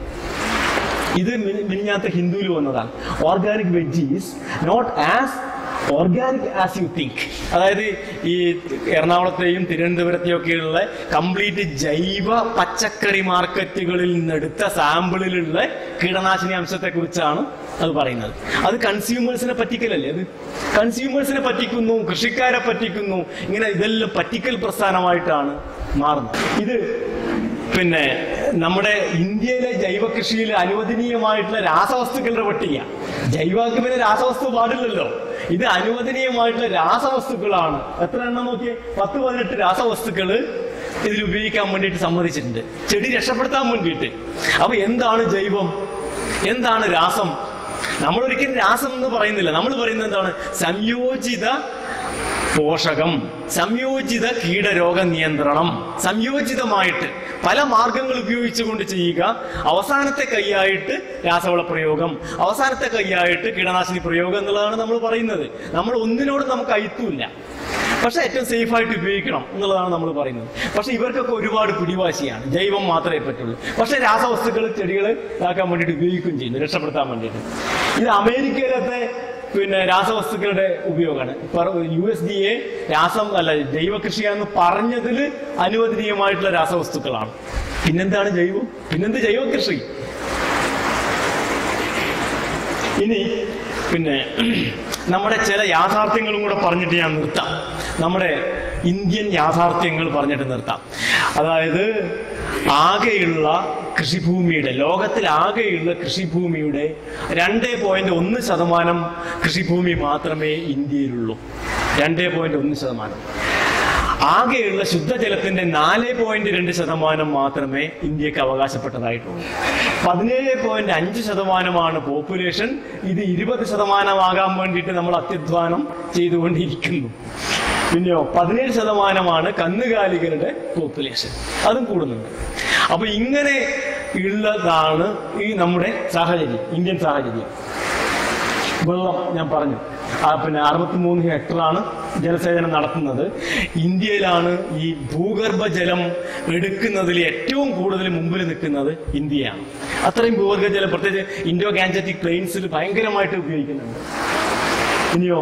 ഇത് മിനി- മിനിഞ്ഞാത്ത ഹിന്ദുവിൽ വന്നതാണ് organic veggies not as organic as you think അതായത് ഈ എറണാകുളത്തെയും തിരുവനന്തപുരത്തെയും ഒക്കെയുള്ള കംപ്ലീറ്റ് ജൈവ പച്ചക്കറി മാർക്കറ്റുകളിൽ നിന്നെടുത്ത സാമ്പിളിലുള്ള കീടനാശിനി അംശത്തെ കുറിച്ചാണ് അത് പറയുന്നത് അത് കൺസ്യൂമേഴ്സിനെ പറ്റിക്കലല്ലേ അത് കൺസ്യൂമേഴ്സിനെ പറ്റിക്കുന്നു കൃഷിക്കാരെ പറ്റിക്കുന്നു ഇങ്ങനെ ഇതെല്ലാം പറ്റിക്കൽ പ്രസ്ഥാനമായിട്ടാണ് മാറുന്നത് ഇത് പിന്നെ നമ്മുടെ ഇന്ത്യയിലെ ജൈവ കൃഷിയിൽ അനുവദനീയമായിട്ടുള്ള രാസവസ്തുക്കളുടെ പട്ടിക ജൈവാക്ക് പിന്നെ രാസവസ്തു പാടില്ലല്ലോ ഇത് അനുവദനീയമായിട്ടുള്ള രാസവസ്തുക്കളാണ് എത്ര എണ്ണം നോക്കിയേ പത്ത് പതിനെട്ട് രാസവസ്തുക്കള് ഇതിൽ ഉപയോഗിക്കാൻ വേണ്ടിയിട്ട് സമ്മതിച്ചിട്ടുണ്ട് ചെടി രക്ഷപ്പെടുത്താൻ വേണ്ടിയിട്ട് അപ്പൊ എന്താണ് ജൈവം എന്താണ് രാസം നമ്മൾ ഒരിക്കലും രാസം എന്ന് പറയുന്നില്ല നമ്മൾ പറയുന്നത് എന്താണ് സംയോജിത പോഷകം സംയോജിത കീടരോഗ നിയന്ത്രണം സംയോജിതമായിട്ട് പല മാർഗങ്ങൾ ഉപയോഗിച്ചുകൊണ്ട് ചെയ്യുക അവസാനത്തെ കൈയായിട്ട് രാസവള പ്രയോഗം അവസാനത്തെ കൈയായിട്ട് കീടനാശിനി പ്രയോഗം എന്നുള്ളതാണ് നമ്മൾ പറയുന്നത് നമ്മൾ ഒന്നിനോട് നമുക്ക് അയിത്തുമില്ല പക്ഷെ ഏറ്റവും സേഫ് ആയിട്ട് ഉപയോഗിക്കണം എന്നുള്ളതാണ് നമ്മൾ പറയുന്നത് പക്ഷെ ഇവർക്കൊക്കെ ഒരുപാട് പിടിവാശിയാണ് ജൈവം മാത്രമേ പറ്റുള്ളൂ പക്ഷെ രാസവസ്തുക്കൾ ചെടികൾ ഇതാക്കാൻ വേണ്ടിയിട്ട് ഉപയോഗിക്കുകയും ചെയ്യുന്നു രക്ഷപ്പെടുത്താൻ വേണ്ടിയിട്ട് ഇത് അമേരിക്കയിലത്തെ പിന്നെ രാസവസ്തുക്കളുടെ ഉപയോഗമാണ് യു എസ് ഡി എ രാസം അല്ല ജൈവ കൃഷിയാന്ന് പറഞ്ഞതിൽ അനുവദനീയമായിട്ടുള്ള രാസവസ്തുക്കളാണ് പിന്നെന്താണ് ജൈവം പിന്നെന്ത് ജൈവ കൃഷി ഇനി പിന്നെ നമ്മുടെ ചില യാഥാർത്ഥ്യങ്ങളും കൂടെ പറഞ്ഞിട്ട് ഞാൻ നിർത്താം നമ്മുടെ ഇന്ത്യൻ യാഥാർത്ഥ്യങ്ങൾ പറഞ്ഞിട്ട് നിർത്താം അതായത് ആകെയുള്ള കൃഷിഭൂമിയുടെ ലോകത്തിൽ ആകെയുള്ള കൃഷിഭൂമിയുടെ രണ്ട് പോയിന്റ് ഒന്ന് ശതമാനം കൃഷിഭൂമി മാത്രമേ ഇന്ത്യയിലുള്ളൂ രണ്ട് പോയിന്റ് ഒന്ന് ശതമാനം ആകെയുള്ള ശുദ്ധജലത്തിന്റെ നാല് പോയിന്റ് രണ്ട് ശതമാനം മാത്രമേ ഇന്ത്യക്ക് അവകാശപ്പെട്ടതായിട്ടുള്ളൂ പതിനേഴ് പോയിന്റ് അഞ്ച് ശതമാനമാണ് പോപ്പുലേഷൻ ഇത് ഇരുപത് ശതമാനമാകാൻ വേണ്ടിയിട്ട് നമ്മൾ അത്യധ്വാനം ചെയ്തുകൊണ്ടിരിക്കുന്നു പിന്നെയോ പതിനേഴ് ശതമാനമാണ് കന്നുകാലികളുടെ പോപ്പുലേഷൻ അതും കൂടുന്നുണ്ട് അപ്പൊ ഇങ്ങനെ ഉള്ളതാണ് ഈ നമ്മുടെ സാഹചര്യം ഇന്ത്യൻ സാഹചര്യം വെള്ളം ഞാൻ പറഞ്ഞു ആ പിന്നെ അറുപത്തിമൂന്ന് ഹെക്ടറാണ് ജലസേചനം നടത്തുന്നത് ഇന്ത്യയിലാണ് ഈ ഭൂഗർഭ ജലം എടുക്കുന്നതിൽ ഏറ്റവും കൂടുതൽ മുമ്പിൽ നിൽക്കുന്നത് ഇന്ത്യയാണ് അത്രയും ഭൂഗർഭ ജലം പ്രത്യേകിച്ച് ഇൻഡോ ഗാൻജറ്റിക് പ്ലെയിൻസിൽ ഭയങ്കരമായിട്ട് ഉപയോഗിക്കുന്നുണ്ട് ഇനിയോ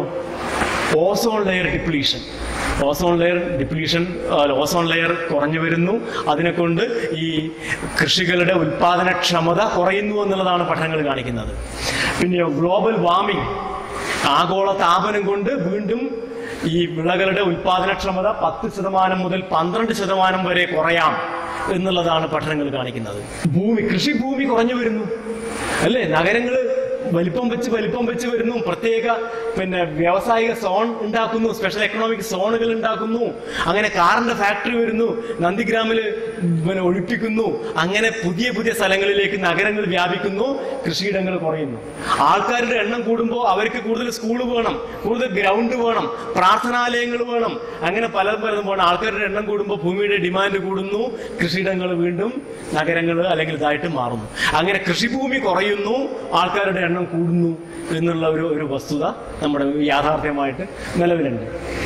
ozone layer depletion ozone layer depletion ozone layer കുറഞ്ഞു വരുന്നു അതിനെ കൊണ്ട് ഈ കൃഷികളുടെ ഉൽപാദനക്ഷമത കുറയുന്നു എന്നുള്ളതാണ് പഠനങ്ങൾ കാണിക്കുന്നത് പിന്നെയോ ഗ്ലോബൽ വാർമിംഗ് ആഗോള താപനം കൊണ്ട് വീണ്ടും ഈ വിളകളുടെ ഉൽപാദനക്ഷമത പത്ത് ശതമാനം മുതൽ പന്ത്രണ്ട് ശതമാനം വരെ കുറയാം എന്നുള്ളതാണ് പഠനങ്ങൾ കാണിക്കുന്നത് ഭൂമി കൃഷിഭൂമി കുറഞ്ഞു വരുന്നു അല്ലേ നഗരങ്ങള് വലിപ്പം വെച്ച് വലിപ്പം വെച്ച് വരുന്നു പ്രത്യേക പിന്നെ വ്യാവസായിക സോൺ ഉണ്ടാക്കുന്നു സ്പെഷ്യൽ എക്കണോമിക് സോണുകൾ ഉണ്ടാക്കുന്നു അങ്ങനെ കാറിന്റെ ഫാക്ടറി വരുന്നു നന്ദിഗ്രാമില് പിന്നെ ഒഴിപ്പിക്കുന്നു അങ്ങനെ പുതിയ പുതിയ സ്ഥലങ്ങളിലേക്ക് നഗരങ്ങൾ വ്യാപിക്കുന്നു കൃഷിയിടങ്ങൾ കുറയുന്നു ആൾക്കാരുടെ എണ്ണം കൂടുമ്പോൾ അവർക്ക് കൂടുതൽ സ്കൂൾ വേണം കൂടുതൽ ഗ്രൗണ്ട് വേണം പ്രാർത്ഥനാലയങ്ങൾ വേണം അങ്ങനെ പലതും പലതും വേണം ആൾക്കാരുടെ എണ്ണം കൂടുമ്പോൾ ഭൂമിയുടെ ഡിമാൻഡ് കൂടുന്നു കൃഷിയിടങ്ങൾ വീണ്ടും നഗരങ്ങൾ അല്ലെങ്കിൽ ഇതായിട്ട് മാറുന്നു അങ്ങനെ കൃഷിഭൂമി കുറയുന്നു ആൾക്കാരുടെ എണ്ണം കൂടുന്നു എന്നുള്ള ഒരു ഒരു വസ്തുത നമ്മുടെ യാഥാർത്ഥ്യമായിട്ട് നിലവിലുണ്ട്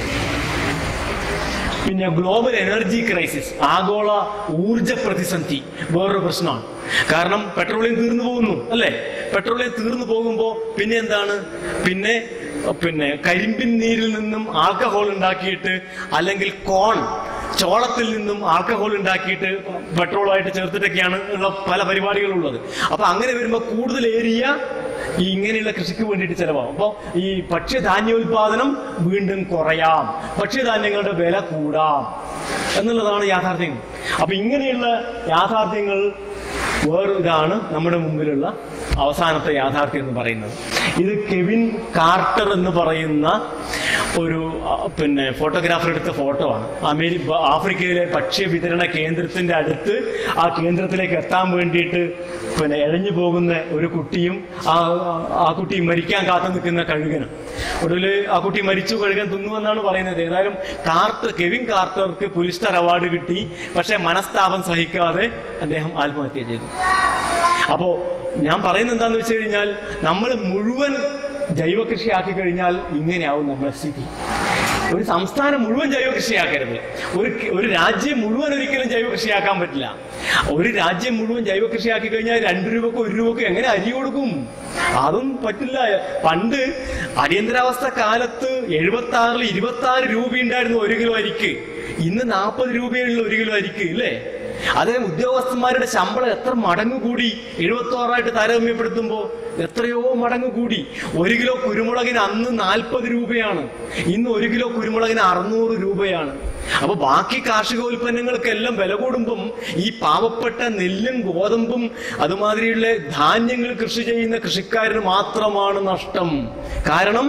പിന്നെ ഗ്ലോബൽ എനർജി ക്രൈസിസ് ആഗോള ഊർജ പ്രതിസന്ധി വേറൊരു പ്രശ്നമാണ് കാരണം പെട്രോളിയം തീർന്നു പോകുന്നു അല്ലേ പെട്രോളിയം തീർന്നു പോകുമ്പോൾ പിന്നെ എന്താണ് പിന്നെ പിന്നെ കരിമ്പിൻ നീരിൽ നിന്നും ആൽക്കഹോൾ ഉണ്ടാക്കിയിട്ട് അല്ലെങ്കിൽ കോൺ ചോളത്തിൽ നിന്നും ആൽക്കഹോൾ ഉണ്ടാക്കിയിട്ട് പെട്രോളായിട്ട് ചേർത്തിട്ടൊക്കെയാണ് ഉള്ള പല പരിപാടികളുള്ളത് അപ്പൊ അങ്ങനെ വരുമ്പോൾ കൂടുതൽ ഏരിയ ഈ ഇങ്ങനെയുള്ള കൃഷിക്ക് വേണ്ടിയിട്ട് ചെലവാകും അപ്പോൾ ഈ ഭക്ഷ്യധാന്യോൽപാദനം വീണ്ടും കുറയാം ഭക്ഷ്യധാന്യങ്ങളുടെ വില കൂടാം എന്നുള്ളതാണ് യാഥാർത്ഥ്യം അപ്പൊ ഇങ്ങനെയുള്ള യാഥാർത്ഥ്യങ്ങൾ വേറൊരിതാണ് നമ്മുടെ മുമ്പിലുള്ള അവസാനത്തെ യാഥാർത്ഥ്യം എന്ന് പറയുന്നത് ഇത് കെവിൻ കാർട്ടർ എന്ന് പറയുന്ന ഒരു ആ, പിന്നെ ഫോട്ടോഗ്രാഫർ എടുത്ത ഫോട്ടോ ആണ് അമേരി ബ- ആഫ്രിക്കയിലെ ഭക്ഷ്യ വിതരണ കേന്ദ്രത്തിന്റെ അടുത്ത് ആ കേന്ദ്രത്തിലേക്ക് എത്താൻ വേണ്ടിയിട്ട് പിന്നെ എഴഞ്ഞു പോകുന്ന ഒരു കുട്ടിയും ആ ആ കുട്ടി മരിക്കാൻ കാത്തു നിൽക്കുന്ന കഴുകനും ഒടുവിൽ ആ കുട്ടി മരിച്ചു കഴുകൻ തിന്നു എന്നാണ് പറയുന്നത് ഏതായാലും കാർട്ടർ കെവിൻ കാർട്ടർക്ക് പുലിസ്റ്റർ അവാർഡ് കിട്ടി പക്ഷെ മനസ്താപം സഹിക്കാതെ അദ്ദേഹം ആത്മഹത്യ ചെയ്തു അപ്പോ ഞാൻ പറയുന്നത് എന്താന്ന് വെച്ച് കഴിഞ്ഞാൽ നമ്മൾ മുഴുവൻ ജൈവ കൃഷിയാക്കി കഴിഞ്ഞാൽ ഇങ്ങനെയാവും നമ്മുടെ സ്ഥിതി ഒരു സംസ്ഥാനം മുഴുവൻ ജൈവ കൃഷിയാക്കരുത് ഒരു ഒരു രാജ്യം മുഴുവൻ ഒരിക്കലും ജൈവ കൃഷിയാക്കാൻ പറ്റില്ല ഒരു രാജ്യം മുഴുവൻ ജൈവ കൃഷിയാക്കി കഴിഞ്ഞാൽ രണ്ട് രൂപക്കോ ഒരു രൂപക്കോ എങ്ങനെ അരി കൊടുക്കും അതും പറ്റില്ല പണ്ട് അടിയന്തരാവസ്ഥ കാലത്ത് എഴുപത്തി ആറിൽ ഇരുപത്തി ആറ് രൂപ ഉണ്ടായിരുന്നു ഒരു കിലോ അരിക്ക് ഇന്ന് നാൽപ്പത് രൂപയുള്ള ഒരു കിലോ അരിക്ക് ഇല്ലേ അതേ ഉദ്യോഗസ്ഥന്മാരുടെ ശമ്പളം എത്ര മടങ്ങ് കൂടി എഴുപത്തി ആറായിട്ട് താരതമ്യപ്പെടുത്തുമ്പോൾ എത്രയോ മടങ്ങ് കൂടി ഒരു കിലോ കുരുമുളകിന് അന്ന് നാൽപ്പത് രൂപയാണ് ഇന്ന് ഒരു കിലോ കുരുമുളകിന് അറുന്നൂറ് രൂപയാണ് അപ്പൊ ബാക്കി കാർഷിക ഉൽപ്പന്നങ്ങൾക്കെല്ലാം വില കൂടുമ്പം ഈ പാവപ്പെട്ട നെല്ലും ഗോതമ്പും അതുമാതിരിയുള്ള ധാന്യങ്ങൾ കൃഷി ചെയ്യുന്ന കൃഷിക്കാരന് മാത്രമാണ് നഷ്ടം കാരണം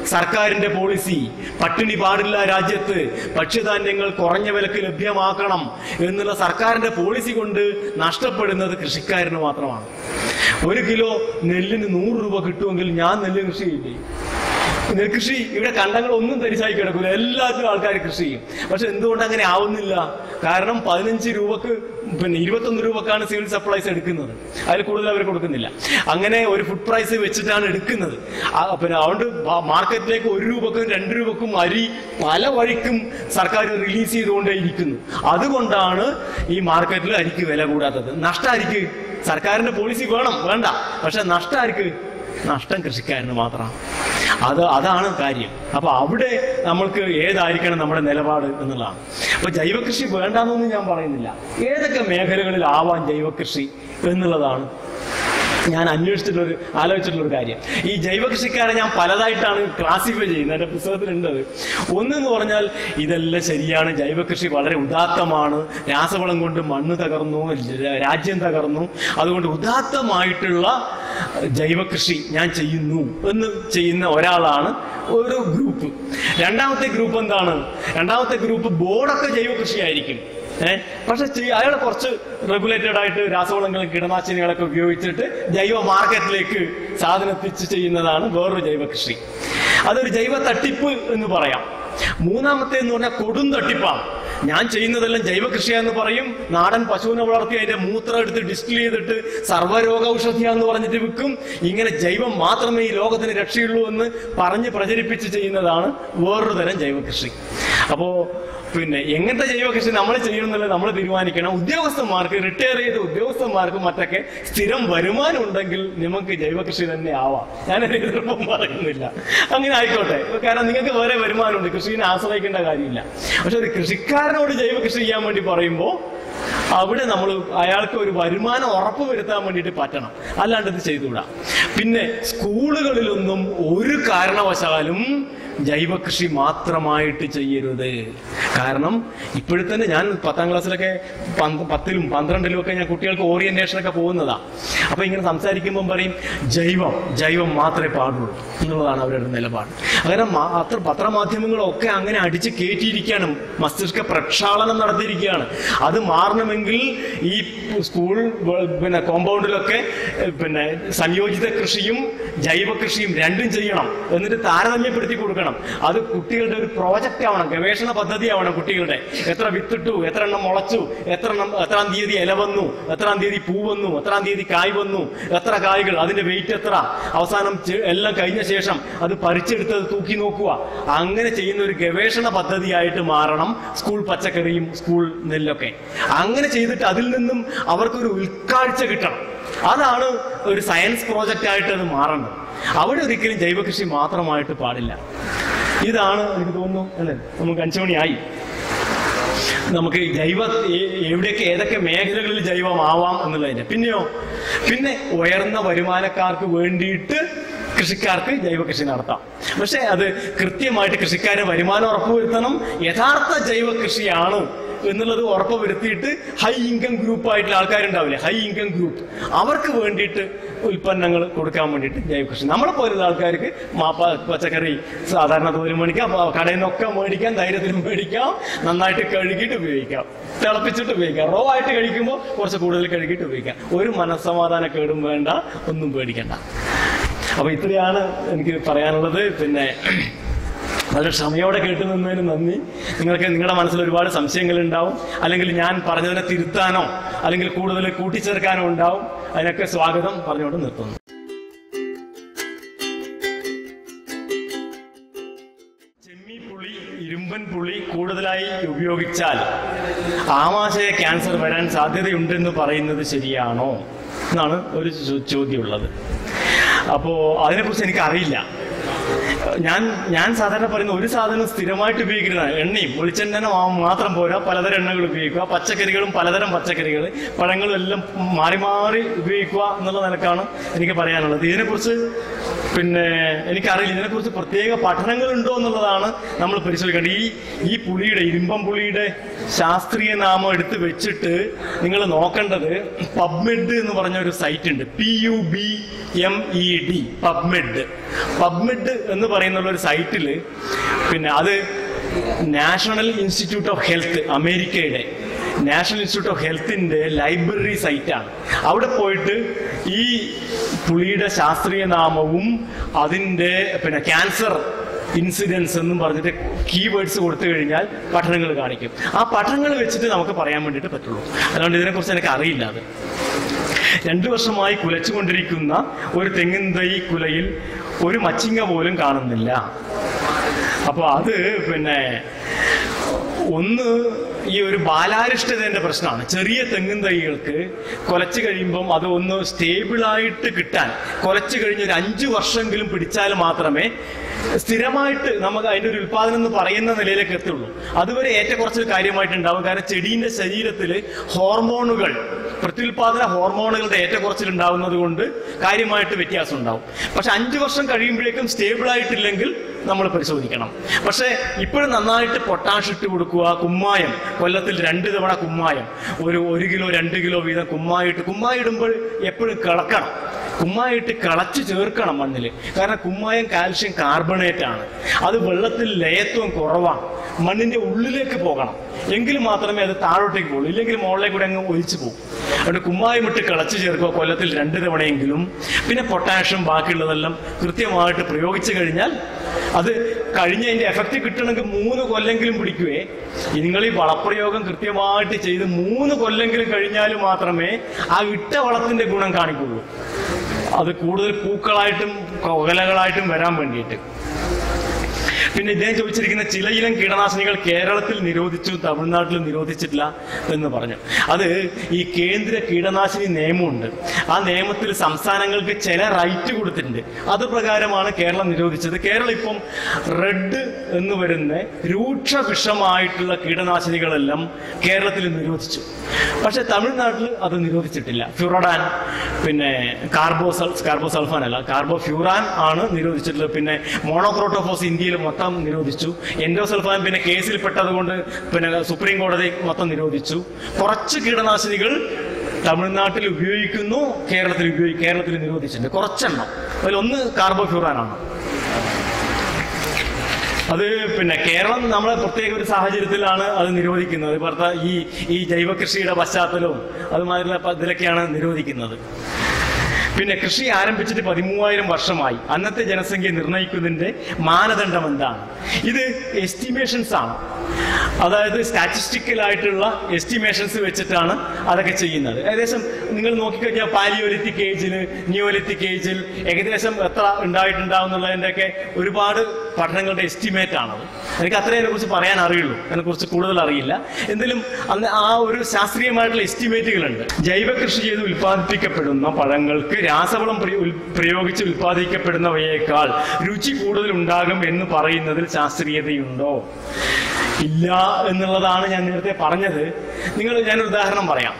സർക്കാരിന്റെ പോളിസി പട്ടിണി പാടില്ല രാജ്യത്ത് ഭക്ഷ്യധാന്യങ്ങൾ കുറഞ്ഞ വിലക്ക് ലഭ്യമാക്കണം എന്നുള്ള സർക്കാരിന്റെ പോളിസി കൊണ്ട് നഷ്ടപ്പെടുന്നത് കൃഷിക്കാരന് മാത്രമാണ് ഒരു കിലോ നെല്ലിന് നൂറ് രൂപ കിട്ടുമെങ്കിൽ ഞാൻ നെല്ല് കൃഷി ചെയ്യില്ലേ നെൽകൃഷി ഇവിടെ കണ്ടങ്ങൾ ഒന്നും തരിശായി കിടക്കില്ല എല്ലാത്തിലും ആൾക്കാർ കൃഷി ചെയ്യും പക്ഷെ എന്തുകൊണ്ട് അങ്ങനെ ആവുന്നില്ല കാരണം പതിനഞ്ച് രൂപക്ക് പിന്നെ ഇരുപത്തൊന്ന് രൂപക്കാണ് സിവിൽ സപ്ലൈസ് എടുക്കുന്നത് അതിൽ കൂടുതൽ അവർ കൊടുക്കുന്നില്ല അങ്ങനെ ഒരു ഫുഡ് പ്രൈസ് വെച്ചിട്ടാണ് എടുക്കുന്നത് ആ, പിന്നെ അതുകൊണ്ട് മാ- മാർക്കറ്റിലേക്ക് ഒരു രൂപക്കും രണ്ട് രൂപക്കും അരി പല വഴിക്കും സർക്കാർ റിലീസ് ചെയ്തുകൊണ്ടേ ഇരിക്കുന്നു അതുകൊണ്ടാണ് ഈ മാർക്കറ്റിൽ അരിക്ക് വില കൂടാത്തത് നഷ്ടമായിരിക്ക് സർക്കാരിന്റെ പോളിസി വേണം വേണ്ട പക്ഷെ നഷ്ടമായിരിക്ക് നഷ്ടം കൃഷിക്കാരന് മാത്രമാണ് അത് അതാണ് കാര്യം അപ്പൊ അവിടെ നമ്മൾക്ക് ഏതായിരിക്കണം നമ്മുടെ നിലപാട് എന്നുള്ളതാണ് അപ്പൊ ജൈവകൃഷി വേണ്ടാന്നൊന്നും ഞാൻ പറയുന്നില്ല ഏതൊക്കെ മേഖലകളിൽ ആവാൻ ജൈവകൃഷി എന്നുള്ളതാണ് ഞാൻ അന്വേഷിച്ചിട്ടുള്ള ഒരു ആലോചിച്ചിട്ടുള്ള ഒരു കാര്യം ഈ ജൈവ കൃഷിക്കാരെ ഞാൻ പലതായിട്ടാണ് ക്ലാസിഫൈ ചെയ്യുന്നത് എന്റെ പുസ്തകത്തിലുണ്ട് അത് ഒന്നെന്ന് പറഞ്ഞാൽ ഇതെല്ലാം ശരിയാണ് ജൈവ കൃഷി വളരെ ഉദാത്തമാണ് രാസവളം കൊണ്ട് മണ്ണ് തകർന്നു ര- രാജ്യം തകർന്നു അതുകൊണ്ട് ഉദാത്തമായിട്ടുള്ള ജൈവ കൃഷി ഞാൻ ചെയ്യുന്നു എന്ന് ചെയ്യുന്ന ഒരാളാണ് ഒരു ഗ്രൂപ്പ് രണ്ടാമത്തെ ഗ്രൂപ്പ് എന്താണ് രണ്ടാമത്തെ ഗ്രൂപ്പ് ബോർഡൊക്കെ ജൈവ കൃഷിയായിരിക്കും ഏഹ് പക്ഷെ അയാൾ കുറച്ച് റെഗുലേറ്റഡ് ആയിട്ട് രാസവളങ്ങളും കീടനാശിനികളൊക്കെ ഉപയോഗിച്ചിട്ട് ജൈവ മാർക്കറ്റിലേക്ക് സാധനം എത്തിച്ച് ചെയ്യുന്നതാണ് വേറൊരു ജൈവ കൃഷി അതൊരു ജൈവ തട്ടിപ്പ് എന്ന് പറയാം മൂന്നാമത്തെ എന്ന് പറഞ്ഞാൽ കൊടും തട്ടിപ്പാണ് ഞാൻ ചെയ്യുന്നതെല്ലാം ജൈവ കൃഷിയാന്ന് പറയും നാടൻ പശുവിനെ വളർത്തി അതിന്റെ മൂത്രം എടുത്ത് ഡിസ്റ്റിൽ ചെയ്തിട്ട് സർവ്വരോഗ ഔഷധിയാന്ന് പറഞ്ഞിട്ട് വിൽക്കും ഇങ്ങനെ ജൈവം മാത്രമേ ഈ ലോകത്തിന് രക്ഷയുള്ളൂ എന്ന് പറഞ്ഞ് പ്രചരിപ്പിച്ച് ചെയ്യുന്നതാണ് വേറൊരു തരം ജൈവ കൃഷി അപ്പോ പിന്നെ എങ്ങനത്തെ ജൈവ കൃഷി നമ്മൾ ചെയ്യണമെന്നുള്ളത് നമ്മൾ തീരുമാനിക്കണം ഉദ്യോഗസ്ഥന്മാർക്ക് റിട്ടയർ ചെയ്ത ഉദ്യോഗസ്ഥന്മാർക്ക് മറ്റൊക്കെ സ്ഥിരം വരുമാനം ഉണ്ടെങ്കിൽ നമുക്ക് ജൈവ കൃഷി തന്നെ ആവാം ഞാനൊരു എതിർപ്പം പറയുന്നില്ല അങ്ങനെ ആയിക്കോട്ടെ കാരണം നിങ്ങൾക്ക് വേറെ വരുമാനമുണ്ട് കൃഷിനെ ആശ്രയിക്കേണ്ട കാര്യമില്ല പക്ഷെ ഒരു കൃഷിക്കാരനോട് ജൈവ കൃഷി ചെയ്യാൻ വേണ്ടി പറയുമ്പോൾ അവിടെ നമ്മൾ അയാൾക്ക് ഒരു വരുമാനം ഉറപ്പ് വരുത്താൻ വേണ്ടിയിട്ട് പറ്റണം അല്ലാണ്ട് ഇത് ചെയ്തുകൂടാ പിന്നെ സ്കൂളുകളിലൊന്നും ഒരു കാരണവശാലും ജൈവ കൃഷി മാത്രമായിട്ട് ചെയ്യരുത് കാരണം ഇപ്പോഴും തന്നെ ഞാൻ പത്താം ക്ലാസ്സിലൊക്കെ പന്ത് പത്തിലും പന്ത്രണ്ടിലും ഒക്കെ ഞാൻ കുട്ടികൾക്ക് ഓറിയന്റേഷൻ ഒക്കെ പോകുന്നതാ അപ്പൊ ഇങ്ങനെ സംസാരിക്കുമ്പോൾ പറയും ജൈവം ജൈവം മാത്രമേ പാടുള്ളൂ എന്നുള്ളതാണ് അവരുടെ നിലപാട് അങ്ങനെ മാ- അത്ര പത്രമാധ്യമങ്ങളൊക്കെ അങ്ങനെ അടിച്ച് കയറ്റിയിരിക്കുകയാണ് മസ്തിഷ്ക പ്രക്ഷാളനം നടത്തിയിരിക്കുകയാണ് അത് മാറണമെങ്കിൽ ഈ സ്കൂൾ വ- പിന്നെ കോമ്പൗണ്ടിലൊക്കെ എഹ്, പിന്നെ സംയോജിത കൃഷിയും ജൈവ കൃഷിയും രണ്ടും ചെയ്യണം എന്നിട്ട് താരതമ്യപ്പെടുത്തി കൊടുക്കണം അത് കുട്ടികളുടെ ഒരു പ്രോജക്റ്റ് ആവണം ഗവേഷണ പദ്ധതി ആവണം കുട്ടികളുടെ എത്ര വിത്തിട്ടു എത്ര എണ്ണം മുളച്ചു എത്ര എണ്ണം എത്രാം തീയതി ഇല വന്നു എത്രാം തീയതി പൂ വന്നു എത്രാം തീയതി കായ് വന്നു എത്ര കായ്കൾ അതിന്റെ വെയിറ്റ് എത്ര അവസാനം ചെ- എല്ലാം കഴിഞ്ഞ ശേഷം അത് പറിച്ചെടുത്തത് തൂക്കി നോക്കുക അങ്ങനെ ചെയ്യുന്ന ഒരു ഗവേഷണ പദ്ധതിയായിട്ട് മാറണം സ്കൂൾ പച്ചക്കറിയും സ്കൂൾ നെല്ലൊക്കെ അങ്ങനെ ചെയ്തിട്ട് അതിൽ നിന്നും അവർക്കൊരു ഉൾക്കാഴ്ച കിട്ടണം അതാണ് ഒരു സയൻസ് പ്രോജക്റ്റ് ആയിട്ട് അത് മാറേണ്ടത് അവിടെ ഒരിക്കലും ജൈവ കൃഷി മാത്രമായിട്ട് പാടില്ല ഇതാണ് എനിക്ക് തോന്നുന്നു അല്ലേ നമുക്ക് അഞ്ചു മണിയായി നമുക്ക് ജൈവ എ- എവിടെയൊക്കെ ഏതൊക്കെ മേഖലകളിൽ ജൈവമാവാം എന്നുള്ളതിന്റെ പിന്നെയോ പിന്നെ ഉയർന്ന വരുമാനക്കാർക്ക് വേണ്ടിയിട്ട് കൃഷിക്കാർക്ക് ജൈവ കൃഷി നടത്താം പക്ഷെ അത് കൃത്യമായിട്ട് കൃഷിക്കാരെ വരുമാനം ഉറപ്പുവരുത്തണം യഥാർത്ഥ ജൈവ കൃഷിയാണ് എന്നുള്ളത് ഉറപ്പുവരുത്തിയിട്ട് ഹൈ ഇൻകം ഗ്രൂപ്പ് ആയിട്ടുള്ള ആൾക്കാരുണ്ടാവില്ലേ ഹൈ ഇൻകം ഗ്രൂപ്പ് അവർക്ക് വേണ്ടിയിട്ട് ഉൽപ്പന്നങ്ങൾ കൊടുക്കാൻ വേണ്ടിയിട്ട് ജൈവ കൃഷി നമ്മളെ പോലുള്ള ആൾക്കാർക്ക് മാപ്പ പച്ചക്കറി സാധാരണ തോലും മേടിക്കാം അപ്പൊ കടയിൽ നിന്നൊക്കെ മേടിക്കാം ധൈര്യത്തിൽ മേടിക്കാം നന്നായിട്ട് കഴുകിയിട്ട് ഉപയോഗിക്കാം തിളപ്പിച്ചിട്ട് ഉപയോഗിക്കാം റോ ആയിട്ട് കഴിക്കുമ്പോൾ കുറച്ച് കൂടുതൽ കഴുകിയിട്ട് ഉപയോഗിക്കാം ഒരു മനസ്സമാധാന കേടും വേണ്ട ഒന്നും പേടിക്കണ്ട അപ്പൊ ഇത്രയാണ് എനിക്ക് പറയാനുള്ളത് പിന്നെ വളരെ ക്ഷമയോടെ കേട്ടു നിന്നതിന് നന്ദി നിങ്ങൾക്ക് നിങ്ങളുടെ മനസ്സിൽ ഒരുപാട് സംശയങ്ങൾ ഉണ്ടാവും അല്ലെങ്കിൽ ഞാൻ പറഞ്ഞതിനെ തിരുത്താനോ അല്ലെങ്കിൽ കൂടുതൽ കൂട്ടിച്ചേർക്കാനോ ഉണ്ടാവും അതിനൊക്കെ സ്വാഗതം പറഞ്ഞുകൊണ്ട് നിർത്തുന്നു ചെമ്മീ പുളി ഇരുമ്പൻ പുളി കൂടുതലായി ഉപയോഗിച്ചാൽ ആമാശയ ക്യാൻസർ വരാൻ സാധ്യതയുണ്ടെന്ന് പറയുന്നത് ശരിയാണോ എന്നാണ് ഒരു ചോ- ചോദ്യമുള്ളത് അപ്പോ അതിനെക്കുറിച്ച് എനിക്ക് അറിയില്ല ഞാൻ ഞാൻ സാധാരണ പറയുന്ന ഒരു സാധനം സ്ഥിരമായിട്ട് ഉപയോഗിക്കുന്നതാണ് എണ്ണയും വെളിച്ചെണ്ണ മാത്രം പോരാ പലതരം എണ്ണകൾ ഉപയോഗിക്കുക പച്ചക്കറികളും പലതരം പച്ചക്കറികൾ പഴങ്ങളും എല്ലാം മാറി മാറി ഉപയോഗിക്കുക എന്നുള്ള നിലക്കാണ് എനിക്ക് പറയാനുള്ളത് ഇതിനെക്കുറിച്ച് പിന്നെ എനിക്കറിയില്ല ഇതിനെക്കുറിച്ച് പ്രത്യേക പഠനങ്ങൾ ഉണ്ടോ എന്നുള്ളതാണ് നമ്മൾ പരിശോധിക്കേണ്ടത് ഈ ഈ പുളിയുടെ ഇരുമ്പം പുളിയുടെ ശാസ്ത്രീയ നാമം എടുത്ത് വെച്ചിട്ട് നിങ്ങൾ നോക്കേണ്ടത് പബ്മെഡ് എന്ന് പറഞ്ഞ ഒരു സൈറ്റ് ഉണ്ട് P U B M E D PubMed PubMed എന്ന് പറയുന്ന ഒരു സൈറ്റിൽ പിന്നെ അത് നാഷണൽ ഇൻസ്റ്റിറ്റ്യൂട്ട് ഓഫ് ഹെൽത്ത് അമേരിക്കയുടെ നാഷണൽ ഇൻസ്റ്റിറ്റ്യൂട്ട് ഓഫ് ഹെൽത്തിന്റെ ലൈബ്രറി സൈറ്റാണ് അവിടെ പോയിട്ട് ഈ പുളിയുടെ ശാസ്ത്രീയ നാമവും അതിന്റെ പിന്നെ ക്യാൻസർ ഇൻസിഡൻസ് എന്നും പറഞ്ഞിട്ട് കീവേഡ്സ് കൊടുത്തു കഴിഞ്ഞാൽ പഠനങ്ങൾ കാണിക്കും ആ പഠനങ്ങൾ വെച്ചിട്ട് നമുക്ക് പറയാൻ വേണ്ടിയിട്ട് പറ്റുള്ളൂ അതുകൊണ്ട് ഇതിനെക്കുറിച്ച് എനിക്ക് അറിയില്ല അത് രണ്ടു വർഷമായി കുലച്ചുകൊണ്ടിരിക്കുന്ന ഒരു തെങ്ങിൻ തൈ കുലയിൽ ഒരു മച്ചിങ്ങ പോലും കാണുന്നില്ല അപ്പൊ അത് പിന്നെ ഒന്ന് ഈ ഒരു ബാലാരിഷ്ടതയുടെ പ്രശ്നമാണ് ചെറിയ തെങ്ങിൻ തൈകൾക്ക് കൊലച്ചു കഴിയുമ്പം അത് ഒന്ന് സ്റ്റേബിളായിട്ട് കിട്ടാൻ കൊലച്ചു കഴിഞ്ഞ് ഒരു അഞ്ചു വർഷമെങ്കിലും പിടിച്ചാൽ മാത്രമേ സ്ഥിരമായിട്ട് നമുക്ക് അതിന്റെ ഒരു ഉത്പാദനം എന്ന് പറയുന്ന നിലയിലേക്ക് എത്തുള്ളൂ അതുവരെ ഏറ്റക്കുറച്ചിൽ കാര്യമായിട്ടുണ്ടാവും കാരണം ചെടീന്റെ ശരീരത്തിൽ ഹോർമോണുകൾ പ്രത്യുൽപാദന ഹോർമോണുകളുടെ ഏറ്റക്കുറച്ചിൽ ഉണ്ടാവുന്നത് കൊണ്ട് കാര്യമായിട്ട് വ്യത്യാസം ഉണ്ടാവും പക്ഷെ അഞ്ചു വർഷം കഴിയുമ്പോഴേക്കും സ്റ്റേബിൾ ആയിട്ടില്ലെങ്കിൽ നമ്മൾ പരിശോധിക്കണം പക്ഷെ ഇപ്പോഴും നന്നായിട്ട് പൊട്ടാഷ് ഇട്ട് കൊടുക്കുക കുമ്മായം കൊല്ലത്തിൽ രണ്ട് തവണ കുമ്മായം ഒരു ഒരു കിലോ രണ്ട് കിലോ വീതം കുമ്മായിട്ട് കുമ്മായം ഇടുമ്പോൾ എപ്പോഴും കിളക്കണം കുമ്മായിട്ട് കളച്ച് ചേർക്കണം മണ്ണിൽ കാരണം കുമ്മായം കാൽഷ്യം കാർബണേറ്റ് ആണ് അത് വെള്ളത്തിൽ ലയത്വം കുറവാണ് മണ്ണിന്റെ ഉള്ളിലേക്ക് പോകണം എങ്കിൽ മാത്രമേ അത് താഴോട്ടേക്ക് പോകുള്ളൂ ഇല്ലെങ്കിൽ മുകളിലേക്ക് കൂടെ അങ്ങ് ഒലിച്ചു പോകും അതുകൊണ്ട് കുമ്മായം ഇട്ട് കളച്ച് ചേർക്കുക കൊല്ലത്തിൽ രണ്ട് തവണയെങ്കിലും പിന്നെ പൊട്ടാഷ്യം ബാക്കിയുള്ളതെല്ലാം കൃത്യമായിട്ട് പ്രയോഗിച്ചു കഴിഞ്ഞാൽ അത് കഴിഞ്ഞതിന്റെ എഫക്റ്റ് കിട്ടണമെങ്കിൽ മൂന്ന് കൊല്ലെങ്കിലും പിടിക്കുവേ നിങ്ങൾ ഈ വളപ്രയോഗം കൃത്യമായിട്ട് ചെയ്ത് മൂന്ന് കൊല്ലെങ്കിലും കഴിഞ്ഞാൽ മാത്രമേ ആ ഇട്ട വളത്തിന്റെ ഗുണം കാണിക്കുള്ളൂ അത് കൂടുതൽ പൂക്കളായിട്ടും കൊകലകളായിട്ടും വരാൻ വേണ്ടിയിട്ട് പിന്നെ ഇദ്ദേഹം ചോദിച്ചിരിക്കുന്ന ചില ഇനം കീടനാശിനികൾ കേരളത്തിൽ നിരോധിച്ചു തമിഴ്നാട്ടിൽ നിരോധിച്ചിട്ടില്ല എന്ന് പറഞ്ഞു അത് ഈ കേന്ദ്ര കീടനാശിനി നിയമമുണ്ട് ആ നിയമത്തിൽ സംസ്ഥാനങ്ങൾക്ക് ചില റൈറ്റ് കൊടുത്തിട്ടുണ്ട് അത് പ്രകാരമാണ് കേരളം നിരോധിച്ചത് കേരളം ഇപ്പം റെഡ് എന്ന് വരുന്ന രൂക്ഷ വിഷമായിട്ടുള്ള കീടനാശിനികളെല്ലാം കേരളത്തിൽ നിരോധിച്ചു പക്ഷെ തമിഴ്നാട്ടിൽ അത് നിരോധിച്ചിട്ടില്ല ഫ്യൂറോഡാൻ പിന്നെ കാർബോസൾ കാർബോസൾഫാൻ അല്ല കാർബോ ഫ്യൂറാൻ ആണ് നിരോധിച്ചിട്ടുള്ളത് പിന്നെ മോണോക്രോട്ടോഫോസ് ഇന്ത്യയിൽ മൊത്തം നിരോധിച്ചു എൻഡോസൾഫാൻ പിന്നെ കേസിൽ പെട്ടതുകൊണ്ട് പിന്നെ സുപ്രീം കോടതി മൊത്തം നിരോധിച്ചു കുറച്ച് കീടനാശിനികൾ തമിഴ്നാട്ടിൽ ഉപയോഗിക്കുന്നു കേരളത്തിൽ ഉപയോഗി കേരളത്തിൽ നിരോധിച്ചിട്ടുണ്ട് കുറച്ചെണ്ണം അതിലൊന്ന് കാർബോ ഫ്യൂറാനാണ് അത് പിന്നെ കേരളം നമ്മളെ പ്രത്യേക ഒരു സാഹചര്യത്തിലാണ് അത് നിരോധിക്കുന്നത് ഇപ്പോഴത്തെ ഈ ഈ ജൈവ കൃഷിയുടെ പശ്ചാത്തലവും അതുമാതിരിയുള്ള പ- ഇതിലൊക്കെയാണ് നിരോധിക്കുന്നത് പിന്നെ കൃഷി ആരംഭിച്ചിട്ട് പതിമൂവായിരം വർഷമായി അന്നത്തെ ജനസംഖ്യ നിർണ്ണയിക്കുന്നതിന്റെ മാനദണ്ഡം എന്താണ് ഇത് എസ്റ്റിമേഷൻസ് ആണ് അതായത് സ്റ്റാറ്റിസ്റ്റിക്കൽ ആയിട്ടുള്ള എസ്റ്റിമേഷൻസ് വെച്ചിട്ടാണ് അതൊക്കെ ചെയ്യുന്നത് ഏകദേശം നിങ്ങൾ നോക്കിക്കഴിഞ്ഞാൽ പാലിയോലിത്തിക് ഏജിൽ നിയോലിത്തിക് ഏജിൽ ഏകദേശം എത്ര ഉണ്ടായിട്ടുണ്ടാവും എന്നുള്ളതിൻ്റെയൊക്കെ ഒരുപാട് പഠനങ്ങളുടെ എസ്റ്റിമേറ്റ് ആണത് എനിക്ക് അത്രേ അതിനെക്കുറിച്ച് പറയാൻ അറിയുള്ളൂ അതിനെക്കുറിച്ച് കൂടുതൽ അറിയില്ല എന്തെങ്കിലും അന്ന് ആ ഒരു ശാസ്ത്രീയമായിട്ടുള്ള എസ്റ്റിമേറ്റുകളുണ്ട് ജൈവ കൃഷി ചെയ്ത് ഉൽപ്പാദിപ്പിക്കപ്പെടുന്ന പഴങ്ങൾക്ക് രാസവളം പ്രയോ- ഉൽ- പ്രയോഗിച്ച് ഉൽപ്പാദിക്കപ്പെടുന്നവയേക്കാൾ രുചി കൂടുതൽ ഉണ്ടാകും എന്ന് പറയുന്നതിൽ ശാസ്ത്രീയതയുണ്ടോ ഇല്ല എന്നുള്ളതാണ് ഞാൻ നേരത്തെ പറഞ്ഞത് നിങ്ങൾ ഞാനൊരു ഉദാഹരണം പറയാം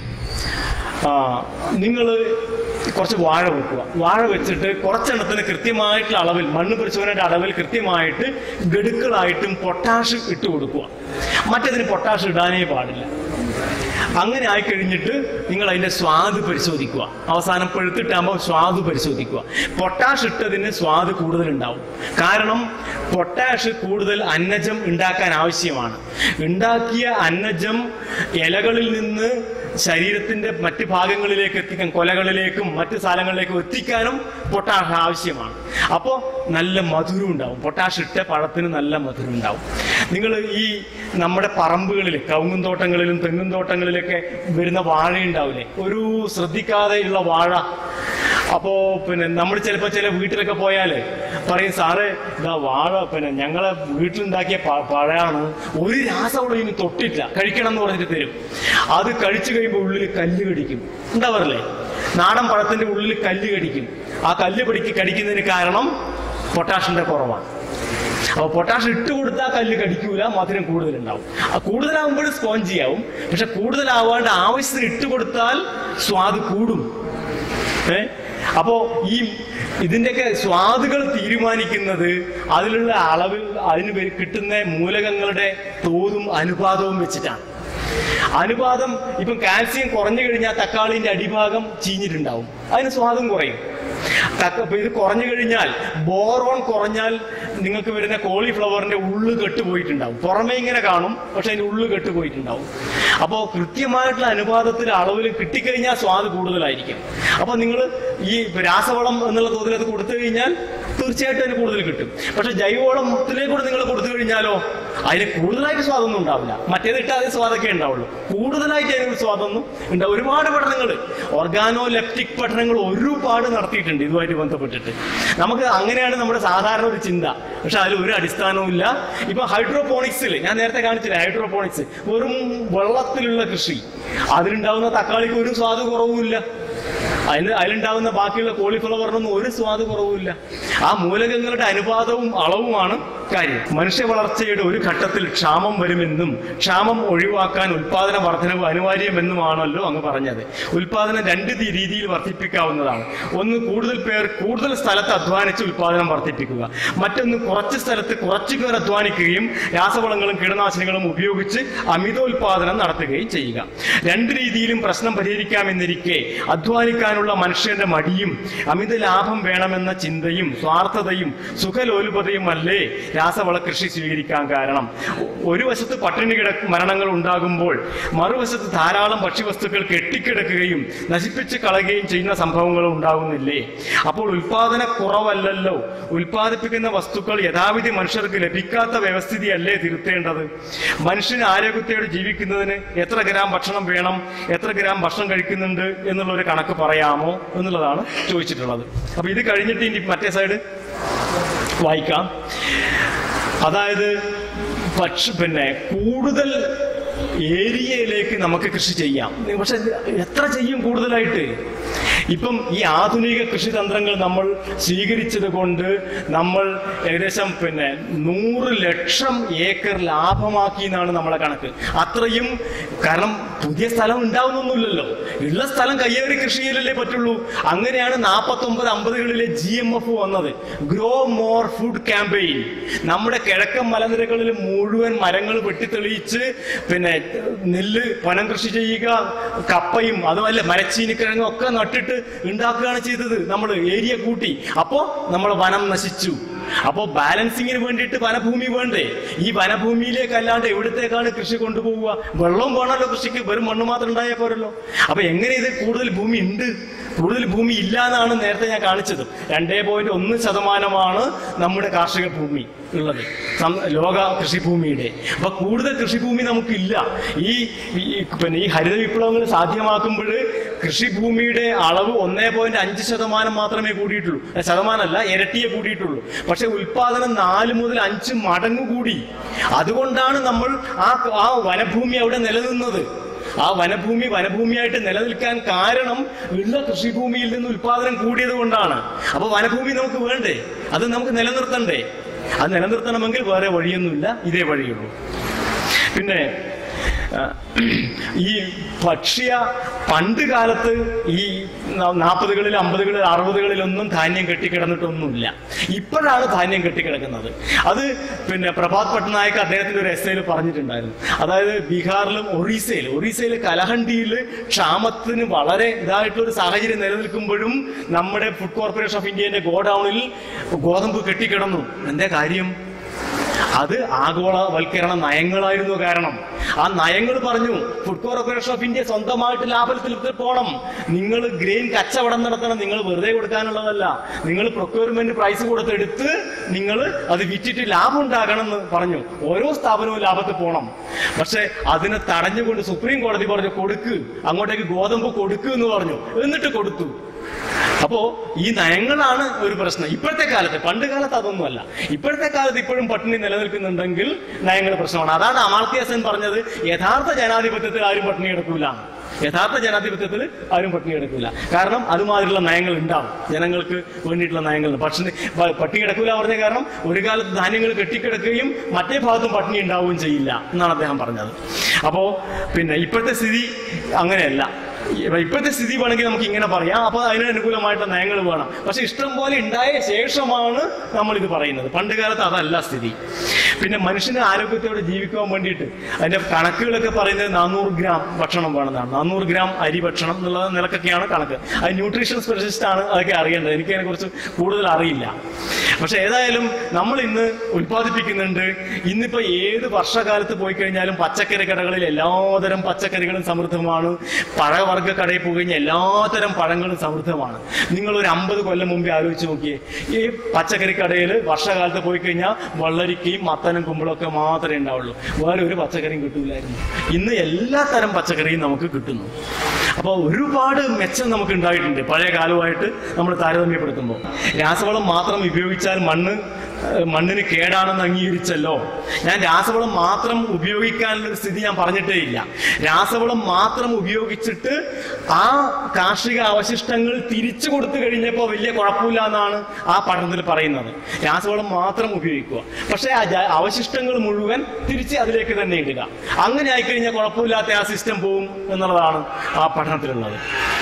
ആ നിങ്ങൾ കുറച്ച് വാഴ വെക്കുക വാഴ വെച്ചിട്ട് കുറച്ചെണ്ണത്തിന് കൃത്യമായിട്ടുള്ള അളവിൽ മണ്ണ് പരിശോധനയുടെ അളവിൽ കൃത്യമായിട്ട് ഗഡുക്കളായിട്ടും പൊട്ടാഷ് ഇട്ട് കൊടുക്കുക മറ്റതിന് പൊട്ടാഷ് ഇടാനേ പാടില്ല അങ്ങനെ ആയിക്കഴിഞ്ഞിട്ട് നിങ്ങൾ അതിന്റെ സ്വാദ് പരിശോധിക്കുക അവസാനം പഴുത്തിട്ടാകുമ്പോൾ സ്വാദ് പരിശോധിക്കുക പൊട്ടാഷ് ഇട്ടതിന് സ്വാദ് കൂടുതൽ ഉണ്ടാവും കാരണം പൊട്ടാഷ് കൂടുതൽ അന്നജം ഉണ്ടാക്കാൻ ആവശ്യമാണ് ഉണ്ടാക്കിയ അന്നജം ഇലകളിൽ നിന്ന് ശരീരത്തിന്റെ മറ്റ് ഭാഗങ്ങളിലേക്ക് എത്തിക്കാൻ കൊലകളിലേക്കും മറ്റ് സ്ഥലങ്ങളിലേക്കും എത്തിക്കാനും പൊട്ടാഷ് ആവശ്യമാണ് അപ്പോൾ നല്ല മധുരം ഉണ്ടാവും പൊട്ടാഷ് ഇട്ട പഴത്തിന് നല്ല മധുരം ഉണ്ടാവും നിങ്ങൾ ഈ നമ്മുടെ പറമ്പുകളിൽ കവുങ്ങും തോട്ടങ്ങളിലും തെങ്ങും തോട്ടങ്ങളിലൊക്കെ വരുന്ന വാഴ ഉണ്ടാവില്ലേ ഒരു ശ്രദ്ധിക്കാതെയുള്ള വാഴ അപ്പോ പിന്നെ നമ്മൾ ചിലപ്പോൾ ചില വീട്ടിലൊക്കെ പോയാല് പറയും സാറേ ഇതാ വാഴ പിന്നെ ഞങ്ങളെ വീട്ടിലുണ്ടാക്കിയ പ- പഴമാണ് ഒരു രാസവളം ഇനി തൊട്ടില്ല കഴിക്കണം എന്ന് പറഞ്ഞിട്ട് തരും അത് കഴിച്ചു കഴിയുമ്പോൾ ഉള്ളിൽ കല്ല് കടിക്കും ഉണ്ടാവാറില്ലേ നാടൻ പഴത്തിന്റെ ഉള്ളിൽ കല്ല് കടിക്കും ആ കല്ല് പിടിക്ക് കടിക്കുന്നതിന് കാരണം പൊട്ടാഷിന്റെ കുറവാണ് അപ്പൊ പൊട്ടാഷ് ഇട്ട് കൊടുത്താൽ കല്ല് കടിക്കൂല മധുരം കൂടുതലുണ്ടാവും ആ കൂടുതലാവുമ്പോൾ സ്പോഞ്ചി ആവും പക്ഷെ കൂടുതലാവാണ്ട് ആവശ്യത്തിന് ഇട്ട് കൊടുത്താൽ സ്വാദ് കൂടും ഏ അപ്പോ ഈ ഇതിന്റെയൊക്കെ സ്വാദുകൾ തീരുമാനിക്കുന്നത് അതിലുള്ള അളവിൽ അതിന് വരു- കിട്ടുന്ന മൂലകങ്ങളുടെ തോതും അനുപാതവും വെച്ചിട്ടാണ് അനുപാതം ഇപ്പം കാൽസ്യം കുറഞ്ഞു കഴിഞ്ഞാൽ തക്കാളിന്റെ അടിഭാഗം ചീഞ്ഞിട്ടുണ്ടാവും അതിന് സ്വാദും കുറയും തക്ക ഇപ്പൊ ഇത് കുറഞ്ഞു കഴിഞ്ഞാൽ ബോറോൺ കുറഞ്ഞാൽ നിങ്ങൾക്ക് വരുന്ന കോളിഫ്ലവറിന്റെ ഉള്ളു കെട്ടുപോയിട്ടുണ്ടാവും പുറമേ ഇങ്ങനെ കാണും പക്ഷെ അതിന്റെ ഉള്ളു കെട്ടുപോയിട്ടുണ്ടാവും അപ്പോൾ കൃത്യമായിട്ടുള്ള അനുപാതത്തിൽ അളവിൽ കിട്ടിക്കഴിഞ്ഞാൽ സ്വാദ് കൂടുതലായിരിക്കും അപ്പൊ നിങ്ങൾ ഈ രാസവളം എന്നുള്ള തോതിൽ അത് കൊടുത്തു കഴിഞ്ഞാൽ തീർച്ചയായിട്ടും അതിന് കൂടുതൽ കിട്ടും പക്ഷെ ജൈവവളത്തിലേക്ക് കൂടെ നിങ്ങൾ കൊടുത്തു കഴിഞ്ഞാലോ അതിന് കൂടുതലായിട്ട് സ്വാദൊന്നും ഉണ്ടാവില്ല മറ്റേത് ഇട്ടാൽ അതിന് സ്വാദൊക്കെ ഉണ്ടാവുള്ളൂ കൂടുതലായിട്ട് അതിന് സ്വാദൊന്നും ഉണ്ടാവും ഒരുപാട് പഠനങ്ങൾ ഓർഗാനോ ലെപ്റ്റിക് പഠനങ്ങൾ ഒരുപാട് നടത്തിയിട്ടുണ്ട് ഇതുമായിട്ട് ബന്ധപ്പെട്ടിട്ട് നമുക്ക് അങ്ങനെയാണ് നമ്മുടെ സാധാരണ ഒരു ചിന്ത പക്ഷെ അതിൽ ഒരു അടിസ്ഥാനവും ഇല്ല ഇപ്പൊ ഹൈഡ്രോപോണിക്സിൽ ഞാൻ നേരത്തെ കാണിച്ചില്ല ഹൈഡ്രോപോണിക്സ് വെറും വെള്ളത്തിലുള്ള കൃഷി അതിലുണ്ടാവുന്ന തക്കാളിക്ക് ഒരു സ്വാദ് കുറവുമില്ല അതിന് അതിലുണ്ടാകുന്ന ബാക്കിയുള്ള കോളിഫ്ലവറിനൊന്നും ഒരു സ്വാദ് കുറവുമില്ല ആ മൂലകങ്ങളുടെ അനുപാതവും അളവുമാണ് കാര്യം മനുഷ്യ വളർച്ചയുടെ ഒരു ഘട്ടത്തിൽ ക്ഷാമം വരുമെന്നും ക്ഷാമം ഒഴിവാക്കാൻ ഉൽപാദന വർധനവ് അനിവാര്യമെന്നുമാണല്ലോ അങ്ങ് പറഞ്ഞത് ഉൽപാദനം രണ്ട് തി- രീതിയിൽ വർദ്ധിപ്പിക്കാവുന്നതാണ് ഒന്ന് കൂടുതൽ പേർ കൂടുതൽ സ്ഥലത്ത് അധ്വാനിച്ച് ഉൽപാദനം വർദ്ധിപ്പിക്കുക മറ്റൊന്ന് കുറച്ച് സ്ഥലത്ത് കുറച്ചു പേർ അധ്വാനിക്കുകയും രാസവളങ്ങളും കീടനാശിനികളും ഉപയോഗിച്ച് അമിതോൽപാദനം നടത്തുകയും ചെയ്യുക രണ്ട് രീതിയിലും പ്രശ്നം പരിഹരിക്കാമെന്നിരിക്കെ അധ്വാനിക്കാനുള്ള മനുഷ്യന്റെ മടിയും അമിത ലാഭം വേണമെന്ന ചിന്തയും സ്വാർത്ഥതയും സുഖലോലുപതയും അല്ലേ രാസവള കൃഷി സ്വീകരിക്കാൻ കാരണം ഒരു വശത്ത് പട്ടിണി കിട മരണങ്ങൾ ഉണ്ടാകുമ്പോൾ മറുവശത്ത് ധാരാളം ഭക്ഷ്യവസ്തുക്കൾ കെട്ടിക്കിടക്കുകയും നശിപ്പിച്ച് കളയുകയും ചെയ്യുന്ന സംഭവങ്ങൾ ഉണ്ടാകുന്നില്ലേ അപ്പോൾ ഉൽപാദന കുറവല്ലല്ലോ ഉൽപ്പാദിപ്പിക്കുന്ന വസ്തുക്കൾ യഥാവിധി മനുഷ്യർക്ക് ലഭിക്കാത്ത വ്യവസ്ഥിതിയല്ലേ തിരുത്തേണ്ടത് മനുഷ്യന് ആരോഗ്യത്തോടെ ജീവിക്കുന്നതിന് എത്ര ഗ്രാം ഭക്ഷണം വേണം എത്ര ഗ്രാം ഭക്ഷണം കഴിക്കുന്നുണ്ട് എന്നുള്ള ഒരു കണക്ക് പറയാമോ എന്നുള്ളതാണ് ചോദിച്ചിട്ടുള്ളത് അപ്പൊ ഇത് കഴിഞ്ഞിട്ട് ഇനി മറ്റേ സൈഡ് വായിക്കാം അതായത് പക്ഷെ പിന്നെ കൂടുതൽ ഏരിയയിലേക്ക് നമുക്ക് കൃഷി ചെയ്യാം പക്ഷെ എത്ര ചെയ്യും കൂടുതലായിട്ട് ഇപ്പം ഈ ആധുനിക കൃഷിതന്ത്രങ്ങൾ നമ്മൾ സ്വീകരിച്ചത് കൊണ്ട് നമ്മൾ ഏകദേശം പിന്നെ നൂറ് ലക്ഷം ഏക്കർ ലാഭമാക്കി എന്നാണ് നമ്മളെ കണക്ക് അത്രയും കാരണം പുതിയ സ്ഥലം ഉണ്ടാവുന്നൊന്നുമില്ലല്ലോ ഉള്ള സ്ഥലം കയ്യേറി കൃഷി ചെയ്യലല്ലേ പറ്റുള്ളൂ അങ്ങനെയാണ് നാൽപ്പത്തി ഒമ്പത് അമ്പതുകളിലെ ജി എം എഫ് വന്നത് ഗ്രോ മോർ ഫുഡ് ക്യാമ്പയിൻ നമ്മുടെ കിഴക്കൻ മലനിരകളിൽ മുഴുവൻ മരങ്ങൾ വെട്ടിത്തെളിയിച്ച് പിന്നെ നെല്ല് വനം കൃഷി ചെയ്യുക കപ്പയും അതുമല്ല മരച്ചീനിക്കിഴങ്ങും ഒക്കെ നട്ടിട്ട് ഉണ്ടാക്കുകയാണ് ചെയ്തത് നമ്മൾ ഏരിയ കൂട്ടി അപ്പോ നമ്മൾ വനം നശിച്ചു അപ്പോ ബാലൻസിങ്ങിന് വേണ്ടിയിട്ട് വനഭൂമി വേണ്ടേ ഈ വനഭൂമിയിലേക്ക് അല്ലാണ്ട് എവിടത്തേക്കാണ് കൃഷി കൊണ്ടുപോവുക വെള്ളം വേണമല്ലോ കൃഷിക്ക് വെറും മണ്ണ് മാത്രം ഉണ്ടായാൽ പോരല്ലോ അപ്പൊ എങ്ങനെ ഇത് കൂടുതൽ ഭൂമി ഉണ്ട് കൂടുതൽ ഭൂമി ഇല്ല എന്നാണ് നേരത്തെ ഞാൻ കാണിച്ചത് രണ്ടേ പോയിന്റ് ഒന്ന് ശതമാനമാണ് നമ്മുടെ കാർഷിക ഭൂമി ഉള്ളത് സം- ലോക കൃഷിഭൂമിയുടെ അപ്പൊ കൂടുതൽ കൃഷിഭൂമി നമുക്കില്ല ഈ ഈ- പിന്നെ ഈ ഹരിത വിപ്ലവങ്ങൾ സാധ്യമാക്കുമ്പോൾ കൃഷിഭൂമിയുടെ അളവ് ഒന്നേ പോയിന്റ് അഞ്ച് ശതമാനം മാത്രമേ കൂടിയിട്ടുള്ളൂ അല്ല, ശതമാനമല്ല ഇരട്ടിയെ കൂടിയിട്ടുള്ളൂ പക്ഷെ ഉൽപാദനം നാല് മുതൽ അഞ്ച് മടങ്ങ് കൂടി അതുകൊണ്ടാണ് നമ്മൾ ആ ആ വനഭൂമി അവിടെ നിലനിന്നത് ആ വനഭൂമി വനഭൂമിയായിട്ട് നിലനിൽക്കാൻ കാരണം ഉള്ള കൃഷിഭൂമിയിൽ നിന്ന് ഉൽപാദനം കൂടിയത് കൊണ്ടാണ് അപ്പൊ വനഭൂമി നമുക്ക് വേണ്ടേ അത് നമുക്ക് നിലനിർത്തണ്ടേ അത് നിലനിർത്തണമെങ്കിൽ വേറെ വഴിയൊന്നുമില്ല ഇതേ വഴിയുള്ളൂ പിന്നെ ആ, ഈ ഭക്ഷ്യ പണ്ട് കാലത്ത് ഈ നാൽപ്പതുകളിൽ അമ്പതുകളിൽ അറുപതുകളിലൊന്നും ധാന്യം കെട്ടിക്കിടന്നിട്ടൊന്നുമില്ല ഇപ്പോഴാണ് ധാന്യം കെട്ടിക്കിടക്കുന്നത് അത് പിന്നെ പ്രഭാത് പട്നായക് അദ്ദേഹത്തിന്റെ ഒരു എസ്സയിൽ പറഞ്ഞിട്ടുണ്ടായിരുന്നു അതായത് ബീഹാറിലും ഒറീസയിൽ ഒറീസയിൽ കലഹണ്ടിയിൽ ക്ഷാമത്തിന് വളരെ ഇതായിട്ടുള്ള ഒരു സാഹചര്യം നിലനിൽക്കുമ്പോഴും നമ്മുടെ ഫുഡ് കോർപ്പറേഷൻ ഓഫ് ഇന്ത്യന്റെ ഗോഡൌണിൽ ഗോതമ്പ് കെട്ടിക്കിടന്നു എന്താ കാര്യം അത് ആഗോളവൽക്കരണ നയങ്ങളായിരുന്നു കാരണം ആ നയങ്ങൾ പറഞ്ഞു ഫുഡ് കോർപ്പറേഷൻ ഓഫ് ഇന്ത്യ സ്വന്തമായിട്ട് ലാഭത്തിൽ പോകണം നിങ്ങൾ ഗ്രെയിൻ കച്ചവടം നടത്തണം നിങ്ങൾ വെറുതെ കൊടുക്കാനുള്ളതല്ല നിങ്ങൾ പ്രൊക്യൂർമെന്റ് പ്രൈസ് കൊടുത്തെടുത്ത് നിങ്ങൾ അത് വിറ്റിട്ട് ലാഭം ഉണ്ടാകണം എന്ന് പറഞ്ഞു ഓരോ സ്ഥാപനവും ലാഭത്തിൽ പോകണം പക്ഷെ അതിനെ തടഞ്ഞുകൊണ്ട് സുപ്രീം കോടതി പറഞ്ഞു കൊടുക്ക് അങ്ങോട്ടേക്ക് ഗോതമ്പ് കൊടുക്ക് എന്ന് പറഞ്ഞു എന്നിട്ട് കൊടുത്തു അപ്പോ ഈ നയങ്ങളാണ് ഒരു പ്രശ്നം ഇപ്പോഴത്തെ കാലത്ത് പണ്ട് കാലത്ത് അതൊന്നുമല്ല ഇപ്പോഴത്തെ കാലത്ത് ഇപ്പോഴും പട്ടിണി നിലനിൽക്കുന്നുണ്ടെങ്കിൽ നയങ്ങൾ പ്രശ്നമാണ് അതാണ് അമാർത്യ സെൻ പറഞ്ഞത് യഥാർത്ഥ ജനാധിപത്യത്തിൽ ആരും പട്ടിണി കിടക്കൂല യഥാർത്ഥ ജനാധിപത്യത്തിൽ ആരും പട്ടിണി കിടക്കൂല കാരണം അതുമാതിരിയുള്ള നയങ്ങൾ ഉണ്ടാവും ജനങ്ങൾക്ക് വേണ്ടിയിട്ടുള്ള നയങ്ങൾ പക്ഷേ പട്ടിണി കിടക്കൂല പറഞ്ഞ കാരണം ഒരു കാലത്ത് ധാന്യങ്ങൾ കെട്ടിക്കിടക്കുകയും മറ്റേ ഭാഗത്തും പട്ടിണി ഉണ്ടാവുകയും ചെയ്യില്ല എന്നാണ് അദ്ദേഹം പറഞ്ഞത് അപ്പോ പിന്നെ ഇപ്പോഴത്തെ സ്ഥിതി അങ്ങനെയല്ല ഇപ്പൊ ഇപ്പോഴത്തെ സ്ഥിതി വേണമെങ്കിൽ നമുക്ക് ഇങ്ങനെ പറയാം അപ്പൊ അതിന് അനുകൂലമായിട്ട് നയങ്ങൾ വേണം പക്ഷെ ഇഷ്ടം പോലെ ഉണ്ടായ ശേഷമാണ് നമ്മൾ ഇത് പറയുന്നത് പണ്ട് കാലത്ത് അതല്ല സ്ഥിതി പിന്നെ മനുഷ്യന് ആരോഗ്യത്തോടെ ജീവിക്കാൻ വേണ്ടിയിട്ട് അതിന്റെ കണക്കുകളൊക്കെ പറയുന്നത് നാനൂറ് ഗ്രാം ഭക്ഷണം വേണമെന്നാണ് നാനൂറ് ഗ്രാം അരി ഭക്ഷണം എന്നുള്ള നിലക്കൊക്കെയാണ് കണക്ക് അത് ന്യൂട്രീഷൻ സ്പെഷ്യലിസ്റ്റ് ആണ് അതൊക്കെ അറിയേണ്ടത് എനിക്ക് അതിനെക്കുറിച്ച് കൂടുതൽ അറിയില്ല പക്ഷെ ഏതായാലും നമ്മൾ ഇന്ന് ഉൽപ്പാദിപ്പിക്കുന്നുണ്ട് ഇന്നിപ്പോ ഏത് വർഷകാലത്ത് പോയി കഴിഞ്ഞാലും പച്ചക്കറി കടകളിൽ എല്ലാതരം പച്ചക്കറികളും സമൃദ്ധമാണ് പഴവർഗ്ഗ കടയിൽ പോയി കഴിഞ്ഞാൽ എല്ലാതരം പഴങ്ങളും സമൃദ്ധമാണ് നിങ്ങൾ ഒരു അമ്പത് കൊല്ലം മുമ്പേ ആലോചിച്ച് നോക്കിയേ ഈ പച്ചക്കറി കടയിൽ വർഷകാലത്ത് പോയി കഴിഞ്ഞാൽ വെള്ളരിക്കയും മത്തനും കുമ്പളൊക്കെ മാത്രമേ ഉണ്ടാവുള്ളൂ വേറെ ഒരു പച്ചക്കറിയും കിട്ടൂലായിരുന്നു ഇന്ന് എല്ലാ തരം പച്ചക്കറിയും നമുക്ക് കിട്ടുന്നു അപ്പോൾ ഒരുപാട് മെച്ചം നമുക്ക് ഉണ്ടായിട്ടുണ്ട് പഴയ കാലവുമായിട്ട് നമ്മൾ താരതമ്യപ്പെടുത്തുമ്പോൾ രാസവളം മാത്രം ഉപയോഗിച്ചാൽ മണ്ണ് ഏഹ്, മണ്ണിന് കേടാണെന്ന് അംഗീകരിച്ചല്ലോ ഞാൻ രാസവളം മാത്രം ഉപയോഗിക്കാനുള്ള ഒരു സ്ഥിതി ഞാൻ പറഞ്ഞിട്ടേ ഇല്ല രാസവളം മാത്രം ഉപയോഗിച്ചിട്ട് ആ കാർഷിക അവശിഷ്ടങ്ങൾ തിരിച്ചു കൊടുത്തു കഴിഞ്ഞപ്പോൾ വലിയ കുഴപ്പമില്ല എന്നാണ് ആ പഠനത്തിൽ പറയുന്നത് രാസവളം മാത്രം ഉപയോഗിക്കുക പക്ഷേ ആ ജ- അവശിഷ്ടങ്ങൾ മുഴുവൻ തിരിച്ച് അതിലേക്ക് തന്നെ ഇടുക അങ്ങനെ ആയിക്കഴിഞ്ഞാൽ കുഴപ്പമില്ലാത്ത ആ സിസ്റ്റം പോവും എന്നുള്ളതാണ് ആ പഠനത്തിലുള്ളത്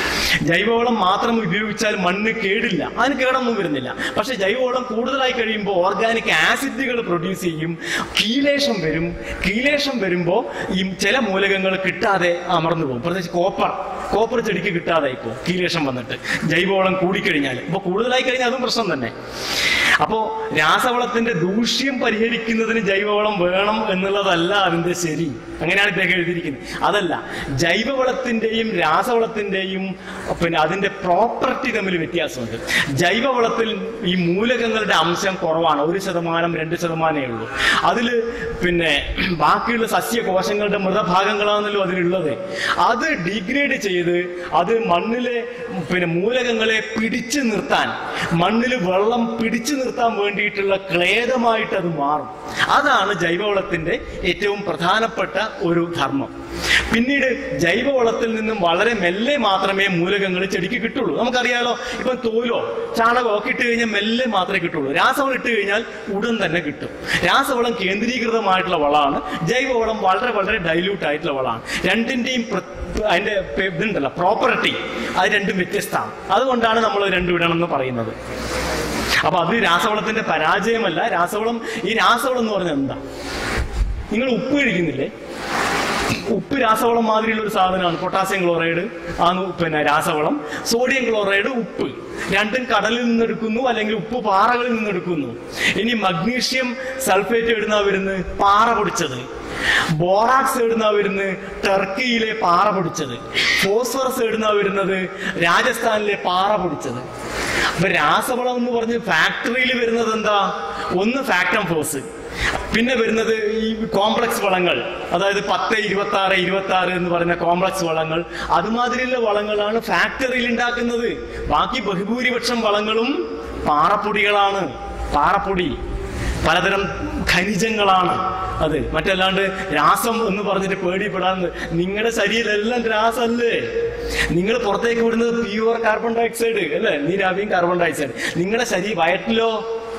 ജൈവവളം മാത്രം ഉപയോഗിച്ചാൽ മണ്ണ് കേടില്ല അതിന് കേടൊന്നും വരുന്നില്ല പക്ഷെ ജൈവവളം കൂടുതലായി കഴിയുമ്പോൾ ഓർഗാനിക് ആസിഡുകൾ പ്രൊഡ്യൂസ് ചെയ്യും കീലേഷം വരും കീലേഷം വരുമ്പോൾ ഈ ചില മൂലകങ്ങൾ കിട്ടാതെ അമർന്നു പോകും പ്രത്യേകിച്ച് കോപ്പർ കോപ്പർ ചെടിക്ക് കിട്ടാതെ ഇപ്പോൾ കീലേഷം വന്നിട്ട് ജൈവവളം കൂടിക്കഴിഞ്ഞാൽ ഇപ്പോൾ കൂടുതലായി കഴിഞ്ഞാൽ അതും പ്രശ്നം തന്നെ അപ്പോ രാസവളത്തിന്റെ ദൂഷ്യം പരിഹരിക്കുന്നതിന് ജൈവവളം വേണം എന്നുള്ളതല്ല അതിന്റെ ശരി അങ്ങനെയാണ് ഇദ്ദേഹം എഴുതിയിരിക്കുന്നത് അതല്ല ജൈവവളത്തിന്റെയും രാസവളത്തിന്റെയും പിന്നെ അതിന്റെ പ്രോപ്പർട്ടി തമ്മിൽ വ്യത്യാസമുണ്ട് ജൈവവളത്തിൽ ഈ മൂലകങ്ങളുടെ അംശം കുറവാണ് ഒരു ശതമാനം രണ്ട് ശതമാനമേ ഉള്ളൂ അതിൽ പിന്നെ ബാക്കിയുള്ള സസ്യകോശങ്ങളുടെ മൃതഭാഗങ്ങളാണല്ലോ അതിലുള്ളത് അത് ഡിഗ്രേഡ് ചെയ്ത് അത് മണ്ണിലെ പിന്നെ മൂലകങ്ങളെ പിടിച്ചു നിർത്താൻ മണ്ണിൽ വെള്ളം പിടിച്ചു നിർത്താൻ വേണ്ടിയിട്ടുള്ള ക്ലേദമായിട്ട് അത് മാറും അതാണ് ജൈവവളത്തിന്റെ ഏറ്റവും പ്രധാനപ്പെട്ട ഒരു ധർമ്മം പിന്നീട് ജൈവവളത്തിൽ നിന്നും വളരെ മെല്ലെ മാത്രമേ മൂലകങ്ങൾ ചെടിക്ക് കിട്ടുള്ളൂ നമുക്കറിയാലോ ഇപ്പൊ തോലോ ചാണകമോ ഒക്കെ ഇട്ട് കഴിഞ്ഞാൽ മെല്ലെ മാത്രമേ കിട്ടുള്ളൂ രാസവളം ഇട്ട് കഴിഞ്ഞാൽ ഉടൻ തന്നെ കിട്ടും രാസവളം കേന്ദ്രീകൃതമായിട്ടുള്ള വളമാണ് ജൈവവളം വളരെ വളരെ ഡൈല്യൂട്ട് ആയിട്ടുള്ള വളമാണ് രണ്ടിന്റെയും പ്ര- അതിന്റെ പെ- ഇതുണ്ടല്ലോ പ്രോപ്പർട്ടി അത് രണ്ടും വ്യത്യസ്തമാണ് അതുകൊണ്ടാണ് നമ്മൾ രണ്ടും ഇടണമെന്ന് പറയുന്നത് അപ്പൊ അത് രാസവളത്തിന്റെ പരാജയമല്ല രാസവളം ഈ രാസവളം എന്ന് പറഞ്ഞാൽ എന്താ നിങ്ങൾ ഉപ്പ് കഴിക്കുന്നില്ലേ ഉപ്പ് രാസവളം മാതിരിയുള്ള ഒരു സാധനമാണ് പൊട്ടാസ്യം ക്ലോറൈഡ് ആണ് പിന്നെ രാസവളം സോഡിയം ക്ലോറൈഡ് ഉപ്പ് രണ്ടും കടലിൽ നിന്നെടുക്കുന്നു അല്ലെങ്കിൽ ഉപ്പ് പാറകളിൽ നിന്നെടുക്കുന്നു ഇനി മഗ്നീഷ്യം സൾഫേറ്റ് എവിടുന്നാ വരുന്നത് പാറ പൊടിച്ചത് ബോറാക്സ് എവിടുന്നാ വരുന്നത് ടർക്കിയിലെ പാറ പൊടിച്ചത് ഫോസ്ഫറസ് എവിടുന്നാ വരുന്നത് രാജസ്ഥാനിലെ പാറ പൊടിച്ചത് അപ്പൊ രാസവളം എന്ന് പറഞ്ഞ് ഫാക്ടറിയിൽ വരുന്നത് എന്താ ഒന്ന് ഫാക്ടം ഫോഴ്സ് പിന്നെ വരുന്നത് ഈ കോംപ്ലക്സ് വളങ്ങൾ അതായത് പത്ത് ഇരുപത്തി ആറ് ഇരുപത്തി ആറ് എന്ന് പറയുന്ന കോംപ്ലക്സ് വളങ്ങൾ അതുമാതിരിയുള്ള വളങ്ങളാണ് ഫാക്ടറിയിൽ ഉണ്ടാക്കുന്നത് ബാക്കി ബഹുഭൂരിപക്ഷം വളങ്ങളും പാറപ്പൊടികളാണ് പാറപ്പൊടി പലതരം ഖനിജങ്ങളാണ് അത് മറ്റല്ലാണ്ട് രാസം എന്ന് പറഞ്ഞിട്ട് പേടിപ്പെടാൻ നിങ്ങളുടെ ശരീരമെല്ലാം രാസല്ലേ നിങ്ങൾ പുറത്തേക്ക് വിടുന്നത് പ്യൂർ കാർബൺ ഡയോക്സൈഡ് അല്ലേ നീരാവിയും കാർബൺ ഡയോക്സൈഡ് നിങ്ങളുടെ ശരീരം വയറ്റിലോ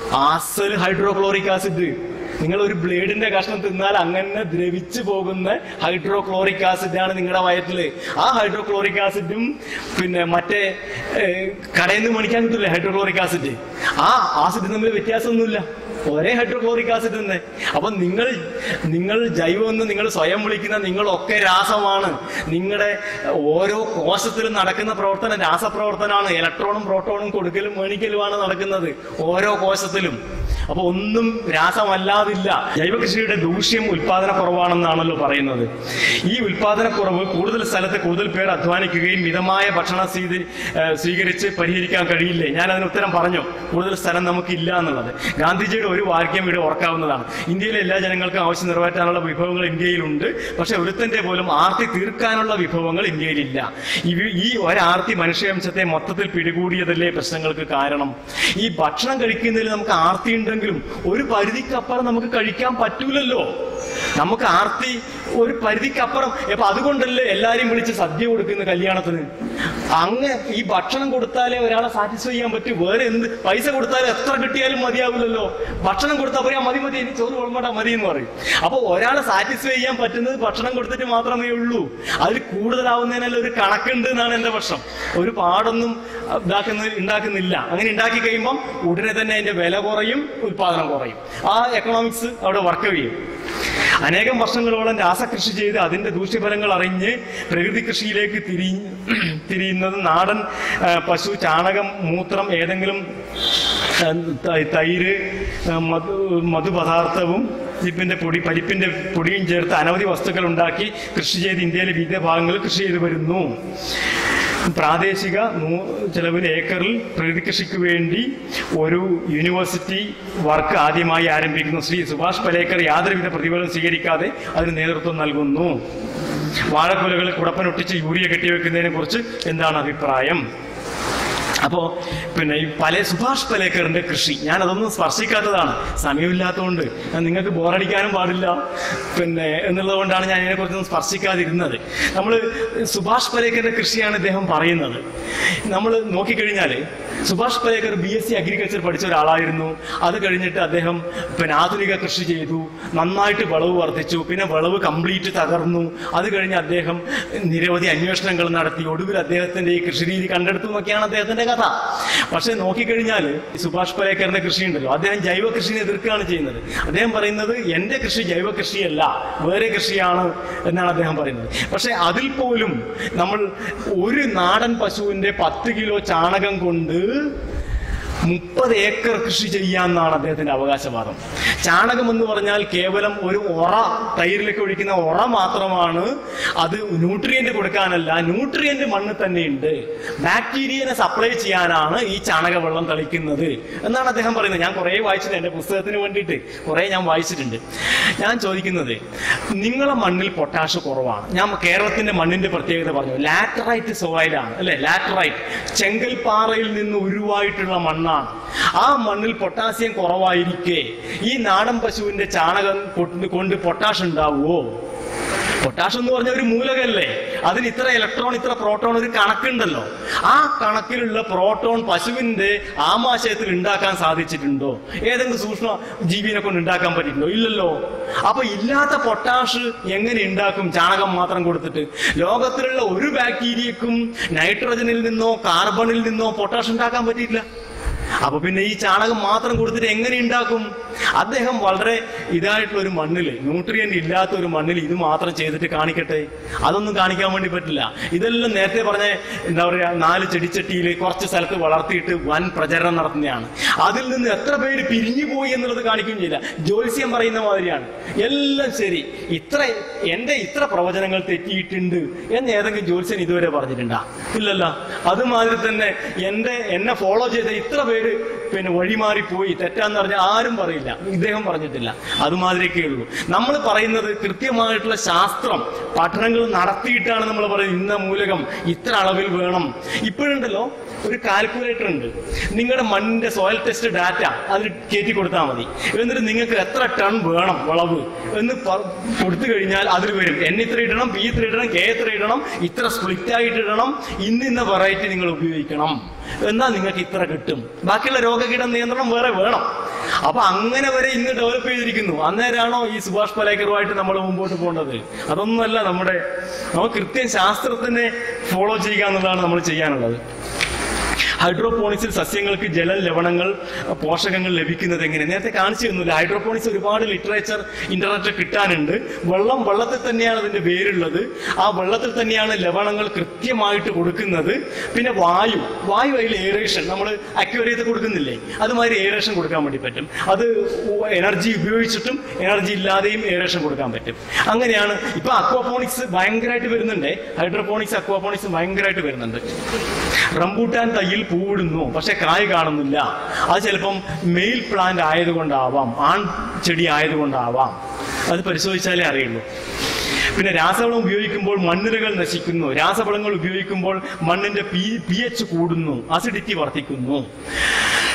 ആസൽ ഹൈഡ്രോക്ലോറിക് ആസിഡ് നിങ്ങൾ ഒരു ബ്ലേഡിന്റെ കഷ്ണം തിന്നാൽ അങ്ങനെ ദ്രവിച്ചു പോകുന്ന ഹൈഡ്രോക്ലോറിക് ആസിഡ് ആണ് നിങ്ങളുടെ വയറ്റില് ആ ഹൈഡ്രോക്ലോറിക് ആസിഡും പിന്നെ മറ്റേ ഏഹ്, കടയിൽ നിന്ന് മേടിക്കാൻ കിട്ടില്ലേ ഹൈഡ്രോക്ലോറിക് ആസിഡ് ആ ആസിഡ് തമ്മിൽ വ്യത്യാസമൊന്നുമില്ല ഒരേ ഹൈഡ്രോക്ലോറിക് ആസിഡ് തന്നെ അപ്പൊ നിങ്ങൾ നിങ്ങൾ ജൈവമെന്ന് നിങ്ങൾ സ്വയം വിളിക്കുന്ന നിങ്ങളൊക്കെ രാസമാണ് നിങ്ങളുടെ ഓരോ കോശത്തിലും നടക്കുന്ന പ്രവർത്തനം രാസപ്രവർത്തനമാണ് ഇലക്ട്രോണും പ്രോട്ടോണും കൊടുക്കലും മേണിക്കലുമാണ് നടക്കുന്നത് ഓരോ കോശത്തിലും അപ്പൊ ഒന്നും രാസമല്ലാതില്ല ജൈവകൃഷിയുടെ ദൂഷ്യം ഉൽപാദന കുറവാണെന്നാണല്ലോ പറയുന്നത് ഈ ഉൽപാദനക്കുറവ് കൂടുതൽ സ്ഥലത്ത് കൂടുതൽ പേർ അധ്വാനിക്കുകയും മിതമായ ഭക്ഷണ സ്വീകരി ഏഹ് സ്വീകരിച്ച് പരിഹരിക്കാൻ കഴിയില്ലേ ഞാൻ അതിന് ഉത്തരം പറഞ്ഞു കൂടുതൽ സ്ഥലം നമുക്കില്ല എന്നുള്ളത് ഗാന്ധിജിയുടെ ഒരു വാക്യം ഇവിടെ ഓർക്കാവുന്നതാണ് ഇന്ത്യയിലെ എല്ലാ ജനങ്ങൾക്കും ആവശ്യം നിറവേറ്റാനുള്ള വിഭവങ്ങൾ ഇന്ത്യയിലുണ്ട് പക്ഷെ ഒരുത്തന്റെ പോലും ആർത്തി തീർക്കാനുള്ള വിഭവങ്ങൾ ഇന്ത്യയിലില്ല ഇവ- ഈ ഒരാർത്തി മനുഷ്യവംശത്തെ മൊത്തത്തിൽ പിടികൂടിയതല്ലേ പ്രശ്നങ്ങൾക്ക് കാരണം ഈ ഭക്ഷണം കഴിക്കുന്നതിൽ നമുക്ക് ആർത്തി ഉണ്ടെങ്കിലും ഒരു പരിധിക്കപ്പുറം നമുക്ക് കഴിക്കാൻ പറ്റൂലല്ലോ നമുക്ക് ആർത്തി ഒരു പരിധിക്കപ്പുറം ഇപ്പൊ അതുകൊണ്ടല്ലേ എല്ലാരെയും വിളിച്ച് സദ്യ കൊടുക്കുന്ന കല്യാണത്തിന് അങ്ങ് ഈ ഭക്ഷണം കൊടുത്താലേ ഒരാളെ സാറ്റിസ്ഫൈ ചെയ്യാൻ പറ്റൂ വേറെ എന്ത് പൈസ പൈസ കൊടുത്താൽ എത്ര കിട്ടിയാലും മതിയാവില്ലല്ലോ ഭക്ഷണം കൊടുത്താൽ പറയാം മതി മതി എനിക്ക് ചോറ് വിളമ്പണ്ട മതി എന്ന് പറയും അപ്പൊ ഒരാളെ സാറ്റിസ്ഫൈ ചെയ്യാൻ പറ്റുന്നത് ഭക്ഷണം കൊടുത്തിട്ട് മാത്രമേ ഉള്ളൂ അതിൽ കൂടുതലാവുന്നതിനല്ല ഒരു കണക്കുണ്ട് എന്നാണ് എന്റെ പക്ഷം ഒരു പാടൊന്നും ഇതാക്കുന്ന ഉണ്ടാക്കുന്നില്ല അങ്ങനെ ഉണ്ടാക്കി കഴിയുമ്പം ഉടനെ തന്നെ അതിന്റെ വില കുറയും ഉത്പാദനം കുറയും ആ എക്കണോമിക്സ് അവിടെ വർക്ക് ചെയ്യും അനേകം വർഷങ്ങളോളം രാസകൃഷി ചെയ്ത് അതിന്റെ ദൂഷ്യഫലങ്ങൾ അറിഞ്ഞ് പ്രകൃതി കൃഷിയിലേക്ക് തിരി തിരിയുന്നത് നാടൻ ആ, പശു ചാണകം മൂത്രം ഏതെങ്കിലും ആ, ത- തൈര് ആ, മധു മധുപദാർത്ഥവും പരിപ്പിന്റെ പൊടി പരിപ്പിന്റെ പൊടിയും ചേർത്ത് അനവധി വസ്തുക്കൾ ഉണ്ടാക്കി കൃഷി ചെയ്ത് ഇന്ത്യയിലെ വിവിധ ഭാഗങ്ങളിൽ കൃഷി ചെയ്തു വരുന്നു പ്രാദേശിക നൂ- ചെലവിൽ ഏക്കറിൽ പ്രകൃതി കൃഷിക്ക് വേണ്ടി ഒരു യൂണിവേഴ്സിറ്റി വർക്ക് ആദ്യമായി ആരംഭിക്കുന്നു ശ്രീ സുഭാഷ് പലേക്കർ യാതൊരുവിധ പ്രതിഫലം സ്വീകരിക്കാതെ അതിന് നേതൃത്വം നൽകുന്നു വാഴക്കുലകൾ കുടപ്പനൊട്ടിച്ച് യൂറിയ കെട്ടിവെക്കുന്നതിനെ കുറിച്ച് എന്താണ് അഭിപ്രായം അപ്പോ പിന്നെ ഈ പല സുഭാഷ് പലേക്കറിന്റെ കൃഷി ഞാൻ അതൊന്നും സ്പർശിക്കാത്തതാണ് സമയമില്ലാത്തതുകൊണ്ട് അത് നിങ്ങൾക്ക് ബോറടിക്കാനും പാടില്ല പിന്നെ എന്നുള്ളത് കൊണ്ടാണ് ഞാൻ ഇതിനെക്കുറിച്ചൊന്നും സ്പർശിക്കാതിരുന്നത് നമ്മൾ സുഭാഷ് പലേക്കറിന്റെ കൃഷിയാണ് ഇദ്ദേഹം പറയുന്നത് നമ്മൾ നോക്കിക്കഴിഞ്ഞാൽ Subhash Palekar B S C agriculture പഠിച്ച ഒരാളായിരുന്നു അത് കഴിഞ്ഞിട്ട് അദ്ദേഹം പിന്നെ ആധുനിക കൃഷി ചെയ്തു നന്നായിട്ട് വിളവ് വർദ്ധിച്ചു പിന്നെ വിളവ് കംപ്ലീറ്റ് തകർന്നു അത് കഴിഞ്ഞ് അദ്ദേഹം നിരവധി അന്വേഷണങ്ങൾ നടത്തി ഒടുവിൽ അദ്ദേഹത്തിന്റെ ഈ കൃഷി രീതി കണ്ടെടുത്തു എന്നൊക്കെയാണ് അദ്ദേഹത്തിന്റെ കഥ പക്ഷെ നോക്കിക്കഴിഞ്ഞാൽ സുഭാഷ് പലേക്കറിന്റെ കൃഷി ഉണ്ടല്ലോ അദ്ദേഹം ജൈവ കൃഷിനെ എതിർക്കുകയാണ് ചെയ്യുന്നത് അദ്ദേഹം പറയുന്നത് എന്റെ കൃഷി ജൈവ കൃഷിയല്ല വേറെ കൃഷിയാണ് എന്നാണ് അദ്ദേഹം പറയുന്നത് പക്ഷെ അതിൽ പോലും നമ്മൾ ഒരു നാടൻ പശുവിന്റെ പത്ത് കിലോ ചാണകം കൊണ്ട് മുപ്പത് ഏക്കർ കൃഷി ചെയ്യാമെന്നാണ് അദ്ദേഹത്തിന്റെ അവകാശവാദം ചാണകം എന്ന് പറഞ്ഞാൽ കേവലം ഒരു ഒറ തൈരിലേക്ക് ഒഴിക്കുന്ന ഒറ മാത്രമാണ് അത് ന്യൂട്രിയന്റ് കൊടുക്കാനല്ല ന്യൂട്രിയന്റ് മണ്ണ് തന്നെയുണ്ട് ബാക്ടീരിയനെ സപ്ലൈ ചെയ്യാനാണ് ഈ ചാണകവെള്ളം തളിക്കുന്നത് എന്നാണ് അദ്ദേഹം പറയുന്നത് ഞാൻ കുറേ വായിച്ചിട്ടുണ്ട് എന്റെ പുസ്തകത്തിന് വേണ്ടിയിട്ട് കുറേ ഞാൻ വായിച്ചിട്ടുണ്ട് ഞാൻ ചോദിക്കുന്നത് നിങ്ങളെ മണ്ണിൽ പൊട്ടാഷ് കുറവാണ് ഞാൻ കേരളത്തിന്റെ മണ്ണിന്റെ പ്രത്യേകത പറഞ്ഞു ലാറ്ററൈറ്റ് സോയിലാണ് അല്ലെ ലാറ്ററൈറ്റ് ചെങ്കൽപ്പാറയിൽ നിന്ന് ഉരുവായിട്ടുള്ള മണ്ണാണ് ആ മണ്ണിൽ പൊട്ടാസ്യം കുറവായിരിക്കെ ഈ നാടൻ പശുവിന്റെ ചാണകം കൊണ്ട് കൊണ്ട് പൊട്ടാഷ് ഉണ്ടാവുമോ പൊട്ടാഷ് എന്ന് പറഞ്ഞ ഒരു മൂലകല്ലേ അതിന് ഇത്ര ഇലക്ട്രോൺ ഇത്ര പ്രോട്ടോൺ ഒരു കണക്കുണ്ടല്ലോ ആ കണക്കിലുള്ള പ്രോട്ടോൺ പശുവിന്റെ ആമാശയത്തിൽ ഉണ്ടാക്കാൻ സാധിച്ചിട്ടുണ്ടോ ഏതെങ്കിലും സൂക്ഷ്മ ജീവിനെ കൊണ്ട് ഉണ്ടാക്കാൻ പറ്റിയിട്ടുണ്ടോ ഇല്ലല്ലോ അപ്പൊ ഇല്ലാത്ത പൊട്ടാഷ് എങ്ങനെ ഉണ്ടാക്കും ചാണകം മാത്രം കൊടുത്തിട്ട് ലോകത്തിലുള്ള ഒരു ബാക്ടീരിയക്കും നൈട്രജനിൽ നിന്നോ കാർബണിൽ നിന്നോ പൊട്ടാഷ് ഉണ്ടാക്കാൻ പറ്റിയില്ല അപ്പൊ പിന്നെ ഈ ചാണകം മാത്രം കൊടുത്തിട്ട് എങ്ങനെ ഉണ്ടാക്കും അദ്ദേഹം വളരെ ഇതായിട്ടുള്ള ഒരു മണ്ണില് ന്യൂട്രിയന്റ് ഇല്ലാത്ത ഒരു മണ്ണിൽ ഇത് മാത്രം ചെയ്തിട്ട് കാണിക്കട്ടെ അതൊന്നും കാണിക്കാൻ വേണ്ടി പറ്റില്ല ഇതെല്ലാം നേരത്തെ പറഞ്ഞ എന്താ പറയാ നാല് ചെടിച്ചട്ടിയിൽ കുറച്ച് സ്ഥലത്ത് വളർത്തിയിട്ട് വൻ പ്രചരണം നടത്തുന്നതാണ് അതിൽ നിന്ന് എത്ര പേര് പിരിഞ്ഞു പോയി എന്നുള്ളത് കാണിക്കുകയും ചെയ്യില്ല ജ്യോത്സ്യം പറയുന്ന മാതിരിയാണ് എല്ലാം ശരി ഇത്ര എന്റെ ഇത്ര പ്രവചനങ്ങൾ തെറ്റിയിട്ടുണ്ട് എന്ന് ഏതെങ്കിലും ജ്യോത്സ്യൻ ഇതുവരെ പറഞ്ഞിട്ടുണ്ടാ ഇല്ലല്ല അതുമാതിരി തന്നെ എന്റെ എന്നെ ഫോളോ ചെയ്ത ഇത്ര പേര് പിന്നെ വഴിമാറിപ്പോയി തെറ്റാന്ന് പറഞ്ഞാൽ ആരും പറയില്ല ഇദ്ദേഹം പറഞ്ഞിട്ടില്ല അതുമാതിരിയൊക്കെ ഉള്ളൂ നമ്മൾ പറയുന്നത് കൃത്യമായിട്ടുള്ള ശാസ്ത്രം പഠനങ്ങൾ നടത്തിയിട്ടാണ് നമ്മൾ പറയുന്നത് ഇന്ന മൂലകം ഇത്ര അളവിൽ വേണം ഇപ്പോഴുണ്ടല്ലോ ഒരു കാൽക്കുലേറ്റർ ഉണ്ട് നിങ്ങളുടെ മണ്ണിന്റെ സോയിൽ ടെസ്റ്റ് ഡാറ്റ അതിൽ കയറ്റി കൊടുത്താൽ മതി എന്നിട്ട് നിങ്ങൾക്ക് എത്ര ടൺ വേണം വളവ് എന്ന് പ- കൊടുത്തു കഴിഞ്ഞാൽ അതിൽ വരും എൻ ഇത്ര ഇടണം പി ഇത്ര ഇടണം കെ ഇത്ര ഇടണം ഇത്ര സ്പ്ലിറ്റ് ആയിട്ട് ഇടണം ഇന്നിന്ന വെറൈറ്റി നിങ്ങൾ ഉപയോഗിക്കണം എന്നാൽ നിങ്ങൾക്ക് ഇത്ര കിട്ടും ബാക്കിയുള്ള രോഗകീട നിയന്ത്രണം വേറെ വേണം അപ്പൊ അങ്ങനെ വരെ ഇന്ന് ഡെവലപ്പ് ചെയ്തിരിക്കുന്നു അന്നേരാണോ ഈ സുഭാഷ് പലേക്കറുമായിട്ട് നമ്മൾ മുമ്പോട്ട് പോകേണ്ടത് അതൊന്നുമല്ല നമ്മുടെ നമുക്ക് കൃത്യം ശാസ്ത്രത്തിനെ ഫോളോ ചെയ്യുക എന്നുള്ളതാണ് നമ്മൾ ചെയ്യാനുള്ളത് ഹൈഡ്രോപോണിക്സിൽ സസ്യങ്ങൾക്ക് ജലം ലവണങ്ങൾ പോഷകങ്ങൾ ലഭിക്കുന്നത് എങ്ങനെ നേരത്തെ കാണിച്ചു തന്നില്ല ഹൈഡ്രോപോണിക്സ് ഒരുപാട് ലിറ്ററേച്ചർ ഇന്റർനെറ്റ് കിട്ടാനുണ്ട് വെള്ളം വെള്ളത്തിൽ തന്നെയാണ് അതിന്റെ വേരുള്ളത് ആ വെള്ളത്തിൽ തന്നെയാണ് ലവണങ്ങൾ കൃത്യമായിട്ട് കൊടുക്കുന്നത് പിന്നെ വായു വായു അതിൽ എയറേഷൻ നമ്മൾ അക്വേറിയത്തിൽ കൊടുക്കുന്നില്ലേ അതുമാതിരി എയറേഷൻ കൊടുക്കാൻ വേണ്ടി പറ്റും അത് എനർജി ഉപയോഗിച്ചിട്ടും എനർജി ഇല്ലാതെയും എയറേഷൻ കൊടുക്കാൻ പറ്റും അങ്ങനെയാണ് ഇപ്പൊ അക്വാപോണിക്സ് ഭയങ്കരമായിട്ട് വരുന്നുണ്ട് ഹൈഡ്രോപോണിക്സ് അക്വാപോണിക്സ് ഭയങ്കരമായിട്ട് വരുന്നുണ്ട് റംബൂട്ടാൻ തയ്യിൽ പൂവിടുന്നു പക്ഷെ കായ് കാണുന്നില്ല അത് ചിലപ്പം മെയിൽ പ്ലാന്റ് ആയതുകൊണ്ടാവാം ആൺ ചെടി ആയതുകൊണ്ടാവാം അത് പരിശോധിച്ചാലേ അറിയുള്ളൂ പിന്നെ രാസവളം ഉപയോഗിക്കുമ്പോൾ മണ്ണിരകൾ നശിക്കുന്നു രാസവളങ്ങൾ ഉപയോഗിക്കുമ്പോൾ മണ്ണിന്റെ പി പി എച്ച് കൂടുന്നു അസിഡിറ്റി വർദ്ധിക്കുന്നു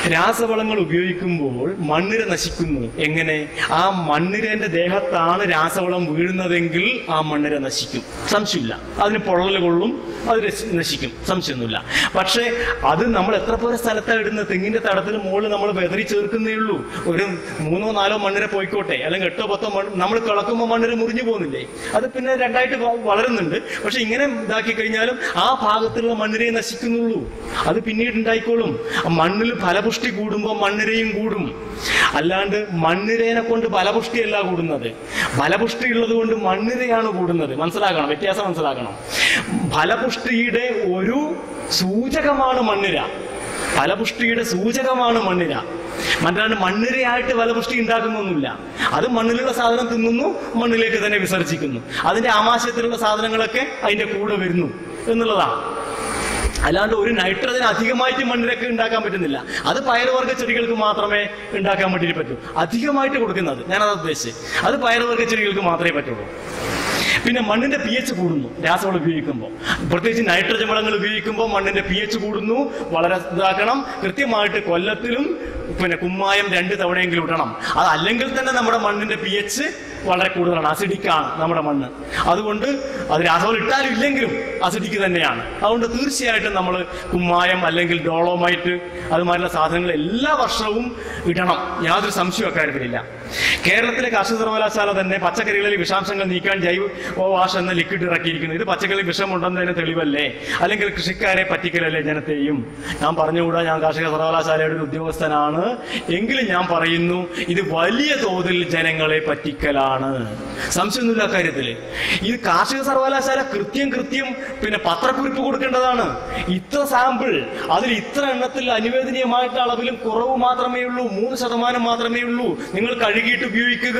രാസവളങ്ങൾ ഉപയോഗിക്കുമ്പോൾ മണ്ണിര നശിക്കുന്നു എങ്ങനെ ആ മണ്ണിരന്റെ ദേഹത്താണ് രാസവളം വീഴുന്നതെങ്കിൽ ആ മണ്ണിര നശിക്കും സംശയമില്ല അതിന് പൊള്ളൽ കൊള്ളും അത് രസി- നശിക്കും സംശയമൊന്നുമില്ല പക്ഷേ അത് നമ്മൾ എത്ര പോലെ സ്ഥലത്താണ് ഇടുന്നത് തെങ്ങിന്റെ തടത്തിന് മുകളിൽ നമ്മൾ വെതറി ചേർക്കുന്നേ ഉള്ളൂ ഒരു മൂന്നോ നാലോ മണ്ണിര പോയിക്കോട്ടെ അല്ലെങ്കിൽ എട്ടോ പത്തോ മണ്ണ് നമ്മൾ കിളക്കുമ്പോൾ മണ്ണിര മുറിഞ്ഞു പോകുന്നില്ലേ അത് പിന്നെ രണ്ടായിട്ട് വ- വളരുന്നുണ്ട് പക്ഷെ ഇങ്ങനെ ഇതാക്കി കഴിഞ്ഞാലും ആ ഭാഗത്തുള്ള മണ്ണിരയെ നശിക്കുന്നുള്ളൂ അത് പിന്നീട് ഉണ്ടായിക്കോളും ആ മണ്ണിൽ ഫലപുഷ്ടി കൂടുമ്പോൾ മണ്ണിരയും കൂടും അല്ലാണ്ട് മണ്ണിരേനെ കൊണ്ട് ഫലപുഷ്ടിയല്ല കൂടുന്നത് ഫലപുഷ്ടി ഉള്ളത് കൊണ്ട് മണ്ണിരയാണ് കൂടുന്നത് മനസ്സിലാക്കണം വ്യത്യാസം മനസ്സിലാക്കണം ഫലപുഷ്ടിയുടെ ഒരു സൂചകമാണ് മണ്ണിര ഫലപുഷ്ടിയുടെ സൂചകമാണ് മണ്ണിര മറ്റാണ്ട് മണ്ണിരയായിട്ട് ഫലപുഷ്ടി ഉണ്ടാക്കുന്നൊന്നുമില്ല അത് മണ്ണിലുള്ള സാധനം തിന്നുന്നു മണ്ണിലേക്ക് തന്നെ വിസർജിക്കുന്നു അതിന്റെ ആമാശയത്തിലുള്ള സാധനങ്ങളൊക്കെ അതിന്റെ കൂടെ വരുന്നു എന്നുള്ളതാണ് അല്ലാണ്ട് ഒരു നൈട്രജൻ അധികമായിട്ട് മണ്ണിലൊക്കെ ഉണ്ടാക്കാൻ പറ്റുന്നില്ല അത് പയറുവർഗ്ഗ ചെടികൾക്ക് മാത്രമേ ഉണ്ടാക്കാൻ വേണ്ടി പറ്റൂ അധികമായിട്ട് കൊടുക്കുന്നത് ഞാനത് ഉദ്ദേശിച്ചത് അത് പയറുവർഗ്ഗ ചെടികൾക്ക് മാത്രമേ പറ്റുള്ളൂ പിന്നെ മണ്ണിന്റെ പി എച്ച് കൂടുന്നു രാസവളം ഉപയോഗിക്കുമ്പോൾ പ്രത്യേകിച്ച് നൈട്രജൻ വളങ്ങൾ ഉപയോഗിക്കുമ്പോൾ മണ്ണിന്റെ പി എച്ച് കൂടുന്നു വളരെ ഇതാക്കണം കൃത്യമായിട്ട് കൊല്ലത്തിലും പിന്നെ കുമ്മായം രണ്ട് തവണയെങ്കിലും ഇടണം അതല്ലെങ്കിൽ തന്നെ നമ്മുടെ മണ്ണിന്റെ പി എച്ച് വളരെ കൂടുതലാണ് അസിഡിക്കാണ് നമ്മുടെ മണ്ണ് അതുകൊണ്ട് അത് രാസവളം ഇട്ടാലും ഇല്ലെങ്കിലും അസിഡിക്ക് തന്നെയാണ് അതുകൊണ്ട് തീർച്ചയായിട്ടും നമ്മൾ കുമ്മായം അല്ലെങ്കിൽ ഡോളോമൈറ്റ് അതുമാതിരിയുള്ള സാധനങ്ങൾ എല്ലാ വർഷവും ഇടണം യാതൊരു സംശയവും അക്കാര്യത്തിലില്ല കേരളത്തിലെ കാർഷിക സർവകലാശാല തന്നെ പച്ചക്കറികളിൽ വിഷാംശങ്ങൾ നീക്കാൻ ജൈവ വാഷ് എന്ന ലിക്വിഡ് ഇറക്കിയിരിക്കുന്നു ഇത് പച്ചക്കറി വിഷമുണ്ടെന്നതിന് തെളിവല്ലേ അല്ലെങ്കിൽ കൃഷിക്കാരെ പറ്റിക്കലല്ലേ ജനത്തെയും ഞാൻ പറഞ്ഞുകൂടാ ഞാൻ കാർഷിക സർവകലാശാലയുടെ ഒരു ഉദ്യോഗസ്ഥനാണ് എങ്കിലും ഞാൻ പറയുന്നു ഇത് വലിയ തോതിൽ ജനങ്ങളെ പറ്റിക്കലാണ് സംശയമൊന്നുമില്ല കാര്യത്തില് ഇത് കാർഷിക സർവകലാശാല കൃത്യം കൃത്യം പിന്നെ പത്രക്കുറിപ്പ് കൊടുക്കേണ്ടതാണ് ഇത്ര സാമ്പിൾ അതിൽ ഇത്ര എണ്ണത്തിൽ അനുവേദനീയമായിട്ട് അളവിലും കുറവ് മാത്രമേ ഉള്ളൂ മൂന്ന് ശതമാനം മാത്രമേ ഉള്ളൂ നിങ്ങൾ കഴുകിയിട്ട് ഉപയോഗിക്കുക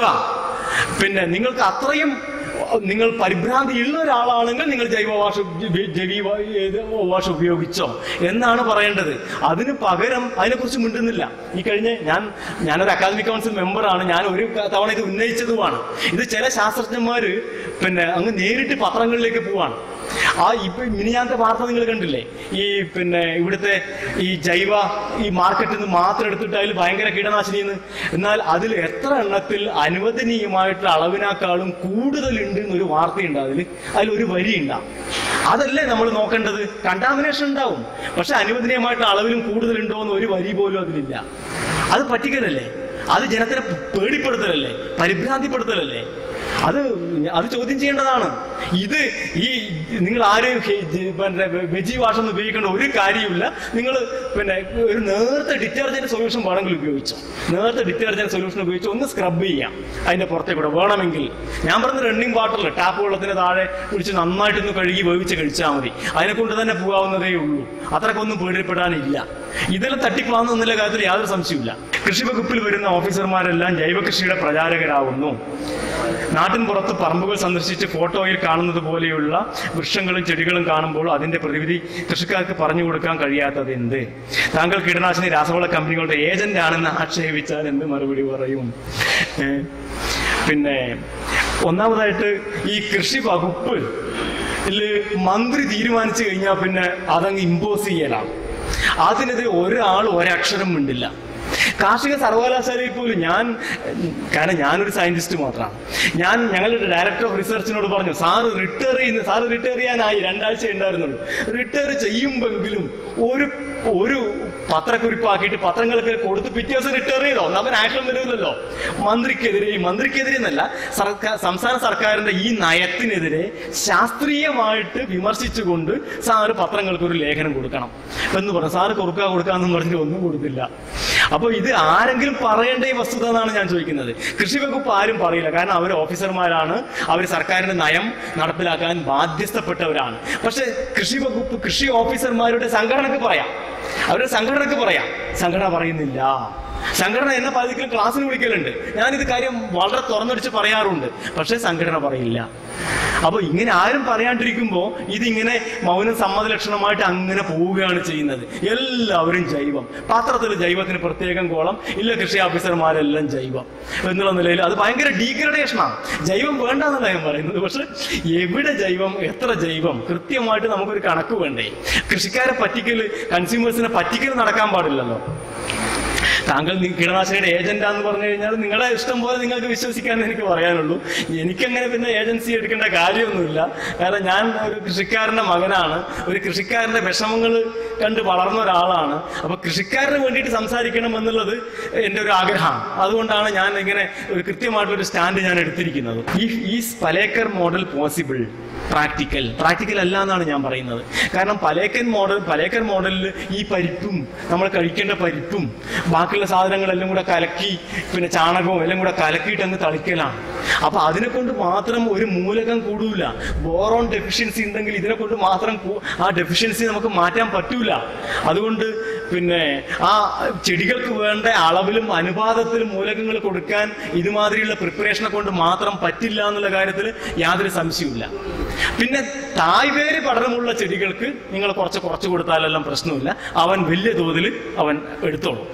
പിന്നെ നിങ്ങൾക്ക് അത്രയും നിങ്ങൾ പരിഭ്രാന്തി ഉള്ള ഒരാളാണെങ്കിൽ നിങ്ങൾ ജൈവ വാഷ ജൈവ ഏത് വാഷ് ഉപയോഗിച്ചോ എന്നാണ് പറയേണ്ടത് അതിന് പകരം അതിനെക്കുറിച്ച് മിണ്ടുന്നില്ല ഈ കഴിഞ്ഞ ഞാൻ ഞാനൊരു അക്കാദമിക് കൗൺസിൽ മെമ്പറാണ് ഞാൻ ഒരു തവണ ഇത് ഉന്നയിച്ചതുമാണ് ഇത് ചില ശാസ്ത്രജ്ഞന്മാര് പിന്നെ അങ്ങ് നേരിട്ട് പത്രങ്ങളിലേക്ക് പോവാണ് ആ ഇപ്പൊ മിനിയാന്ത വാർത്ത നിങ്ങൾ കണ്ടില്ലേ ഈ പിന്നെ ഇവിടുത്തെ ഈ ജൈവ ഈ മാർക്കറ്റിൽ നിന്ന് മാത്രം എടുത്തിട്ട് അതിൽ ഭയങ്കര കീടനാശിനിന്ന് എന്നാൽ അതിൽ എത്ര എണ്ണത്തിൽ അനുവദനീയമായിട്ടുള്ള അളവിനേക്കാളും കൂടുതലുണ്ട് എന്നൊരു വാർത്തയുണ്ട് അതിൽ അതിൽ ഒരു വരി ഉണ്ടാവും അതല്ലേ നമ്മൾ നോക്കേണ്ടത് കണ്ടാമിനേഷൻ ഉണ്ടാവും പക്ഷെ അനുവദനീയമായിട്ടുള്ള അളവിലും കൂടുതലുണ്ടോ എന്ന് ഒരു വരി പോലും അതിലില്ല അത് പറ്റിക്കലല്ലേ അത് ജനത്തിനെ പേടിപ്പെടുത്തലല്ലേ പരിഭ്രാന്തിപ്പെടുത്തലല്ലേ അത് അത് ചോദ്യം ചെയ്യേണ്ടതാണ് ഇത് ഈ നിങ്ങൾ ആരെയും ഹെ- ജ- പിന്നെ വെജി വാഷൊന്നും ഉപയോഗിക്കേണ്ട ഒരു കാര്യമില്ല നിങ്ങൾ പിന്നെ ഒരു നേരത്തെ ഡിറ്റർജന്റ് സൊല്യൂഷൻ വേണമെങ്കിൽ ഉപയോഗിച്ചോ നേരത്തെ ഡിറ്റർജന്റ് സൊല്യൂഷൻ ഉപയോഗിച്ച് ഒന്ന് സ്ക്രബ് ചെയ്യാം അതിന്റെ പുറത്തേക്ക് കൂടെ വേണമെങ്കിൽ ഞാൻ പറഞ്ഞ റണ്ണിങ് വാട്ടറിൽ ടാപ്പ് വെള്ളത്തിന് താഴെ പിടിച്ച് നന്നായിട്ടൊന്ന് കഴുകി വേവിച്ച് കഴിച്ചാൽ മതി അതിനെ കൊണ്ട് തന്നെ പോകാവുന്നതേ ഉള്ളൂ അത്രക്കൊന്നും പേടിപ്പെടാനില്ല ഇതെല്ലാം തട്ടിപ്പാകുന്നുള്ള കാര്യത്തിൽ യാതൊരു സംശയമില്ല കൃഷി വകുപ്പിൽ വരുന്ന ഓഫീസർമാരെല്ലാം ജൈവ കൃഷിയുടെ പ്രചാരകരാകുന്നു നാട്ടിൻ പുറത്ത് പറമ്പുകൾ സന്ദർശിച്ച് ഫോട്ടോയിൽ കാണുന്നത് പോലെയുള്ള വൃക്ഷങ്ങളും ചെടികളും കാണുമ്പോൾ അതിന്റെ പ്രതിവിധി കൃഷിക്കാർക്ക് പറഞ്ഞു കൊടുക്കാൻ കഴിയാത്തത് എന്ത് താങ്കൾ കീടനാശിനി രാസവള കമ്പനികളുടെ ഏജന്റ് ആണെന്ന് ആക്ഷേപിച്ചാൽ എന്ത് മറുപടി പറയും ഏ? പിന്നെ ഒന്നാമതായിട്ട് ഈ കൃഷി വകുപ്പ് ഇതില് മന്ത്രി തീരുമാനിച്ചു കഴിഞ്ഞാൽ പിന്നെ അതങ്ങ് ഇമ്പോസ് ചെയ്യലാണ് അതിനെതിരെ ഒരാൾ ഒരക്ഷരം മിണ്ടില്ല കാർഷിക സർവകലാശാലയിൽ പോലും ഞാൻ കാരണം ഞാനൊരു സയന്റിസ്റ്റ് മാത്രമാണ് ഞാൻ ഞങ്ങളുടെ ഡയറക്ടർ ഓഫ് റിസർച്ചിനോട് പറഞ്ഞു സാറ് റിട്ടയർ ചെയ്യുന്ന സാറ് റിട്ടയർ ചെയ്യാനായി രണ്ടാഴ്ച ഉണ്ടായിരുന്നുള്ളൂ റിട്ടയർ ചെയ്യുമ്പെങ്കിലും ഒരു ഒരു പത്രക്കുറിപ്പാക്കിയിട്ട് പത്രങ്ങൾക്ക് കൊടുത്ത് പിറ്റേ ദിവസം റിട്ടയർ ചെയ്തോ എന്നാ അവൻ ആക്ഷൻ വരില്ലല്ലോ മന്ത്രിക്കെതിരെ മന്ത്രിക്കെതിരെ എന്നല്ല സർക്കാർ സംസ്ഥാന സർക്കാരിന്റെ ഈ നയത്തിനെതിരെ ശാസ്ത്രീയമായിട്ട് വിമർശിച്ചുകൊണ്ട് സാറ് പത്രങ്ങൾക്ക് ഒരു ലേഖനം കൊടുക്കണം എന്ന് പറഞ്ഞു സാറ് കൊടുക്കുക കൊടുക്കാന്ന് പറഞ്ഞിട്ട് ഒന്നും കൊടുത്തില്ല അപ്പൊ ഇത് ആരെങ്കിലും പറയേണ്ട ഈ വസ്തുത എന്നാണ് ഞാൻ ചോദിക്കുന്നത് കൃഷി വകുപ്പ് ആരും പറയില്ല കാരണം അവർ ഓഫീസർമാരാണ് അവർ സർക്കാരിന്റെ നയം നടപ്പിലാക്കാൻ ബാധ്യസ്ഥപ്പെട്ടവരാണ് പക്ഷെ കൃഷി വകുപ്പ് കൃഷി ഓഫീസർമാരുടെ സംഘടനക്ക് പറയാം അവരുടെ സംഘടനക്ക് പറയാം സംഘടന പറയുന്നില്ല സംഘടന എന്നെ പലതിലും ക്ലാസ്സിന് വിളിക്കലുണ്ട് ഞാനിത് കാര്യം വളരെ തുറന്നടിച്ച് പറയാറുണ്ട് പക്ഷെ സംഘടന പറയില്ല അപ്പൊ ഇങ്ങനെ ആരും പറയാണ്ടിരിക്കുമ്പോ ഇതിങ്ങനെ മൗനം സമ്മത ലക്ഷണമായിട്ട് അങ്ങനെ പോവുകയാണ് ചെയ്യുന്നത് എല്ലാവരും ജൈവം പാത്രത്തിൽ ജൈവത്തിന് പ്രത്യേകം കോളം ഇല്ല കൃഷി ഓഫീസർമാരെല്ലാം ജൈവം എന്നുള്ള നിലയിൽ അത് ഭയങ്കര ഡീഗ്രഡേഷനാണ് ജൈവം വേണ്ട എന്നല്ല ഞാൻ പറയുന്നത് പക്ഷെ എവിടെ ജൈവം എത്ര ജൈവം കൃത്യമായിട്ട് നമുക്കൊരു കണക്ക് വേണ്ടേ കൃഷിക്കാരെ പറ്റിക്കൽ കൺസ്യൂമേഴ്സിനെ പറ്റിക്കൽ നടക്കാൻ പാടില്ലല്ലോ താങ്കൾ നി- കീടനാശിനിയുടെ ഏജന്റാന്ന് പറഞ്ഞു കഴിഞ്ഞാൽ നിങ്ങളുടെ ഇഷ്ടം പോലെ നിങ്ങൾക്ക് വിശ്വസിക്കാൻ എനിക്ക് പറയാനുള്ളൂ എനിക്കങ്ങനെ പിന്നെ ഏജൻസി എടുക്കേണ്ട കാര്യമൊന്നുമില്ല കാരണം ഞാൻ ഒരു കൃഷിക്കാരന്റെ മകനാണ് ഒരു കൃഷിക്കാരന്റെ വിഷമങ്ങൾ കണ്ട് വളർന്ന ഒരാളാണ് അപ്പൊ കൃഷിക്കാരന് വേണ്ടിയിട്ട് സംസാരിക്കണം എന്നുള്ളത് എൻ്റെ ഒരു ആഗ്രഹമാണ് അതുകൊണ്ടാണ് ഞാൻ ഇങ്ങനെ ഒരു കൃത്യമായിട്ടൊരു സ്റ്റാൻഡ് ഞാൻ എടുത്തിരിക്കുന്നത് ഈ ഈ Palekar model possible practical practical അല്ല എന്നാണ് ഞാൻ പറയുന്നത് കാരണം പലേക്കൻ മോഡൽ പലേക്കർ മോഡലിൽ ഈ പരിപ്പും നമ്മൾ കഴിക്കേണ്ട പരിപ്പും ബാക്കിയുള്ള സാധനങ്ങളെല്ലാം കൂടെ കലക്കി പിന്നെ ചാണകവും എല്ലാം കൂടെ കലക്കിയിട്ട് അങ്ങ് തളിക്കലാണ് അപ്പൊ അതിനെ കൊണ്ട് മാത്രം ഒരു മൂലകം കൂടൂല ബോറോൺ ഡെഫിഷ്യൻസി ഉണ്ടെങ്കിൽ ഇതിനെ കൊണ്ട് മാത്രം കൂ- ആ ഡെഫിഷ്യൻസി നമുക്ക് മാറ്റാൻ പറ്റൂല അതുകൊണ്ട് പിന്നെ ആ ചെടികൾക്ക് വേണ്ട അളവിലും അനുപാതത്തിലും മൂലകങ്ങൾ കൊടുക്കാൻ ഇതുമാതിരിയുള്ള പ്രിപ്പറേഷനെ കൊണ്ട് മാത്രം പറ്റില്ല എന്നുള്ള കാര്യത്തിൽ യാതൊരു സംശയവുമില്ല പിന്നെ തായ്വേര് പഠനമുള്ള ചെടികൾക്ക് നിങ്ങൾ കുറച്ച് കുറച്ച് കൊടുത്താലെല്ലാം പ്രശ്നമില്ല അവൻ വലിയ തോതിൽ അവൻ എടുത്തോളും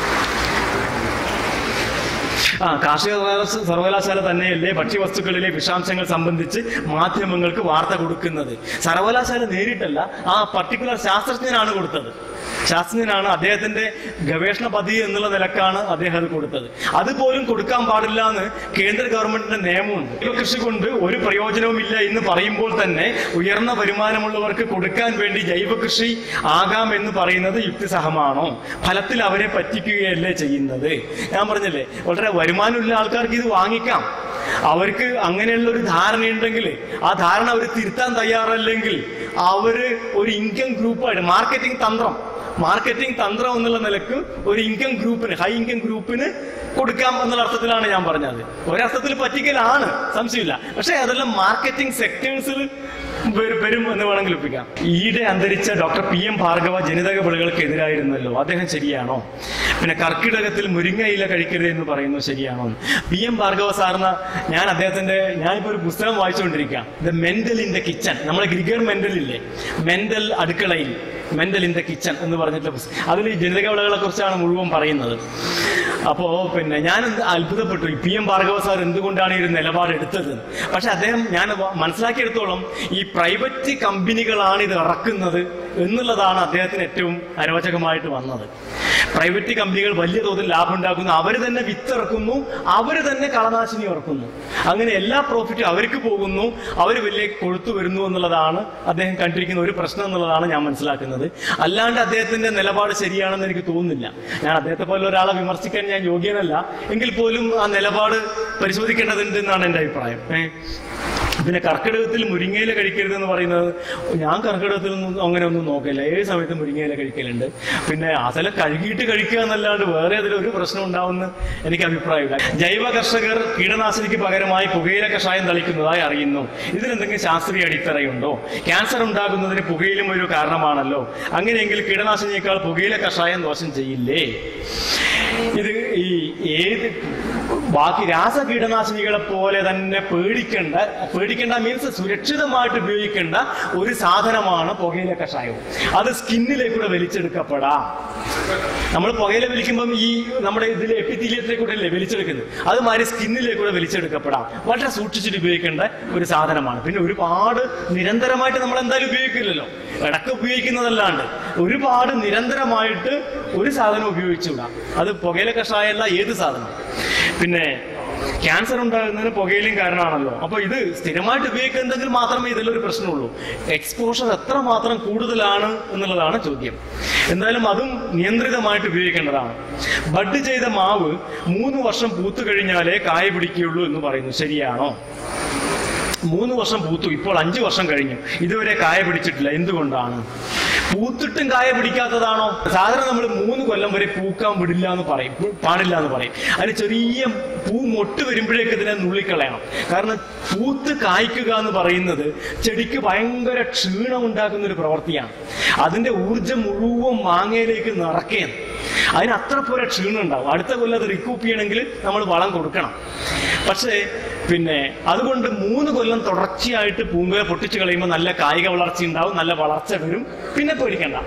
ആ കാർഷിക സർവകലാശ- സർവകലാശാല തന്നെയല്ലേ ഭക്ഷ്യവസ്തുക്കളിലെ വിഷാംശങ്ങൾ സംബന്ധിച്ച് മാധ്യമങ്ങൾക്ക് വാർത്ത കൊടുക്കുന്നത് സർവകലാശാല നേരിട്ടല്ല ആ പർട്ടിക്കുലർ ശാസ്ത്രജ്ഞനാണ് കൊടുത്തത് ശാസ്ത്രജ്ഞനാണ് അദ്ദേഹത്തിന്റെ ഗവേഷണ പദ്ധതി എന്നുള്ള നിലക്കാണ് അദ്ദേഹം അത് കൊടുത്തത് അതുപോലും കൊടുക്കാൻ പാടില്ല എന്ന് കേന്ദ്ര ഗവൺമെന്റിന്റെ നിയമമുണ്ട് ജൈവ കൃഷി കൊണ്ട് ഒരു പ്രയോജനവുമില്ല എന്ന് പറയുമ്പോൾ തന്നെ ഉയർന്ന വരുമാനമുള്ളവർക്ക് കൊടുക്കാൻ വേണ്ടി ജൈവ കൃഷി ആകാം എന്ന് പറയുന്നത് യുക്തിസഹമാണോ ഫലത്തിൽ അവരെ പറ്റിക്കുകയല്ലേ ചെയ്യുന്നത് ഞാൻ പറഞ്ഞില്ലേ വളരെ വരുമാനമുള്ള ആൾക്കാർക്ക് ഇത് വാങ്ങിക്കാം അവർക്ക് അങ്ങനെയുള്ള ഒരു ധാരണയുണ്ടെങ്കിൽ ആ ധാരണ അവർ തിരുത്താൻ തയ്യാറല്ലെങ്കിൽ അവര് ഒരു ഇൻകം ഗ്രൂപ്പായിട്ട് മാർക്കറ്റിംഗ് തന്ത്രം മാർക്കറ്റിംഗ് തന്ത്രം എന്നുള്ള നിലക്ക് ഒരു ഇൻകം ഗ്രൂപ്പിന് ഹൈ ഇൻകം ഗ്രൂപ്പിന് കൊടുക്കാം എന്നുള്ള അർത്ഥത്തിലാണ് ഞാൻ പറഞ്ഞത് ഒരർത്ഥത്തിൽ പറ്റിക്കലാണ് സംശയമില്ല പക്ഷെ അതെല്ലാം മാർക്കറ്റിംഗ് സെക്ടേഴ്സിൽ വരും എന്ന് വേണമെങ്കിൽ ഒപ്പിക്കാം ഈയിടെ അന്തരിച്ച ഡോക്ടർ പി എം ഭാർഗവ ജനിതക വിളകൾക്ക് എതിരായിരുന്നല്ലോ അദ്ദേഹം ശരിയാണോ പിന്നെ കർക്കിടകത്തിൽ മുരിങ്ങ ഇല കഴിക്കരുത് എന്ന് പറയുന്നത് ശരിയാണോ പി എം ഭാർഗവ സാറിന് ഞാൻ അദ്ദേഹത്തിന്റെ ഞാനിപ്പോ ഒരു പുസ്തകം വായിച്ചുകൊണ്ടിരിക്കുക the Mendel in the kitchen നമ്മളെ ഗ്രിഗർ മെന്റൽ ഇല്ലേ മെന്റൽ അടുക്കളയിൽ മെന്റൽ ഇൻ ദ കിച്ചൺ എന്ന് പറഞ്ഞിട്ടുള്ള പുസ്തകം അതിൽ ഈ ജനിതക വിളകളെ കുറിച്ചാണ് മുഴുവൻ പറയുന്നത് അപ്പോ പിന്നെ ഞാൻ എന്ത് അത്ഭുതപ്പെട്ടു ഈ പി എം ഭാർഗവ സാർ എന്തുകൊണ്ടാണ് ഈ ഒരു നിലപാട് എടുത്തത് പക്ഷെ അദ്ദേഹം ഞാൻ വ- മനസ്സിലാക്കിയെടുത്തോളം ഈ പ്രൈവറ്റ് കമ്പനികളാണ് ഇത് ഇറക്കുന്നത് എന്നുള്ളതാണ് അദ്ദേഹത്തിന് ഏറ്റവും അരോചകമായിട്ട് വന്നത് പ്രൈവറ്റ് കമ്പനികൾ വലിയ തോതിൽ ലാഭം ഉണ്ടാക്കുന്നു അവർ തന്നെ വിത്ത് ഇറക്കുന്നു അവർ തന്നെ കളനാശിനി ഇറക്കുന്നു അങ്ങനെ എല്ലാ പ്രോഫിറ്റും അവർക്ക് പോകുന്നു അവർ വലിയ കൊഴുത്തു വരുന്നു എന്നുള്ളതാണ് അദ്ദേഹം കണ്ടിരിക്കുന്ന ഒരു പ്രശ്നം എന്നുള്ളതാണ് ഞാൻ മനസ്സിലാക്കുന്നത് അല്ലാണ്ട് അദ്ദേഹത്തിന്റെ നിലപാട് ശരിയാണെന്ന് എനിക്ക് തോന്നുന്നില്ല ഞാൻ അദ്ദേഹത്തെ പോലെ ഒരാളെ വിമർശിക്കാൻ ഞാൻ യോഗ്യനല്ല എങ്കിൽ പോലും ആ നിലപാട് പരിശോധിക്കേണ്ടതുണ്ട് എന്നാണ് എൻ്റെ അഭിപ്രായം ഏ. പിന്നെ കർക്കിടകത്തിൽ മുരിങ്ങയില കഴിക്കരുത് എന്ന് പറയുന്നത് ഞാൻ കർക്കിടകത്തിൽ ഒന്നും അങ്ങനെ ഒന്നും നോക്കില്ല ഏത് സമയത്തും മുരിങ്ങയില കഴിക്കലുണ്ട് പിന്നെ അതെല്ലാം കഴുകിയിട്ട് കഴിക്കുക എന്നല്ലാണ്ട് വേറെ അതിൽ ഒരു പ്രശ്നം ഉണ്ടാവുമെന്ന് എനിക്ക് അഭിപ്രായമില്ല ജൈവ കർഷകർ കീടനാശിനിക്ക് പകരമായി പുകയില കഷായം തളിക്കുന്നതായി അറിയുന്നു ഇതിനെന്തെങ്കിലും ശാസ്ത്രീയ അടിത്തറയുണ്ടോ ക്യാൻസർ ഉണ്ടാകുന്നതിന് പുകയിലും ഒരു കാരണമാണല്ലോ അങ്ങനെയെങ്കിൽ കീടനാശിനിയേക്കാൾ പുകയില കഷായം ദോഷം ചെയ്യില്ലേ ഇത് ഈ ഏത് ബാക്കി രാസ കീടനാശിനികളെ പോലെ തന്നെ പേടിക്കേണ്ട പേടിക്കേണ്ട മീൻസ് സുരക്ഷിതമായിട്ട് ഉപയോഗിക്കേണ്ട ഒരു സാധനമാണ് പുകയില കഷായം അത് സ്കിന്നിലേക്കൂടെ വലിച്ചെടുക്കപ്പെടാം നമ്മൾ പുകയില വലിക്കുമ്പം ഈ നമ്മുടെ ഇതിലെ എപ്പിത്തീലിയത്തിലേക്കൂടെ അല്ലേ വലിച്ചെടുക്കുന്നത് അത് മാതിരി സ്കിന്നിലേക്കൂടെ വലിച്ചെടുക്കപ്പെടാം വളരെ സൂക്ഷിച്ചിട്ട് ഉപയോഗിക്കേണ്ട ഒരു സാധനമാണ് പിന്നെ ഒരുപാട് നിരന്തരമായിട്ട് നമ്മൾ എന്തായാലും ഉപയോഗിക്കില്ലല്ലോ ഇടക്ക് ഉപയോഗിക്കുന്നതല്ലാണ്ട് ഒരുപാട് നിരന്തരമായിട്ട് ഒരു സാധനം ഉപയോഗിച്ചുകൂടാ അത് പുകയില കഷായമല്ല ഏത് സാധനം പിന്നെ ക്യാൻസർ ഉണ്ടാകുന്നതിന് പുകയിലും കാരണമാണല്ലോ അപ്പൊ ഇത് സ്ഥിരമായിട്ട് ഉപയോഗിക്കുന്നെങ്കിൽ മാത്രമേ ഇതിലൊരു പ്രശ്നമുള്ളൂ എക്സ്പോഷർ എത്ര മാത്രം കൂടുതലാണ് എന്നുള്ളതാണ് ചോദ്യം എന്തായാലും അതും നിയന്ത്രിതമായിട്ട് ഉപയോഗിക്കേണ്ടതാണ് ബഡ് ചെയ്ത മാവ് മൂന്ന് വർഷം പൂത്തു കഴിഞ്ഞാലേ കായ പിടിക്കുകയുള്ളൂ എന്ന് പറയുന്നു ശരിയാണോ മൂന്ന് വർഷം പൂത്തു ഇപ്പോൾ അഞ്ചു വർഷം കഴിഞ്ഞു ഇതുവരെ കായ പിടിച്ചിട്ടില്ല എന്തുകൊണ്ടാണ് പൂത്തിട്ടും കായ പിടിക്കാത്തതാണോ സാധാരണ നമ്മൾ മൂന്ന് കൊല്ലം വരെ പൂക്കാൻ വിടില്ല എന്ന് പറയും പൂ- പാടില്ല എന്ന് പറയും അതിന് ചെറിയ പൂ മൊട്ട് വരുമ്പോഴേക്ക് ഇതിനെ നുള്ളിക്കളയണം കാരണം പൂത്ത് കായ്ക്കുക എന്ന് പറയുന്നത് ചെടിക്ക് ഭയങ്കര ക്ഷീണം ഉണ്ടാക്കുന്ന ഒരു പ്രവൃത്തിയാണ് അതിന്റെ ഊർജം മുഴുവൻ മാങ്ങയിലേക്ക് നിറക്കുകയാണ് അതിന് അത്ര പോലെ ക്ഷീണം ഉണ്ടാവും അടുത്ത കൊല്ലം അത് റിക്കൂപ്പ് ചെയ്യണമെങ്കിൽ നമ്മൾ വളം കൊടുക്കണം പക്ഷേ പിന്നെ അതുകൊണ്ട് മൂന്ന് കൊല്ലം തുടർച്ചയായിട്ട് പൂങ്കുക പൊട്ടിച്ചു കളയുമ്പോൾ നല്ല കായിക വളർച്ച ഉണ്ടാവും നല്ല വളർച്ച വരും പിന്നെ പേടിക്കണ്ട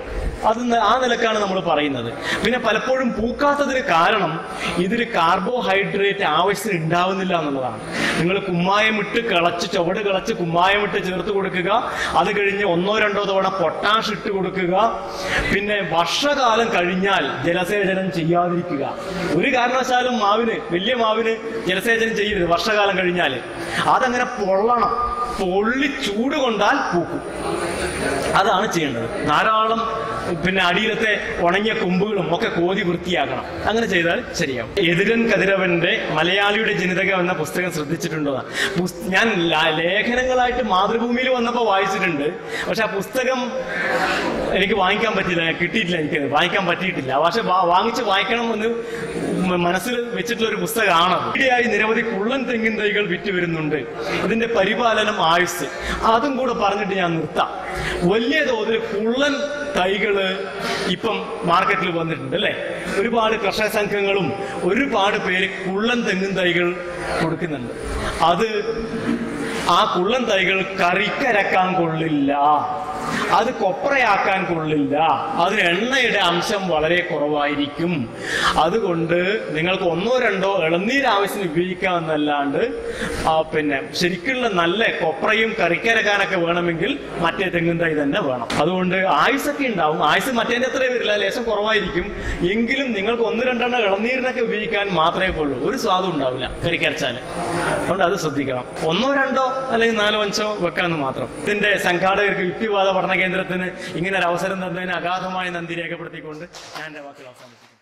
അത് ന- ആ നിലക്കാണ് നമ്മൾ പറയുന്നത് പിന്നെ പലപ്പോഴും പൂക്കാത്തതിന് കാരണം ഇതിൽ കാർബോഹൈഡ്രേറ്റ് ആവശ്യത്തിന് ഉണ്ടാവുന്നില്ല എന്നുള്ളതാണ് നിങ്ങൾ കുമ്മായം ഇട്ട് കിളച്ച് ചുവട് കിളച്ച് കുമ്മായം ഇട്ട് ചേർത്ത് കൊടുക്കുക അത് കഴിഞ്ഞ് ഒന്നോ രണ്ടോ തവണ പൊട്ടാഷ് ഇട്ട് കൊടുക്കുക പിന്നെ വർഷകാലം കഴിഞ്ഞാൽ ജലസേചനം ചെയ്യാതിരിക്കുക ഒരു കാരണവശാലും മാവിന് വലിയ മാവിന് ജലസേചനം ചെയ്യരുത് വർഷകാലം കഴിഞ്ഞാൽ അതങ്ങനെ പൊള്ളണം പൊള്ളി ചൂട് കൊണ്ടാൽ പൂക്കും അതാണ് ചെയ്യേണ്ടത് ധാരാളം പിന്നെ അടിയിലത്തെ ഉണങ്ങിയ കൊമ്പുകളും ഒക്കെ കോതി വൃത്തിയാക്കണം അങ്ങനെ ചെയ്താൽ ശരിയാവും എതിരൻ കതിരവന്റെ മലയാളിയുടെ ജനിതകം എന്ന പുസ്തകം ശ്രദ്ധിച്ചിട്ടുണ്ടോ പുസ്- ഞാൻ ല- ലേഖനങ്ങളായിട്ട് മാതൃഭൂമിയിൽ വന്നപ്പോൾ വായിച്ചിട്ടുണ്ട് പക്ഷെ ആ പുസ്തകം എനിക്ക് വാങ്ങിക്കാൻ പറ്റില്ല കിട്ടിയിട്ടില്ല എനിക്ക് വാങ്ങിക്കാൻ പറ്റിയിട്ടില്ല പക്ഷെ വാ- വാങ്ങിച്ച് വായിക്കണം എന്ന് മ- മനസ്സിൽ വെച്ചിട്ടുള്ള ഒരു പുസ്തകമാണ് ഈയിടെയായി നിരവധി കുള്ളൻ തെങ്ങിൻ തൈകൾ വിറ്റ് വരുന്നുണ്ട് ഇതിന്റെ പരിപാലനം ആയുസ് അതും കൂടെ പറഞ്ഞിട്ട് ഞാൻ നിർത്താം വലിയ തോതിൽ കുള്ളൻ തൈകള് ഇപ്പം മാർക്കറ്റിൽ വന്നിട്ടുണ്ട് അല്ലെ ഒരുപാട് കർഷക സംഘങ്ങളും ഒരുപാട് പേര് കുള്ളൻ തെങ്ങിൻ തൈകൾ കൊടുക്കുന്നുണ്ട് അത് ആ കുള്ളൻ തൈകൾ കറിക്കരക്കാൻ കൊള്ളില്ല അത് കൊപ്രയാക്കാൻ കൊള്ളില്ല അതിന് എണ്ണയുടെ അംശം വളരെ കുറവായിരിക്കും അതുകൊണ്ട് നിങ്ങൾക്ക് ഒന്നോ രണ്ടോ ഇളനീർ ആവശ്യത്തിന് ഉപയോഗിക്കാമെന്നല്ലാണ്ട് ആ, പിന്നെ ശരിക്കുള്ള നല്ല കൊപ്രയും കറിക്കരക്കാനൊക്കെ വേണമെങ്കിൽ മറ്റേ തെങ്ങും തൈ തന്നെ വേണം അതുകൊണ്ട് ആയുസൊക്കെ ഉണ്ടാവും ആയുസ് മറ്റേന്റെ അത്രയും വരില്ല ലേശം കുറവായിരിക്കും എങ്കിലും നിങ്ങൾക്ക് ഒന്ന് രണ്ടെണ്ണം ഇളനീരിനൊക്കെ ഉപയോഗിക്കാൻ മാത്രമേ ഉള്ളൂ ഒരു സ്വാദും ഉണ്ടാവില്ല കരിക്കരച്ചാല് അതുകൊണ്ട് അത് ശ്രദ്ധിക്കണം ഒന്നോ രണ്ടോ അല്ലെങ്കിൽ നാലോ അഞ്ചോ വെക്കാന്ന് മാത്രം ഇതിന്റെ സംഘാടകർക്ക് യുക്തിവാദ പഠന കേന്ദ്രത്തിന് ഇങ്ങനെ ഒരു അവസരം തന്നതിന് അഗാധമായ നന്ദി രേഖപ്പെടുത്തിക്കൊണ്ട് ഞാൻ എന്റെ വാക്കുകൾ അവസാനിപ്പിക്കും